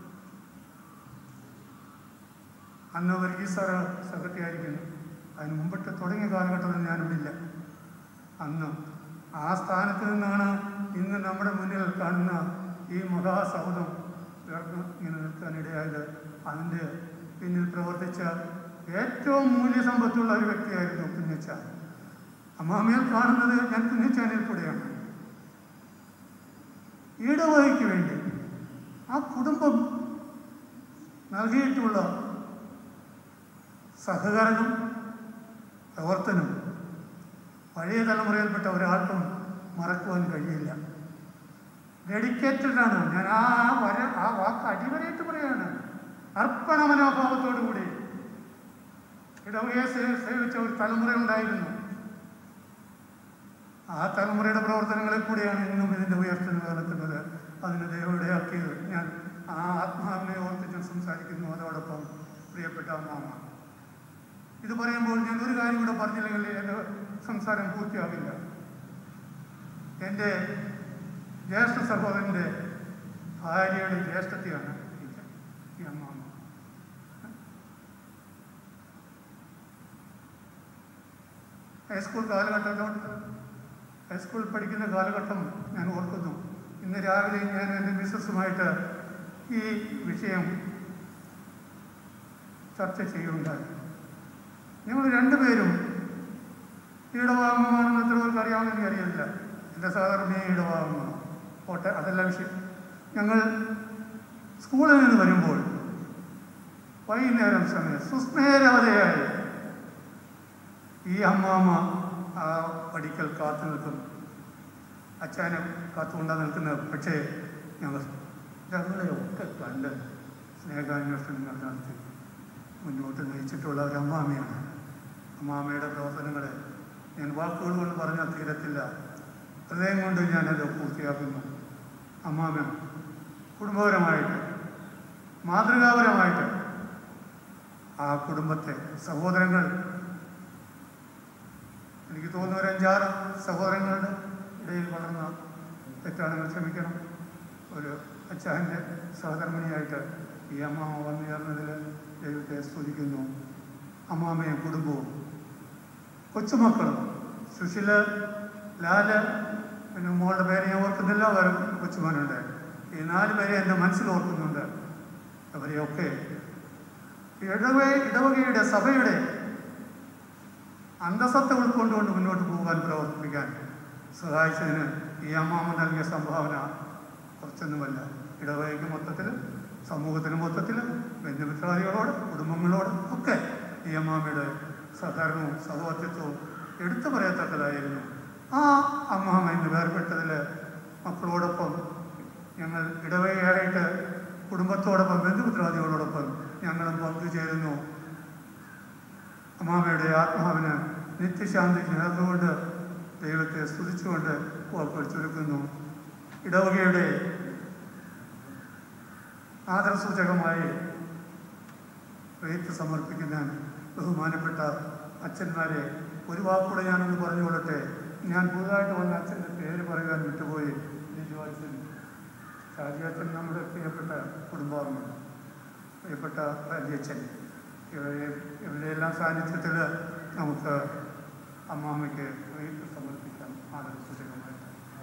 അന്ന് വർഗീസ് സാറ് സെക്രട്ടറി ആയിരിക്കുന്നു അതിന് മുമ്പിട്ട് തുടങ്ങിയ കാലഘട്ടത്തിൽ ഞാനിവിടില്ല അന്ന് ആ സ്ഥാനത്ത് നിന്നാണ് ഇന്ന് നമ്മുടെ മുന്നിൽ കാണുന്ന ഈ മഹാസൗധം ഉയർന്ന് ഇങ്ങനെ നിൽക്കാനിടയായത് അതിൻ്റെ പിന്നിൽ പ്രവർത്തിച്ച ഏറ്റവും മൂല്യസമ്പത്തുള്ള ഒരു വ്യക്തിയായിരുന്നു കുഞ്ഞച്ച അമ്മാമയിൽ കാണുന്നത് ഞാൻ കുഞ്ഞച്ചാനിൽ കൂടെയാണ് ഈടവകയ്ക്ക് വേണ്ടി ആ കുടുംബം നൽകിയിട്ടുള്ള സഹകരണം പ്രവർത്തനം പഴയ തലമുറയിൽപ്പെട്ട ഒരാൾക്കും മറക്കുവാൻ കഴിയില്ല ഡെഡിക്കേറ്റഡ് ആണ് ഞാൻ ആ വര ആ വാക്ക് അടിവരയിട്ട് പറയാണ് അർപ്പണ മനോഭാവത്തോടു കൂടി ഇടവകയെ സേ- സേവിച്ച ഒരു തലമുറ ഉണ്ടായിരുന്നു ആ തലമുറയുടെ പ്രവർത്തനങ്ങളിൽ കൂടിയാണ് ഇന്നും ഇതിൻ്റെ ഉയർച്ച നിലനിൽക്കുന്നത് അതിന് ദൈവവിടയാക്കിയത് ഞാൻ ആ ആത്മാവിനെ ഓർത്ത് ഞാൻ സംസാരിക്കുന്നു അതോടൊപ്പം പ്രിയപ്പെട്ട അമ്മാമ ഇത് പറയുമ്പോൾ ഞാൻ ഒരു കാര്യം കൂടെ പറഞ്ഞില്ലെങ്കിൽ എൻ്റെ സംസാരം പൂർത്തിയാകില്ല എൻ്റെ ജ്യേഷ്ഠ സഹോദരൻ്റെ ഭാര്യയുടെ ജ്യേഷ്ഠത്തെയാണ് ഇത്, ഈ അമ്മാമ ഹൈസ്കൂൾ കാലഘട്ടത്തോട്ട് ഹൈസ്കൂൾ പഠിക്കുന്ന കാലഘട്ടം ഞാൻ ഓർക്കുന്നു ഇന്ന് രാവിലെ ഞാൻ എൻ്റെ മിസ്സസുമായിട്ട് ഈ വിഷയം ചർച്ച ചെയ്യുകയുണ്ടായി ഞങ്ങൾ രണ്ടുപേരും ഈടവാങ്ങുമാണെന്ന് എത്ര പേർക്ക് അറിയാമെന്ന് എനിക്കറിയില്ല എൻ്റെ സാധാരണ ഈടവാങ്ങുക പോട്ടെ അതല്ല വിഷയം ഞങ്ങൾ സ്കൂളിൽ നിന്ന് വരുമ്പോൾ വൈകുന്നേരം സമയം സുസ്മേരവതയായി ഈ അമ്മാമ്മ ആ പഠിക്കൽ കാത്തു നിൽക്കും അച്ഛനെ കാത്തുകൊണ്ടാണ് നിൽക്കുന്നത് പക്ഷേ ഞങ്ങൾ ഞങ്ങളെയൊക്കെ കണ്ട് സ്നേഹാന്വേഷണങ്ങൾ നടത്തി മുന്നോട്ട് നയിച്ചിട്ടുള്ള ഒരു അമ്മാമയാണ് അമ്മാമയുടെ പ്രവർത്തനങ്ങളെ ഞാൻ വാക്കുകൾ കൊണ്ട് പറഞ്ഞാൽ തീരത്തില്ല ഹൃദയം കൊണ്ട് ഞാനത് പൂർത്തിയാക്കുന്നു അമ്മാമ കുടുംബപരമായിട്ട് മാതൃകാപരമായിട്ട് ആ കുടുംബത്തെ സഹോദരങ്ങൾ എനിക്ക് തോന്നുന്ന ഒരു അഞ്ചാറ് സഹോദരങ്ങളുടെ ഇടയിൽ വളർന്ന തെറ്റാണെങ്കിൽ ക്ഷമിക്കണം ഒരു അച്ചാഹൻ്റെ സഹധർമ്മിണിയായിട്ട് ഈ അമ്മാമ വന്നു ചേർന്നതിൽ ദൈവത്തെ സ്തുതിക്കുന്നു അമ്മാമയും കുടുംബവും കൊച്ചുമക്കളും സുശീല് ലാല് പിന്നെ മോളുടെ പേര് ഞാൻ ഓർക്കുന്നില്ല വേറെ കൊച്ചുമോനുണ്ട് ഈ നാല് പേരെ എൻ്റെ മനസ്സിൽ ഓർക്കുന്നുണ്ട് അവരെയൊക്കെ ഇടവ ഇടവകയുടെ സഭയുടെ അന്തസത്ത ഉൾക്കൊണ്ടുകൊണ്ട് മുന്നോട്ട് പോകാൻ പ്രവർത്തിപ്പിക്കാൻ സഹായിച്ചതിന് ഈ അമ്മാമ്മ നൽകിയ സംഭാവന കുറച്ചൊന്നുമല്ല ഇടവകയ്ക്ക് മൊത്തത്തിൽ സമൂഹത്തിന് മൊത്തത്തിൽ ബന്ധുമിത്രാദികളോട് കുടുംബങ്ങളോട് ഒക്കെ ഈ അമ്മാമ്മയുടെ സഹകരണവും സഹവർത്തിത്വവും എടുത്തു പറയത്തക്കതായിരുന്നു ആ അമ്മാമ്മ ഇന്ന് വേർപെട്ടതിൽ മക്കളോടൊപ്പം ഞങ്ങൾ ഇടവകയായിട്ട് കുടുംബത്തോടൊപ്പം ബന്ധുമിത്രാദികളോടൊപ്പം ഞങ്ങളും പങ്കുചേരുന്നു അമ്മാമയുടെ ആത്മാവിന് നിത്യശാന്തി നേർന്നുകൊണ്ട് ദൈവത്തെ സ്തുതിച്ചുകൊണ്ട് വാക്കുകൾ ചുരുക്കുന്നു ഇടവകയുടെ ആദരസൂചകമായി റെയ്ത്ത് സമർപ്പിക്കുന്ന ബഹുമാനപ്പെട്ട അച്ഛന്മാരെ ഒരു വാക്കുകൂടെ ഞാനൊന്ന് പറഞ്ഞുകൊള്ളട്ടെ ഞാൻ പുതുതായിട്ട് വന്ന അച്ഛൻ്റെ പേര് പറയുവാൻ വിട്ടുപോയി ലിജു അച്ഛൻ ഷാജി അച്ഛൻ നമ്മുടെ പ്രിയപ്പെട്ട കുടുംബാംഗം പ്രിയപ്പെട്ട വലിയച്ഛൻ ഇവരെ ഇവരുടെ എല്ലാം സാന്നിധ്യത്തിൽ നമുക്ക് അമ്മാമ്മയ്ക്ക് റെയ്ത്ത് സമർപ്പിക്കാം ആദരസൂചകമായിട്ട്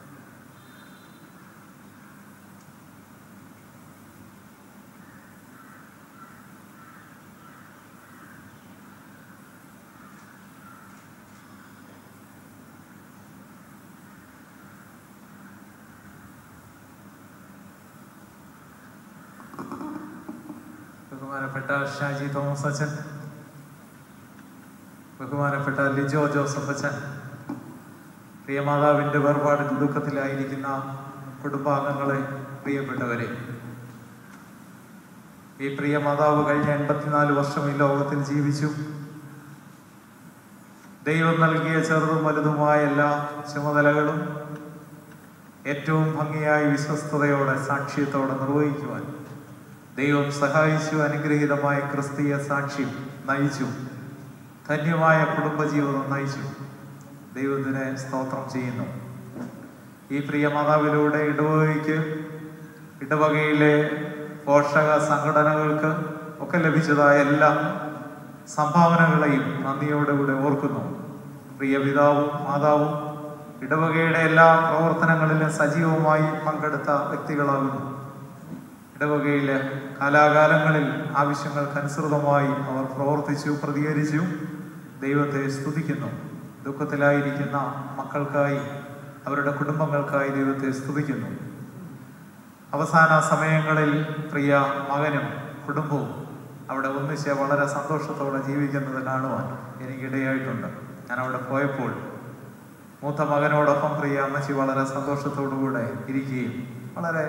ബഹുമാനപ്പെട്ട ഷാജി തോമസ് അച്ഛൻ ബഹുമാനപ്പെട്ട ലിജോ ജോസഫ് അച്ഛൻ പ്രിയമാതാവിൻ്റെ വേർപാടിൻ്റെ ദുഃഖത്തിലായിരിക്കുന്ന കുടുംബാംഗങ്ങളെ പ്രിയപ്പെട്ടവരെ ഈ പ്രിയ മാതാവ് കഴിഞ്ഞ എൺപത്തിനാല് വർഷം ഈ ലോകത്തിൽ ജീവിച്ചു ദൈവം നൽകിയ ചെറുതും വലുതുമായ എല്ലാ ചുമതലകളും ഏറ്റവും ഭംഗിയായി വിശ്വസ്തയോടെ സാക്ഷ്യത്തോടെ നിർവഹിക്കുവാൻ ദൈവം സഹായിച്ചു അനുഗ്രഹീതമായ ക്രിസ്തീയ സാക്ഷ്യം നയിച്ചു ധന്യമായ കുടുംബജീവിതം നയിച്ചു ദൈവത്തിനെ സ്തോത്രം ചെയ്യുന്നു ഈ പ്രിയ മാതാവിലൂടെ ഇടവകയ്ക്ക് ഇടവകയിലെ പോഷക സംഘടനകൾക്ക് ഒക്കെ ലഭിച്ചതായ എല്ലാ സംഭാവനകളെയും നന്ദിയോടുകൂടെ ഓർക്കുന്നു പ്രിയ പിതാവും മാതാവും ഇടവകയുടെ എല്ലാ പ്രവർത്തനങ്ങളിലും സജീവമായി പങ്കെടുത്ത വ്യക്തികളാകുന്നു ഇടവകയിലെ കാലാകാലങ്ങളിൽ ആവശ്യങ്ങൾക്കനുസൃതമായി അവർ പ്രവർത്തിച്ചു പ്രതികരിച്ചു ദൈവത്തെ സ്തുതിക്കുന്നു ദുഃഖത്തിലായിരിക്കുന്ന മക്കൾക്കായി അവരുടെ കുടുംബങ്ങൾക്കായി ദൈവത്തെ സ്തുതിക്കുന്നു അവസാന സമയങ്ങളിൽ പ്രിയ മകനും കുടുംബവും അവിടെ ഒന്നിച്ച് വളരെ സന്തോഷത്തോടെ ജീവിക്കുന്നത് കാണുവാൻ എനിക്കിടയായിട്ടുണ്ട് ഞാൻ അവിടെ പോയപ്പോൾ മൂത്ത മകനോടൊപ്പം പ്രിയ അമ്മച്ചി വളരെ സന്തോഷത്തോടുകൂടെ ഇരിക്കുകയും വളരെ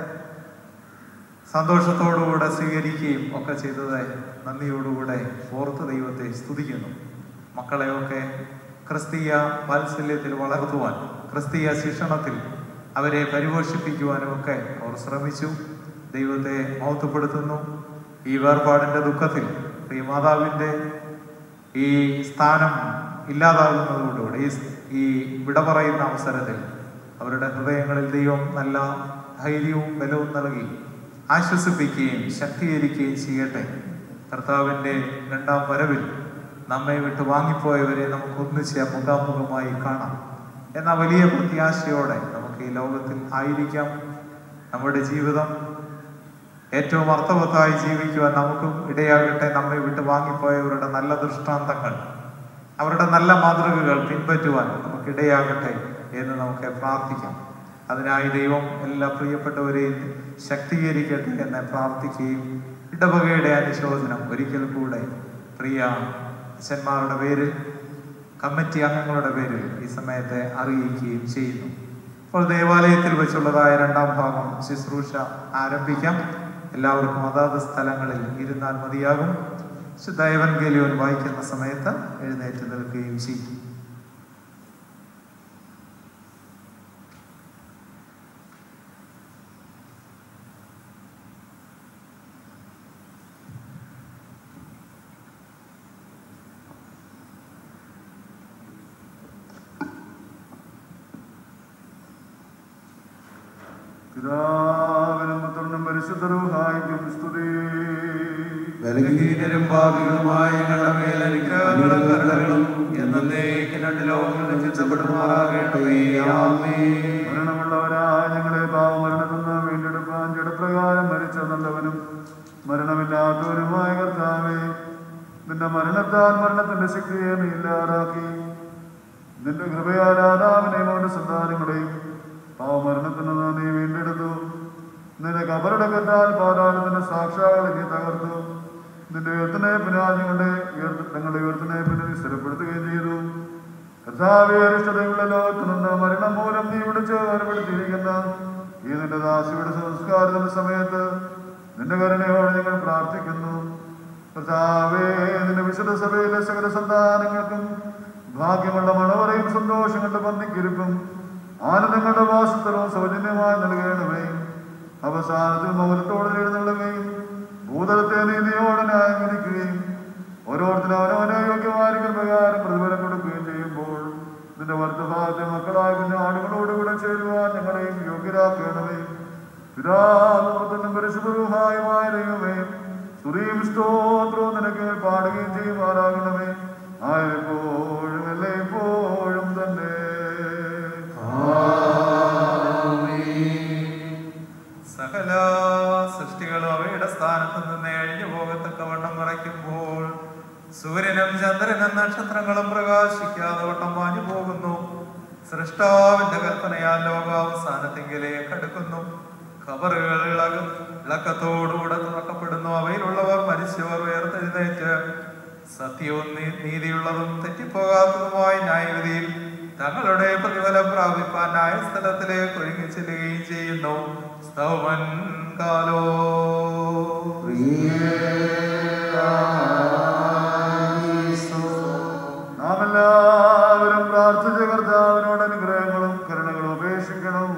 സന്തോഷത്തോടുകൂടെ സ്വീകരിക്കുകയും ഒക്കെ ചെയ്തത് നന്ദിയോടുകൂടെ ഓർത്ത് ദൈവത്തെ സ്തുതിക്കുന്നു മക്കളെയൊക്കെ ക്രിസ്തീയ വാത്സല്യത്തിൽ വളർത്തുവാൻ ക്രിസ്തീയ ശിക്ഷണത്തിൽ അവരെ പരിപോഷിപ്പിക്കുവാനും ഒക്കെ അവർ ശ്രമിച്ചു ദൈവത്തെ മഹത്വപ്പെടുത്തുന്നു ഈ വേർപാടിൻ്റെ ദുഃഖത്തിൽ ഈ മാതാവിൻ്റെ ഈ സ്ഥാനം ഇല്ലാതാകുന്നതോടുകൂടി ഈ ഈ വിട പറയുന്ന അവസരത്തിൽ അവരുടെ ഹൃദയങ്ങളിൽ ദൈവം നല്ല ധൈര്യവും ബലവും നൽകി ആശ്വസിപ്പിക്കുകയും ശക്തീകരിക്കുകയും ചെയ്യട്ടെ കർത്താവിൻ്റെ രണ്ടാം വരവിൽ നമ്മെ വിട്ട് വാങ്ങിപ്പോയവരെ നമുക്ക് ഒന്നിച്ച് മുഖാമുഖമായി കാണാം എന്ന വലിയ പ്രത്യാശയോടെ നമുക്ക് ഈ ലോകത്തിൽ ആയിരിക്കാം നമ്മുടെ ജീവിതം ഏറ്റവും അർത്ഥവത്തായി ജീവിക്കുവാൻ നമുക്കും ഇടയാകട്ടെ നമ്മെ വിട്ട് വാങ്ങിപ്പോയവരുടെ നല്ല ദൃഷ്ടാന്തങ്ങൾ അവരുടെ നല്ല മാതൃകകൾ പിൻപറ്റുവാൻ നമുക്ക് ഇടയാകട്ടെ എന്ന് നമുക്ക് പ്രാർത്ഥിക്കാം അതിനായി ദൈവം എല്ലാ പ്രിയപ്പെട്ടവരെയും ശക്തീകരിക്കട്ടെ എന്ന് പ്രാർത്ഥിക്കുകയും ഇടവകയുടെ അനുശോചനം ഒരിക്കൽ കൂടെ പ്രിയ അച്ഛന്മാരുടെ പേരിൽ കമ്മിറ്റി അംഗങ്ങളുടെ പേരിൽ ഈ സമയത്തെ അറിയിക്കുകയും ചെയ്യുന്നു അപ്പോൾ ദേവാലയത്തിൽ വെച്ചുള്ളതായ രണ്ടാം ഭാഗം ശുശ്രൂഷ ആരംഭിക്കാം എല്ലാവർക്കും അതാത് സ്ഥലങ്ങളിൽ ഇരുന്നാൽ മതിയാകും ശുദ്ധ എവൻഗേലിയോൻ വായിക്കുന്ന സമയത്ത് എഴുന്നേറ്റ് നിൽക്കുകയും ചെയ്യും പിതാവിനും പുത്രനും പരിശുദ്ധരുഹായിക്കും സ്തുതി ബലഹീനരും പാപികളുമായ ഞങ്ങളുടെ മേൽ അനുഗ്രഹങ്ങളും കരുണകളും എന്നേക്കും രണ്ട് ലോകങ്ങളിൽ ചിന്തപ്പെടുമാറാകണമേ ആമേൻ മരണമുള്ളവരായ ഞങ്ങളെ പാവമരണത്തിൽ നിന്ന് വീണ്ടെടുപ്പാൻ ജഡപ്രകാരം മരിച്ച നല്ലവനും മരണമില്ലാത്തവനുമായ കർത്താവേ നിന്റെ മരണത്താൽ മരണത്തിന്റെ ശക്തിയെ നീ ഇല്ലാതാക്കി നിന്റെ കൃപയാൽ ആദാമിനെയും അവന്റെ സന്താനങ്ങളെയും പാവമരണത്തിൽ നിന്ന് നീ വീണ്ടെടുത്തു നിന്റെ കബറടക്കത്താൽ പാതാളത്തിന്റെ സാക്ഷാകളെ നീ തകർത്തു നിന്റെ ഉയർത്തനെ പിനാൽ ഞങ്ങളുടെ ഉയർത്ത ഞങ്ങളുടെ ഉയർത്തനെ പിന്നെ നീ സ്ഥിരപ്പെടുത്തുകയും ചെയ്തു കർത്താവെ അരിഷ്ടതയുള്ള ലോകത്ത് നിന്ന് മരണം മൂലം നീ വിളിച്ച് വേർപെടുത്തിയിരിക്കുന്ന ഈ നിന്റെ ദാസിയുടെ സംസ്കാരത്തിന്റെ സമയത്ത് നിന്റെ കരുണയോട് ഞങ്ങൾ പ്രാർത്ഥിക്കുന്നു കർത്താവേ നിന്റെ വിശുദ്ധ സഭയിലെ സകല സന്താനങ്ങൾക്കും ഭാഗ്യമുള്ള മണവറയും സന്തോഷങ്ങളുടെ പന്തിക്കിരിപ്പും ആനന്ദങ്ങളുടെ വാസത്തരവും സൗജന്യമായി നൽകണമേ അവസാനത്തിൽ മൗനത്തോടെ എഴുന്നള്ളുകയും ഭൂതലത്തെ നീതിയോടെ ന്യായം വിധിക്കുകയും ഓരോരുത്തരും അവനവനെ യോഗ്യമായിരിക്കും പ്രകാരം പ്രതിഫലം കൊടുക്കുകയും ചെയ്യുമ്പോൾ നിന്റെ വർത്തഭാഗത്തെ മക്കളായ കുഞ്ഞാടുകളോടുകൂടെ ചേരുവാൻ ഞങ്ങളെയും യോഗ്യരാക്കണമേ പിതാപുത്രനും പരിശുഭൂഹായുമായ ദൈവമേ സ്തുതിയും സ്തോത്രവും നിനക്ക് പാടുകയും ചെയ്യുമാറാകണമേ ആയപ്പോഴും എല്ലായ്പ്പോഴും തന്നെ സകല സൃഷ്ടികളും അവയുടെ സ്ഥാനത്ത് നിന്ന് എഴിഞ്ഞു പോകത്തക്കവണ്ണം മറയ്ക്കുമ്പോൾ സൂര്യനും ചന്ദ്രനും നക്ഷത്രങ്ങളും പ്രകാശിക്കാതെ വട്ടം മാഞ്ഞു പോകുന്നു സൃഷ്ടാവിന്റെ കൽപ്പനയാൽ ലോകാവസാനത്തെങ്കിലേക്ക് അടുക്കുന്നു ഖബറുകൾ ഇളകും ഇളക്കത്തോടുകൂടെ തുറക്കപ്പെടുന്നു അവയിലുള്ളവർ മരിച്ചവർ ഉയർത്തെഴുന്നേറ്റ് സത്യവും നീ- നീതിയുള്ളതും തെറ്റിപ്പോകാത്തതുമായ ന്യായവിധിയിൽ തങ്ങളുടെ പ്രതിഫലം പ്രാപിപ്പാൻ ന്യായസ്ഥലത്തിലേക്ക് ഒഴുകി ചെല്ലുകയും ചെയ്യുന്നു സ്തവൻ കാലോ നാം എല്ലാവരും പ്രാർത്ഥിച്ച കർത്താവിനോട് അനുഗ്രഹങ്ങളും കരുണകളും അപേക്ഷിക്കണം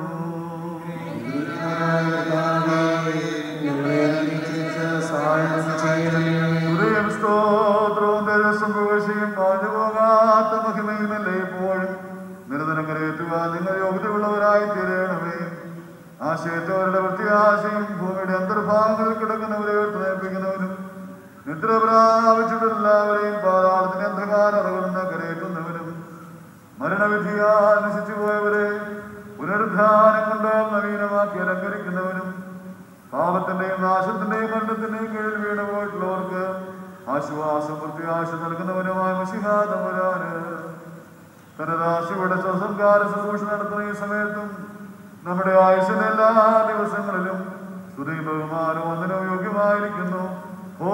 ഹൃദയം സ്തോത്രവും തേജസ്സും പുകഴ്ചയും പാഞ്ഞു പോകാത്ത മഹിമയും എല്ലായ്പ്പോഴും നിരന്തരം കരയേറ്റുവാൻ നിങ്ങൾ യോഗ്യതയുള്ളവരായി തീരണമേ ആശയത്തോരുടെ പ്രത്യാശയും ഭൂമിയുടെ അന്തർഭാഗങ്ങളിൽ കിടക്കുന്നവരെ ഉയർത്തേൽപ്പിക്കുന്നവനും നിദ്ര പ്രാപിച്ചിട്ടെല്ലാവരെയും പാതാളത്തിന്റെ അന്ധകാരം അറിവുന്ന കരയേറ്റുന്നവനും മരണവിധിയാൽ നശിച്ചു പോയവരെ പുനരുദ്ധാനം കൊണ്ട് നവീനമാക്കി അലങ്കരിക്കുന്നവനും പാപത്തിന്റെയും നാശത്തിന്റെയും മരണത്തിന്റെയും കീഴിൽ വീണ് പോയിട്ടുള്ളവർക്ക് ആശ്വാസം പ്രത്യാശ നൽകുന്നവനുമായ മഷിഹാതമരാന് തനദാശിയുടെ സ്വസംകാര ശുശ്രൂഷ നടത്തുന്ന ഈ സമയത്തും നമ്മുടെ ആയുസിന്റെ എല്ലാ ദിവസങ്ങളിലും സ്തുതി ബഹുമാനവും വന്ദനവും യോഗ്യമായിരിക്കുന്നു ഓ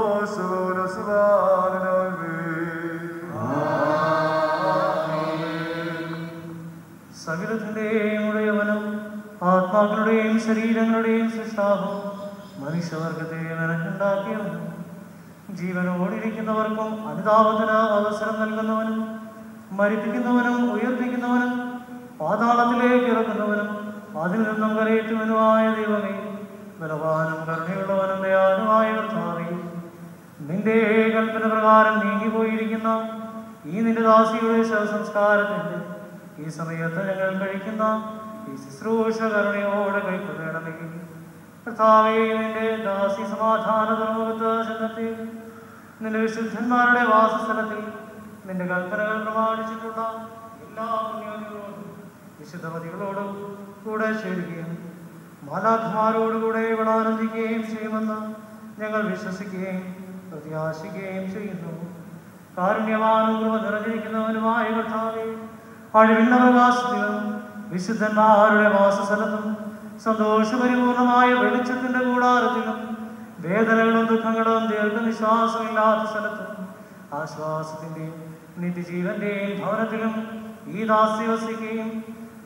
സകലത്തിന്റെയും ഉടയവനും ആത്മാക്കളുടെയും ശരീരങ്ങളുടെയും സൃഷ്ടാവും മനുഷ്യവർഗത്തെ നിനക്കുണ്ടാക്കിയവനും ജീവനോടിരിക്കുന്നവർക്കും അനുതാപത്തിന് അവസരം നൽകുന്നവനും മരിപ്പിക്കുന്നവനും ഉയർപ്പിക്കുന്നവനും പാതാളത്തിലേക്ക് ഇറക്കുന്നവനും അതിൽ നിന്നും കരയേറ്റുവനുമായ ദൈവമേ ബലവാനും കരുണയുള്ളവനും ദയാനുമായ കർത്താവേ നിന്റെ കൽപ്പന പ്രകാരം നീങ്ങിപ്പോയിരിക്കുന്ന ഈ നിന്റെ ദാസിയുടെ ശവസംസ്കാരത്തിന്റെ ഈ സമയത്ത് ഞങ്ങൾ കഴിക്കുന്ന ഈ ശുശ്രൂഷ കരുണയോടെ കൈക്കൊള്ളണമേ കർത്താവേ നിന്റെ ദാസി സമാധാന തുറമുഖത്ത് ചെന്നെത്തി നിന്റെ വിശുദ്ധന്മാരുടെ വാസസ്ഥലത്തിൽ നിന്റെ കൽപ്പനകൾ പ്രമാണിച്ചിട്ടുള്ള എല്ലാ പുണ്യോദികളോടും വിശുദ്ധമതികളോടും കൂടെ ചേരുകയും മാലാഖമാരോടുകൂടെ ഇവിടെ ആനന്ദിക്കുകയും ചെയ്യുമെന്ന് ഞങ്ങൾ വിശ്വസിക്കുകയും പ്രത്യാശിക്കുകയും ചെയ്യുന്നു കാരുണ്യവാനും കൃപ നിറഞ്ഞിരിക്കുന്നവനുമായ കർത്താവേ അഴിവിന്റെ പ്രകാശത്തിലും വിശുദ്ധന്മാരുടെ വാസസ്ഥലത്തും സന്തോഷപരിപൂർണമായ വെളിച്ചത്തിന്റെ കൂടാരത്തിലും വേദനകളും ദുഃഖങ്ങളും ദീർഘനിശ്വാസമില്ലാത്ത സ്ഥലത്തും ആശ്വാസത്തിന്റെയും നിത്യജീവന്റെയും ഭവനത്തിലും ഈ ദാസി വസിക്കുകയും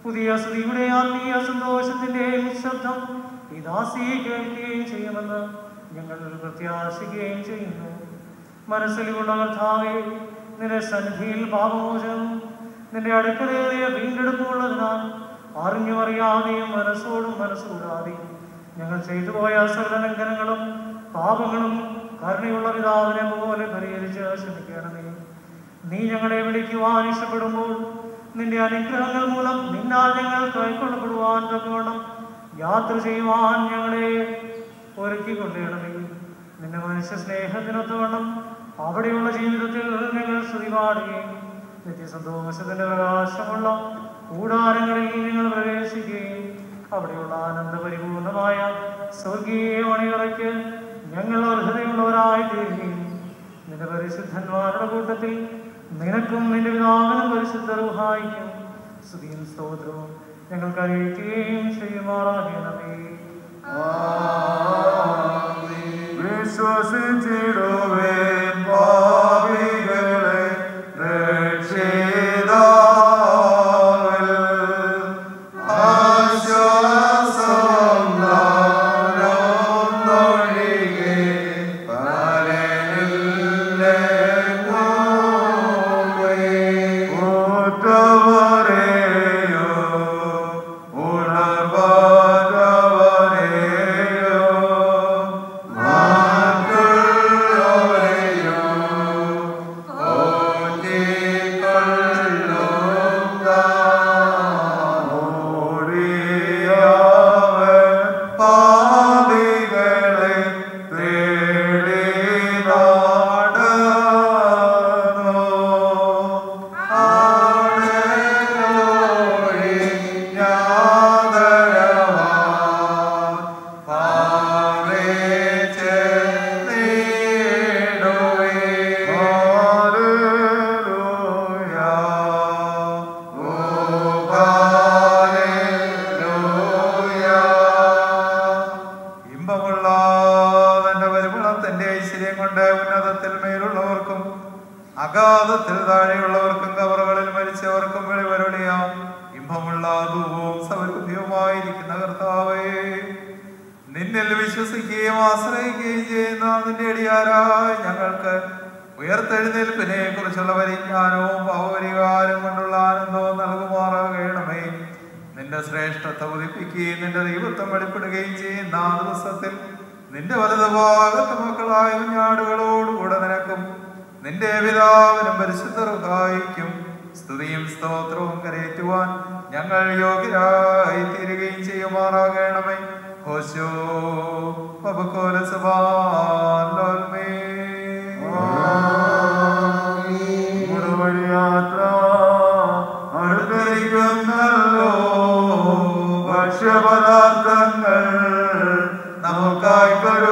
പുതിയ സ്ത്രീയുടെ ആത്മീയ സന്തോഷത്തിന്റെയും ശബ്ദം ഈ ദാസി കേൾക്കുകയും ചെയ്യുമെന്ന് ഞങ്ങൾ പ്രത്യാശിക്കുകയും ചെയ്യുന്നു മനസ്സിലുള്ള കർത്താവെ നിന്റെ സന്നിധിയിൽ പാപമോചനം നിന്റെ അടുക്കലേറിയ വീണ്ടെടുപ്പുള്ളതിനാൽ അറിഞ്ഞും അറിയാതെയും മനസ്സോടും മനസ്സുകൂടാതെയും ഞങ്ങൾ ചെയ്തു പോയ സകല ലംഘനങ്ങളും പാപങ്ങളും കരുണയുള്ള പിതാവിനെ പോലെ പരിഹരിച്ച് ക്ഷമിക്കണമേ നീ ഞങ്ങളെ വിളിക്കുവാൻ ഇഷ്ടപ്പെടുമ്പോൾ നിന്റെ അനുഗ്രഹങ്ങൾ മൂലം നിന്നാൽ ഞങ്ങൾ കൈക്കൊള്ളപ്പെടുവാൻ തക്കവണ്ണം യാത്ര ചെയ്യുവാൻ ഞങ്ങളെ ഒരുക്കിക്കൊണ്ടേണമേ നിന്റെ മനുഷ്യ സ്നേഹത്തിനൊത്തവണ്ണം അവിടെയുള്ള ജീവിതത്തിൽ ഞങ്ങൾ സ്തുതി പാടുകയും നിത്യസന്തോഷത്തിന്റെ പ്രകാശമുള്ള കൂടാരങ്ങളിൽ ഞങ്ങൾ പ്രവേശിക്കുകയും അവിടെയുള്ള ആനന്ദപരിപൂർണമായ സ്വർഗീയ മണിയറയ്ക്ക് ഞങ്ങൾ അർഹതയുള്ളവരായി തീരുകയും നിന്റെ പരിശുദ്ധന്മാരുടെ കൂട്ടത്തിൽ നിനക്കും നിന്റെ പിതാവിനും പരിശുദ്ധ റുഹായിക്കും സ്തുതിയും സ്തോത്രവും ഞങ്ങൾക്ക് അറിയിക്കുകയും ചെയ്യുമാറാകണമേ വിശ്വസിച്ചിടുവേൻ പാപികളെ രക്ഷിതാവിൽ ആശ്വാസം നാനൊന്നൊഴികെ ൂറ്റവരെയോ ഉണർവാരവരെയോ മാറ്റുള്ളവരെയോ പാപികളെ തേടി നാടുന്നു ഇമ്പമുള്ള തന്റെ പരിമളത്തിന്റെ ഐശ്വര്യം കൊണ്ട് ഉന്നതത്തിൽ മേലുള്ളവർക്കും അഗാധത്തിൽ താഴെയുള്ളവർക്കും കവറുകളിൽ മരിച്ചവർക്കും വെളിവരുളിയ ഇമ്പമുള്ള ധൂപവും സൗരഭ്യവുമായിരിക്കുന്ന കർത്താവേ നിന്നിൽ വിശ്വസിക്കുകയും ആശ്രയിക്കുകയും ചെയ്യുന്ന നിന്റെ അടിയാരായ ഞങ്ങൾക്ക് ഉയർത്തെഴുന്നേൽപ്പിനെ കുറിച്ചുള്ള പരിജ്ഞാനവും ഭാവപരിഹാരം കൊണ്ടുള്ള ആനന്ദവും നൽകുമാറാകണമേ നിന്റെ ശ്രേഷ്ഠത ഉദിപ്പിക്കുകയും നിന്റെ ദൈവത്വം വെളിപ്പെടുകയും ചെയ്യുന്ന ആ ദിവസത്തിൽ നിന്റെ വലതുഭാഗത്ത് മക്കളായ കുഞ്ഞാടുകളോടുകൂടെ നിനക്കും നിന്റെ പിതാവിനും പരിശുദ്ധർക്കായിക്കും സ്തുതിയും സ്തോത്രവും കരയേറ്റുവാൻ ഞങ്ങൾ യോഗ്യരായി തീരുകയും ചെയ്യുമാറാകണമേ ഹോശോ പബക്കോലസഭാലോൽമേ യാത്ര അടുത്തിരിക്കുന്നല്ലോ ഭക്ഷ്യപദാർത്ഥങ്ങൾ നമുക്കായി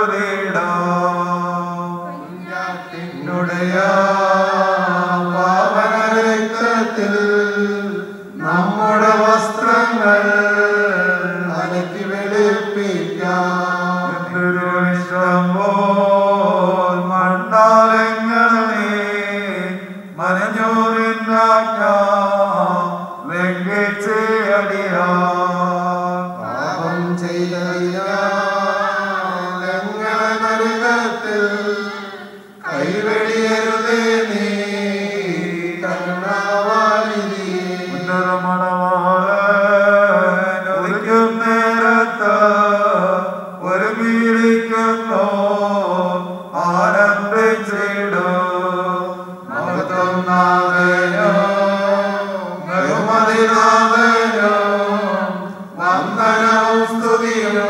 കരുതിയിടുടയ പാവനരക്തത്തിൽ നമ്മുടെ വസ്ത്രങ്ങൾ അലക്കി വെളുപ്പിക്കാം ഇഷ്ടം പോൽ മണ്ണാലങ്ങളെ മനഞ്ഞോറിനാജ്ഞ ലംഘിച്ച് അടിയാ പാപം ചെയ്ത ഞങ്ങളെ നരകത്തിൽ കൈവെടിയരുതേ നീ കരുണാവാനിധി ഉന്നതമണവാളൊരിക്കും നേരത്ത് ഒരുങ്ങിയിരിക്കുന്നു ആനന്ദിച്ചിടൂ മഹത്വം നാഥനോ ബഹുമതിനാഥനോ വന്ദനവും സ്തുതിയും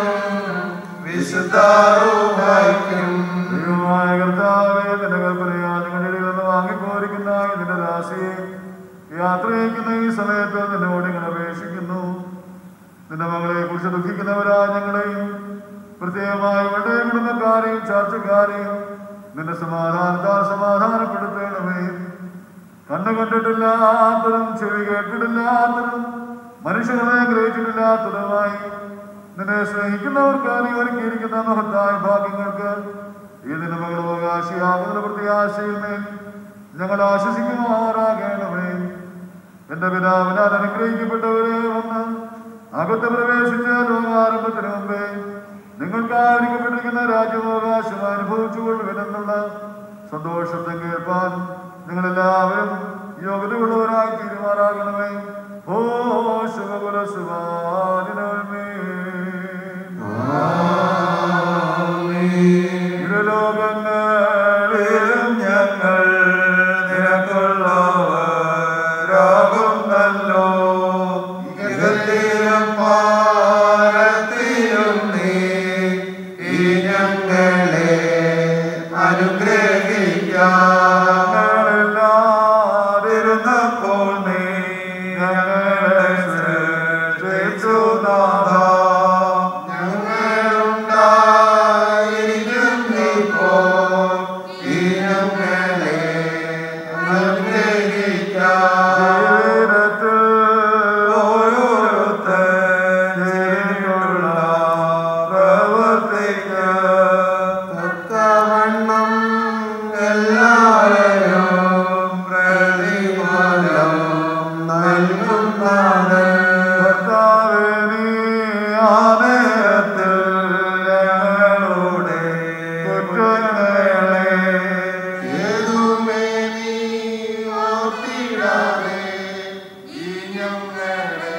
വിശുദ്ധാരൂപായിക്കും ദൈവമായ കർത്താവേ നിന്റെ കൽപ്പനയാ നിങ്ങളുടെ ഇടയിൽ നിന്ന് വാങ്ങിപ്പോരിക്കുന്ന ഇതിന്റെ ദാസിയെ യാത്രയക്കുന്ന ഈ സമയത്ത് നിന്നോട് ഇങ്ങനെ അപേക്ഷിക്കുന്നു നിന്റെ മകളെ കുറിച്ച് ദുഃഖിക്കുന്നവരാ ഞങ്ങളെയും പ്രത്യേകമായി ഇവരുടെ കുടുംബക്കാരെയും ചർച്ചക്കാരെയും നിന്റെ സമാധാനത്താൽ സമാധാനപ്പെടുത്തണമേ കണ്ണു കണ്ടിട്ടില്ലാത്തതും ചെവി കേട്ടിട്ടില്ലാത്തതും മനുഷ്യനെ ഗ്രഹിച്ചിട്ടില്ലാത്തതുമായി നിന്നെ സ്നേഹിക്കുന്നവർക്ക് നീ ഒരുക്കിയിരിക്കുന്ന മഹത്തായ ഭാഗ്യങ്ങൾക്ക് ഈ നിന്റെ മകളുടെ അവകാശിയാകുന്ന പ്രത്യാശയിൽ മേൽ ഞങ്ങൾ ആശ്വസിക്കുമാറാകണമേ എന്റെ പിതാവിനാൽ അനുഗ്രഹിക്കപ്പെട്ടവരെ വന്ന് ലോകത്തെ പ്രവേശിച്ച ലോകാരംഭത്തിന് മുമ്പേ നിങ്ങൾക്ക് ആയിരിക്കപ്പെട്ടിരിക്കുന്ന രാജ്യാവകാശം അനുഭവിച്ചുകൊള്ളുവിനെന്നുള്ള സന്തോഷത്തെ കേൾപ്പാൻ നിങ്ങളെല്ലാവരും യോഗ്യതയുള്ളവരായി തീരുമാനാകണമേ ഓ ശുഭകുല ശുഭാനിനമേ ഇരുലോകങ്ങളിലും ഞങ്ങൾ നിനക്കുള്ളവരാകുന്നല്ലോ ഇകത്തിലും പാരത്തിലും നീ ഈ ഞങ്ങളെ അനുഗ്രഹിക്കാതിരുന്നപ്പോൾ നീ ഞങ്ങളെ സൃഷ്ടിച്ചു നാഥ ഞങ്ങളുണ്ടായിരിക്കുന്നിപ്പോൾ ഈ ഞങ്ങളെ അനുഗ്രഹിക്കാതിരത്തിൽ ഓരോരുത്തരിലുള്ള പ്രവർത്തിക്ക് തക്കവണ്ണം എല്ലാവരും പ്രതിഫലം നൽകുന്നാഥൻ കർത്താവേ നീ ആ നേരത്തിൽ ഞങ്ങളുടെ കുറ്റങ്ങളെ ഏതുമേ നീ ഓർത്തിടാതെ ഈ ഞങ്ങളെ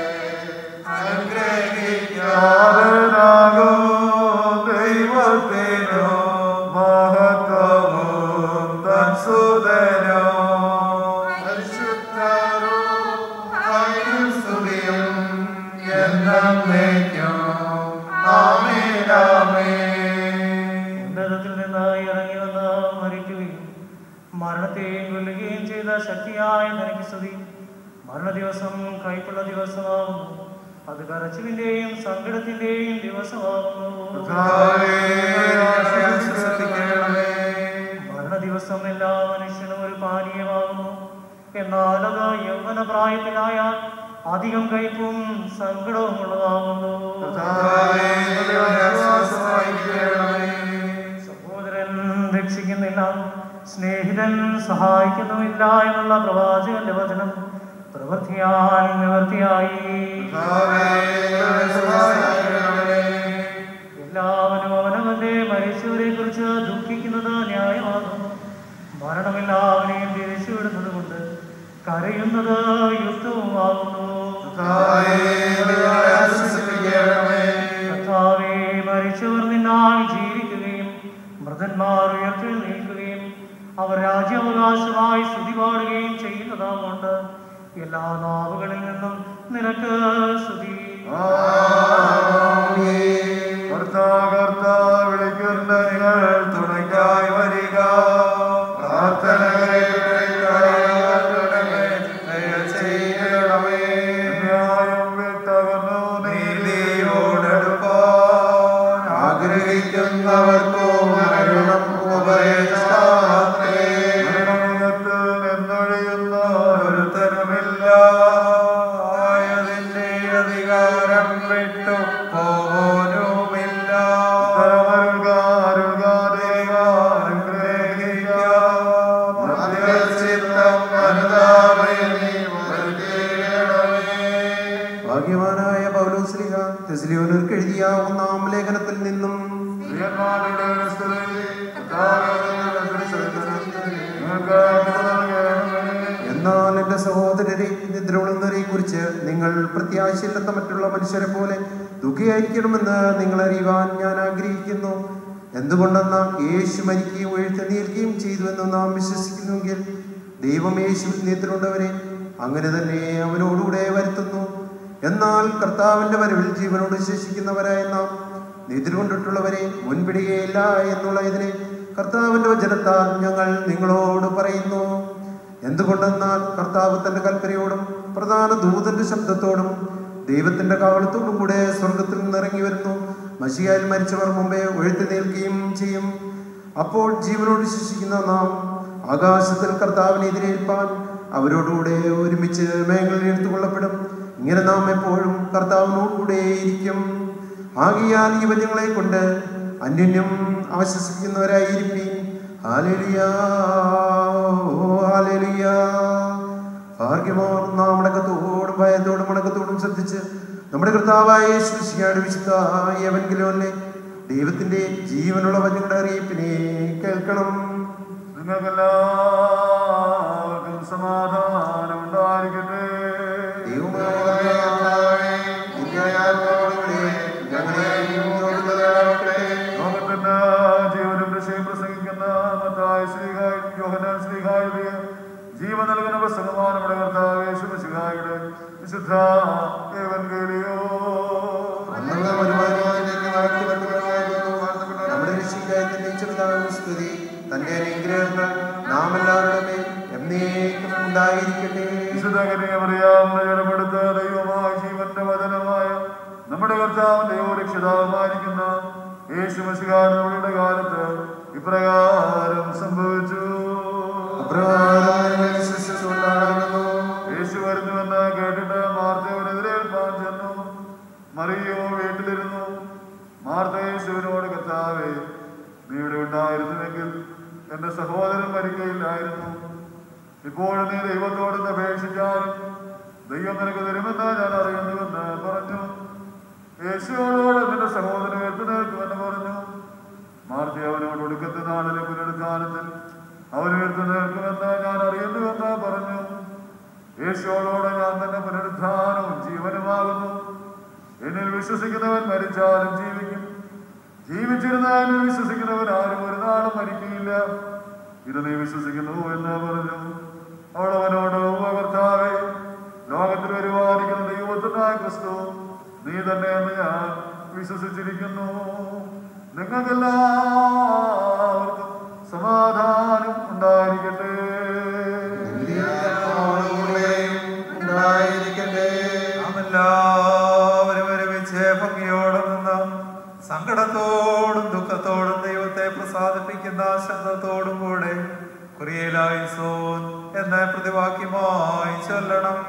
അനുഗ്രഹിക്കാതനാകോ ദൈവത്തിനോ മഹത്വവും തൻ സുതനോ പരിശുദ്ധരോ സ്തുതിയും എന്നേക്കും ആമേനാമേ ഉന്നതത്തിൽ നിന്ന് ഇറങ്ങി വന്ന് മരിക്കുകയും മരണത്തെയും കൊല്ലുകയും ചെയ്ത ശക്തിയായ നിനക്ക് സ്തുതി മരണ ദിവസം കൈപ്പുള്ള ദിവസമാകുന്നു അത് കരച്ചിലിന്റെയും സങ്കടത്തിന്റെയും ദിവസമാകുന്നു മരണ ദിവസം എല്ലാ മനുഷ്യനും ഒരു പാനീയമാകുന്നു എന്നാൽ അത് യൗവന പ്രായത്തിലായാൽ അധികം കയ്പും സങ്കടവും ഉള്ളതാകുന്നു സഹോദരൻ രക്ഷിക്കുന്നില്ല സ്നേഹിതൻ സഹായിക്കുന്നുമില്ല എന്നുള്ള പ്രവാചകന്റെ വചനം പ്രവൃത്തിയാൽ നിവർത്തിയായി എല്ലാവരും അവനവന്റെ മരിച്ചവരെ കുറിച്ച് ദുഃഖിക്കുന്നത് ന്യായമാകുന്നു മരണമെല്ലാവരെയും തിരിച്ചുവിടുന്നത് കൊണ്ട് കരയുന്നത് യുദ്ധവുമാകുന്നു കർത്താവേ മരിച്ചവർ നിന്നാൽ ജീവിക്കുകയും മൃതന്മാർ ഉയർത്തെഴുന്നേൽക്കുകയും അവർ രാജ്യാവകാശമായി സ്തുതി പാടുകയും ചെയ്യുന്നതാകൊണ്ട് എല്ലാ നാവുകളിൽ നിന്നും നിനക്ക് സ്തുതി വിളിക്കുന്ന നിങ്ങൾ തുണയ്ക്കായി വരിക പ്രാർത്ഥനകളെ ചെയ്യണമേ ന്യായം വിട്ടകന്നു നീതിയോടെടുപ്പാൻ ആഗ്രഹിക്കുന്നവർക്കോ മരണം ഉപദേശാത്രേ മരണത്തിൽ നിന്നൊഴിയുന്ന ഒരുത്തനുമില്ല ആയതിന്റെ അധികാരം വിട്ടു പോകാനുമില്ല തരമരുക അരുക ദേവ അനുഗ്രഹിക്കാം അനുതാപനെ ഭാഗ്യവാനായ പൗലോസ്ലിഹ തെസ്ലിയോനർക്ക് എഴുതിയ ഒന്നാം ലേഖനത്തിൽ നിന്നും എന്നാൽ എന്റെ സഹോദരരെ നിദ്രകൊള്ളുന്നവരെ കുറിച്ച് നിങ്ങൾ പ്രത്യാശയില്ലാത്ത മറ്റുള്ള മനുഷ്യരെ പോലെ ദുഃഖിയായിരിക്കണമെന്ന് നിങ്ങൾ അറിയുവാൻ ഞാൻ ആഗ്രഹിക്കുന്നു എന്തുകൊണ്ടെന്നാൽ യേശു മരിക്കുകയും എഴുത്തെന്നേൽക്കുകയും ചെയ്തു എന്ന് നാം വിശ്വസിക്കുന്നുവെങ്കിൽ ദൈവം യേശുവിൽ നിദ്രയുണ്ടവരെ അങ്ങനെ തന്നെ അവനോടുകൂടെ വരുത്തുന്നു എന്നാൽ കർത്താവിന്റെ വരവിൽ ജീവനോട് ശേഷിക്കുന്നവരായ നാം നിദ്ര കൊണ്ടിട്ടുള്ളവരെ മുൻപിടുകയില്ല എന്നുള്ള ഇതിനെ കർത്താവിന്റെ വചനത്താൽ ഞങ്ങൾ നിങ്ങളോട് പറയുന്നു എന്തുകൊണ്ടെന്നാൽ കർത്താവ് തന്റെ കൽപ്പനയോടും പ്രധാന ദൂതന്റെ ശബ്ദത്തോടും ദൈവത്തിന്റെ കാവളത്തോടും കൂടെ സ്വർഗത്തിൽ നിന്ന് ഇറങ്ങി വരുന്നു മഷിയാൽ മരിച്ചവർ മുമ്പേ ഒഴുത്തി നിൽക്കുകയും ചെയ്യും അപ്പോൾ ജീവനോട് ശിക്ഷിക്കുന്ന നാം ആകാശത്തിൽ കർത്താവിനെ എതിരേൽപ്പാൻ അവരോടുകൂടെ ഒരുമിച്ച് മേഖലയിൽ എടുത്തുകൊള്ളപ്പെടും ഇങ്ങനെ നാം എപ്പോഴും കർത്താവിനോടുകൂടെ ഇരിക്കും ആകിയാൽ ഈ വചനങ്ങളെ കൊണ്ട് അന്യോന്യം ആശ്വസിക്കുന്നവരായിരിക്കും ഹാലേലിയാ ഓ ഹാലേലിയാ ഭാഗ്യമോർ നാം മടക്കത്തോടും ഭയത്തോടും മടക്കത്തോടും ശ്രദ്ധിച്ച് നമ്മുടെ കർത്താവായ യേശുശിയാട് വിശുദ്ധ എവൻകിലോനെ ദൈവത്തിന്റെ ജീവനുള്ള വചനങ്ങളുടെ അറിയിപ്പിനെ കേൾക്കണം നിങ്ങൾക്കെല്ലാവർക്കും സമാധാനം ഉണ്ടായിരിക്കട്ടെ ലോകത്തിന്റെ ജീവനും രക്ഷയും പ്രസംഗിക്കുന്ന മത്തായ ശ്രീകായ് യോഹനാൻ ശ്രീകായുടെ ജീവൻ നൽകുന്ന പ്രസംഗമാണ് നമ്മുടെ കർത്താവ് യേശുമിശിഹായുടെ വിശുദ്ധ ഏവൻഗേലിയോ നമ്മുടെ രക്ഷിക്കായി തന്നെ ചെറുതാകും സ്തുതി തന്റെ അനുഗ്രഹങ്ങൾ നാം എല്ലാവരുടെ മേൽ എന്നേക്കും ഉണ്ടായിരിക്കട്ടെ വിശുദ്ധകന്യമറിയാം ജനപ്പെടുത്ത ദൈവമായ ജീവന്റെ വചനമായ നമ്മുടെ കർത്താവിന്റെ രക്ഷിതാവുമായിരിക്കുന്ന യേശു മസികാരുടെ കാലത്ത് ഇപ്രകാരം സംഭവിച്ചു യേശു വരുന്നുവെന്ന് കേട്ടിട്ട് മാർത്തവനെതിരെ ഏൽപ്പാൻ ചെന്നു മറിയോ വീട്ടിലിരുന്നു മാർത്ത യേശുവിനോട് കർത്താവേ നീ ഇവിടെ ഉണ്ടായിരുന്നുവെങ്കിൽ എന്റെ സഹോദരൻ മരിക്കയില്ലായിരുന്നു ഇപ്പോഴും നീ ദൈവത്തോട് അപേക്ഷിച്ചാലും ദൈവം നിനക്ക് തരുമെന്ന് ഞാൻ അറിയുന്നുവെന്ന് പറഞ്ഞു യേശുവോട് നിന്റെ സഹോദരൻ എടുത്തു നിൽക്കുമെന്ന് പറഞ്ഞു മാർത്തി അവനോട് ഒടുക്കത്തെ നാളിലെ പുനരുദ്ധാനത്തിൽ അവൻ എടുത്തു നിൽക്കുമെന്ന് ഞാൻ അറിയുന്നുവെന്ന് പറഞ്ഞു യേശുവോട് ഞാൻ തന്നെ പുനരുദ്ധാനവും ജീവനുമാകുന്നു എന്നിൽ വിശ്വസിക്കുന്നവൻ മരിച്ചാലും ജീവിക്കും ജീവിച്ചിരുന്നാലും വിശ്വസിക്കുന്നവൻ ആരും ഒരു നാളും മരിക്കുകയില്ല ഇത് നീ വിശ്വസിക്കുന്നു എന്ന് പറഞ്ഞു അവൾ അവനോട് "ഉവ്വ കർത്താവേ ലോകത്തിൽ വരുവാനിക്കുന്ന ദൈവത്തിനായ ക്രിസ്തു നീ തന്നെ എന്ന് ഞാൻ വിശ്വസിച്ചിരിക്കുന്നു നിങ്ങൾക്കെല്ലാവർക്കും സമാധാനം ഉണ്ടായിരിക്കട്ടെ ഉണ്ടായിരിക്കട്ടെ നാമെല്ലാവരും ഒരുമിച്ച് ഭംഗിയോടെ നിന്ന് സങ്കടത്തോടും ദുഃഖത്തോടും ദൈവത്തെ പ്രസാദിപ്പിക്കുന്ന ശബ്ദത്തോടും കൂടെ കുറിയലായിസോൻ എന്ന പ്രതിവാക്യമായി ചൊല്ലണം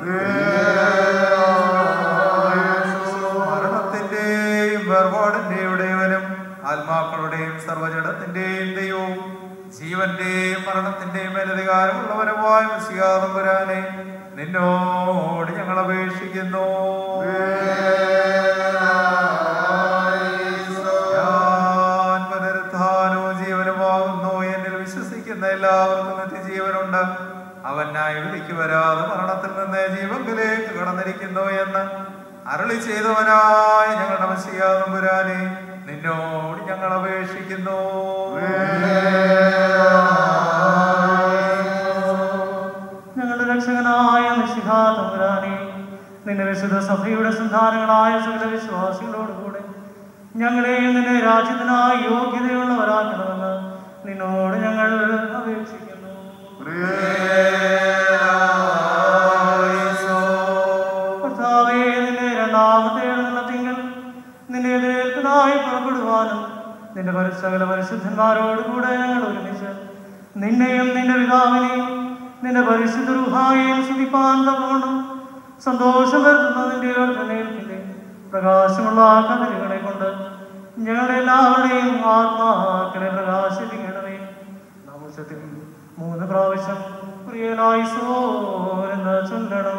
മരണത്തിന്റെയും വേർപാടിന്റെയും ഉടയവനും ആത്മാക്കളുടെയും സർവജടത്തിന്റെയും ദൈവവും ജീവന്റെയും മരണത്തിന്റെയും മേലധികാരമുള്ളവനുമായ മുസിയാതമ്പുരാനെ നിന്നോട് ഞങ്ങൾ അപേക്ഷിക്കുന്നു ഞാൻ പുനരുത്ഥാനവും ജീവനുമാകുന്നു എന്നിൽ വിശ്വസിക്കുന്ന എല്ലാവർക്കും നിത്യജീവനുണ്ട് അവനായി വിളിക്ക് വരാതെ മരണത്തിൽ നിന്ന് ജീവങ്കിലേക്ക് കടന്നിരിക്കുന്നു എന്ന് അരളി ചെയ്തവനായ ഞങ്ങളുടെ മസിയാതമ്പുരാനെ നിന്നോട് ഞങ്ങൾ അപേക്ഷിക്കുന്നു ഞങ്ങളുടെ രക്ഷകനായ നിശിഹാ തമ്പുരാനെ നിന്റെ വിശുദ്ധ സഭയുടെ സന്താനങ്ങളായ സകല വിശ്വാസികളോടുകൂടെ ഞങ്ങളെയും നിന്റെ രാജ്യത്തിനായി യോഗ്യതയുള്ളവരാക്കണമെന്ന് നിന്നോട് ഞങ്ങൾ അപേക്ഷിക്കുന്നു കർത്താവേ നിന്റെ രണ്ടാമത്തെ എഴുന്നള്ളത്തിങ്കൽ നിന്നെ എതിരേൽപ്പനായി പുറപ്പെടുവാനും നിന്റെ പരി- സകല പരിശുദ്ധന്മാരോടുകൂടെ ഞങ്ങൾ ഒരുമിച്ച് നിന്നെയും നിന്റെ പിതാവിനെയും നിന്റെ പരിശുദ്ധ റുഹായെയും സ്തുതിപ്പാൻ തകണം സന്തോഷം വരുത്തുന്ന നിന്റെ എഴുന്നേൽപ്പിന്റെ പ്രകാശമുള്ള കഥലുകളെ കൊണ്ട് ഞങ്ങളുടെ എല്ലാവരുടെയും ആത്മാക്കളെ പ്രകാശിപ്പിക്കണമേ നമസ്യത്തിൽ മൂന്ന് പ്രാവശ്യം പ്രിയനായി സോരെന്ന് ചൊല്ലണം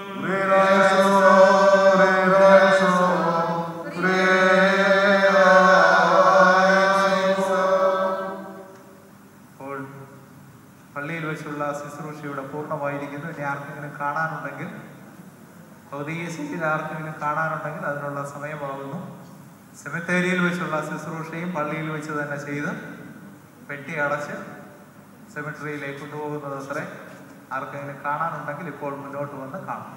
അപ്പോൾ പള്ളിയിൽ വെച്ചുള്ള ശുശ്രൂഷയുടെ പൂർണ്ണമായിരിക്കുന്നു ഇനി ആർക്കെങ്കിലും കാണാനുണ്ടെങ്കിൽ ഭൗതിക ശൈലിയിൽ ആർക്കെങ്കിലും കാണാനുണ്ടെങ്കിൽ അതിനുള്ള സമയമാകുന്നു സെമിത്തേരിയിൽ വെച്ചുള്ള ശുശ്രൂഷയും പള്ളിയിൽ വെച്ച് തന്നെ ചെയ്ത് പെട്ടി അടച്ച് സെമിട്രിയിലേക്ക് കൊണ്ടുപോകുന്നത് അത്രേ ആർക്കെങ്കിലും കാണാനുണ്ടെങ്കിൽ ഇപ്പോൾ മുന്നോട്ട് വന്ന് കാണാം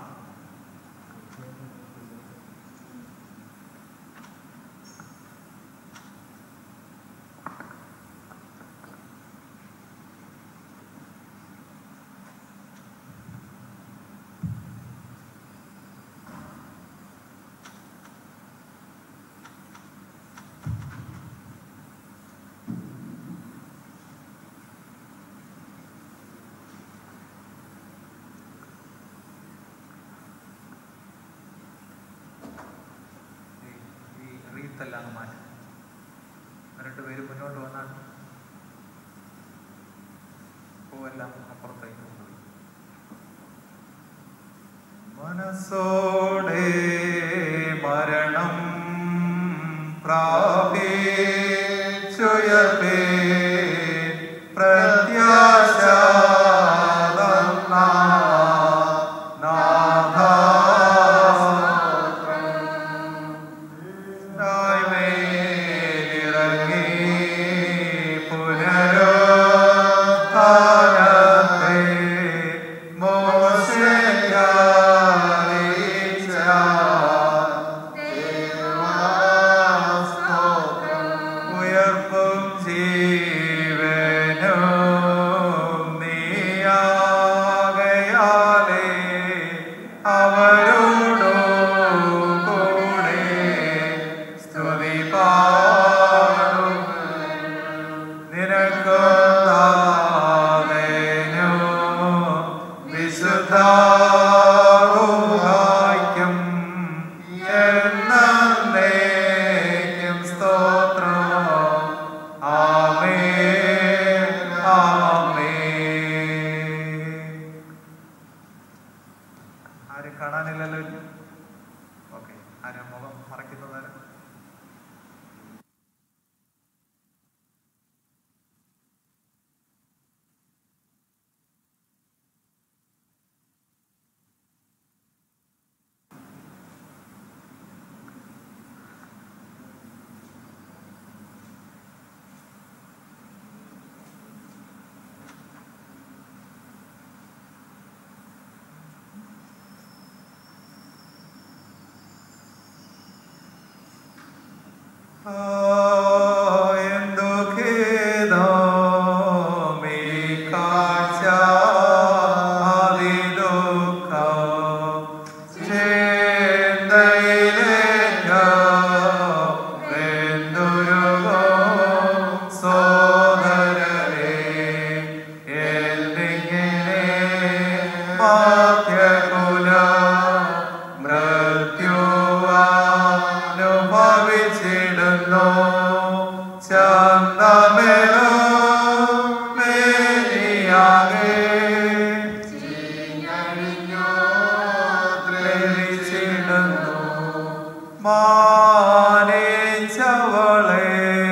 ഈ റീത്തെല്ലാം അങ്ങ് മാറ്റും രണ്ട് പേര് മുന്നോട്ട് വന്നാൽ പൂവെല്ലാം അപ്പുറത്തേക്ക് കൊണ്ടുപോയി മനസ്സോടെ വിളിച്ചുയർത്തേ പ്രത്യാശ ഉയർപ്പും ജീവനും നീയാകയാലേ അവരോടു കൂടെ സ്തുതി പാടും നിനക്കു താതേനു വിശുദ്ധാറുഹായ്ക്കും എന്നേക്കും സ്തോത്രം ആമേൻ ആമേൻ ആരും കാണാനില്ലല്ലോ ഓക്കെ ആരും മുഖം മറയ്ക്കുന്നതാരും എന്തു ഖേദമേ കാഴ്ച അതിദുഃഖം ചിന്തയിലേറ്റോ സോദരരെ എന്നിങ്ങനെ മാത്യകുല മൃത്യുവാനുഭവിച്ചിടുന്നു ചന്തമേലോ മേനിയാകെ ദ്രവിച്ചിടുന്നു മാനിച്ചവളെ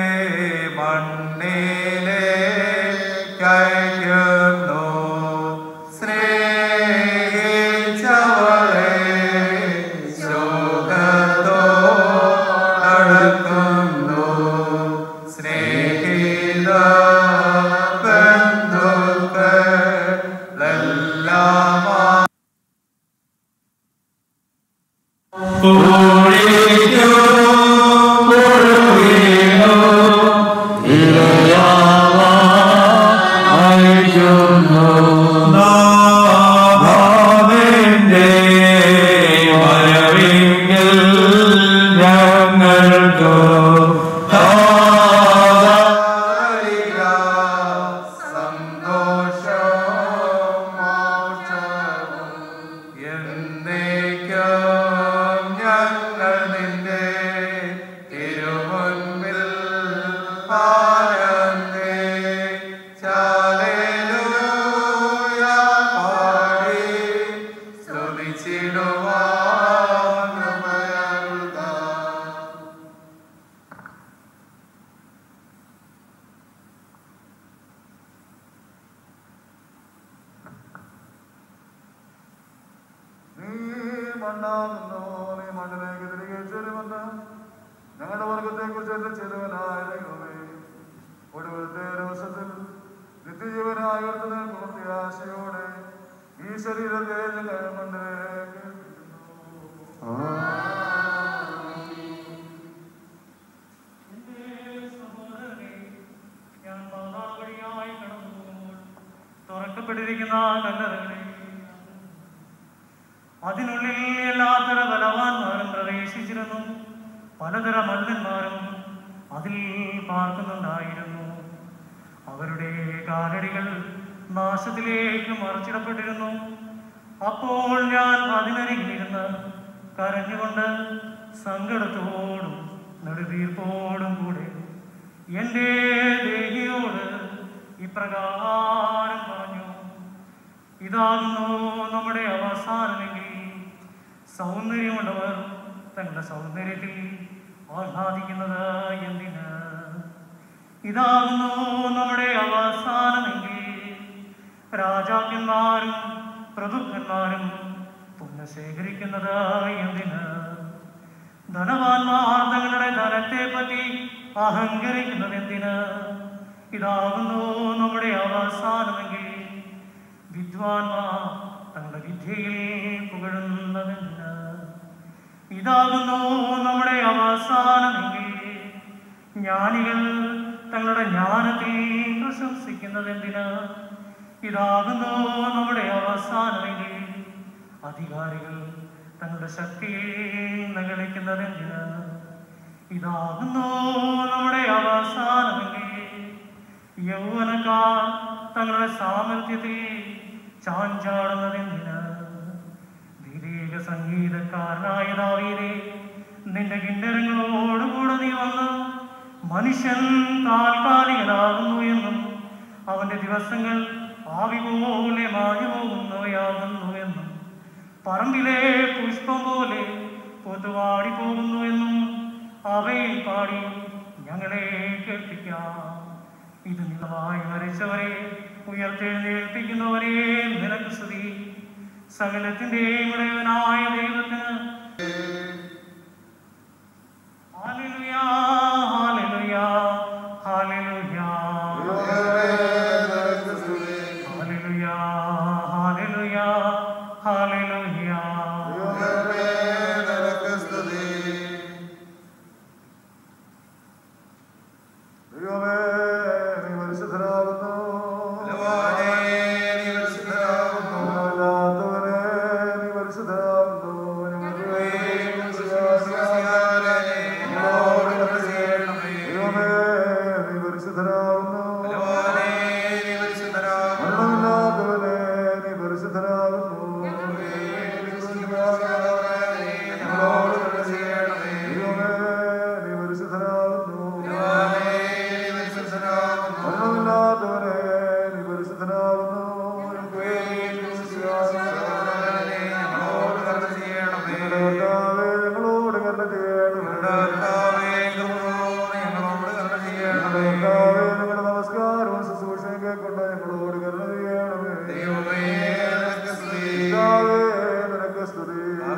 മണ്ണിലെ കയക്കുന്നു സ്നേഹിച്ചവളെ ശോകത്തോടക്കുന്നു സ്നേഹിത ബന്ധുക്കളെല്ലാം ഞങ്ങൾ നിന്റെ തിരുമുൻപിൽ ആനന്ദേ ചാലേലൂയ പാടി സ്തുതിച്ചിടുവാൻ കൃപയരുൾക. നീ മണ്ണാകുന്നു നീ മണ്ണിലേക്ക് തിരികെ ചേരുമെന്ന് ഞങ്ങളുടെ വർഗത്തെ കുറിച്ച് എന്റെ ചെലവനായ ദൈവമേ ഒടുവിലത്തെ ദിവസത്തിൽ നിത്യജീവനായ ഉയർത്തുന്ന പ്രത്യാശയോടെ ഈ ശരീരത്തെ ഞങ്ങൾ മണ്ണിലേക്ക് തുറക്കപ്പെട്ടിരിക്കുന്ന കല്ലറകളെ അതിനുള്ളിൽ എല്ലാത്തര ബലവാന്മാരും പ്രവേശിച്ചിരുന്നു പലതര മല്ലന്മാരും അതിൽ പാർക്കുന്നുണ്ടായിരുന്നു അവരുടെ കാലടികൾ നാശത്തിലേക്ക് മറച്ചിടപ്പെട്ടിരുന്നു അപ്പോൾ ഞാൻ അതിനരികിലിരുന്ന് കരഞ്ഞുകൊണ്ട് സങ്കടത്തോടും നെടുതീർപ്പോടും കൂടെ എൻ്റെ ദേഹിയോട് ഇപ്രകാരം പറഞ്ഞു ഇതാകുന്നു നമ്മുടെ അവസാനമെങ്കിൽ സൗന്ദര്യമുള്ളവർ തങ്ങളുടെ സൗന്ദര്യത്തിൽ ആഹ്ലാദിക്കുന്നത് എന്തിന് ഇതാകുന്നു നമ്മുടെ അവസാനമെങ്കിൽ രാജാക്കന്മാരും പ്രഭുക്കന്മാരും പുണ്യ ശേഖരിക്കുന്നത് എന്തിന് ധനവാന്മാർ തങ്ങളുടെ ധനത്തെ പറ്റി അഹങ്കരിക്കുന്നത് എന്തിന് ഇതാകുന്നു നമ്മുടെ അവസാനമെങ്കിൽ വിദ്വാൻമാർ തങ്ങളുടെ വിദ്യയിൽ പുകഴുന്നതെന്തിന് ഇതാകുന്നു നമ്മുടെ അവസാനമെങ്കിൽ ജ്ഞാനികൾ തങ്ങളുടെ ജ്ഞാനത്തിൽ പ്രശംസിക്കുന്നതെന്തിന് ഇതാകുന്നു നമ്മുടെ അവസാനമെങ്കിൽ അധികാരികൾ തങ്ങളുടെ ശക്തിയിൽ നകളിക്കുന്നതെന്തിന് ഇതാകുന്നു നമ്മുടെ അവസാനമെങ്കിൽ യൗവനക്കാർ തങ്ങളുടെ സാമർഥ്യത്തിൽ ചാഞ്ചാടുന്നതെന്തിന് ദൈവിക സംഗീതക്കാരനായ ദാവീദേ നിന്റെ കിന്നരങ്ങളോടുകൂടെ നീ വന്ന് മനുഷ്യൻ താൽക്കാലികനാകുന്നു എന്നും അവന്റെ ദിവസങ്ങൾ ആവി പോലെ മാഞ്ഞു പോകുന്നവയാകുന്നു എന്നും പറമ്പിലെ പുഷ്പം പോലെ പൊതുവാടി പോകുന്നു എന്നും അവയിൽ പാടി ഞങ്ങളെ കേൾപ്പിക്കാം ഇത് നിലമായി മരിച്ചവരെ ഉയർത്തെഴുന്നേൽപ്പിക്കുന്നവരെ നിനക്ക് സ്തുതി സകലത്തിന്റെയും ഇടയവനായ ദൈവത്തിന് ഹല്ലേലൂയ, ഹല്ലേലൂയ, ഹല്ലേലൂയ. ഹല്ലേലൂയ, ഹല്ലേലൂയ, ഹല്ലേലൂയ. ദൈവമേ നീ പരിശുദ്ധനാകുന്നു അല്ലാത്തവനെ നീ പരിശുദ്ധനാകുന്നു ഞങ്ങൾക്ക് വേണ്ടി ദൈവമേ നീ പരിശുദ്ധനാകുന്നു മരണമില്ലാത്തവനെ നീ പരിശുദ്ധനാകുന്നു ഞങ്ങളോട് കരുണ ചെയ്യണമേ. ദൈവമേ നീ പരിശുദ്ധനാകുന്നു മരണമില്ലാത്തവനെ നീ പരിശുദ്ധനാകുന്നു ഞങ്ങൾക്ക് വേണ്ടി ഞങ്ങളോട് കരുണ ചെയ്യണമേ കർത്താവേ, ഞങ്ങളോട് കരുണ ചെയ്യണമേ കർത്താവേ, ഞങ്ങളുടെ നമസ്കാരവും ശുശ്രൂഷയും കേൾക്കൊണ്ട് ഞങ്ങളോട് കരുണ ചെയ്യണമേ കർത്താവേ, നിനക്ക് സ്തുതി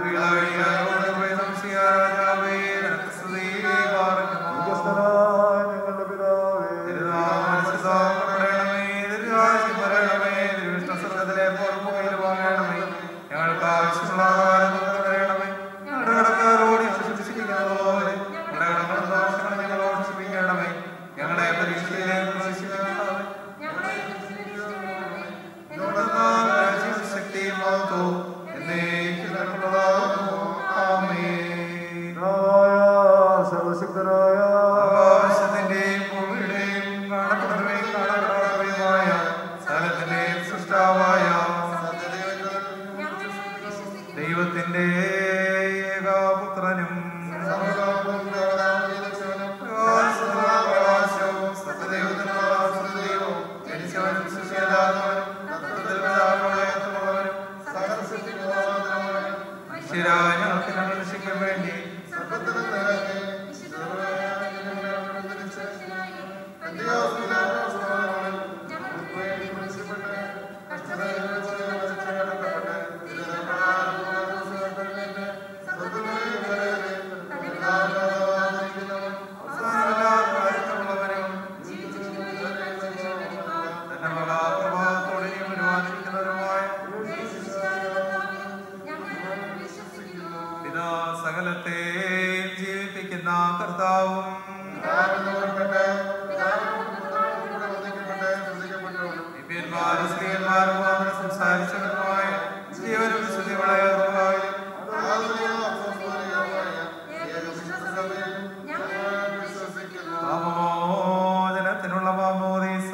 സ്വർഗ്ഗസ്ഥനായ ഞങ്ങളുടെ പിതാവേ ഞങ്ങൾക്ക് ആവശ്യമുള്ള ആഹാരം ഞങ്ങൾക്ക് തരണമേ ഞങ്ങളുടെ കടക്കാരോട് ഞങ്ങൾ ശിക്ഷിക്കുന്നത് പോലെ ഞങ്ങളുടെ കടങ്ങളും ദോഷങ്ങളും ഞങ്ങളോട് ക്ഷമിക്കണമേ ഞങ്ങളെ പരീക്ഷയിലേക്ക് പ്രവേശിപ്പിക്കണമേ എന്തുകൊണ്ടെന്നാൽ രാജ്യവും ശക്തിയും മഹത്വവും എന്നേക്കും നിനക്കുള്ളതാകുന്നു. ആമേൻ. സർവശക്തനായ ആകാശത്തിന്റെയും ഭൂമിയുടെയും കാണപ്പെടുന്നവയും കാണപ്പെടാത്തവയുമായ സ്ഥലത്തിന്റെയും സൃഷ്ടാവായ ദൈവത്തിന്റെ ഏകപുത്രനും പ്രകാശവും സത്യദൈവത്തിനുള്ള സത്യദൈവവും ജനിച്ചവനും സൃഷ്ടിയല്ലാത്തവനും തത്വത്തിൽ പിതാവിനോളയത്തുള്ളവനും സകല സൃഷ്ടിക്കുന്നവനും മനുഷ്യരായ ഞങ്ങൾക്ക് ഞങ്ങൾ രക്ഷിക്കാൻ വേണ്ടി തന്റെ മഹാപ്രഭാവത്തോടെ വരുവാനിരിക്കുന്നവരുമായ പിതാ സകലത്തെ ജീവിപ്പിക്കുന്ന കർത്താവും ദിവ്യന്മാരും സ്ത്രീയന്മാരും മാത്രം സംസാരിച്ചവരുമായ ജീവനും വിശുദ്ധികളായ പാപമോചനത്തിനുള്ള മാമോദീസ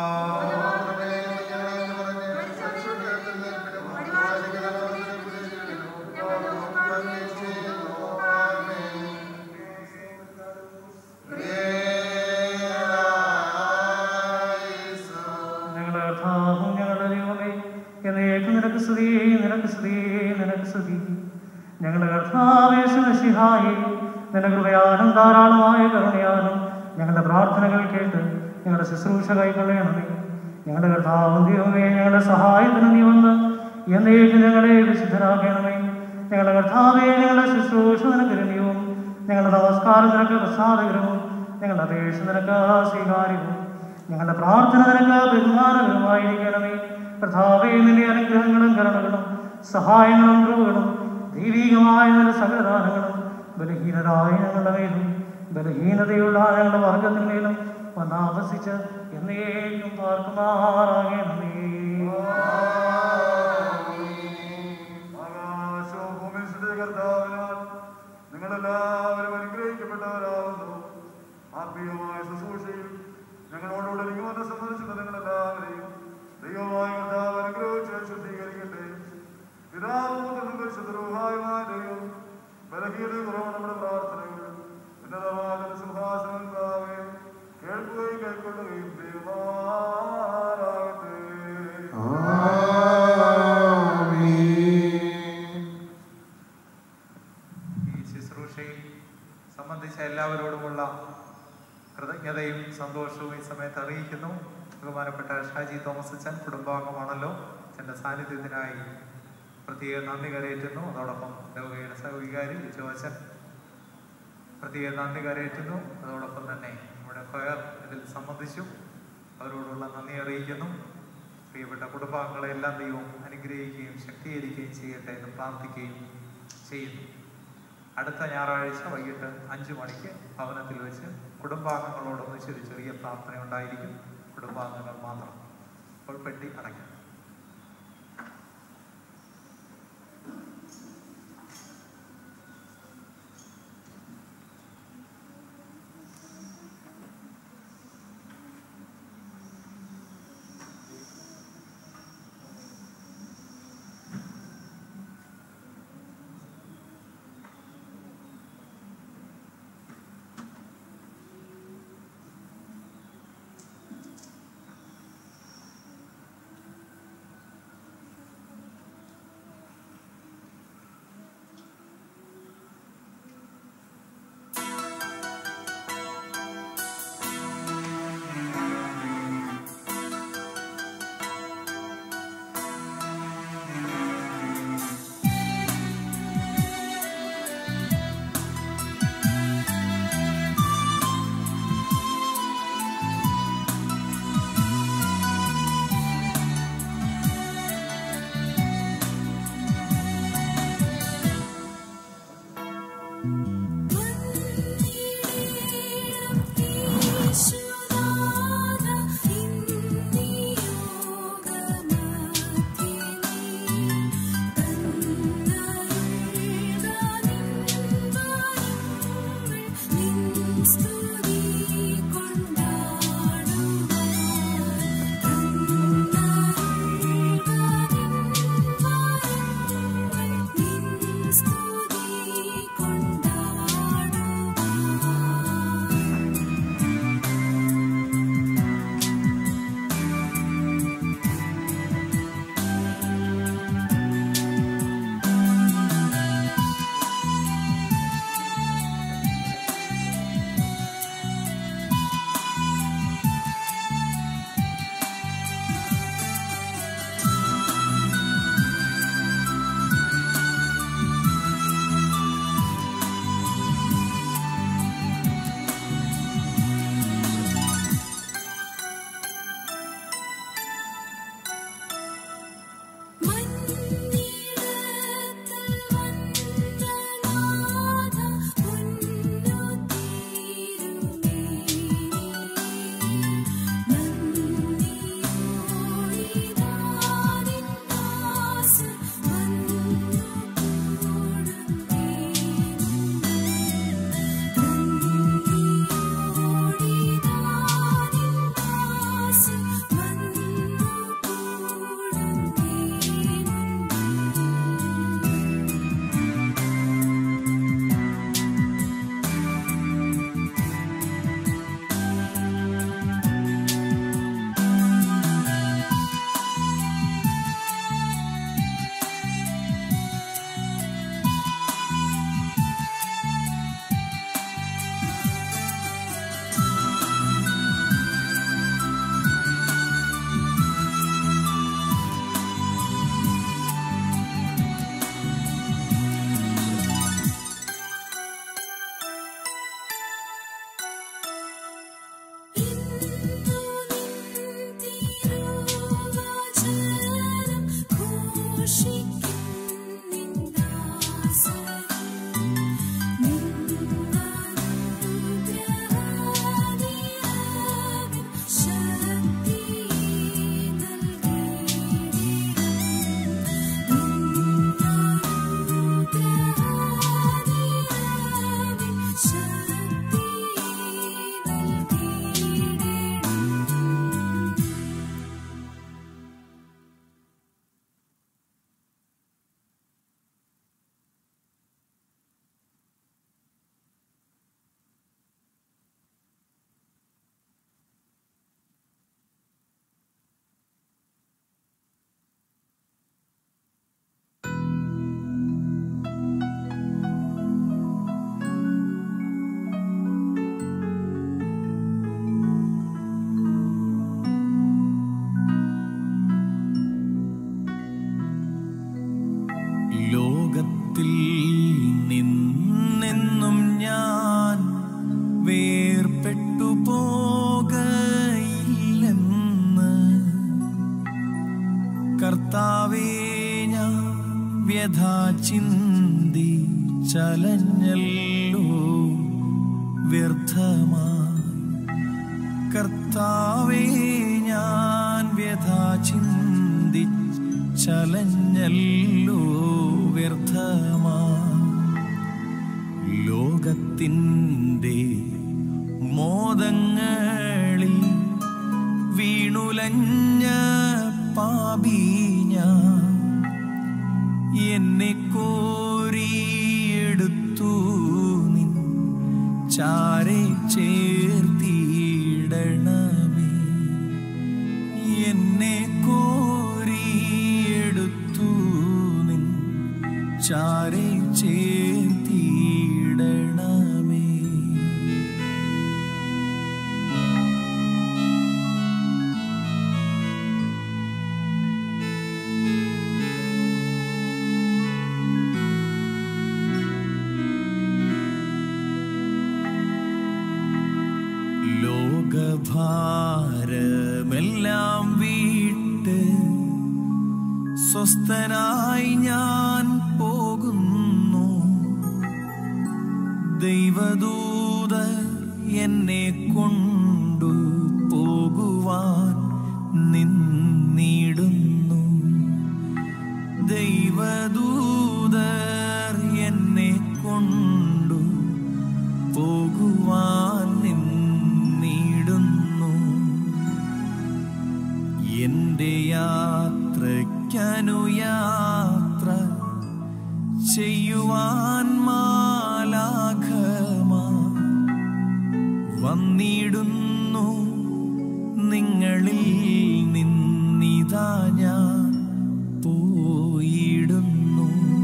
ഞങ്ങളുടെ കർത്താവും ഞങ്ങളുടെ ദൈവമേ എന്നേക്കും നിനക്ക് സ്തുതി നിനക്ക് സ്തുതി നിനക്ക് സ്തുതി ഞങ്ങളുടെ കർത്താവേശിഹായി നിന്റെ കൃപയാലും ധാരാളമായ കരുണയാലും ഞങ്ങളുടെ പ്രാർത്ഥനകൾ കേട്ട് ഞങ്ങളുടെ ശുശ്രൂഷ കൈക്കൊള്ളണമേ ഞങ്ങളുടെ കർത്താവും ദൈവമേ ഞങ്ങളുടെ സഹായത്തിന് നീ വന്ന് എന്നേക്കും ഞങ്ങളെ വിശുദ്ധരാക്കണമേ ഞങ്ങളുടെ കർത്താവേ ഞങ്ങളുടെ ശുശ്രൂഷ നിനക്ക് രമ്യവും ഞങ്ങളുടെ നമസ്കാരം നിനക്ക് പ്രസാദകരവും ഞങ്ങളുടെ അപേക്ഷ നിനക്ക് സ്വീകാര്യവും ഞങ്ങളുടെ പ്രാർത്ഥന നിനക്ക് ബഹുമാനകരമായിരിക്കണമേ കർത്താവേ നിന്റെ അനുഗ്രഹങ്ങളും കരുണകളും സഹായങ്ങളും കൃപകളും ദൈവികമായ നിന്റെ സകലദാനങ്ങളും ബലഹീനരായ ഞങ്ങളുടെ മേലും ബലഹീനതയുള്ള ഞങ്ങളുടെ വർഗത്തിന്മേലും വന്നാവസിച്ച് എന്നേക്കും പാർക്കുമാറാകണമേ ആകാശവും ഭൂമിയും സൃഷ്ടിച്ച കർത്താവിനാൽ നിങ്ങളെല്ലാവരും അനുഗ്രഹിക്കപ്പെട്ടവരാകുന്നു ആത്മീയമായ ശുശ്രൂഷയിൽ ഞങ്ങളോടുകൂടെ നിഗമനം സംബന്ധിച്ചുള്ള നിങ്ങളെല്ലാവരെയും ദൈവമായ കർത്താവ് അനുഗ്രഹിച്ച് ശുദ്ധീകരിക്കട്ടെ പിതാവും പുത്രനും പരിശുദ്ധരൂഹായുമായ ദൈവം ബലഹീന കുറവ് നമ്മുടെ പ്രാർത്ഥനകൾ ഉന്നതമായ സിംഹാസനം താവേ കേൾക്കുകയും കൈക്കൊള്ളുകയും ചെയ്യുമാറാകട്ടെ ഈ ശുശ്രൂഷയിൽ സംബന്ധിച്ച എല്ലാവരോടുമുള്ള കൃതജ്ഞതയും സന്തോഷവും ഈ സമയത്ത് അറിയിക്കുന്നു ബഹുമാനപ്പെട്ട ഷാജി തോമസ് അച്ഛൻ കുടുംബാംഗമാണല്ലോ അച്ഛൻ്റെ സാന്നിധ്യത്തിനായി പ്രത്യേക നന്ദി കരയേറ്റുന്നു അതോടൊപ്പം രോഗിയുടെ സഹവികാരി ലിജോ അച്ഛൻ പ്രത്യേക നന്ദി കരയേറ്റുന്നു അതോടൊപ്പം തന്നെ നമ്മുടെ ഫയർ ഇതിൽ സംബന്ധിച്ചു അവരോടുള്ള നന്ദി അറിയിക്കുന്നു പ്രിയപ്പെട്ട കുടുംബാംഗങ്ങളെ എല്ലാം ദൈവം അനുഗ്രഹിക്കുകയും ശക്തീകരിക്കുകയും ചെയ്യട്ടെ എന്ന് പ്രാർത്ഥിക്കുകയും ചെയ്യുന്നു അടുത്ത ഞായറാഴ്ച വൈകിട്ട് അഞ്ചു മണിക്ക് ഭവനത്തിൽ വെച്ച് കുടുംബാംഗങ്ങളോടൊന്നിച്ച് ഒരു ചെറിയ പ്രാർത്ഥന ഉണ്ടായിരിക്കും കുടുംബാംഗങ്ങൾ മാത്രം അപ്പോൾ പെട്ടി അടയ്ക്കും വ്യഥ ചിന്തി ചലഞ്ഞല്ലോ വ്യർത്ഥമായി കർത്താവേ ഞാൻ വ്യഥ ചിന്തി ചലഞ്ഞല്ലോ വ്യർത്ഥമാ ലോകത്തിൻ്റെ മോദങ്ങളിൽ വീണുലഞ്ഞ പാപി ഞാൻ എന്നെ കോരിയെടുത്തു നിൻ ചാരെ ചേർത്തിടണമേ എന്നെ കോരിയെടുത്തു നിൻ ചാരെ ചേർത്തിടണമേ ലോകഭാരമെല്ലാം വീട്ട് സ്വസ്ഥനായി ഞാൻ പോകുന്നു ദൈവദൂത എന്നെ കൊണ്ടു പോകുവാൻ നിന്നിടുന്നു ദൈവദൂതർ എന്നെ കൊണ്ടു പോകുവാൻ നിന്നിടുന്നു എന്റെ യാത്രയ്ക്കനുയാത്ര ചെയ്യുവാൻ മാലാഖമാ വന്നിടുന്നു നിങ്ങളിൽ നിന്നിതാ ഞാൻ പോയിടുന്നു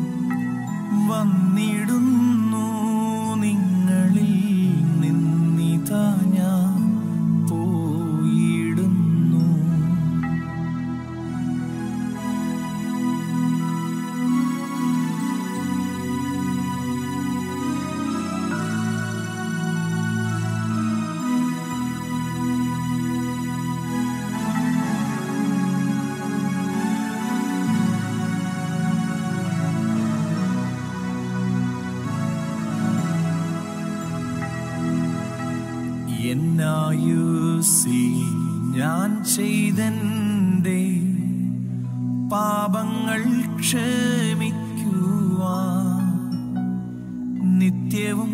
വന്നിടുന്നു നിങ്ങളിൽ നിന്നിതാ ഞാൻ പോയിടുന്നു എന്നായുസി ഞാൻ ചെയ്തന്റെ പാപങ്ങൾ ക്ഷമിക്കുവാ നിത്യവും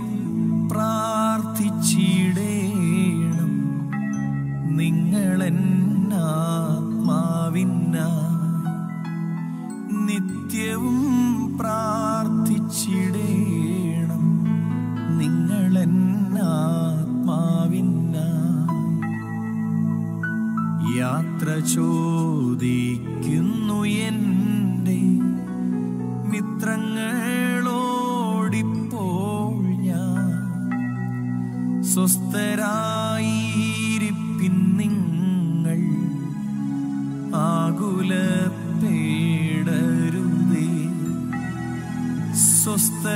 പ്രാർത്ഥിച്ചിടേണം നിങ്ങളെന്നാത്മാവിനായി നിത്യവും പ്രാർത്ഥിച്ചിടേണം നിങ്ങളെന്നാത്മാവിനായി യാത്ര ചോദിക്കുന്നു എൻ്റെ മിത്രങ്ങളോടിപ്പോൾ ഞാൻ സ്വസ്ഥരായിരിപ്പിൻ നിങ്ങൾ ആകുലപ്പേടരുതേ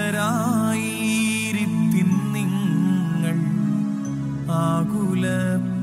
സ്വസ്ഥരായിരിപ്പിൻ നിങ്ങൾ ആകുലപ്പേടരുതേ